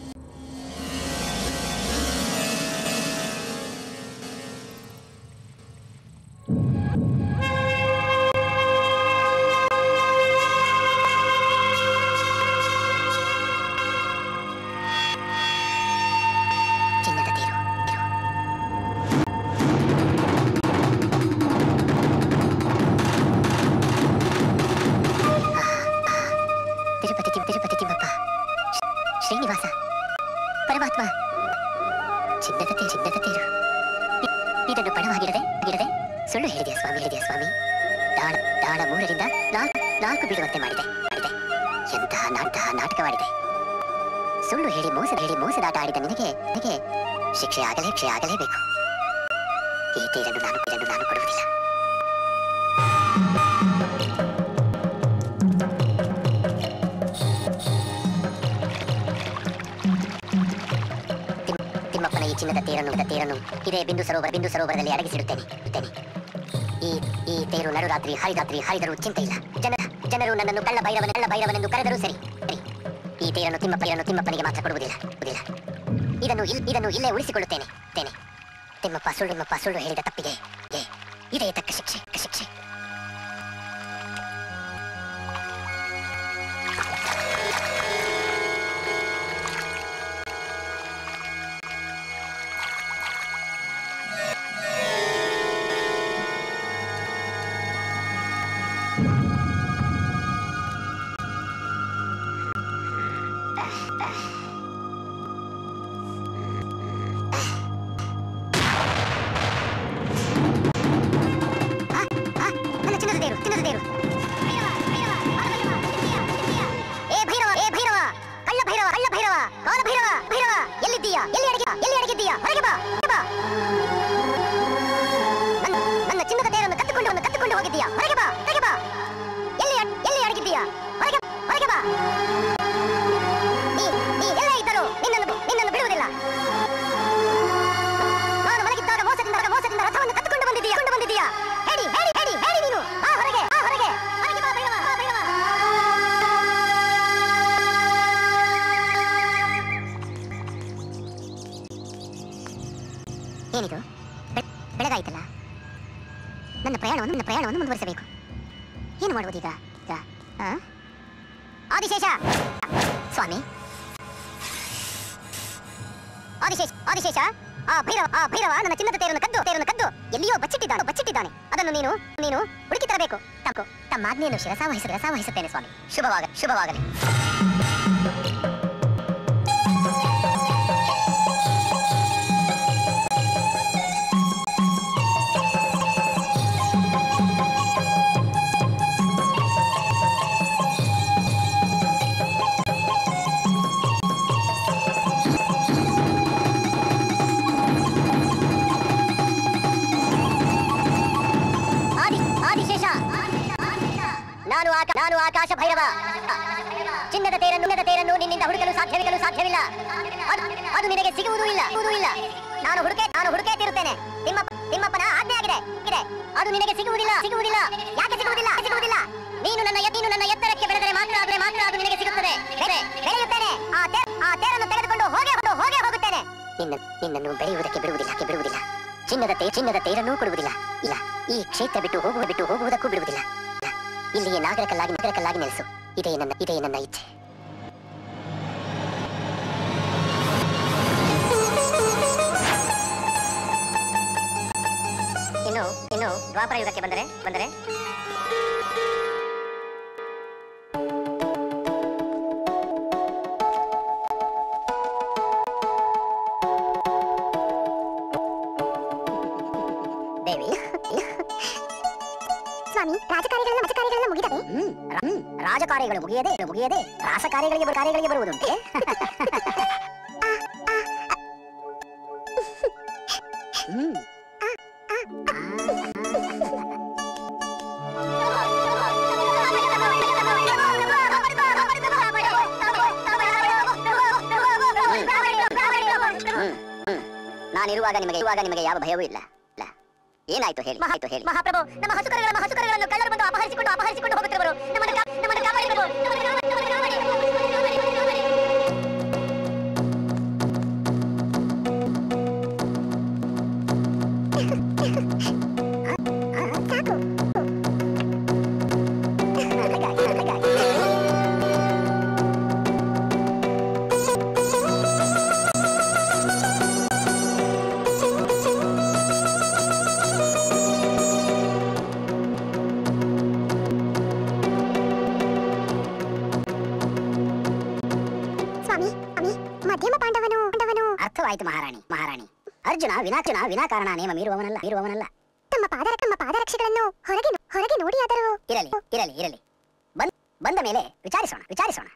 ಚಿನ್ನದ ತೇರು ತೇರು. ತಿರುಪತಿ ತಿಮ್- ತಿರುಪತಿ ತಿಮ್ಮಪ್ಪ ಶ್ರೀ- ಶ್ರೀನಿವಾಸ ಪರಮಾತ್ಮ ಚಿನ್ನದ ತೇ ಚಿನ್ನದ ತೇರು ಇ- ಇದನ್ನು ಪಣವಾಗಿಡದೆ ಗಿಡದೆ ಸುಳ್ಳು ಹೇಳಿದೆಯಾ ಸ್ವಾಮಿ ಹೇಳಿದೆಯಾ ಸ್ವಾಮಿ ದಾಳ ದಾಳ ಮೂರರಿಂದ ನಾಲ್ಕು ನಾಲ್ಕು ಬೀಳುವಂತೆ ಮಾಡಿದೆ ಮಾಡಿದೆ ಎಂತಹ ನಾಟಕ ನಾಟಕವಾಡಿದೆ ಸುಳ್ಳು ಹೇಳಿ ಮೋಸ ಹೇಳಿ ಮೋಸದಾಟ ಆಡಿದ ನಿನಗೆ ನಿನಗೆ ಶಿಕ್ಷೆ ಆಗಲೇ ಶಿಕ್ಷೆ ಆಗಲೇಬೇಕು ಈ ತೇರನ್ನು ನಾನು ಇದನ್ನು ನಾನು ಕೊಡುವುದಿಲ್ಲ ತಿಮ್- ತಿಮ್ಮಪ್ಪನ ಈ ಚಿನ್ನದ ತೇರನ್ನು ಇದ್ದ ತೇರನ್ನು ಇದೇ ಬಿಂದು ಸರೋವರ ಬಿಂದು ಸರೋವರದಲ್ಲಿ ಅಡಗಿಸಿಡುತ್ತೇನೆ ಇಡುತ್ತೇನೆ. ಈ ಈ ತೇರು ನಡುರಾತ್ರಿ ಹರಿರಾತ್ರಿ ಹರಿದರೂ ಚಿಂತೆ ಇಲ್ಲ ಜನ ಜನರು ನನ್ನನ್ನು ಕಳ್ಳ ಭೈರವನ ಕಳ್ಳ ಭೈರವನೆಂದು ಕರೆದರೂ ಸರಿ ಸರಿ ಈ ತೇರನ್ನು ತಿಮ್ಮಪ್ಪ ತೇರನ್ನು ತಿಮ್ಮಪ್ಪನಿಗೆ ಮಾತ್ರ ಕೊಡುವುದಿಲ್ಲ ಕೊಡುವುದಿಲ್ಲ ಇದನ್ನು ಇಲ್- ಇದನ್ನು ಇಲ್ಲೇ ಉಳಿಸಿಕೊಳ್ಳುತ್ತೇನೆ ತೇನೆ ತಿಮ್ಮಪ್ಪ ಸುಳ್ಳು ತಿಮ್ಮಪ್ಪ ಸುಳ್ಳು ಹೇಳಿದ ತಪ್ಪಿಗೆ ಗೆ, ಇದೇ ತಕ್ಕ ಶಿಕ್ಷೆ ತಕ್ಕ ಶಿಕ್ಷೆ ನನ್ನ ಚಿನ್ನದ ದೇರು ಚಿನ್ನದ ದೇರು ಏ ಭೈರವ ಏ ಭೈರವ ಕಳ್ಳ ಭೈರವ ಕಳ್ಳ ಭೈರವ ಕಾಲ ಭೈರವ ಭೈರವ ಎಲ್ಲಿದ್ದೀಯಾ ಎಲ್ಲಿ ಅಡಗಿ ಎಲ್ಲಿ ಅಡಗಿದ್ದೀಯಾ ಹೊರಗೆ ಬಾ ಹೊರಗೆ ಬಾ ನನ್ನ- ನನ್ನ ಚಿನ್ನದ ದೇರನ್ನು ಕತ್ತುಕೊಂಡು ಒಂದು ಕತ್ತುಕೊಂಡು ಹೋಗಿದ್ದೀಯಾ ಹೊರಗೆ ಬಾ ಹೊರಗೆ ಬಾ ಎಲ್ಲಿ ಅಡ್- ಎಲ್ಲಿ ಅಡಗಿದ್ದೀಯಾ ಹೊರಗೆ ಹೊರಗೆ ಬಾ ನೀ ನೀ ಎಲ್ಲೇ ಇದ್ದರೂ ನಿನ್ನನ್ನು ನಿನ್ನನ್ನು ಬಿಡುವುದಿಲ್ಲ ನಾನು ಮಲಗಿದ್ದಾಗ ಮೋಸದಿಂದ ಮೋಸದಿಂದ ರಥವನ್ನು ಕತ್ತುಕೊಂಡು ಬಂದಿದ್ದೀಯಾ ಕೊಂಡು ಬಂದಿದ್ದೀಯಾ ಹೇಳಿ ಹೇಳಿ ಹೇಳಿ ಹೇಳಿ ನೀನು ಬಾ ಹೊರಗೆ ಬಾ ಹೊರಗೆ ಹೊರಗೆ ಬಾ ಭೈರವ ಬಾ ಭೈರವ ಏನಿದು ಬೆ- ಬೆಳಗಾಯ್ತಲ್ಲ ನನ್ನ ಪ್ರಯಾಣವನ್ನು ನನ್ನ ಪ್ರಯಾಣವನ್ನು ಮುಂದುವರಿಸಬೇಕು ಏನು ಮಾಡುವುದು ಈಗ ಈಗ ಆ? ಆದಿಶೇಷ ಸ್ವಾಮಿ ಆದಿಶೇಷ ಆದಿಶೇಷ ಆ ಭೈರವ ಆ ಭೈರವ ನನ್ನ ಚಿನ್ನದ ತೇರನ್ನು ಕದ್ದು ತೇರನ್ನು ಕದ್ದು ಎಲ್ಲಿಯೋ ಬಚ್ಚಿಟ್ಟಿದ್ದಾನೆ ಬಚ್ಚಿಟ್ಟಿದ್ದಾನೆ ಅದನ್ನು ನೀನು ನೀನು ಹುಡುಕಿ ತರಬೇಕು ತಪ್ಪು ತಮ್ಮ ಆಜ್ಞೆಯನ್ನು ಶಿರಸಾವಹಿಸ ಶಿರಸಾವಹಿಸುತ್ತೇನೆ ಸ್ವಾಮಿ ಶುಭವಾಗ ಶುಭವಾಗಲಿ ಆದಿ ಆದಿಶೇಷ ನಾನು ಆಕ- ನಾನು ಆಕಾಶ ಭೈರವ ಚಿನ್ನದ ತೇರನ್ನು ಚಿನ್ನದ ತೇರನ್ನು ನಿನ್ನಿಂದ ಹುಡುಕಲು ಸಾಧ್ಯವಿಲ್ಲ ಸಾಧ್ಯವಿಲ್ಲ ಅದು- ಅದು ನಿನಗೆ ಸಿಗುವುದೂ ಇಲ್ಲ ಸಿಗುವುದೂ ಇಲ್ಲ ನಾನು ಹುಡುಕೆ ನಾನು ಹುಡುಕೆ ತಿರುತ್ತೇನೆ ತಿಮ್ಮಪ್ಪ ತಿಮ್ಮಪ್ಪನ ಆಜ್ಞೆ ಆಗಿದೆ ಆಗಿದೆ. ಅದು ನಿನಗೆ ಸಿಗುವುದಿಲ್ಲ ಸಿಗುವುದಿಲ್ಲ ಯಾಕೆ ಸಿಗುವುದಿಲ್ಲ ಸಿಗುವುದಿಲ್ಲ ನೀನು ನನ್ನ ಎತ್- ನೀನು ನನ್ನ ಎತ್ತರಕ್ಕೆ ಬೆಳೆದರೆ ಮಾತ್ರ ಆದರೆ ಮಾತ್ರ ಅದು ನಿನಗೆ ಸಿಗುತ್ತದೆ ಬೆಳೆ ಬೆಳೆಯುತ್ತೇನೆ ಆ ತೇ- ಆ ತೇರನ್ನು ತೆಗೆದುಕೊಂಡು ಹೋಗೇ ಹೋಗು- ಹೋಗೇ ಹೋಗುತ್ತೇನೆ ನಿನ್ನ ನಿನ್ನನ್ನು ಬೆಳೆಯುವುದಕ್ಕೆ ಬಿಡುವುದಿಲ್ಲ ಬಿಡುವುದಿಲ್ಲ ಚಿನ್ನದ ತೇ ಚಿನ್ನದ ತೇರನ್ನೂ ಕೊಡುವುದಿಲ್ಲ ಇಲ್ಲ ಈ ಕ್ಷೇತ್ರ ಬಿಟ್ಟು ಹೋಗುವ ಬಿಟ್ಟು ಹೋಗುವುದಕ್ಕೂ ಬಿಡುವುದಿಲ್ಲ ಇಲ್ಲ. ಇಲ್ಲಿಯೇ ನಾಗರಿಕಲ್ಲಾಗಿ ನಾಗರಿಕಲ್ಲಾಗಿ ನೆಲೆಸು ಇದೇ ನನ್ನ ಇದೇ ನನ್ನ ಇಚ್ಛೆ ಇನ್ನು ಇನ್ನು ದ್ವಾಪರ ಯುಗಕ್ಕೆ ಬಂದರೆ ಬಂದರೆ ದೇವಿ ಸ್ವಾಮಿ ರಾಜಕಾರಿಗಳೆಲ್ಲ ರಾಜಕಾರಿಗಳೆಲ್ಲ ಮುಗಿದವೆ ಹ್ಮ್, ಹ್ಮ್, ರಾಜಕಾರ್ಯಗಳು ಮುಗಿಯದೆ ಮುಗಿಯದೆ ರಾಸಕಾರ್ಯಗಳಿಗೆ ಬರು- ಕಾರ್ಯಗಳಿಗೆ ಬರುವುದುಂಟೆ ಹ್ಮ್. ಹ್ಮ್, ಹ್ಮ್. ನಾನಿರುವಾಗ ನಿಮಗೆ ಇರುವಾಗ ನಿಮಗೆ ಯಾವ ಭಯವೂ ಇಲ್ಲ ಇಲ್ಲ. ಏನಾಯ್ತು ಹೇಳಿ ಆಯ್ತು ಹೇಳಿ ಮಹಾಪ್ರಭು ನಮ್ಮ ಹಸುಕರುಗಳ ನಮ್ಮ ಹಸುಕರುಗಳನ್ನು ಕಳ್ಳರು ಬಂದು ಅಪಹರಿಸಿಕೊಂಡು ಅಪಹರಿಸಿಕೊಂಡು ಹೋಗುತ್ತಿರುವರು ನಮ್ಮನ್ನು ಕಾ- ನಮ್ಮನ್ನು ಕಾಪಾಡಿ ಪ್ರಭು. ನಮ್ಮನ್ನು ಕಾಪಾಡಿ, ನಮ್ಮನ್ನು ಕಾಪಾಡಿ, ನಮ್ಮನ್ನು ಕಾಪಾಡಿ, ನಮ್ಮನ್ನು ಕಾಪಾಡಿ. ಸಾಕು ಸ್ವಾಮಿ ಸ್ವಾಮಿ ಮಧ್ಯಮ ಪಾಂಡವನು ಪಾಂಡವನು ಅರ್ಥವಾಯ್ತು ಮಹಾರಾಣಿ ಮಹಾರಾಣಿ ಅರ್ಜುನ ವಿನಾಚನ ವಿನಾಕಾರಣ ನೇಮ ಮೀರುವವನಲ್ಲ ಮೀರುವವನಲ್ಲ ತಮ್ಮ ಪಾದ ತಮ್ಮ ಪಾದರಕ್ಷೆಗಳನ್ನು ಹೊರಗೆ ಹೊರಗೆ ನೋಡಿಯಾದರೂ ಇರಲಿ ಇರಲಿ ಇರಲಿ ಬಂದ್ ಬಂದ ಮೇಲೆ ವಿಚಾರಿಸೋಣ ವಿಚಾರಿಸೋಣ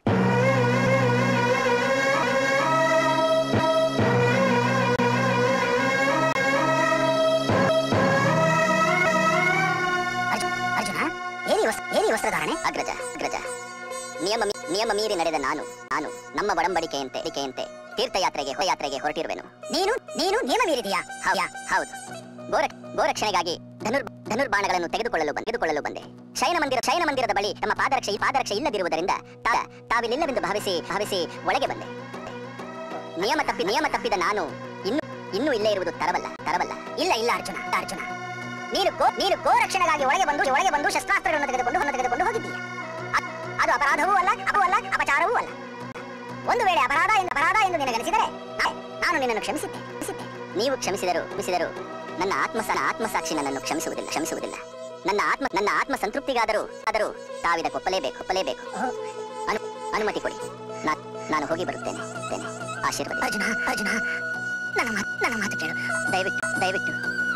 ಅರ್ಜುನ ಅರ್ಜುನ ಏರಿ ವಸ್ ಏರಿ ವಸ್ತ್ರಧಾರಣೆ ಅಗ್ರಜ ಅಗ್ರಜ ನಿಯಮ ಮೀ- ನಿಯಮ ಮೀರಿ ನಡೆದ ನಾನು ನಾನು ನಮ್ಮ ಒಡಂಬಡಿಕೆಯಂತೆ ಡಿಕೆಯಂತೆ ತೀರ್ಥಯಾತ್ರೆಗೆ ಯಾತ್ರೆಗೆ ಹೊರಟಿರುವೆನು ನೀನು ನೀನು ನಿಯಮ ಮೀರಿದೀಯಾ ಹೌಯಾ ಹೌದು ಗೋರ ಗೋರಕ್ಷಣೆಗಾಗಿ ಧನುರ್ ಧನುರ್ಬಾಣಗಳನ್ನು ತೆಗೆದುಕೊಳ್ಳಲು ಬಂದೆ ತೆಗೆದುಕೊಳ್ಳಲು ಬಂದೆ ಶಯನ ಮಂದಿರ ಶಯನ ಮಂದಿರದ ಬಳಿ ನಮ್ಮ ಪಾದರಕ್ಷೆ ಪಾದರಕ್ಷೆ ಇಲ್ಲದಿರುವುದರಿಂದ ತಾ- ತಾವಿಲ್ಲಿಲ್ಲವೆಂದು ಭಾವಿಸಿ ಭಾವಿಸಿ ಒಳಗೆ ಬಂದೆ ನಿಯಮ ತಪ್ಪಿ ನಿಯಮ ತಪ್ಪಿದ ನಾನು ಇನ್ನು ಇನ್ನೂ ಇಲ್ಲೇ ಇರುವುದು ತರವಲ್ಲ ತರವಲ್ಲ ಇಲ್ಲ ಇಲ್ಲ ಅರ್ಜುನ ಅರ್ಜುನ ನೀನು ಗೋ ನೀನು ಗೋರಕ್ಷಣೆಗಾಗಿ ಒಳಗೆ ಬಂದು ಒಳಗೆ ಬಂದು ಶಸ್ತ್ರಾಸ್ತ್ರಗಳನ್ನು ತೆಗೆದುಕೊಂಡು ಹೊನ್ನು ತೆಗೆದುಕೊಂಡು ಹೋಗಿದ್ದೀಯ ಅ- ಅದು ಅಪರಾಧವೂ ಅಲ್ಲ ಅಪವೂ ಅಲ್ಲ ಅಪಚಾರವೂ ಅಲ್ಲ ಒಂದು ವೇಳೆ ಅಪರಾಧ ಎಂದು ಅಪರಾಧ ಎಂದು ನಿನಗನಿಸಿದರೆ ನಾ- ನಾನು ನಿನ್ನನ್ನು ಕ್ಷಮಿಸಿದ್ದೆ ಕ್ಷಮಿಸಿದ್ದೆ ನೀವು ಕ್ಷಮಿಸಿದರು ಕ್ಷಮಿಸಿದರು ನನ್ನ ಆತ್ಮಸನ ಆತ್ಮಸಾಕ್ಷಿ ನನ್ನನ್ನು ಕ್ಷಮಿಸುವುದಿಲ್ಲ ಕ್ಷಮಿಸುವುದಿಲ್ಲ ನನ್ನ ಆತ್ಮ ನನ್ನ ಆತ್ಮ ಸಂತೃಪ್ತಿಗಾದರೂ ಆದರೂ ತಾವಿದ ಕೊಪ್ಪಲೇಬೇಕು ಒಪ್ಪಲೇಬೇಕು ಅನು ಅನುಮತಿ ಕೊಡಿ ನಾ- ನಾನು ಹೋಗಿ ಬರುತ್ತೇನೆ ಬರುತ್ತೇನೆ. ಆಶೀರ್ವಾದ ಅರ್ಜುನ ಅರ್ಜುನ ನನ್ನ ಮಾತು ನನ್ನ ಮಾತು ಕೇಳು ದಯವಿಟ್ಟು ದಯವಿಟ್ಟು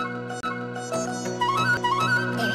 ದೇವಿ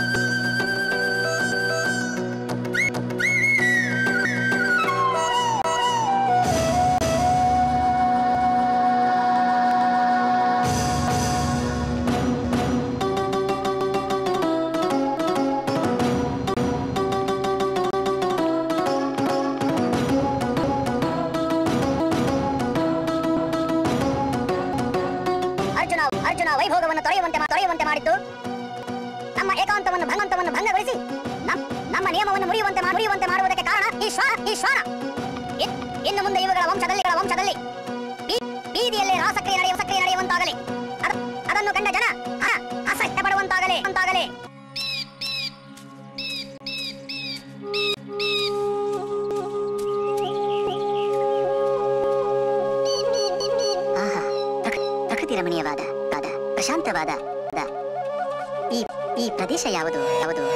ಅರ್ಜುನ ಅರ್ಜುನ ವೈಭೋಗವನ್ನು ತೊರೆಯುವಂತೆ ಮಾ- ತೊರೆಯುವಂತೆ ಮಾಡಿದ್ದು ನಮ್ಮ ಏಕಾಂತವನ್ನು ಭಂಗಂತವನ್ನು ಭಂಗಗೊಳಿಸಿ ನಮ್- ನಮ್ಮ ನಿಯಮವನ್ನು ಮುರಿಯುವಂತೆ ಮಾ- ಮುರಿಯುವಂತೆ ಮಾಡುವುದಕ್ಕೆ ಕಾರಣ ಈ ಶ್ವಾನ ಈ ಶ್ವಾನ ಇನ್- ಇನ್ನು ಮುಂದೆ ಇವುಗಳ ವಂಶದಲ್ಲಿ ಇವುಗಳ ವಂಶದಲ್ಲಿ ಬೀ- ಬೀದಿಯಲ್ಲಿ ರಾಸಕ್ರಿಯೆ ನಡೆಯುವ ಸಕ್ರಿಯೆ ನಡೆಯುವಂತಾಗಲಿ ಅದ- ಅದನ್ನು ಕಂಡ ಜನ ಹ, ಅಸಹ್ಯ ಪಡುವಂತಾಗಲಿ ಅಂತಾಗಲಿ ಆಹಾ ಪ್ರಕೃ- ಪ್ರಕೃತಿ ರಮಣೀಯವಾದ ವಾದ ಪ್ರಶಾಂತವಾದ ದ- ಈ ಈ ಪ್ರದೇಶ ಯಾವುದು ಯಾವುದು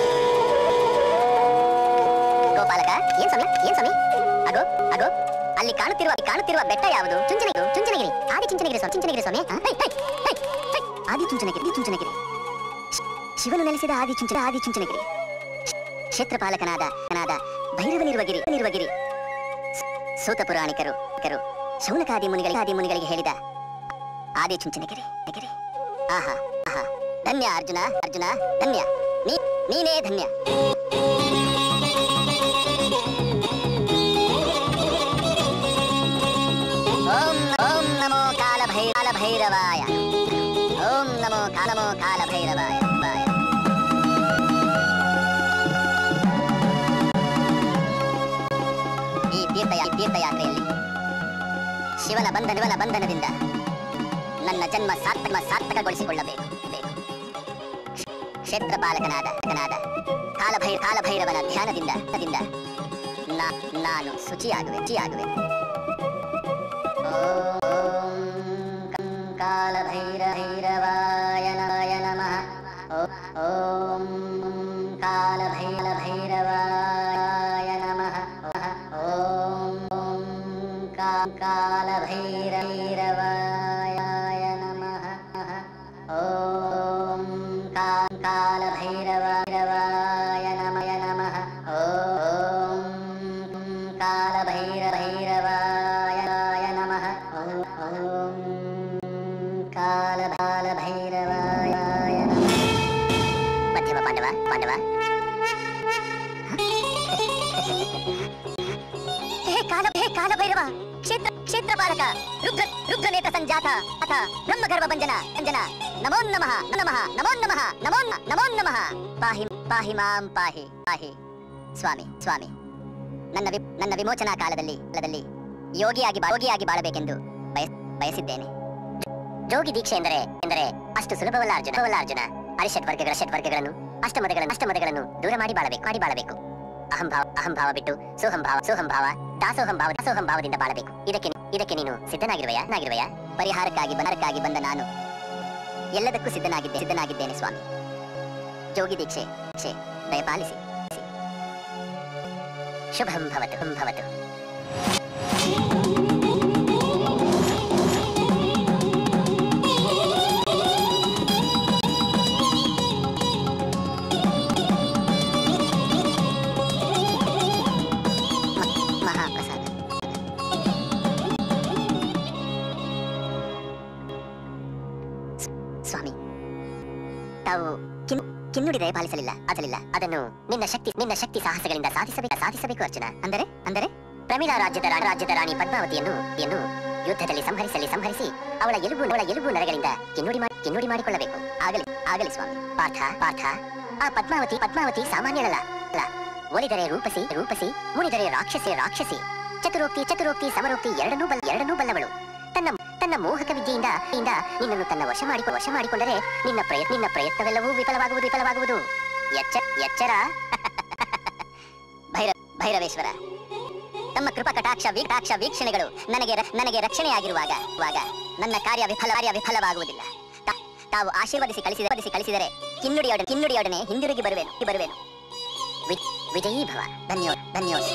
ಗೋಪಾಲಕ ಏನ್ ಸ್ವಾಮಿ ಏನ್ ಸ್ವಾಮಿ ಅಗೋ ಅಗೋ ಅಲ್ಲಿ ಕಾಣುತ್ತಿರುವ ಕಾಣುತ್ತಿರುವ ಬೆಟ್ಟ ಯಾವುದು ಚುಂಚನಗಿರಿ ಚುಂಚನಗಿರಿ ಆದಿ ಚುಂಚನಗಿರಿ ಸ್ವಾಮಿ ಚುಂಚನಗಿರಿ ಸ್ವಾಮಿ ಹ? ಹೈ, ಹೈ, ಹೈ, ಹೈ. ಆದಿ ಚುಂಚನಗಿರಿ ಆದಿ ಚುಂಚನಗಿರಿ ಶಿ- ಶಿವನು ನೆಲೆಸಿದ ಆದಿ ಚುಂಚನ ಆದಿ ಚುಂಚನಗಿರಿ ಶ್- ಕ್ಷೇತ್ರಪಾಲಕನಾದ ಕನಾದ ಭೈರವನಿರುವ ಗಿರಿ ನಿರುವ ಗಿರಿ ಸ್- ಸೂತ ಪುರಾಣಿಕರು ಕರು ಶೌನಕಾದಿ ಮುನಿಗಳಿಗೆ ಆದಿ ಮುನಿಗಳಿಗೆ ಹೇಳಿದ ಆದಿ ಚುಂಚನಗಿರಿ ಗಿರಿ ಆಹಾ ಆಹಾ ಧನ್ಯ ಅರ್ಜುನ ಅರ್ಜುನ ಧನ್ಯ ನೀ ನೀನೇ ಧನ್ಯ ಓಂ ಓಂ ನಮೋ ಕಾಲ ಭೈ ಕಾಲ ಭೈರವಾಯ ಓಂ ನಮೋ ಕಾಲ ನಮೋ ಕಾಲ ಭೈರವಾಯ ವಾಯ. ಈ ತೀರ್ಥ ಈ ತೀರ್ಥಯಾತ್ರೆಯಲ್ಲಿ ಶಿವನ ಬಂಧ ಶಿವನ ಬಂಧನದಿಂದ ನನ್ನ ಜನ್ಮ ಸಾರ್ಥಕ ಸಾರ್ಥಕಗೊಳಿಸಿಕೊಳ್ಳಬೇಕು ಬೇಕು. ಕ್ಷೇತ್ರಪಾಲಕನಾದ ಕನಾದ ಕಾಲಭೈ ಕಾಲಭೈರವನ ಧ್ಯಾನದಿಂದ ದಿಂದ ನಾ- ನಾನು ಶುಚಿಯಾಗುವೆ ಶುಚಿಯಾಗುವೆ ಓಂ ಕಾಲಭೈರಭೈರವಾಯ ನಮಯ ನಮಃ ಓ- ಓಂ ಕಾಲಭೈರಭೈರವಾಯ ನಮಃ ಓಂ ಕಾ- ಕಾಲಭೈರಭೈರವಾಯ ನಮಃ ಓಂ ಕಾ- ಕಾಲಭೈರಭೈರವಾಯ ನಮಯ ನಮಃ ಓಂ ಕಾಲಭೈರಭೈರವಾಯ ನಮಃ ಓಂ ಕಾಲಭಾಲಭೈರವಾಯ ನಮಃ ಮಧ್ಯಮ ಪಾಂಡವ ಪಾಂಡವ ಹೇ ಕಾಲ ಹೇ ಕಾಲ ಭೈರವ ಕ್ಷೇತ್ರ ಕ್ಷೇತ್ರ ಪಾಲಕ ರುದ್ರ ರುದ್ರನೇತ ಸಂಜಾತ ಅಥ ಬ್ರಹ್ಮಗರ್ಭ ಭಂಜನ ಭಂಜನ ನಮೋ ನಮಃ ನಮಃ ನಮೋ ನಮಃ ನಮೋ ನ- ನಮೋ ನಮಃ ಪಾಹಿ ಪಾಹಿ ಮಾಂ ಪಾಹಿ ಪಾಹಿ ಸ್ವಾಮಿ ಸ್ವಾಮಿ ನನ್ನ ವಿ ನನ್ನ ವಿಮೋಚನಾ ಕಾಲದಲ್ಲಿ ಕಾಲದಲ್ಲಿ ಯೋಗಿಯಾಗಿ ಬಾ- ಯೋಗಿಯಾಗಿ ಬಾಳಬೇಕೆಂದು ಬಯಸ್ ಬಯಸಿದ್ದೇನೆ ಜೋಗಿ ದೀಕ್ಷೆ ಎಂದರೆ ಎಂದರೆ ಅಷ್ಟು ಸುಲಭವಲ್ಲ ಅರ್ಜುನ ಸುಲಭವಲ್ಲ ಅರ್ಜುನ ಅರಿಷಟ್ ವರ್ಗಗಳ ಷಟ್ ವರ್ಗಗಳನ್ನು ಅಷ್ಟಮದಗಳನ್ನು ಅಷ್ಟಮದಗಳನ್ನು ದೂರ ಮಾಡಿ ಬಾಳಬೇಕು ಮಾಡಿ ಬಾಳಬೇಕು ಅಹಂಭಾವ ಅಹಂಭಾವ ಬಿಟ್ಟು ಸೋಹಂಭಾವ ಸೋಹಂಭಾವ ದಾಸೋಹಂಭಾವ ದಾಸೋಹಂಭಾವದಿಂದ ಬಾಳಬೇಕು ಇದಕ್ಕೆ ನೀ- ಇದಕ್ಕೆ ನೀನು ಸಿದ್ಧನಾಗಿರುವೆಯಾ ನಾಗಿರುವೆಯಾ ಪರಿಹಾರಕ್ಕಾಗಿ ಪರಿಹಾರಕ್ಕಾಗಿ ಬಂದ ನಾನು ಎಲ್ಲದಕ್ಕೂ ಸಿದ್ಧನಾಗಿದ್ದೆ ಸಿದ್ಧನಾಗಿದ್ದೇನೆ ಸ್ವಾಮಿ ಜೋಗಿ ದೀಕ್ಷೆ ಕ್ಷೆ ದಯಪಾಲಿಸಿ ಶುಭಂ ಭವತು ಶುಭಂ ಭವತು ಮ- ಮಹಾಪ್ರಸಾದ ಸ್- ಸ್ವಾಮಿ ತಾವು ಕಿನ್- ಕಿನ್ನುಡಿ ದಯಪಾಲಿಸಲಿಲ್ಲ ಅದಲಿಲ್ಲ ಅದನ್ನು ನಿನ್ನ ಶಕ್ತಿ ನಿನ್ನ ಶಕ್ತಿ ಸಾಹಸಗಳಿಂದ ಸಾಧಿಸಬೇಕು ಸಾಧಿಸಬೇಕು ಅರ್ಜುನ ಅಂದರೆ ಅಂದರೆ ಪ್ರಮೀಳಾ ರಾಜ್ಯದ ರಾ- ರಾಜ್ಯದ ರಾಣಿ ಪದ್ಮಾವತಿಯನ್ನು ಯನ್ನು ಯುದ್ಧದಲ್ಲಿ ಸಂಹರಿಸಲಿ ಸಂಹರಿಸಿ ಅವಳ ಎಲುಬು ಅವಳ ಎಲುಬು ನರಗಳಿಂದ ಕಿನ್ನುಡಿ ಮಾಡಿ ಕಿನ್ನುಡಿ ಮಾಡಿಕೊಳ್ಳಬೇಕು ಆಗಲಿ ಆಗಲಿ ಸ್ವಾಮಿ ಪಾರ್ಥ ಪಾರ್ಥ ಆ ಪದ್ಮಾವತಿ ಪದ್ಮಾವತಿ ಸಾಮಾನ್ಯಳಲ್ಲ ಅಲ್ಲ ಒಲಿದರೆ ರೂಪಸಿ ರೂಪಸಿ ಮುನಿದರೆ ರಾಕ್ಷಸಿ ರಾಕ್ಷಸಿ ಚತುರೋಕ್ತಿ ಚತುರೋಕ್ತಿ ಸಮರೋಕ್ತಿ ಎರಡನ್ನೂ ಬಲ್ಲ ಎರಡನ್ನೂ ಬಲ್ಲವಳು ತನ್ನ ತನ್ನ ಮೋಹಕ ವಿದ್ಯೆಯಿಂದ ಇಂದ ನಿನ್ನನ್ನು ತನ್ನ ವಶ ಮಾಡಿ ವಶ ಮಾಡಿಕೊಂಡರೆ ನಿನ್ನ ಪ್ರಯತ್ನ ನಿನ್ನ ಪ್ರಯತ್ನವೆಲ್ಲವೂ ವಿಫಲವಾಗುವುದು ವಿಫಲವಾಗುವುದು ಎಚ್ಚ ಎಚ್ಚರ ಭೈರ ಭೈರವೇಶ್ವರ ತಮ್ಮ ಕೃಪಾ ಕಟಾಕ್ಷ ವೀಕ್ಷ ವೀಕ್ಷಣೆಗಳು ನನಗೆ ರ- ನನಗೆ ರಕ್ಷಣೆಯಾಗಿರುವಾಗ ವಾಗ ನನ್ನ ಕಾರ್ಯ ವಿಫಲ ಕಾರ್ಯ ವಿಫಲವಾಗುವುದಿಲ್ಲ ತಾ- ತಾವು ಆಶೀರ್ವದಿಸಿ ಕಳಿಸಿದ ಕಳಿಸಿ ಕಳಿಸಿದರೆ ಕಿನ್ನುಡಿಯೊಡನೆ ಕಿನ್ನುಡಿಯೊಡನೆ ಹಿಂದಿರುಗಿ ಬರುವೆನು ಬರುವೆನು ವಿ- ವಿಜಯೀ ಭವ ಧನ್ಯೋ ಧನ್ಯೋಸ್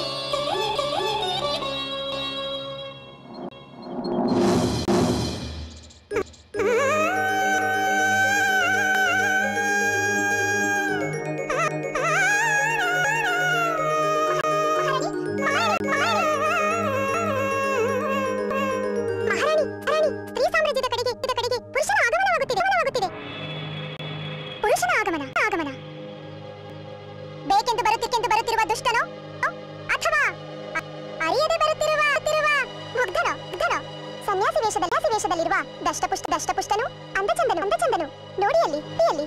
ಮಹಾರಾಣಿ ಮಹಾರಾಣಿ ಸ್ತ್ರೀ ಸಾಮ್ರಾಜ್ಯದ ಕಡೆಗೆ ಇದ್ದ ಕಡೆಗೆ ಪುರುಷನ ಆಗಮನವಾಗುತ್ತಿದೆ ಆಗಮನವಾಗುತ್ತಿದೆ ಪುರುಷನ ಆಗಮನ ಆಗಮನ ಬೇಕೆಂದು ಬರುತ್ತಿಕ್ಕೆಂದು ಬರುತ್ತಿರುವ ದುಷ್ಟನೋ ಅಥವಾ ಅ- ಅರಿಯದೆ ಬರುತ್ತಿರುವ ತಿರುವ ಮುಗ್ಧನೋ ಮುಗ್ಧನೋ ಸನ್ಯಾಸಿ ವೇಷದಲ್ಲಿ ಸನ್ಯಾಸಿ ವೇಷದಲ್ಲಿರುವ ದಷ್ಟಪುಷ್ಟ ದಷ್ಟಪುಷ್ಟನು ಅಂದಚಂದನು ಅಂದಚಂದನು ನೋಡಿ ಅಲ್ಲಿ ಅಲ್ಲಿ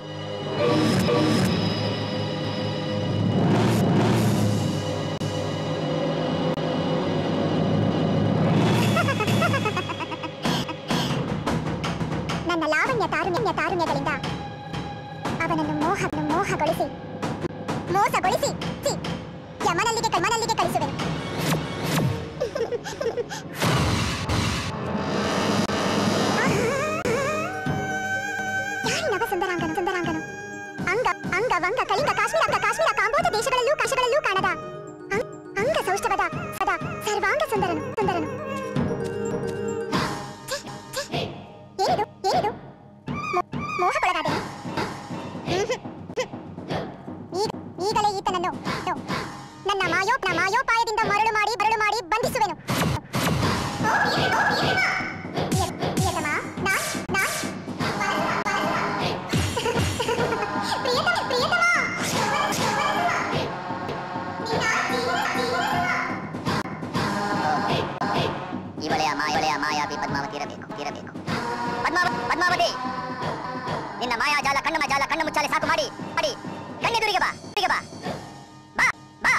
ನನ್ನ ಲಾವಣ್ಯ ತಾರುಣ್ಯ ತಾರುಣ್ಯಗಳಿಂದ ಅವನನ್ನು ಮೋಹ ಮೋಹಗೊಳಿಸಿ ಮೋಸಗೊಳಿಸಿ ಸಿ, ಯಮನಲ್ಲಿಗೆ ಯಮನಲ್ಲಿಗೆ ಕಳಿಸುವೆನು ಯಾರಿ ನವ ಸುಂದರಾಂಗನು ಸುಂದರಾಂಗನು ಅಂಗ ಅಂಗ ವಂಗ ಕಳಿಂಗ ಕಾಶ್ಮೀರ ಅಂಗ ಕಾಶ್ಮೀರ ಕಾಂಬೋಜ ದೇಶಗಳಲ್ಲೂ ಕಾಶಗಳಲ್ಲೂ ಕಾಣದ ಅಂ- ಅಂಗ ಸೌಷ್ಠವದ ಸದಾ ಸರ್ವಾಂಗ ಸುಂದರನು ಸುಂದರನು ಏನಿದು ಏನಿದು ಮೋ- ಮೋಹಕ್ಕೊಳಗಾದೆ ಈಗ ಈಗಲೇ ಈತನನ್ನು ನೋ, ನನ್ನ ಮಾಯೋ ನನ್ನ ಮಾಯೋಪಾಯದಿಂದ ಮರಳು ಮಾಡಿ ಮರಳು ಮಾಡಿ ಬಂಧಿಸುವೆನು ಪ್ರಿಯ- ಪ್ರಿಯತಮ, ನಾನ್- ನಾನ್- ಪ್ರಿಯತಮ, ಪ್ರಿಯತಮ. ಇವಳೆಯ ಮಾಯವಳೆಯ ಮಾಯಾವಿ ಪದ್ಮಾವತಿ ಇರಬೇಕು ಇರಬೇಕು ಪದ್ಮಾವ ಪದ್ಮಾವತಿ ನಿನ್ನ ಮಾಯಾಜಾಲ ಕಣ್ಣ ಜಾಲ ಕಣ್ಣ ಮುಚ್ಚಾಲೆ ಸಾಕು ಮಾಡಿ ಮಾಡಿ ಕಣ್ಣೆದುರಿಗೆ ಬಾ ಎದುರಿಗೆ ಬಾ ಬಾ ಬಾ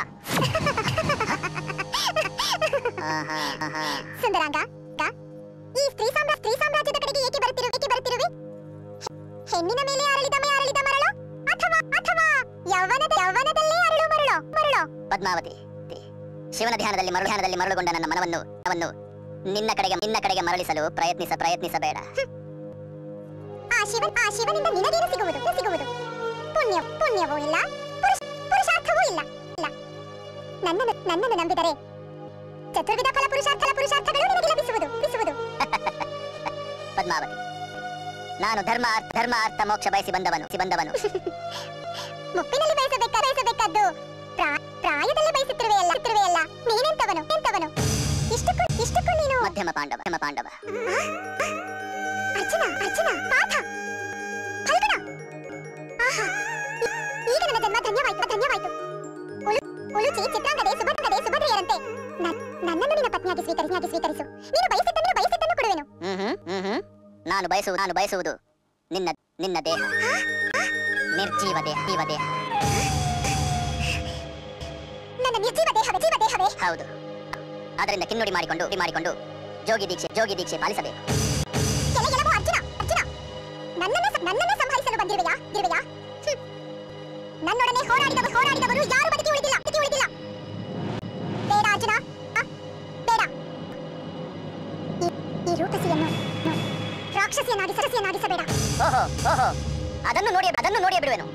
ಆಹಾ, ಆಹಾ. ಸುಂದರಾಂಗ ಗ, ಈ ಸ್ತ್ರೀ ಸಾಮ್ರಾ ಸ್ತ್ರೀ ಸಾಮ್ರಾಜ್ಯದ ಕಡೆಗೆ ಏಕೆ ಬರುತ್ತಿರು ಏಕೆ ಬರುತ್ತಿರುವೆ ಹೆಣ್ಣಿನ ಮೇಲೆ ಅರಳಿದ ಮೇ ಅರಳಿದ ಮರಳು ಅಥವಾ ಅಥವಾ ಯೌವನದ ಯೌವನದಲ್ಲೇ ಅರಳು ಮರಳು ಮರಳು ಪದ್ಮಾವತಿ ತಿ. ಶಿವನ ಧ್ಯಾನದಲ್ಲಿ ಮರಳು ಧ್ಯಾನದಲ್ಲಿ ಮರಳುಗೊಂಡ ನನ್ನ ಮನವನ್ನು ಮನವನ್ನು ನಿನ್ನ ಕಡೆಗೆ ನಿನ್ನ ಕಡೆಗೆ ಮರಳಿಸಲು ಪ್ರಯತ್ನಿಸ ಪ್ರಯತ್ನಿಸಬೇಡ ಆ ಶಿವನ್ ಆ ಶಿವನಿಂದ ನಿನಗೇನು ಸಿಗುವುದು ಸಿಗುವುದು ಪುಣ್ಯ ಪುಣ್ಯವೂ ಇಲ್ಲ ಪುರುಷ ಪುರುಷಾರ್ಥವೂ ಇಲ್ಲ ಇಲ್ಲ ನನ್ನನ್ನು ನನ್ನನ್ನು ನಂಬಿದರೆ ಚತುರ್ವಿಧ ಫಲ ಪುರುಷಾರ್ಥ ಫಲ ಪುರುಷಾರ್ಥಗಳು ನಿನಗೆ ಲಭಿಸುವುದು ಲಭಿಸುವುದು ಪದ್ಮಾವತಿ ನಾನು ಧರ್ಮ ಅರ್ಥ- ಧರ್ಮ ಅರ್ಥ ಮೋಕ್ಷ ಬಯಸಿ ಬಂದವನು ಸಿ ಬಂದವನು ಮುಪ್ಪಿನಲ್ಲಿ ಬಯಸಬೇಕ ಬಯಸಬೇಕಾದ್ದು ಪ್ರಾ- ಪ್ರಾಯದಲ್ಲಿ ಬಯಸುತ್ತಿರುವೆಯಲ್ಲ ತಿರುವೆಯಲ್ಲ ನೀನೆಂತವನು ಎಂತವನು ಇಷ್ಟಕ್ಕೂ ಇಷ್ಟಕ್ಕೂ ನೀನು ಮಧ್ಯಮ ಪಾಂಡವ ಮಧ್ಯಮ ಪಾಂಡವ ಅರ್ಚನಾ ಅರ್ಚನಾ ಪಾಠ ಫಲ್ಗುಣ ಆಹಾ ಈ- ಈಗ ನನ್ನ ಜನ್ಮ ಧನ್ಯವಾಯ್ತು ಧನ್ಯವಾಯ್ತು ಉಳು- ಉಳುಚಿ ಚಿತ್ರಾಂಗದೆ ಸುಭದ್ರಗದೆ ಸುಭದ್ರೆಯರಂತೆ ನನ್- ನನ್ನನ್ನು ನಿನ್ನ ಪತ್ನಿಯಾಗಿ ಸ್ವೀಕರಿಸಿ ಸ್ವೀಕರಿಸು ನೀನು ಬಯಸಿದ್ದನ್ನು ಬಯಸಿದ್ದನ್ನು ಕೊಡುವೆನು ಹ್ಮ್ ಹ್ಮ್ ಹ್ಮ್ ನಾನು ಬಯಸುವುದು ನಾನು ಬಯಸುವುದು ನಿನ್ನ ನಿನ್ನ ದೇಹ ನಿರ್ಜೀವ ದೇಹ ಜೀವ ದೇಹ ನನ್ನ ನಿರ್ಜೀವ ದೇಹವೇ ಜೀವ ದೇಹವೇ ಹೌದು ಅದರಿಂದ ಕಿನ್ನುಡಿ ಮಾಡಿಕೊಂಡು ಮಾಡಿಕೊಂಡು ಜೋಗಿ ದೀಕ್ಷೆ ಜೋಗಿ ದೀಕ್ಷೆ ಪಾಲಿಸಬೇಕು ಕೆಲ ಕೆಲವು ಅರ್ಜುನ ಅರ್ಜುನ ನನ್ನನ್ನು ಸ- ನನ್ನನ್ನು ಸಂಹರಿಸಲು ಬಂದಿರುವೆಯಾ ಇರುವೆಯಾ ಹ್ಮ್. ನನ್ನೊಡನೆ ಹೋರಾಡಿದವರು ಹೋರಾಡಿದವರು ಯಾರು ಬದುಕಿ ಉಳಿದಿಲ್ಲ ಬದುಕಿ ಉಳಿದಿಲ್ಲ ಬೇಡ ಅರ್ಜುನ ಆ, ಬೇಡ ಈ- ಈ ರೂಪಸಿಯನ್ನು ನು- ರಾಕ್ಷಸಿಯನ್ನಾಗಿ ಸರಸಿಯನ್ನಾಗಿಸಬೇಡ ಓಹೋ ಓಹೋ ಅದನ್ನು ನೋಡಿ ಅದನ್ನು ನೋಡಿಯೇ ಬಿಡುವೆನು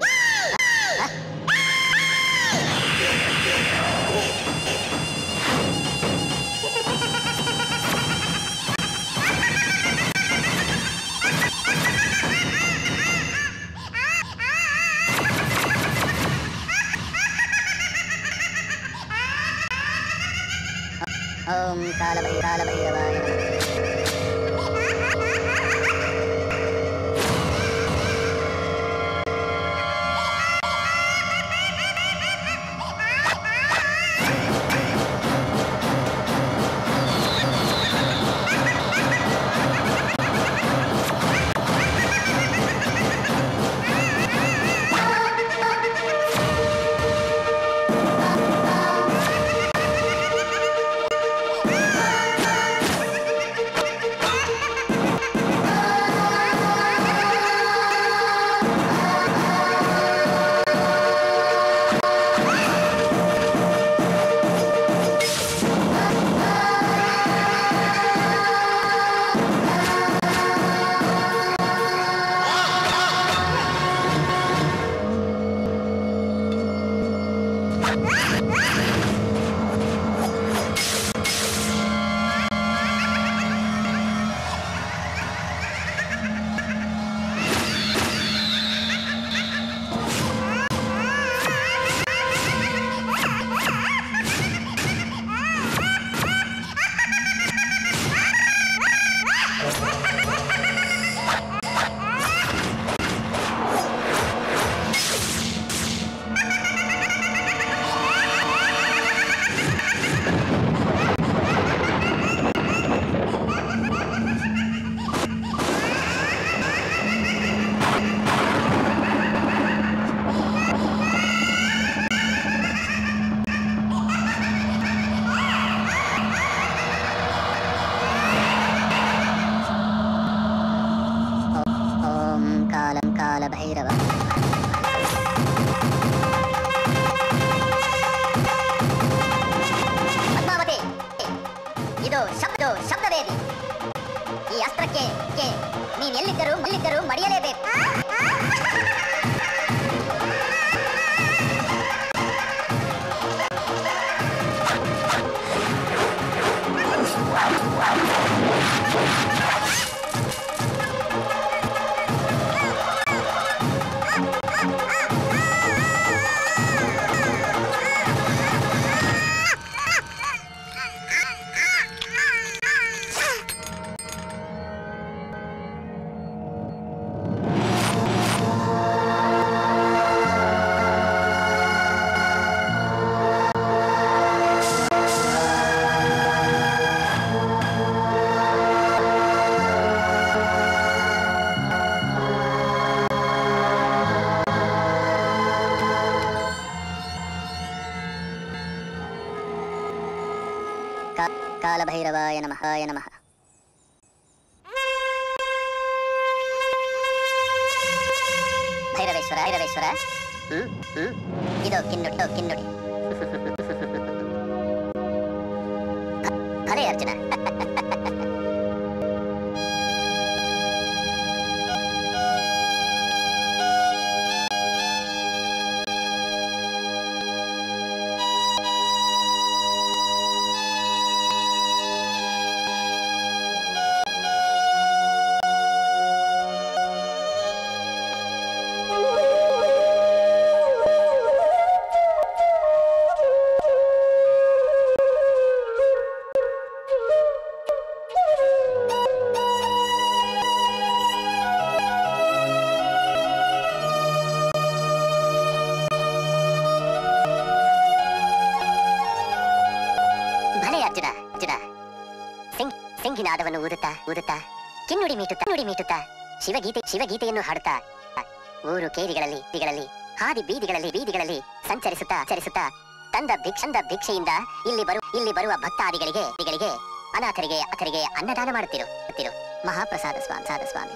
ಓಂ ಕಾಲಭೈ ಕಾಲಭೈರವಾಯ ನಮಃ. ಕೆ ಕೆ ನೀನ್ ಎಲ್ಲಿದ್ದರೂ ಎಲ್ಲಿದ್ದರೂ ಮಡಿಯಲೇಬೇಕು ಕಾಲಭೈರವಾಯ ನಮಃ ಆಯ ನಮಃ ಭೈರವೇಶ್ವರ ಭೈರವೇಶ್ವರ ಹ್ಮ್ ಹ್ಮ್ ಇದು ಕಿನ್ನುಡಿ ಇದು ಕಿನ್ನುಡಿ ಭಲೆ ಅರ್ಜುನ ಭಲೆ ಅರ್ಜುನ ಅರ್ಜುನ ಸಿಂಗ್ ಸಿಂಗಿನಾದವನ್ನು ಊದುತ್ತಾ ಊದುತ್ತಾ ಕಿನ್ನುಡಿ ಮೀಟುತ್ತಾ ನುಡಿ ಮೀಟುತ್ತಾ ಶಿವಗೀತೆ ಶಿವಗೀತೆಯನ್ನು ಹಾಡುತ್ತಾ ಊರು ಕೇರಿಗಳಲ್ಲಿ ಬೀದಿಗಳಲ್ಲಿ ಹಾದಿ ಬೀದಿಗಳಲ್ಲಿ ಬೀದಿಗಳಲ್ಲಿ ಸಂಚರಿಸುತ್ತಾ ಚರಿಸುತ್ತಾ ತಂದ ಭಿಕ್ಷಂದ ಭಿಕ್ಷೆಯಿಂದ ಇಲ್ಲಿ ಬರು ಇಲ್ಲಿ ಬರುವ ಭಕ್ತಾದಿಗಳಿಗೆ ದಿಗಳಿಗೆ ಅನಾಥರಿಗೆ ಅಥರಿಗೆ ಅನ್ನದಾನ ಮಾಡುತ್ತಿರು ಮಾಡುತ್ತಿರು. ಮಹಾಪ್ರಸಾದ ಸ್ವಾಮಿ ಸಾದ ಸ್ವಾಮಿ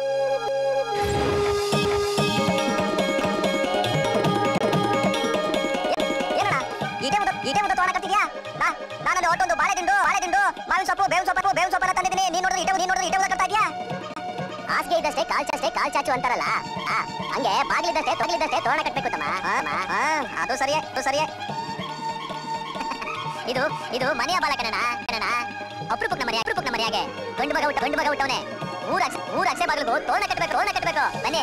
ಏನಣ್ಣ ಈಟೆ ಮುದ ಈಟೆ ಮುದ ತೋಣಕತ್ತಿದ್ಯಾ ನಾ ನಾನಲ್ಲಿ ಒಟ್ಟೊಂದು ಬಾಳೆ ದಿಂಡು ಬಾಳೆ ದಿಂಡು ಮಾವಿನ ಸೊಪ್ಪು ಬೇವಿನ ಸೊಪ್ಪು ಬೇವಿನ ಸೊಪ್ಪನ್ನ ತಂದಿದ್ದೀನಿ ನೀನ್ ನೋಡಿದ್ರೆ ಈಟೆ ನೀನ್ ನೋಡಿದ್ರೆ ಈಟೆ ಮುದಕತ್ತಾ ಇದ್ಯಾ ಹಾಸಿಗೆ ಇದ್ದಷ್ಟೇ ಕಾಲ್ ಚಾಚೆ ಕಾಲ್ ಚಾಚು ಅಂತಾರಲ್ಲ ಆ, ಹಂಗೆ ಬಾಗಿಲಿದ್ದಷ್ಟೇ ತೊಗಲಿದ್ದಷ್ಟೇ ತೋರಣ ಕಟ್ಬೇಕು ತಮ್ಮ ಆ, ಮ- ಆ, ಅದು ಸರಿಯೇ ಅದು ಸರಿಯೇ ಇದು ಇದು ಮನೆಯ ಬಾಲಕನನ ಕಣನ ಅಪರೂಪಕ್ಕೆ ಮರ್ಯಾದೆ ಅಪರೂಪಕ್ಕೆ ಮರ್ಯಾದೆ ಗಂಡು ಮಗ ಹುಟ್ಟ ಗಂಡು ಮಗ ಹುಟ್ಟವನೆ ಊರ ಊರ ಅಕ್ಷೆ ಬಾಗಿಲಿಗೂ ತೋರಣ ಕಟ್ಟಬೇಕು ತೋರಣ ಕಟ್ಟಬೇಕು ಬನ್ನಿ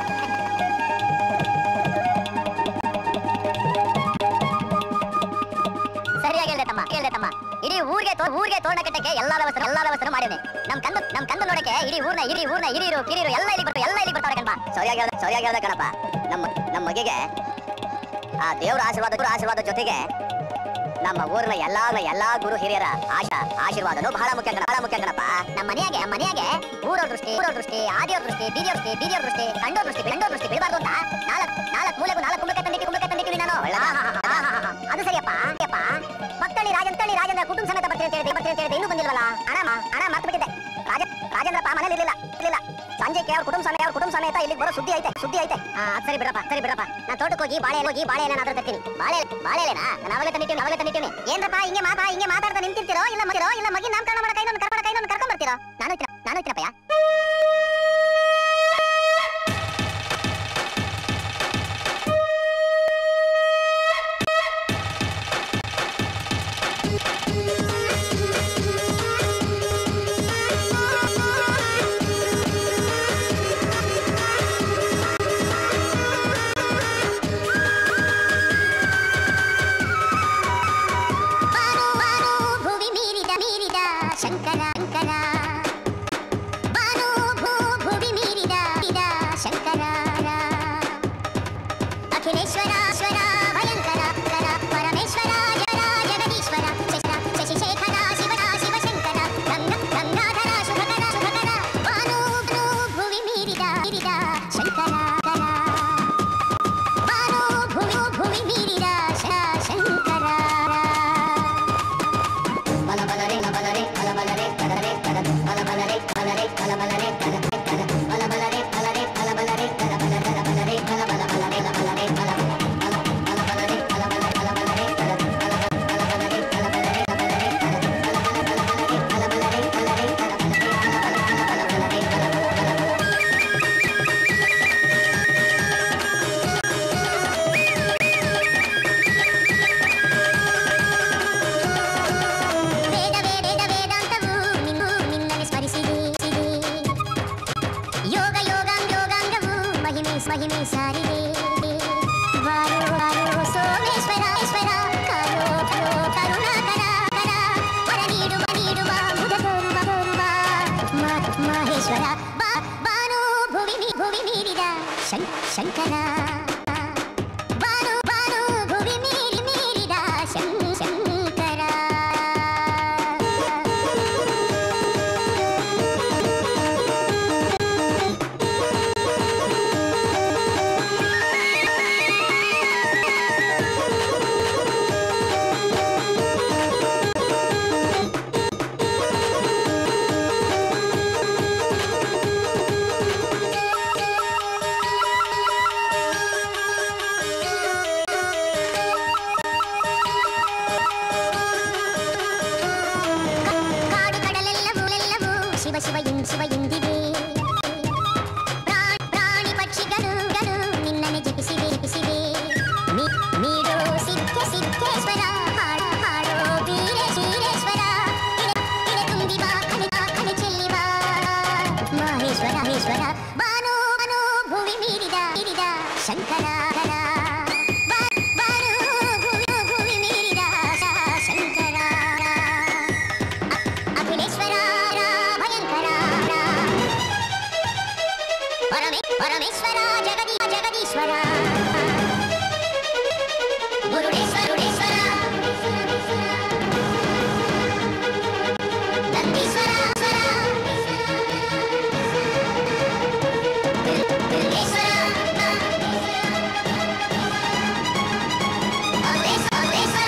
ಸರಿಯಾಗಿ ಹೇಳ್ದೆ ತಮ್ಮ ಹೇಳ್ದೆ ತಮ್ಮ ಇಡೀ ಊರಿಗೆ ತೋ- ಊರಿಗೆ ತೋರಣ ಕಟ್ಟಕ್ಕೆ ಎಲ್ಲಾ ವ್ಯವಸ್ಥೆ ಎಲ್ಲಾ ವ್ಯವಸ್ಥೆ ಮಾಡಿವ್ನಿ ನಮ್ ಕಂದು ನಮ್ ಕಂದು ನೋಡಕ್ಕೆ ಇಡೀ ಊರ್ನ ಇಡೀ ಊರ್ನ ಹಿರಿಯರು ಕಿರಿಯರು ಎಲ್ಲ ಇಲ್ಲಿ ಬರ್ತಾರೆ ಎಲ್ಲ ಇಲ್ಲಿ ಬರ್ತಾರೆ ಕಣಪ್ಪ ಸರಿಯಾಗಿ ಹೇಳ್ದೆ ಸರಿಯಾಗಿ ಹೇಳ್ದೆ ಕಣಪ್ಪ ನಮ್ಮ ನಮ್ಮ ಮಗಿಗೆ ಆ ದೇವರ ಆಶೀರ್ವಾದ ದೇವ್ರ ಆಶೀರ್ವಾದ ಜೊತೆಗೆ ನಮ್ಮ ಊರಿನ ಎಲ್ಲಾ ಎಲ್ಲಾ ಗುರು ಹಿರಿಯರ ಆಶಾ ಆಶೀರ್ವಾದನು ಬಹಳ ಮುಖ್ಯ ಕಣ ಬಹಳ ಮುಖ್ಯ ಕಣಪ್ಪ ನಮ್ಮ ಮನೆಯಾಗೆ ನಮ್ಮ ಮನೆಯಾಗೆ ಊರವ್ರ ದೃಷ್ಟಿ ಊರವ್ರ ದೃಷ್ಟಿ ಆದಿಯವ್ರ ದೃಷ್ಟಿ ಬೀದಿಯವ್ರ ದೃಷ್ಟಿ ಬೀದಿಯವ್ರ ದೃಷ್ಟಿ ಕಂಡೋರ್ ದೃಷ್ಟಿ ಬೆಂಡೋರ್ ದೃಷ್ಟಿ ಬೀಳಬಾರ್ದು ಅಂತ ನಾಲ್ಕು ನಾಲ್ಕು ಮೂಲೆಗೂ ನಾಲ್ಕು ಕುಂಬಳಕ್ಕೆ ತಂದಿಕ್ಕೆ ಕುಂಬಳಕ್ಕೆ ತಂದಿಕ್ಕೆ ನಾನು ಅದು ಸರಿಯಪ್ಪ ಸರಿಯಪ್ಪ ಮಕ್ಕಳಿ ರಾಜಂತಳಿ ರಾಜೇಂದ್ರ ಕುಟುಂಬ ಸಮೇತ ಬರ್ತೀನಿ ಅಂತ ಹೇಳಿದೆ ಬರ್ತೀನಿ ಅಂತ ಹೇಳಿದೆ ಇನ್ನೂ ಬಂದಿಲ್ವಲ್ಲ ಹಣ ಹಣ ಮರ್ತು ಬಿಟ್ಟಿದ್ದೆ ರಾಜ ರಾಜೇಂದ್ರಪ್ಪ ಮನೇಲಿ ಇರ್ಲಿಲ್ಲ ಇರ್ಲಿಲ್ಲ ಸಂಜೆಗೆ ಅವ್ರ ಕುಟುಂಬ ಸಮೇತ ಅವ್ರ ಕುಟುಂಬ ಸಮೇತ ಇಲ್ಲಿಗೆ ಬರೋ ಸುದ್ದಿ ಐತೆ ಸುದ್ದಿ ಐತೆ ಆ, ಅದ್ ಸರಿ ಬಿಡಪ್ಪ ಸರಿ ಬಿಡಪ್ಪ ನಾನು ತೋಟಕ್ಕೆ ಹೋಗಿ ಬಾಳೆ ಹೋಗಿ ಬಾಳೆ ಏನಾದ್ರೂ ತರ್ತೀನಿ ಬಾಳೆ ಬಾಳೆ ಎಲೆನಾ ನಾನು ಅವಾಗಲೇ ತಂದಿದ್ದೀನಿ ಅವಾಗಲೇ ತಂದಿದ್ದೀನಿ ಏನ್ರಪ್ಪ ಹಿಂಗೆ ಮಾತಾ ಹಿಂಗೆ ಮಾತಾಡ್ತಾ ನಿಂತಿರ್ತೀರೋ ಇಲ್ಲ ಮಗಿರೋ ಇಲ್ಲ ಮಗಿ ನಾಮಕರಣ ಮಾಡೋ ಕೈನೊಂದು ಕರ್ಕೊಂಡ ಕೈನೊಂದು ಕರ್ಕೊಂಡ್ ಬರ್ತೀರೋ ನಾನು ಇರ್ತೀರ ನಾನು ಇರ್ತೀರಪ್ಪಯ್ಯ ಬಾನು ಬಾನು ಭುವಿ ಮೀರಿದ ಮೀರಿದ ಶಂಕರ ಶಂಕರ ಬಾನು ಭೂ ಭುವಿ ಮೀರಿದ ಮೀರಿದ ಶಂಕರ ಅಖಿಲೇಶ್ವರ ಸ್ವರ ಭಯಂಕರ ಕರ ಪರಮೇಶ್ವರ ಜರ ಜಗದೀಶ್ವರ ಶಶ ಶಶಿಶೇಖರ ಶಿವ ಶಿವಶಂಕರ ಗಂಗ ಗಂಗಾಧರ ಶುಭಕರ ಶುಭಕರ ಬಾನು ಭೂ ಭುವಿ ಮೀರಿದ ಮೀರಿದ ಶಂಕರ ಬಾನು ಭುವಿ ಭುವಿ ಮೀರಿದ ಶ- ಶಂಕರ ಬಲ ಬಲರೆ ಬಲರೆ ಬಲ ಬಲರೆ ಬಲರೆ ಬಲ ಬಲ ಬಲರೆ ಬಲರೆ ಬಲ ಬಲರೆ ಬಲ ಬಲ ಬಲ ಬಲರೆ ಬಲರೆ ಬಲ ಬಲರೆ ಬಲ ಬಲ ಬಲ ಬಲರೆ ಬಲ ಬಲ ಬಲರೆ ಬಲ ಬಲರೆ ಬಲ ಶಂಕರ ಬಾನು ಬಾನು ಭುವಿ ಮೀರಿ ಮೀರಿದ ಶಂ ಶಂಕರ ಕಾಡು ಕಡಲೆಲ್ಲವೂ ಎಲ್ಲವೂ ಶಿವ ಶಿವ ಇಂ ಶಿವ ಎಂದಿವೆ ಪ್ರಾಣಿ ಪ್ರಾಣಿ ಪಕ್ಷಿಗಳು ಗಳು ನಿನ್ನನೆ ಜಪಿಸಿವೆ ಜಪಿಸಿವೆ ನೀ- ನೀಡೋ ಸಿದ್ಧ ಸಿದ್ಧೇಶ್ವರ ಹಾಡೋ ಹಾಡೋ ವೀರ ವೀರೇಶ್ವರ ಇಳೆ ಇಳೆ ತುಂಬಿ ಬಾ ಕಣೆ ಬಾ ಕಣೆ ಚೆಲ್ಲಿ ಬಾ ಮಹೇಶ್ವರ ಮಹೇಶ್ವರ ಬಾನು ಬಾನು ಭುವಿ ಮೀರಿದ ಮೀರಿದ ಶಂಕರ ಬಾ- ಬಾನು ಭುವಿ ಭುವಿ ಮೀರಿದ ಶ- ಶಂಕರ ಅಖಿಲೇಶ್ವರ ಭಯಂಕರ ಪರಮೇ ಪರಮೇಶ್ವರ ಜಗದಿ ಜಗದೀಶ್ವರ ಗುರುಡೇಶ್ವರ ಗುರುಡೇಶ್ವರ ನಂದೀಶ್ವರ ದುರ್ಗೇಶ್ವರ ಅಮರೇಶ್ವರ ಅಮರೇಶ್ವರ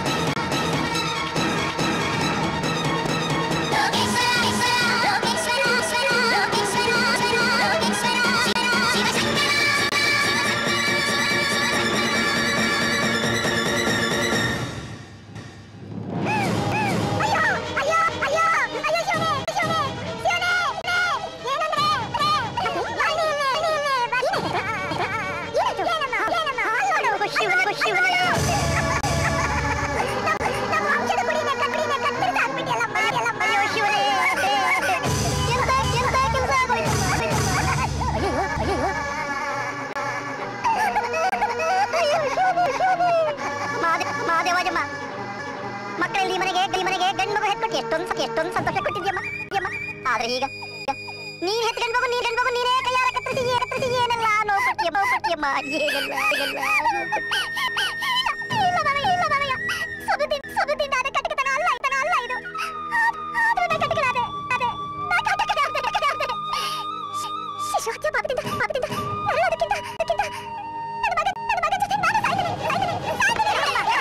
ಮಾದೇವಾಜಮ್ಮ ಮಕ್ಕಳಲ್ಲಿ ಈ ಮನೆಗೆ ಈ ಮನೆಗೆ ಗಂಡು ಮಗು ಹೆತ್ಕೊಟ್ಟು ಎಷ್ಟೊಂದು ಎಷ್ಟೊಂದು ಸಂತೋಷ ಕೊಟ್ಟಿದ್ಯಮ್ಮ ಯಮ್ಮ. ಆದ್ರೆ ಈಗ ನೀನ್ ಹೆತ್ ಗಂಡು ಮಗು ನೀನ್ ಗಂಡು ಮಗು ನೀನೇ ಕೈಯಾರ ಕತ್ತರಿಸಿ ಕತ್ತರಿಸಿ ಏನೆಲ್ಲ ನೋವು ಕೊಟ್ಟಿಯಮ್ಮ ನೋವು ಕೊಟ್ಟಿಯಮ್ಮ ಏನೆಲ್ಲ ಏನೆಲ್ಲ ನೋವು ಕೊಟ್ಟಿ- ಇಲ್ಲ ಮಾವಯ್ಯ, ಇಲ್ಲ ಮಾವಯ್ಯ. ಸುಗುದಿ- ಸುಗುದಿನಾದ ಕಟಕತನ ಅಲ್ಲ ಇದನ ಅಲ್ಲ ಇದು ಆದ್ರೂ ನಾ ಕಟಕನಾದೆ. ಅದೇ, ನಾ ಕಟಕನಾದೆ, ಕಟಕನಾದೆ. ಶಿ- ಶಿಶು ಹತ್ಯೆ ಪಾಪದಿಂದ ಪಾಪದಿಂದ ಮರಣದಕ್ಕಿಂತ ಅದಕ್ಕಿಂತ ನನ್ನ ಮಗ ನನ್ನ ಮಗ ಜೊತೆ ನಾನು ಸಾಯ್ತೀನಿ, ಸಾಯ್ತೀನಿ,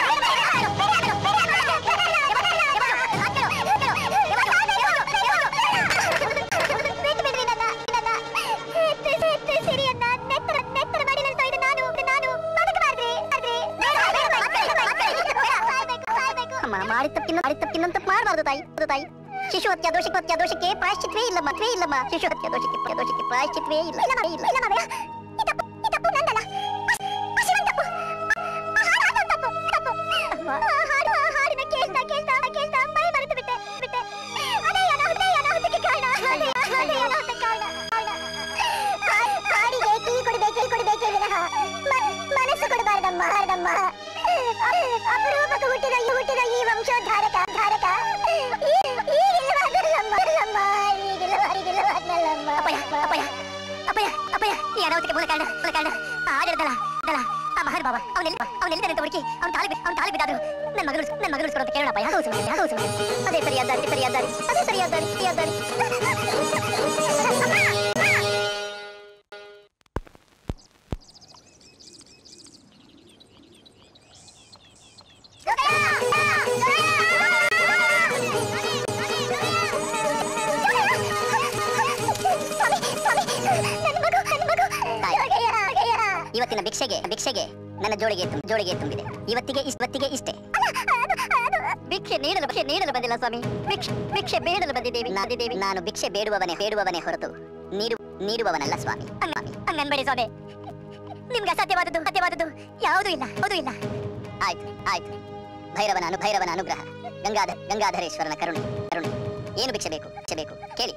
ಬಿಟ್ಟು ಬಿಡ್ರಿ ನನ್ನ ನನ್ನ ಹೆತ್ತು ಹೆತ್ತು ಸಿರಿಯನ್ನ ನೆತ್ತರ ನೆತ್ತರ ಮಡಿಲಲ್ಲಿ ತೊಯ್ದು ನಾನು ನಾನು ಬದುಕಬಾರ್ದ್ರಿ ಆದ್ರೆ ಅಮ್ಮ ಮಾಡಿ ತಪ್ಪಿನ ಮಾಡಿ ತಪ್ಪಿನ ತಪ್ಪು ಮಾಡಬಾರ್ದು ತಾಯಿ ಹೌದು ತಾಯಿ ಶಿಶು ಹತ್ಯಾ ದೋಷಕ್ಕೆ ಹತ್ಯಾ ದೋಷಕ್ಕೆ ಪ್ರಾಯಶ್ಚಿತ್ವೇ ಇಲ್ಲ ಮತ್ವೇ ಇಲ್ಲಮ್ಮ ಶಿಶು ಹತ್ಯಾ ದೋಷಕ್ಕೆ ಹತ್ಯಾ ದೋಷಕ್ಕೆ ಪ್ರಾಯಶ್ಚಿತ್ವೇ ಇಲ್ಲ ಇಲ್ಲ ಇಲ್ಲ ಇಲ್ಲ ಮಾವಯ್ಯ ಈ ತಪ್ಪು ಈ ತಪ್ಪು ನಂದಲ್ಲ ಆ ಶಿವನ್ ತಪ್ಪು ಆ ಹಾಡು ಹಾಡು ತಪ್ಪು ತಪ್ಪು ಆ ಹಾಡು ಆ ಹಾಡಿನ ಕೇಳ್ತಾ ಕೇಳ್ತಾ ಕೇಳ್ತಾ ಮೈ ಮರೆತು ಬಿಟ್ಟೆ ಬಿಟ್ಟೆ ಅದೇ ಅನಾಹುತ ಅನಾಹುತಕ್ಕೆ ಕಾರಣ ಅದೇ ಅದೇ ಅನಾಹುತ ಕಾರಣ ಹಾ- ಹಾಡಿಗೆ ಕೀ ಕೊಡ್ಬೇಕೆ ಕೀ ಕೊಡ್ಬೇಕೆ ವಿನಃ ಮ- ಮನಸ್ಸು ಕೊಡಬಾರ್ದಮ್ಮ ಹಾರ್ದಮ್ಮ ಅಪರೂಪಕ್ಕೆ ಹುಟ್ಟಿದ ಈ ಹುಟ್ಟಿದ ಈ ವಂಶೋದ್ಧಾರಕ ಧಾರಕ ಈ- ಈಗಿಲ್ಲವಾಗಲ್ಲಮ್ಮ ಅಲ್ಲಮ್ಮ ಈಗಿಲ್ಲವಾರಿಗಿಲ್ಲವಾದ್ನಲ್ಲಮ್ಮ ಅಪ್ಪಯ್ಯ ಅಪ್ಪಯ್ಯ ಅಪ್ಪಯ್ಯ ಅಪ್ಪಯ್ಯ ಈ ಅನಾಹುತಕ್ಕೆ ಮೂಲ ಕಾರಣ ಮೂಲ ಕಾರಣ ಆಡಿರ್ದಲ್ಲ ದಲ್ಲ ಆ ಮಹರ್ ಬಾಬಾ ಅವನೆಲ್ಲಿ ಅವನೆಲ್ಲಿದ್ದಾನೆ ಅಂತ ಹುಡುಕಿ ಅವ್ನ ತಾಳಿ ಅವ್ನ ತಾಳಿ ಬಿದ್ದಾದ್ರು ನನ್ನ ಮಗಳು ನನ್ನ ಮಗಳು ಉಳಿಸ್ಕೊಡೋದು ಕೇಳೋಣ ಅಪ್ಪಯ್ಯ ಹೌದು ಸುಮ್ಮನೆ ಹೌದು ಸುಮ್ಮನೆ ಅದೇ ಸರಿಯಾದ ದಾರಿ ಸರಿಯಾದ ದಾರಿ ಅದೇ ಸರಿಯಾದ ದಾರಿ ಸರಿಯಾದ ದಾರಿ ಇವತ್ತಿನ ಭಿಕ್ಷೆಗೆ ಭಿಕ್ಷೆಗೆ ನನ್ನ ಜೋಳಿಗೆ ತುಂಬ- ಜೋಳಿಗೆ ತುಂಬಿದೆ ಇವತ್ತಿಗೆ ಇವತ್ತಿಗೆ ಇಷ್ಟೇ ಭಿಕ್ಷೆ ನೀಡಲು ಭಿಕ್ಷೆ ನೀಡಲು ಬಂದಿಲ್ಲ ಸ್ವಾಮಿ ಭಿಕ್ಷೆ ಭಿಕ್ಷೆ ಬೇಡಲು ಬಂದಿದ್ದೇವೆ ನಾದಿದ್ದೇವೆ ನಾನು ಭಿಕ್ಷೆ ಬೇಡುವವನೇ ಬೇಡುವವನೇ ಹೊರತು ನೀಡು ನೀಡುವವನಲ್ಲ ಸ್ವಾಮಿ ಸ್ವಾಮಿ ಹಂಗನ್ಬೇಡಿ ಸ್ವಾಮಿ ನಿಮ್ಗೆ ಅಸಾಧ್ಯವಾದದ್ದು ಅಸಾಧ್ಯವಾದದ್ದು ಯಾವುದೂ ಇಲ್ಲ ಯಾವುದೂ ಇಲ್ಲ ಆಯ್ತು ಆಯ್ತು ಭೈರವನ ಅನು ಭೈರವನ ಅನುಗ್ರಹ ಗಂಗಾಧರ ಗಂಗಾಧರೇಶ್ವರನ ಕರುಣೆ ಕರುಣೆ ಏನು ಭಿಕ್ಷೆ ಬೇಕು ಭಿಕ್ಷೆ ಬೇಕು ಕೇಳಿ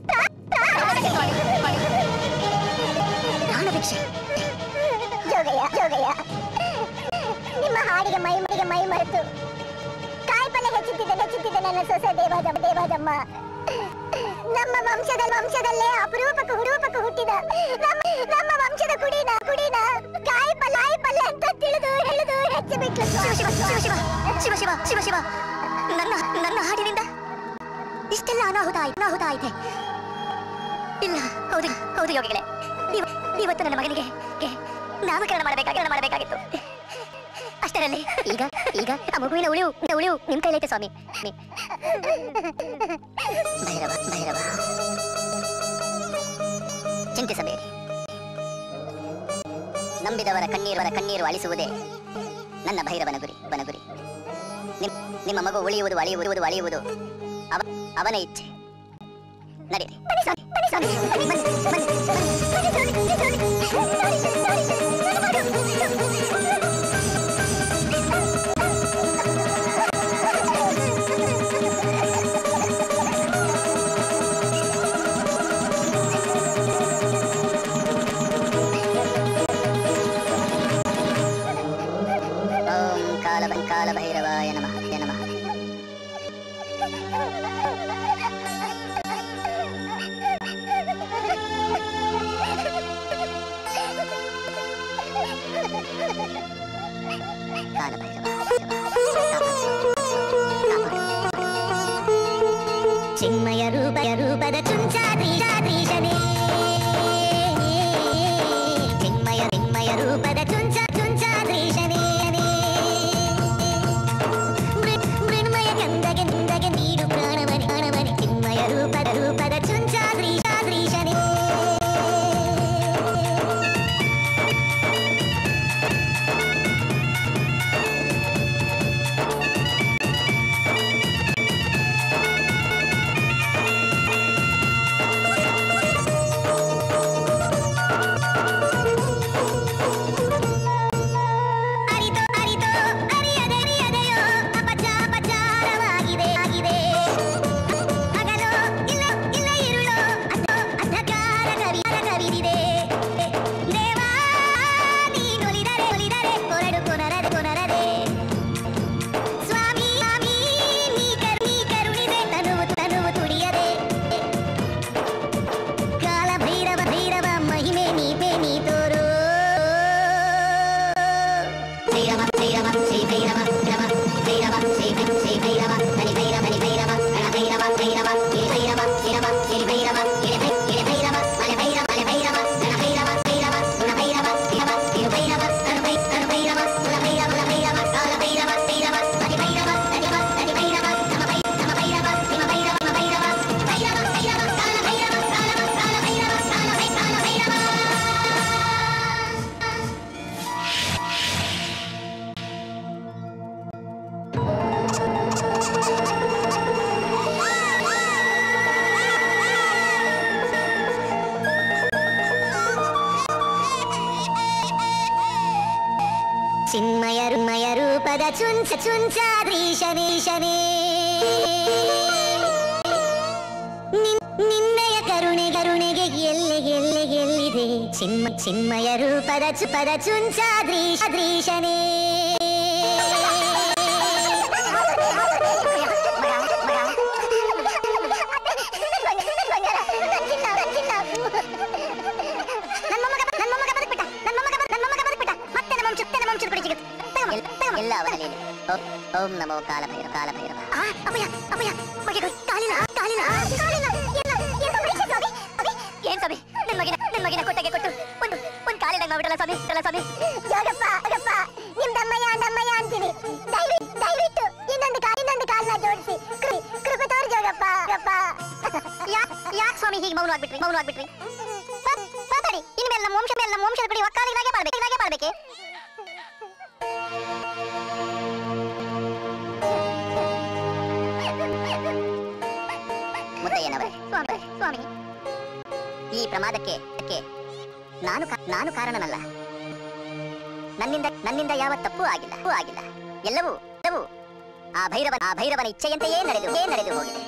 ಪ್ರಾಣ ಭಿಕ್ಷೆ ಜೋಗಯ್ಯ ಜೋಗಯ್ಯ ನಿಮ್ಮ ಹಾಡಿಗೆ ಮೈ ಮೈಗೆ ಮೈ ಮರೆತು ಕಾಯಿಪಲ್ಲೆ ಹೆಚ್ಚುತ್ತಿದ್ದ ಹೆಚ್ಚುತ್ತಿದ್ದ ನನ್ನ ಸೊಸೆ ದೇವಾದಮ್ಮ ದೇವಾದಮ್ಮ ನಮ್ಮ ವಂಶದ ವಂಶದಲ್ಲೇ ಅಪರೂಪಕ್ಕೆ ಹುರೂಪಕ್ಕೆ ಹುಟ್ಟಿದ ನಮ್ಮ ನಮ್ಮ ವಂಶ ವಿಷದ ಕುಡಿನ ಕುಡಿನ ಕಾಯಿ ಪಲ್ಯ ಕಾಯಿ ಪಲ್ಯ ಅಂತ ತಿಳಿದು ಹೇಳಿದು ಹೆಚ್ಚು ಬಿಟ್ಲು ಶಿವ ಶಿವ ಶಿವ ಶಿವ ಶಿವ ಶಿವ ಶಿವ ಶಿವ ನನ್ನ ನನ್ನ ಹಾಡಿನಿಂದ ಇಷ್ಟೆಲ್ಲ ಅನಾಹುತ ಆಯ್ತು ಅನಾಹುತ ಆಯ್ತೆ ಇಲ್ಲ ಹೌದು ಹೌದು ಯೋಗಿಗಳೇ ಇವ- ಇವತ್ತು ನನ್ನ ಮಗನಿಗೆ ಗೆ ನಾಮಕರಣ ಮಾಡಬೇಕಾಗಿ ಮಾಡಬೇಕಾಗಿತ್ತು ಅಷ್ಟರಲ್ಲಿ ಈಗ ಈಗ ಆ ಮಗುವಿನ ಉಳಿವು ಉಳಿವು ನಿಮ್ ಕೈಲೈತೆ ಸ್ವಾಮಿ ಸ್ವಾಮಿ. ಭೈರವ ಭೈರವ ಚಿಂತಿಸಬೇಡಿ ನಂಬಿದವರ ಕಣ್ಣೀರವರ ಕಣ್ಣೀರು ಅಳಿಸುವುದೇ ನನ್ನ ಭೈರವನ ಗುರಿ ವನ ಗುರಿ ನಿಮ್- ನಿಮ್ಮ ಮಗು ಉಳಿಯುವುದು ಅಳಿಯುವುದು ಅಳಿಯುವುದು ಅವ ಅವನ ಇಚ್ಛೆ ನಡೀರಿ ಓಂ ಕಾಲ ಕಾಲ ಭೈರವಾಯ ನಮಃ ನಮಃ ಕಾಲ ಭೈರವ ಚಿನ್ಮಯ ರೂಪಯ ರೂಪದ ಚುಂಚಾದ್ರೀಶನೇ ಚಿನ್ಮಯ ಚಿನ್ಮಯ ರೂಪದ ಚುಂಚ ಚುಂಚಾದ್ರೀಶನೇ ಮೃಣ್ಮಯ ಗಂಧಗೆ ನಿಂದಗೆ ನೀಡು ಪ್ರಾಣವನಿ ಪ್ರಾಣವನಿ ಚಿನ್ಮಯ ರೂಪದ ರೂಪದ ಚುಂಚಾದ್ರೀಶಾದ್ರೀಶನೇ ಅರಿತೋ ಅರಿತೋ ಅರಿಯದೆ ಅರಿಯದೆಯೋ ಅಪಚ ಅಪಚಾರವಾಗಿದೆ ಆಗಿದೆ ಹಗಲೋ ಇಲ್ಲ ಇಲ್ಲ ಇರುಳೋ ಅಥೋ ಅಂಧಕಾರ ಕವಿ ಕವಿದಿದೆ ದೇವಾ ನೀನೊಲಿದರೆ ಒಲಿದರೆ ಕೊರಡು ಕೊನರದೆ ಕೊನರದೆ ಸ್ವಾಮಿ ಸ್ವಾಮಿ ನೀ ಕರು ನೀ ಕರುಣಿದೆ ತನುವು ತನುವು ತುಡಿಯದೆ ಕಾಲ ಭೈರವ ಭೈರವ ಮಹಿಮೆ ನೀತೆ ನೀ ತೋರೋ ಭೈರವ ಭೈರವ ಶ್ರೀ ಭೈರವ ಭೈರವ ಭೈರವ ಶ್ರೀ ಭೈ- ಶ್ರೀ ಭೈರವ ಹರಿ ಭೈರವ ಹರಿ ಭೈರವ ಗಣ ಭೈರವ ಭೈರವ ಗಿರಿ ಭೈರವ ಭೈರವ ಗಿರಿ ಭೈರವ ಗಿರಿ ಭೈ- ಗಿರಿ ಭೈರವ ಮಲೆ ಭೈರವ ಮಲೆ ಭೈರವ ಗಣ ಭೈರವ ಭೈರವ ಗುಣ ಭೈರವ ಭೈರವ ತಿರು ಭೈರವ ತರು ಭೈ ತರು ಭೈರವ ಕುಲ ಭೈರವ ಕುಲ ಭೈರವ ಕಾಲ ಭೈರವ ಭೈರವ ಹರಿ ಭೈರವ ಹರಿವ ಹರಿ ಭೈರವ ನಮ ಭೈ ನಮ ಭೈರವ ನಿಮ ಭೈರವ ನಮ ಭೈರವ ಭೈರವ ಭೈರವ ಕಾಲ ಭೈರವ ಕಾಲವ ಕಾಲ ಭೈರವ ಕಾಲ ಭೈ ಕಾಲ ಭೈರವ ಚಿನ್ಮಯ ರುಮಯ ರೂಪದ ಚುಂಚ ಚುಂಚಾದ್ರೀಶನೇಶನೇ ನಿನ್- ನಿನ್ನಯ ಕರುಣೆ ಕರುಣೆಗೆ ಎಲ್ಲೆ ಎಲ್ಲೆ ಎಲ್ಲಿದೆ ಚಿನ್ಮ ಚಿನ್ಮಯ ರೂಪದ ಚುಪದ ಚುಂಚಾದ್ರೀಶ ಅದ್ರೀಶನೇ ಎಲ್ಲ ಅವನ ಲೀಲೆ ಓ- ಓಂ ನಮೋ ಕಾಲ ಭೈರವ ಕಾಲ ಭೈರವ ಏನ್ ಸ್ವಾಮಿ ನನ್ ಮಗಿನ ನನ್ ಮಗಿನ ಕೊಟ್ಟಗೆ ಕೊಟ್ಟು ಒಂದು ಒಂದ್ ಕಾಲಿನ ಮಾಡ್ಬಿಡಲ್ಲ ಸ್ವಾಮಿ ಅಲ್ಲ ಸ್ವಾಮಿ ಜೋಗಪ್ಪ ಜೋಗಪ್ಪ ನಿಮ್ ದಮ್ಮಯ್ಯ ದಮ್ಮಯ್ಯ ಅಂತೀನಿ ದಯವಿಟ್ಟು ದಯವಿಟ್ಟು ಇನ್ನೊಂದು ಕಾಲ್ ಇನ್ನೊಂದು ಕಾಲ್ನ ಜೋಡಿಸಿ ಕೃ- ಕೃಪೆ ತೋರಿ ಜೋಗಪ್ಪ ಜೋಗಪ್ಪ ಯಾಕ್ ಯಾಕ್ ಸ್ವಾಮಿ ಹೀಗೆ ಮೌನ ಆಗ್ಬಿಟ್ರಿ ಮೌನ ಆಗ್ಬಿಟ್ರಿ ಮಾತ್- ಮಾತಾಡಿ ಇನ್ಮೇಲೆ ನಮ್ಮ ವಂಶ ಮೇಲೆ ನಮ್ಮ ವಂಶದ ಕಡೆ ಒಕ್ಕಾಲಿನಾಗೆ ಮಾಡ್ಬೇಕು ಇದಾಗೆ ಮಾಡ್ಬೇಕೆ ಮುದ್ದಯ್ಯನವರೇ ಸ್ವಾಮಿ ಸ್ವಾಮಿ ಈ ಪ್ರಮಾದಕ್ಕೆ ಕ್ಕೆ ನಾನು ಕಾ- ನಾನು ಕಾರಣನಲ್ಲ ನನ್ನಿಂದ ನನ್ನಿಂದ ಯಾವ ತಪ್ಪು ಆಗಿಲ್ಲ ತಪ್ಪು ಆಗಿಲ್ಲ ಎಲ್ಲವೂ ಎಲ್ಲವೂ ಆ ಭೈರವ ಆ ಭೈರವನ ಇಚ್ಛೆಯಂತೆಯೇ ನಡೆದು ಏ ನಡೆದು ಹೋಗಿದೆ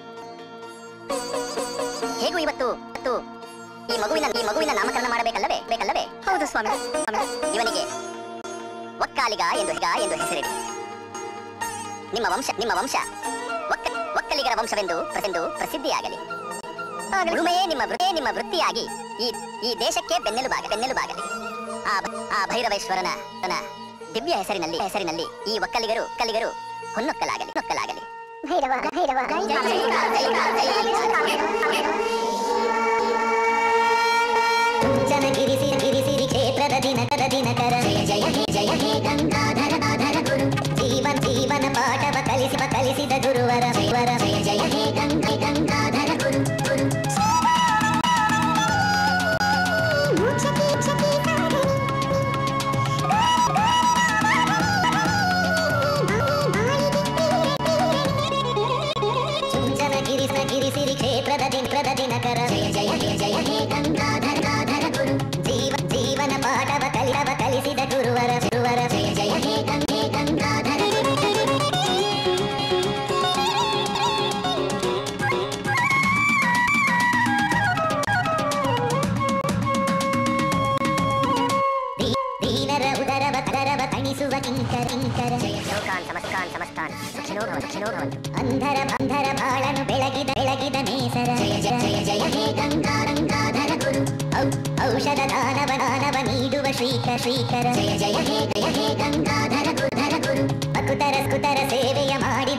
ಹೇಗೂ ಇವತ್ತು ಇವತ್ತು ಈ ಮಗುವಿನ ಈ ಮಗುವಿನ ನಾಮಕರಣ ಮಾಡಬೇಕಲ್ಲವೇ ಬೇಕಲ್ಲವೇ ಹೌದು ಸ್ವಾಮಿ ಸ್ವಾಮಿ. ಇವನಿಗೆ ಒಕ್ಕಾಲಿಗ ಎಂದು ಹಿಗ ಎಂದು ಹೆಸರಿಡಿ ನಿಮ್ಮ ವಂಶ ನಿಮ್ಮ ವಂಶ ಒಕ್ಕ ಒಕ್ಕಲಿಗರ ವಂಶವೆಂದು ಎಂದು ಪ್ರಸಿದ್ಧಿಯಾಗಲಿ ಉಳುಮೆಯೇ ನಿಮ್ಮ ವೃತ್ತಿಯೇ ನಿಮ್ಮ ವೃತ್ತಿಯಾಗಿ ಈ ಈ ದೇಶಕ್ಕೆ ಬೆನ್ನೆಲುಬಾಗ ಬೆನ್ನೆಲುಬಾಗಲಿ ಆ ಭ- ಆ ಭೈರವೇಶ್ವರನ ತನ ದಿವ್ಯ ಹೆಸರಿನಲ್ಲಿ ಹೆಸರಿನಲ್ಲಿ ಈ ಒಕ್ಕಲಿಗರು ಕಲಿಗರು ಹೊನ್ನೊಕ್ಕಲಾಗಲಿ ನೊಕ್ಕಲಾಗಲಿ ಭೈರವ ಭೈರವ ಚುಂಚನಗಿರಿ ಸಿರಿ ಗಿರಿ ಸಿರಿ ಕ್ಷೇತ್ರದ ದಿನಕರ ದಿನಕರ ಜಯ ಜಯ ಹೇ ಜಯ ಹೇ ಗಂಗಾಧರ ಗಾಧರ ಗುರು ಜೀವನ ಜೀವನ ಪಾಠವ ಕಲಿಸಿ ಕಲಿಸಿದ ಗುರುವರ ವರ ಜಯ ಜಯ ಹೇ ಗಂಗ ಗಂಗಾಧರ ಗುರು ಗುರು ಚುಂಚನಗಿರಿ ಗಿರಿ ಸಿರಿ ಕ್ಷೇತ್ರದ ದಿನಕರದ ದಿನಕರ ಜಯ ಜಯ ಹೇ ಜಯ ಹೇ ಗಂಗಾಧರ ಗಾಧರ ಗುರು ಜೀವ ಜೀವನ ಪಾಠವ ಕಲಿಸವ ಕಲಿಸಿದ ಗುರುವರ ಗುರುವರ ಜಯ ಜಯ ಹೇ ಗಂಗೆ ಗಂಗಾಧರ ಗುರು ದೀ- ದೀನರ ಉದರವ ಕರವ ತಣಿಸುವ ಕಿಂಕರ ಕಿಂಕರ ಜಯ ಲೋಕಾನ್ ಸಮಸ್ತಾನ್ ಸಮಸ್ತಾನ್ ಸುಖಿನೋ ಭವ ಸುಖಿನೋ ಭವಂತು ಅಂಧರ ಬಂಧರ ಬಾಳನು ಬೆಳಗಿದ ಬೆಳಗಿದ ನೇಸರ ಜಯ ಜಯ ಜಯ ಜಯ ಹೇ ಗಂಗಾ ಗಂಗಾಧರ ಗುರು ಔ- ಔಷಧ ದಾನವ ದಾನವ ನೀಡುವ ಶ್ರೀಕರ ಶ್ರೀಕರ ಜಯ ಜಯ ಹೇ ಜಯ ಹೇ ಗಂಗಾಧರ ಗುರುಧರ ಗುರು ಅಕುತರ ಸ್ಕುತರ ಸೇವೆಯ ಮಾಡಿ